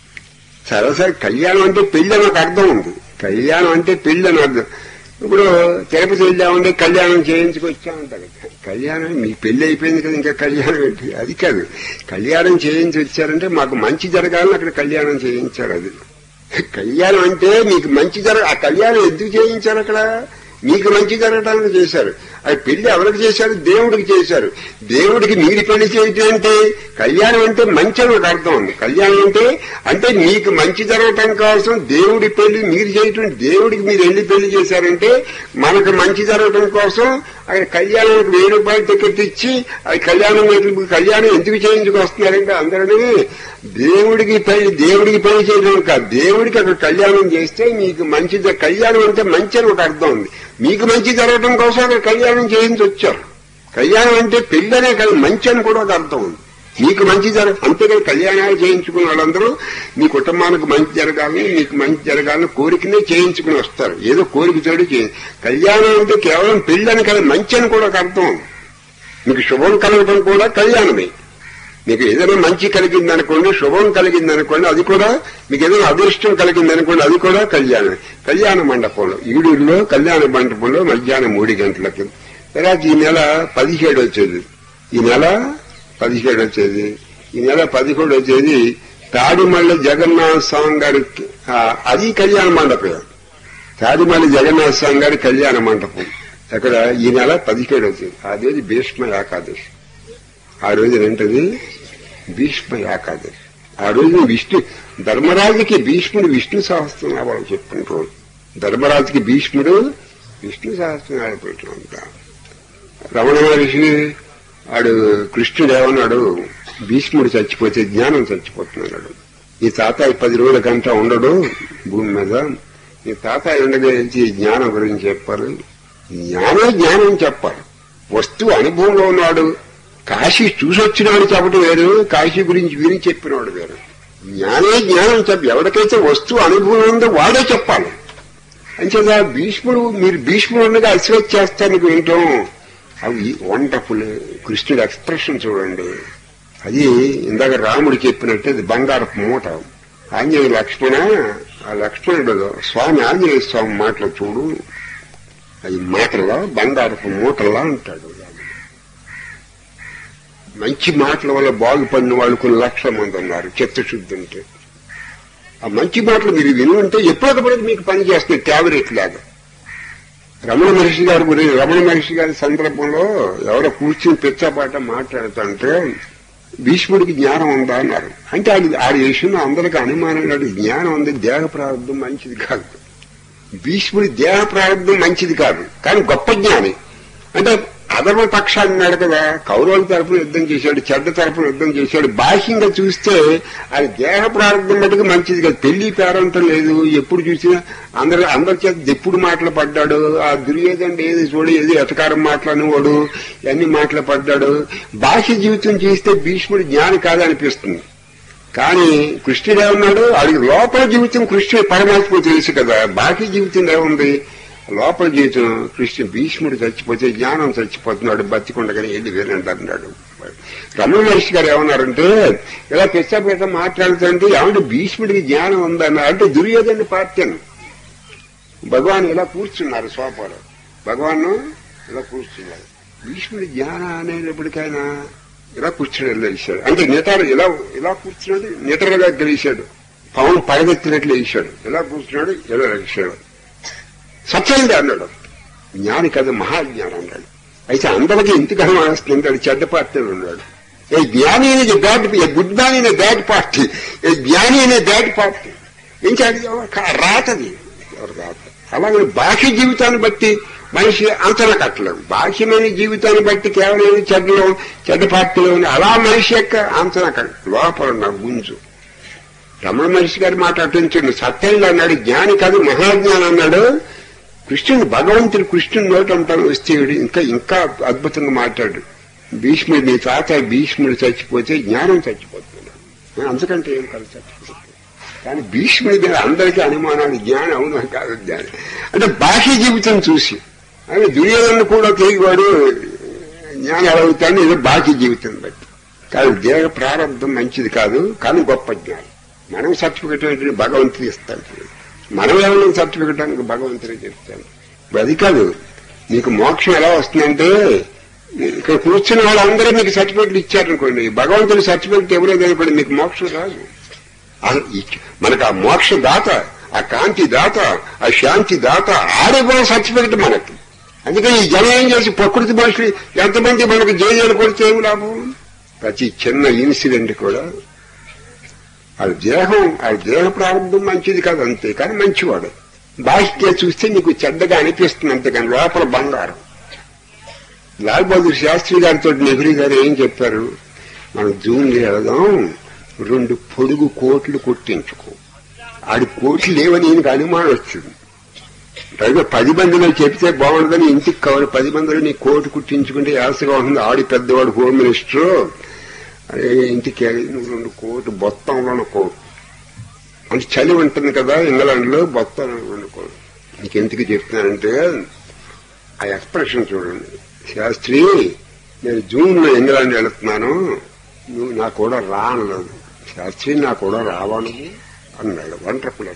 సరసరి కళ్యాణం అంటే పెళ్లి అని ఒక అర్థం ఉంది కళ్యాణం అంటే పెళ్లి అని అర్థం ఇప్పుడు తిరుపతి వెళ్ళామంటే కళ్యాణం చేయించుకొచ్చామంట కదా కళ్యాణం మీ పెళ్లి అయిపోయింది కదా ఇంకా కళ్యాణం ఏంటి అది కాదు కళ్యాణం చేయించి వచ్చారంటే మాకు మంచి జరగాలని అక్కడ కళ్యాణం చేయించారు అది కళ్యాణం అంటే మీకు మంచి జరగ ఆ కళ్యాణం ఎందుకు చేయించారు అక్కడ మీకు మంచి జరగడానికి చేశారు అది పెళ్లి ఎవరికి చేశారు దేవుడికి చేశారు దేవుడికి మీరు పెళ్లి చేయటం అంటే కళ్యాణం అంటే మంచి అని ఒక అర్థం ఉంది కళ్యాణం అంటే అంటే మీకు మంచి జరగటం కోసం దేవుడి పెళ్లి మీరు చేయటం దేవుడికి మీరు వెళ్ళి పెళ్లి చేశారంటే మనకు మంచి జరగటం కోసం ఆయన కళ్యాణానికి వెయ్యి రూపాయలు టికెట్ ఇచ్చి అది కళ్యాణం ఎందుకు- కళ్యాణం ఎందుకు చేయించుకొస్తున్నారంటే అందరినీ దేవుడికి పెళ్లి దేవుడికి పెళ్లి చేయడం కాదు దేవుడికి అక్కడ కళ్యాణం చేస్తే మీకు మంచి జ- కళ్యాణం అంటే మంచి అని ఒక అర్థం ఉంది మీకు మంచి జరగడం కోసం అక్కడ కళ్యాణం చేయించి వచ్చారు కళ్యాణం అంటే పెళ్ళనే కాదు మంచి అని కూడా ఒక అర్థం ఉంది మీకు మంచి జరగ అంతేకాదు కళ్యాణాలు చేయించుకున్న వాళ్ళందరూ మీ కుటుంబానికి మంచి జరగాలని మీకు మంచి జరగాలని కోరికనే చేయించుకుని వస్తారు ఏదో కోరిక తోడు చేయి కళ్యాణం అంటే కేవలం పెళ్ళని కాదు మంచి అని కూడా ఒక అర్థం ఉంది మీకు శుభం కలగడం కూడా కళ్యాణమే మీకు ఏదైనా మంచి కలిగింది అనుకోండి శుభం కలిగింది అనుకోండి అది కూడా మీకు ఏదైనా అదృష్టం కలిగింది అనుకోండి అది కూడా కళ్యాణం కళ్యాణ మండపంలో ఈడూరులో కళ్యాణ మండపంలో మధ్యాహ్నం మూడు గంటలకి తర్వాత ఈ నెల పదిహేడు వచ్చేది ఈ నెల పదిహేడు వచ్చేది ఈ నెల పదిహేడు వచ్చేది తాడిమల్లి జగన్నాథ స్వామి గారికి ఆ, అది కళ్యాణ మండపం తాడిమల్లి జగన్నాథ స్వామి గారి కళ్యాణ మండపం అక్కడ ఈ నెల పదిహేడు వచ్చింది ఆ రోజు భీష్మ ఏకాదశి ఆ రోజు ఏంటది భీష్మ ఏకాదశి ఆ రోజు విష్ణు ధర్మరాజుకి భీష్ముడు విష్ణు సహస్రనామాలు చెప్పుకుంటాడు ధర్మరాజుకి భీష్ముడు విష్ణు సహస్రనామాలు పెట్టుకుంటా రమణ మహర్షి ఆడు కృష్ణుడు ఏమన్నాడు భీష్ముడు చచ్చిపోతే జ్ఞానం చచ్చిపోతున్నాడు ఈ తాతాయి పది రోజుల కంటే ఉండడు భూమి మీద ఈ తాతాయి ఉండగలిచి జ్ఞానం గురించి చెప్పాలి జ్ఞానం జ్ఞానం చెప్పాలి వస్తువు అనుభవంలో ఉన్నాడు కాశీ చూసొచ్చినాడు చెప్పడం వేరు కాశీ గురించి విని చెప్పినవాడు వేరు జ్ఞానే జ్ఞానం చెప్పి ఎవరికైతే వస్తువు అనుభవం ఉందో వాడే చెప్పాలి అంచేదా భీష్ముడు మీరు భీష్ముడు ఉండగా అశ్వత్ చేస్తానికి వింటాం అవి వండర్ఫుల్ కృష్ణుడి ఎక్స్ప్రెషన్ చూడండి అది ఇందాక రాముడు చెప్పినట్టు అది బంగారపు మూట ఆంజనేయ లక్ష్మణ ఆ లక్ష్మణుడు స్వామి ఆంజనేయ స్వామి మాటలు చూడు అది మాటల్లో బంగారపు మూటల్లా అంటాడు మంచి మాటల వల్ల బాగుపడిన వాళ్ళు కొన్ని లక్షల మంది ఉన్నారు చిత్తశుద్ధి ఉంటే ఆ మంచి మాటలు మీరు విని ఉంటే ఎప్పటికప్పుడు మీకు పని చేస్తుంది ట్యాబ్లెట్ లాగా రమణ మహర్షి గారి గురించి రమణ మహర్షి గారి సందర్భంలో ఎవరో కూర్చుని పిచ్చపాట మాట్లాడుతుంటే భీష్ముడికి జ్ఞానం ఉందా అన్నారు అంటే అది ఆ విషయంలో అందరికీ అనుమానం లేదు జ్ఞానం ఉంది దేహ ప్రారంభం మంచిది కాదు భీష్ముడి దేహ ప్రారంభం మంచిది కాదు కానీ గొప్ప జ్ఞాని అంటే అధర్మ పక్షాన్ని ఉన్నాడు కదా కౌరవుల తరపున యుద్ధం చేశాడు చెడ్డ తరపున యుద్ధం చేశాడు బాహ్యంగా చూస్తే అది దేహ ప్రారంభం మటుకు మంచిది కాదు పెళ్లి పేరంతం లేదు ఎప్పుడు చూసినా అందరి అందరి చేత ఎప్పుడు మాటలు పడ్డాడు ఆ దుర్యోధనుడు ఏది చూడు ఏది ఎతకారం మాట్లాడినవాడు అన్ని మాటలు పడ్డాడు బాహ్య జీవితం చేస్తే భీష్ముడు జ్ఞాని కాదనిపిస్తుంది కానీ కృష్ణుడు ఏమన్నాడు అది లోపల జీవితం కృష్ణుడు పరమాత్మ తెలుసు కదా బాకీ జీవితం ఏముంది లోపల జీవితం కృష్ణ భీష్ముడు చచ్చిపోతే జ్ఞానం చచ్చిపోతున్నాడు బతికుండగానే వెళ్ళి వేరండి అన్నాడు రమణ మహర్షి గారు ఏమన్నారంటే ఇలా పిచ్చపేట మాట్లాడుతుంటే ఏమంటే భీష్ముడికి జ్ఞానం ఉందన్నారు అంటే దుర్యోధన పార్టీ అని భగవాన్ ఇలా కూర్చున్నారు సోఫాలో భగవాన్ ఇలా కూర్చున్నారు భీష్ముడి జ్ఞానం అనేటప్పటికైనా ఇలా కూర్చుని లేచాడు అంటే నిటారు ఇలా ఇలా కూర్చున్నాడు నిటరగా గెలిచాడు పవన్ పడగెత్తినట్లు వేసాడు ఇలా కూర్చున్నాడు ఇలా లేచాడు సత్యంగా అన్నాడు జ్ఞాని కదా మహాజ్ఞానం అన్నాడు అయితే అందరికీ ఎందుకు అనుమానిస్తుంది అది చెడ్డ పార్టీలో ఉన్నాడు ఏ జ్ఞాని అనేది బ్యాడ్ ఏ గుడ్ మ్యాన్ అనే బ్యాడ్ పార్టీ ఏ జ్ఞాని అనే బ్యాడ్ పార్టీ ఏం చేయాలి రాతది ఎవరు రాత అలాగే బాహ్య జీవితాన్ని బట్టి మనిషి అంచనా కట్టలేం బాహ్యమైన జీవితాన్ని బట్టి కేవలం చెడ్డలో చెడ్డ పార్టీలో ఉంది అలా మనిషి యొక్క అంచనా కట్ట లోపల ఉన్న గుంజు రమణ మనిషి గారి మాట అటుంచండి సత్యంగా అన్నాడు జ్ఞాని కాదు మహాజ్ఞానం అన్నాడు కృష్ణుడు భగవంతుడు కృష్ణుడు నోట అంటాను వస్తే వీడు ఇంకా ఇంకా అద్భుతంగా మాట్లాడు భీష్ముడు నీ తాత భీష్ముడు చచ్చిపోతే జ్ఞానం చచ్చిపోతున్నాడు అంతకంటే ఏం కాదు చచ్చిపోతుంది కానీ భీష్ముడి మీద అందరికీ అనుమానాలు జ్ఞానం అవునా కాదు జ్ఞానం అంటే బాహ్య జీవితం చూసి అని దుర్యోధన కూడా తిరిగివాడు జ్ఞానం అడుగుతాను ఏదో బాహ్య జీవితం బట్టి కానీ దేహ ప్రారంభం మంచిది కాదు కానీ గొప్ప జ్ఞానం మనం సర్టిఫికెట్ ఏంటంటే భగవంతుడు ఇస్తాడు మనం ఎవరైనా సర్టిఫికెట్ అని భగవంతుడే చెప్తాను ఇప్పుడు అది కాదు నీకు మోక్షం ఎలా వస్తుందంటే ఇక్కడ కూర్చున్న వాళ్ళందరూ మీకు సర్టిఫికెట్లు ఇచ్చారనుకోండి భగవంతుడి సర్టిఫికెట్ ఎవరో కనుకోండి మీకు మోక్షం రాదు ఆ- ఇచ్- మనకు ఆ మోక్ష దాత ఆ కాంతి దాత ఆ శాంతి దాత ఆడిపోయిన సర్టిఫికెట్ మనకి అందుకని ఈ జనం ఏం చేసి ప్రకృతి మనుషులు ఎంతమంది మనకు జైలు కొడితే ఏమి లాభం ప్రతి చిన్న ఇన్సిడెంట్ కూడా ఆ దేహం ఆ దేహ ప్రారంభం మంచిది కాదు అంతే కానీ మంచివాడు బాహ్య చూస్తే నీకు చెడ్డగా అనిపిస్తుంది అంతేకాని లోపల బంగారం లాల్ బహదూర్ శాస్త్రి గారితో నెహ్రూ గారు ఏం చెప్పారు మనం జూన్లో వెళదాం రెండు పొడుగు కోట్లు కొట్టించుకో ఆడి కోట్లు లేవని ఈయనకు అనుమానం వచ్చింది పైగా పది మందిలో చెప్తే బాగుండదని ఇంటికి కావాలి పది మందిలో నీ కోటు కుట్టించుకుంటే యాసగా ఉంటుంది ఆడి పెద్దవాడు హోమ్ మినిస్టర్ అరే ఇంటికి వెళ్ళి నువ్వు రెండు కోటు బొత్తంలో కోటు అంటే చలి ఉంటుంది కదా ఇంగ్లాండ్ లో బొత్తంలో రెండు కోటు నీకెందుకు చెప్తున్నానంటే ఆ ఎక్స్ప్రెషన్ చూడండి శాస్త్రి నేను జూన్ లో ఇంగ్లాండ్ వెళుతున్నాను నువ్వు నా కూడా రా అన్నాడు శాస్త్రి నా కూడా రావా నువ్వు అన్నాడు వండర్ఫుల్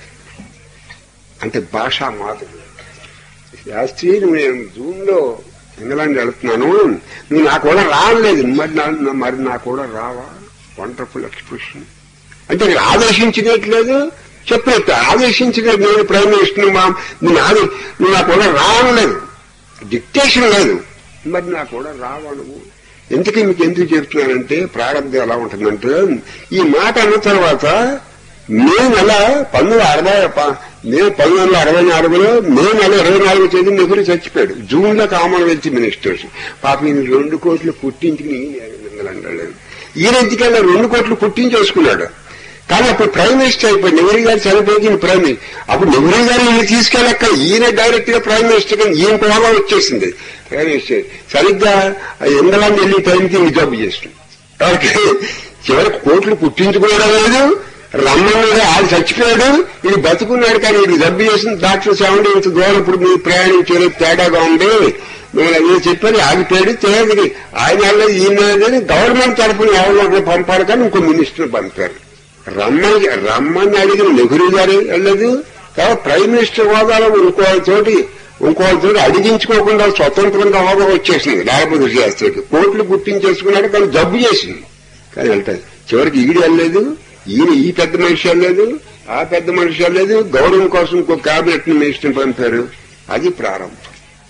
అంటే భాషా మాధురి శాస్త్రి నువ్వు నేను జూన్ లో ఇంగ్లాండ్ వెళుతున్నాను నువ్వు నా కూడా రాలేదు మరి నా మరి నా కూడా రావా వండర్ఫుల్ ఎక్స్ప్రెషన్ అంటే ఇక్కడ ఆదేశించినట్లేదు చెప్పినట్టు ఆదేశించినట్టు నేను ప్రైమ్ మినిస్టర్ మా నేను ఆదే నువ్వు నా కూడా రావలేదు డిక్టేషన్ లేదు మరి నా కూడా రావా నువ్వు ఎందుకు మీకు ఎందుకు చెప్తున్నానంటే ప్రారంభం ఎలా ఉంటుందంటే ఈ మాట అన్న తర్వాత మే నెల పంతొమ్మిది అరవై ప- మే పంతొమ్మిది వందల అరవై నాలుగులో మే నెల ఇరవై నాలుగు తేదీ నెహ్రూ చచ్చిపోయాడు జూన్ లో కామన్వెల్త్ మినిస్టర్స్ పాపం ఈయన రెండు కోట్లు పుట్టించుకుని ఇంగ్లాండ్ ఈయన ఎందుకన్నా రెండు కోట్లు పుట్టించేసుకున్నాడు కానీ అప్పుడు ప్రైమ్ మినిస్టర్ అయిపోయి నెహ్రూ గారు చనిపోయింది ప్రైమ్ మినిస్టర్ అప్పుడు నెహ్రూ గారు ఈయన తీసుకెళ్ళక్క ఈయన డైరెక్ట్ గా ప్రైమ్ మినిస్టర్ కింద ఈయన హోదా వచ్చేసింది ప్రైమ్ మినిస్టర్ సరిగ్గా ఆ ఇంగ్లాండ్ వెళ్ళే టైంకి ఈయన జాబ్ చేస్తుంది ఓకే చివరికి కోట్లు పుట్టించుకోవడం లేదు రమ్మన్నాడు ఆయన చచ్చిపోయాడు ఇది బతుకున్నాడు కానీ ఇది జబ్బు చేసిన డాక్టర్ సెవెంటీ ఇంత దూరం ఇప్పుడు మీరు ప్రయాణించే తేడాగా ఉంది నేను అదే చెప్పాను ఆగిపోయాడు తేదీ ఆయన వెళ్ళలేదు ఈయన వెళ్ళలేదు గవర్నమెంట్ తరఫున ఎవరిలో పంపారు కానీ ఇంకో మినిస్టర్ పంపారు రమ్మని రమ్మని అడిగిన నెహ్రూ గారు వెళ్ళదు తర్వాత ప్రైమ్ మినిస్టర్ హోదాలో ఇంకో చోటి ఇంకో చోటి అడిగించుకోకుండా స్వతంత్రంగా హోదా వచ్చేసింది లాలబుద్ధి శాస్త్రికి కోట్లు గుర్తించేసుకున్నాడు కానీ జబ్బు చేసింది కానీ వెళ్తాయి చివరికి ఈడు వెళ్ళలేదు ఈయన ఈ పెద్ద మనిషి వెళ్ళలేదు ఆ పెద్ద మనిషి వెళ్ళలేదు గౌరవం కోసం ఇంకో కేబినెట్ మినిస్టర్ పంపారు అది ప్రారంభం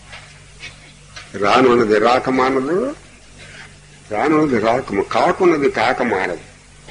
రానున్నది రాకమానదు రానున్నది రాకము కాకున్నది కాకమానదు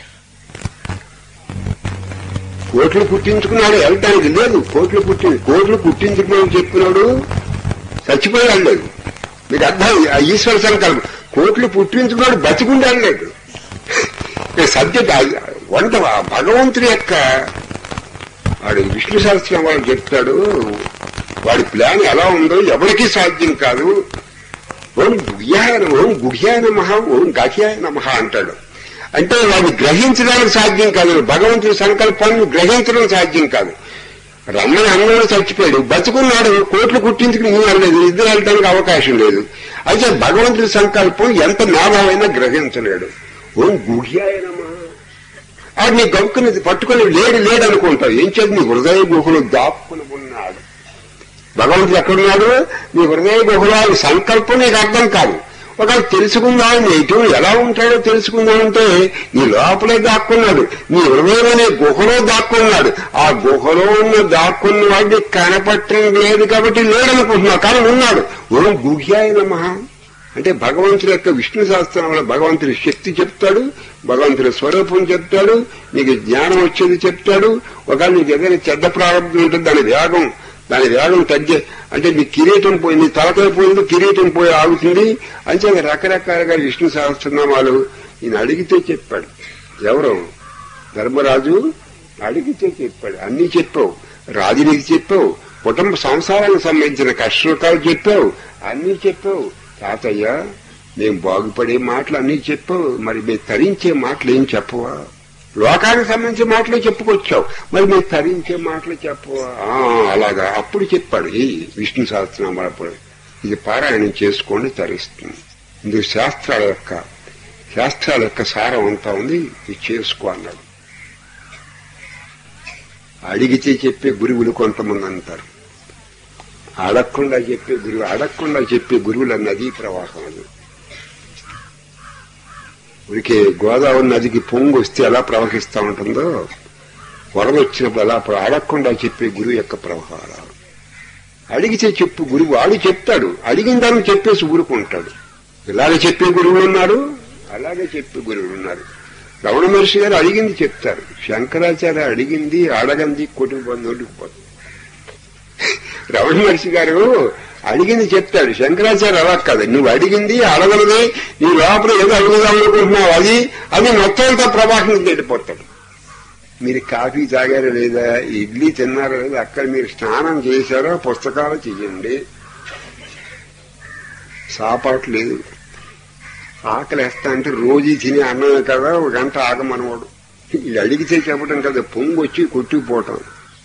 కోట్లు పుట్టించుకున్నాడు వెళ్ళటానికి లేదు కోట్లు పుట్టి కోట్లు పుట్టించుకున్నాడు చెప్పినాడు చచ్చిపోయి వెళ్ళలేదు మీకు అర్థం ఆ ఈశ్వర సంకల్పం కోట్లు పుట్టించుకున్నాడు బతికుండి వెళ్ళలేదు సబ్జెక్ట్ వంట భగవంతుడి యొక్క వాడు విష్ణు సహస్రం వాళ్ళు చెప్తాడు వాడి ప్లాన్ ఎలా ఉందో ఎవరికీ సాధ్యం కాదు ఓం గుహ్యాయ ఓం గుహ్యాయ మహా ఓం గహ్యాయ నమః అంటాడు అంటే వాడిని గ్రహించడానికి సాధ్యం కాదు భగవంతుడి సంకల్పాన్ని గ్రహించడం సాధ్యం కాదు రమ్మని అన్నవాడు చచ్చిపోయాడు బతుకున్నాడు కోట్లు కుట్టించుకుని నువ్వు వెళ్ళలేదు ఇద్దరు వెళ్ళడానికి అవకాశం లేదు అయితే భగవంతుడి సంకల్పం ఎంత మేధావైనా గ్రహించలేడు ఓం గుహ్యాయ నమః అది నీ గౌక్కుని పట్టుకుని లేడు లేడు అనుకుంటావు ఏం చేసి నీ హృదయ గుహలో దాక్కుని ఉన్నాడు భగవంతుడు ఎక్కడున్నాడు నీ హృదయ గుహలో ఆయన సంకల్పం నీకు అర్థం కాదు ఒకవేళ తెలుసుకుందాం ఎటు ఎలా ఉంటాడో తెలుసుకుందామంటే నీ లోపలే దాక్కున్నాడు నీ హృదయం అనే గుహలో దాక్కున్నాడు ఆ గుహలో ఉన్న దాక్కున్న వాడిని కనపట్టడం లేదు కాబట్టి లేడనుకుంటున్నావు కానీ ఉన్నాడు ఓం గుహ్యాయ నమః అంటే భగవంతుడి యొక్క విష్ణు శాస్త్రంలో భగవంతుడి శక్తి చెప్తాడు భగవంతుడి స్వరూపం చెప్తాడు నీకు జ్ఞానం వచ్చేది చెప్తాడు ఒకవేళ నీకు ఏదైనా చెడ్డ ప్రారంభం ఉంటుంది దాని వేగం దాని వేగం తగ్గే అంటే నీ కిరీటం పోయి నీ తలకాయ పోయింది కిరీటం పోయి ఆగుతుంది అంటే రకరకాలుగా విష్ణు సహస్రనామాలు ఈయన అడిగితే చెప్పాడు ఎవరు ధర్మరాజు అడిగితే చెప్పాడు అన్ని చెప్పావు రాజునికి చెప్పావు కుటుంబ సంసారానికి సంబంధించిన కష్టకాలు చెప్పావు అన్ని చెప్పావు తాతయ్య మేము బాగుపడే మాటలు అన్ని చెప్పావు మరి మేము తరించే మాటలు ఏం చెప్పవా లోకానికి సంబంధించిన మాటలు చెప్పుకొచ్చావు మరి మేము తరించే మాటలు చెప్పవా ఆ, అలాగా అప్పుడు చెప్పాడు ఈ విష్ణు సహస్రనామాలు అప్పుడు ఇది పారాయణం చేసుకోండి తరిస్తుంది ఇందుకు శాస్త్రాల యొక్క శాస్త్రాల యొక్క సారం అంతా ఉంది ఇది చేసుకో అన్నాడు అడిగితే చెప్పే గురువులు కొంతమంది అంటారు అడగకుండా చెప్పే గురువు అడగకుండా చెప్పే గురువుల నదీ ప్రవాహం అది ఉడికే గోదావరి నదికి పొంగు వస్తే ఎలా ప్రవహిస్తూ ఉంటుందో వరద వచ్చినప్పుడు అలా ప్ర- అడగకుండా చెప్పే గురువు యొక్క ప్రవాహం అలా అడిగితే చెప్పు గురువు వాడు చెప్తాడు అడిగిన దాన్ని చెప్పేసి ఊరుకుంటాడు ఇలాగ చెప్పే గురువులు ఉన్నారు అలాగే చెప్పే గురువులు ఉన్నారు రమణ మహర్షి గారు అడిగింది చెప్తారు శంకరాచార్య అడిగింది అడగంది కొట్టుకుపోతుంది నోటుకుపోతుంది రమణ మహర్షి గారు అడిగింది చెప్తాడు శంకరాచార్య అలా కాదు నువ్వు అడిగింది అడగలది నీ లోపల ఏదో అడుగుదాం అనుకుంటున్నావు అది అది మొత్తం అంతా ప్రవాహం వెళ్ళిపోతాడు మీరు కాఫీ తాగారా లేదా ఇడ్లీ తిన్నారా లేదా అక్కడ మీరు స్నానం చేశారో పుస్తకాలు చేయండి సాపాటు లేదు ఆకలి వేస్తా అంటే రోజు తిని అన్నమే కదా ఒక గంట ఆగమనవాడు ఇది అడిగితే చెప్పడం కదా పొంగు వచ్చి కొట్టుకుపోవటం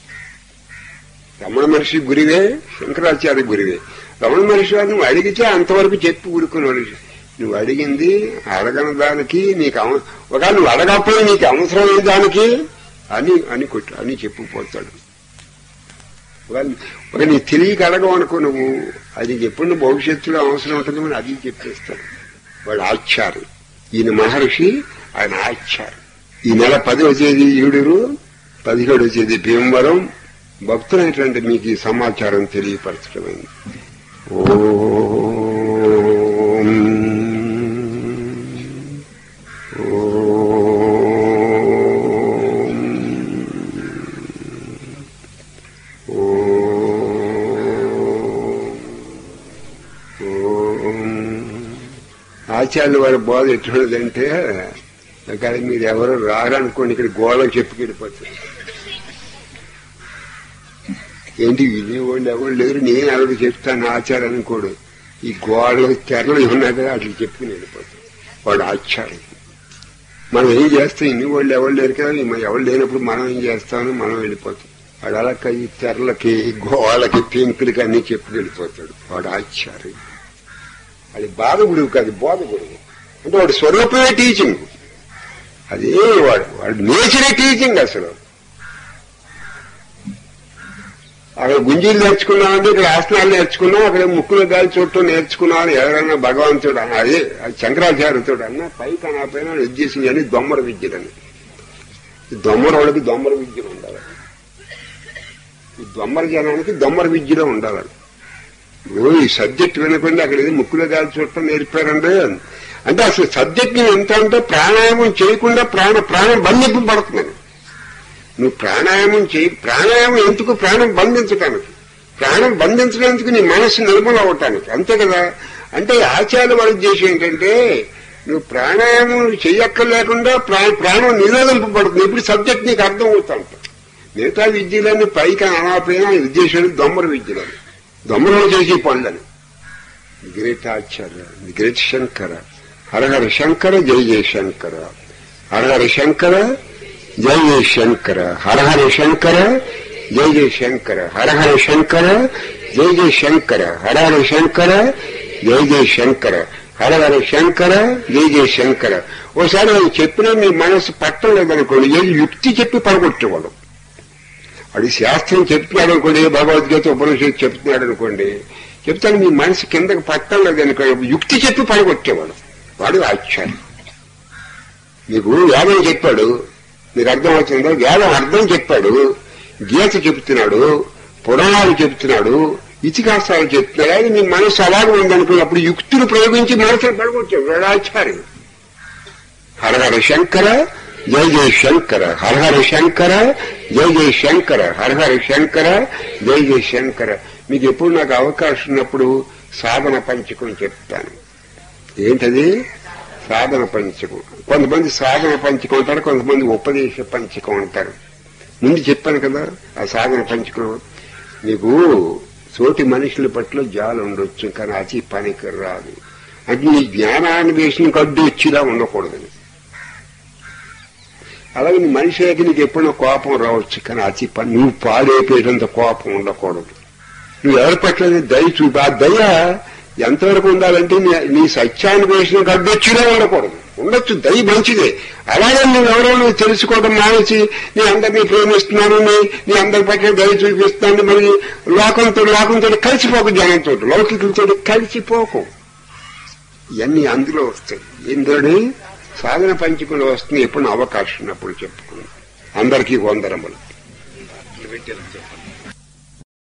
రమణ మహర్షి గురివే శంకరాచార్య గురివే రమణ మహర్షి వారు నువ్వు అడిగితే అంతవరకు చెప్పి ఊరుకున్నాడు నువ్వు అడిగింది అడగని దానికి నీకు అవ ఒకవేళ నువ్వు అడగకపోయి నీకు అవసరమైన దానికి అని అని కొట్టు అని చెప్పుకుపోతాడు ఒకవేళ ఒక నీ తెలియక అడగవనుకో నువ్వు అది ఎప్పుడు భవిష్యత్తులో అవసరం ఉంటుందో అది చెప్పేస్తాడు వాడు ఆచార్య ఈయన మహర్షి ఆయన ఆచార్య ఈ నెల పదవ తేదీ ఈడురు పదిహేడవ తేదీ భీమవరం భక్తులైనటువంటి మీకు ఈ సమాచారం తెలియపరచడమైంది ఓం ఓం ఓం ఆచార్యుల వారి బోధ ఎటువంటిదంటే కానీ మీరు ఎవరు రారనుకోండి ఇక్కడ గోళ చెప్పుకెళ్ళిపోతారు ఏంటి వినేవాళ్ళు ఎవరు లేరు నేను ఎవరు చెప్తాను ఆచారం అనుకోడు ఈ గోడలు తెరలు ఉన్నాయి కదా అట్లా చెప్పుకుని వెళ్ళిపోతాం వాడు ఆచారం మనం ఏం చేస్తాం ఇన్ని వాళ్ళు ఎవరు లేరు కదా మనం ఎవరు లేనప్పుడు మనం ఏం చేస్తామని మనం వెళ్ళిపోతాం వాడు అలా ఈ తెరలకి గోళ్ళకి పెంకులకి అన్ని చెప్పుకు వెళ్ళిపోతాడు వాడు ఆచార్యం అది బాధ గురువు కాదు బోధ గురువు అంటే వాడు స్వరూపమే టీచింగ్ అదే వాడు వాడు నేచరే టీచింగ్ అసలు అక్కడ గుంజీలు నేర్చుకున్నామంటే ఇక్కడ ఆసనాలు నేర్చుకున్నాం అక్కడ ముక్కులో గాలి చుట్టూ నేర్చుకున్నాం ఎవరైనా భగవంతుడు అన్న అదే అది శంకరాచార్యతో అన్న పైకి అన్న పైన ఉద్దేశం అని దొమ్మర విద్యలని ఈ దొమ్మర వాళ్ళకి దొమ్మర విద్యలు ఉండాలి ఈ దొమ్మర జనానికి దొమ్మర విద్యలో ఉండాలి ఇప్పుడు ఈ సబ్జెక్ట్ వినకుండా అక్కడ ఏదో ముక్కులో గాలి చుట్టం నేర్పారండి అంటే అసలు సబ్జెక్ట్ ఎంత అంటే ప్రాణాయామం చేయకుండా ప్రాణ ప్రాణం బంధింపబడుతుందని నువ్వు ప్రాణాయామం చేయి ప్రాణాయామం ఎందుకు ప్రాణం బంధించటానికి ప్రాణం బంధించడానికి నీ మనస్సు నిర్మల అవటానికి అంతే కదా అంటే ఆచార్య వారి ఉద్దేశం ఏంటంటే నువ్వు ప్రాణాయామం చెయ్యక్కర్లేకుండా ప్రా- ప్రాణం నిరోధింపబడుతుంది ఇప్పుడు సబ్జెక్ట్ నీకు అర్థం అవుతా ఉంటుంది మిగతా విద్యలన్నీ పైకి అనాపైన ఉద్దేశం దొమ్మర విద్యలని దొమ్మరలో చేసే పనులని గ్రేట్ ఆచార్య గ్రేట్ శంకర హరహర శంకర జయ జయ శంకర హరహర శంకర జయ జయ శంకర హరహర శంకర జయ జయ శంకర హరహర శంకర జయ జయ శంకర హరహర శంకర జయ జయ శంకర హరహర శంకర జయ జయ శంకర ఓసారి అది చెప్పినా మీ మనసు పట్టం లేదనుకోండి ఏది యుక్తి చెప్పి పడగొట్టేవాడు అది శాస్త్రం చెప్తున్నాడు అనుకోండి భగవద్గీత ఉపనిషత్తు చెప్తున్నాడు అనుకోండి చెప్తాను మీ మనసు కిందకి పట్టం లేదనుకోండి యుక్తి చెప్పి పడగొట్టేవాడు వాడు ఆచార్యం మీకు వేదం చెప్పాడు మీకు అర్థమవుతుందో వేదం అర్థం చెప్పాడు గీత చెప్తున్నాడు పురాణాలు చెప్తున్నాడు ఇతిహాసాలు చెప్తున్నారు అది నీ మనసు అలాగే ఉందనుకో అప్పుడు యుక్తులు ప్రయోగించి మనసును పడగొట్టాడు వేడాచార్య హరహర శంకర జయ జయ శంకర హరహర శంకర జయ జయ శంకర హరహర శంకర జయ జయ శంకర మీకు ఎప్పుడు నాకు అవకాశం ఉన్నప్పుడు సాధన పంచకం చెప్తాను ఏంటది సాధన పంచకం కొంతమంది సాధన పంచకం అంటారు కొంతమంది ఉపదేశ పంచకం అంటారు ముందు చెప్పాను కదా ఆ సాధన పంచకం నీకు తోటి మనుషుల పట్ల జాలు ఉండొచ్చు కానీ అతి పనికి రాదు అంటే నీ జ్ఞానాన్వేషణకు అడ్డు వచ్చిలా ఉండకూడదు అలాగే నీ మనిషి అయితే నీకు ఎప్పుడైనా కోపం రావచ్చు కానీ అతి పని నువ్వు పాడైపోయేటంత కోపం ఉండకూడదు నువ్వు ఎవరి పట్ల దయ చూపి ఆ దయ ఎంతవరకు ఉండాలంటే నీ నీ సత్యాన్వేషణకు అడ్డొచ్చినా ఉండకూడదు ఉండొచ్చు దయ మంచిదే అలాగే నువ్వు ఎవరో నువ్వు తెలుసుకోవడం మానేసి నీ అందరినీ ప్రేమిస్తున్నాను నీ నీ అందరి పట్ల దయ చూపిస్తున్నాను మరి లోకంతో లోకంతో కలిసిపోకు జనంతో లౌకికులతో కలిసిపోకు ఇవన్నీ అందులో వస్తాయి ఇందులోని సాధన పంచకులు వస్తుంది ఎప్పుడు అవకాశం ఉన్నప్పుడు చెప్పుకుందాం అందరికీ వందరములు పెట్టారని చెప్పండి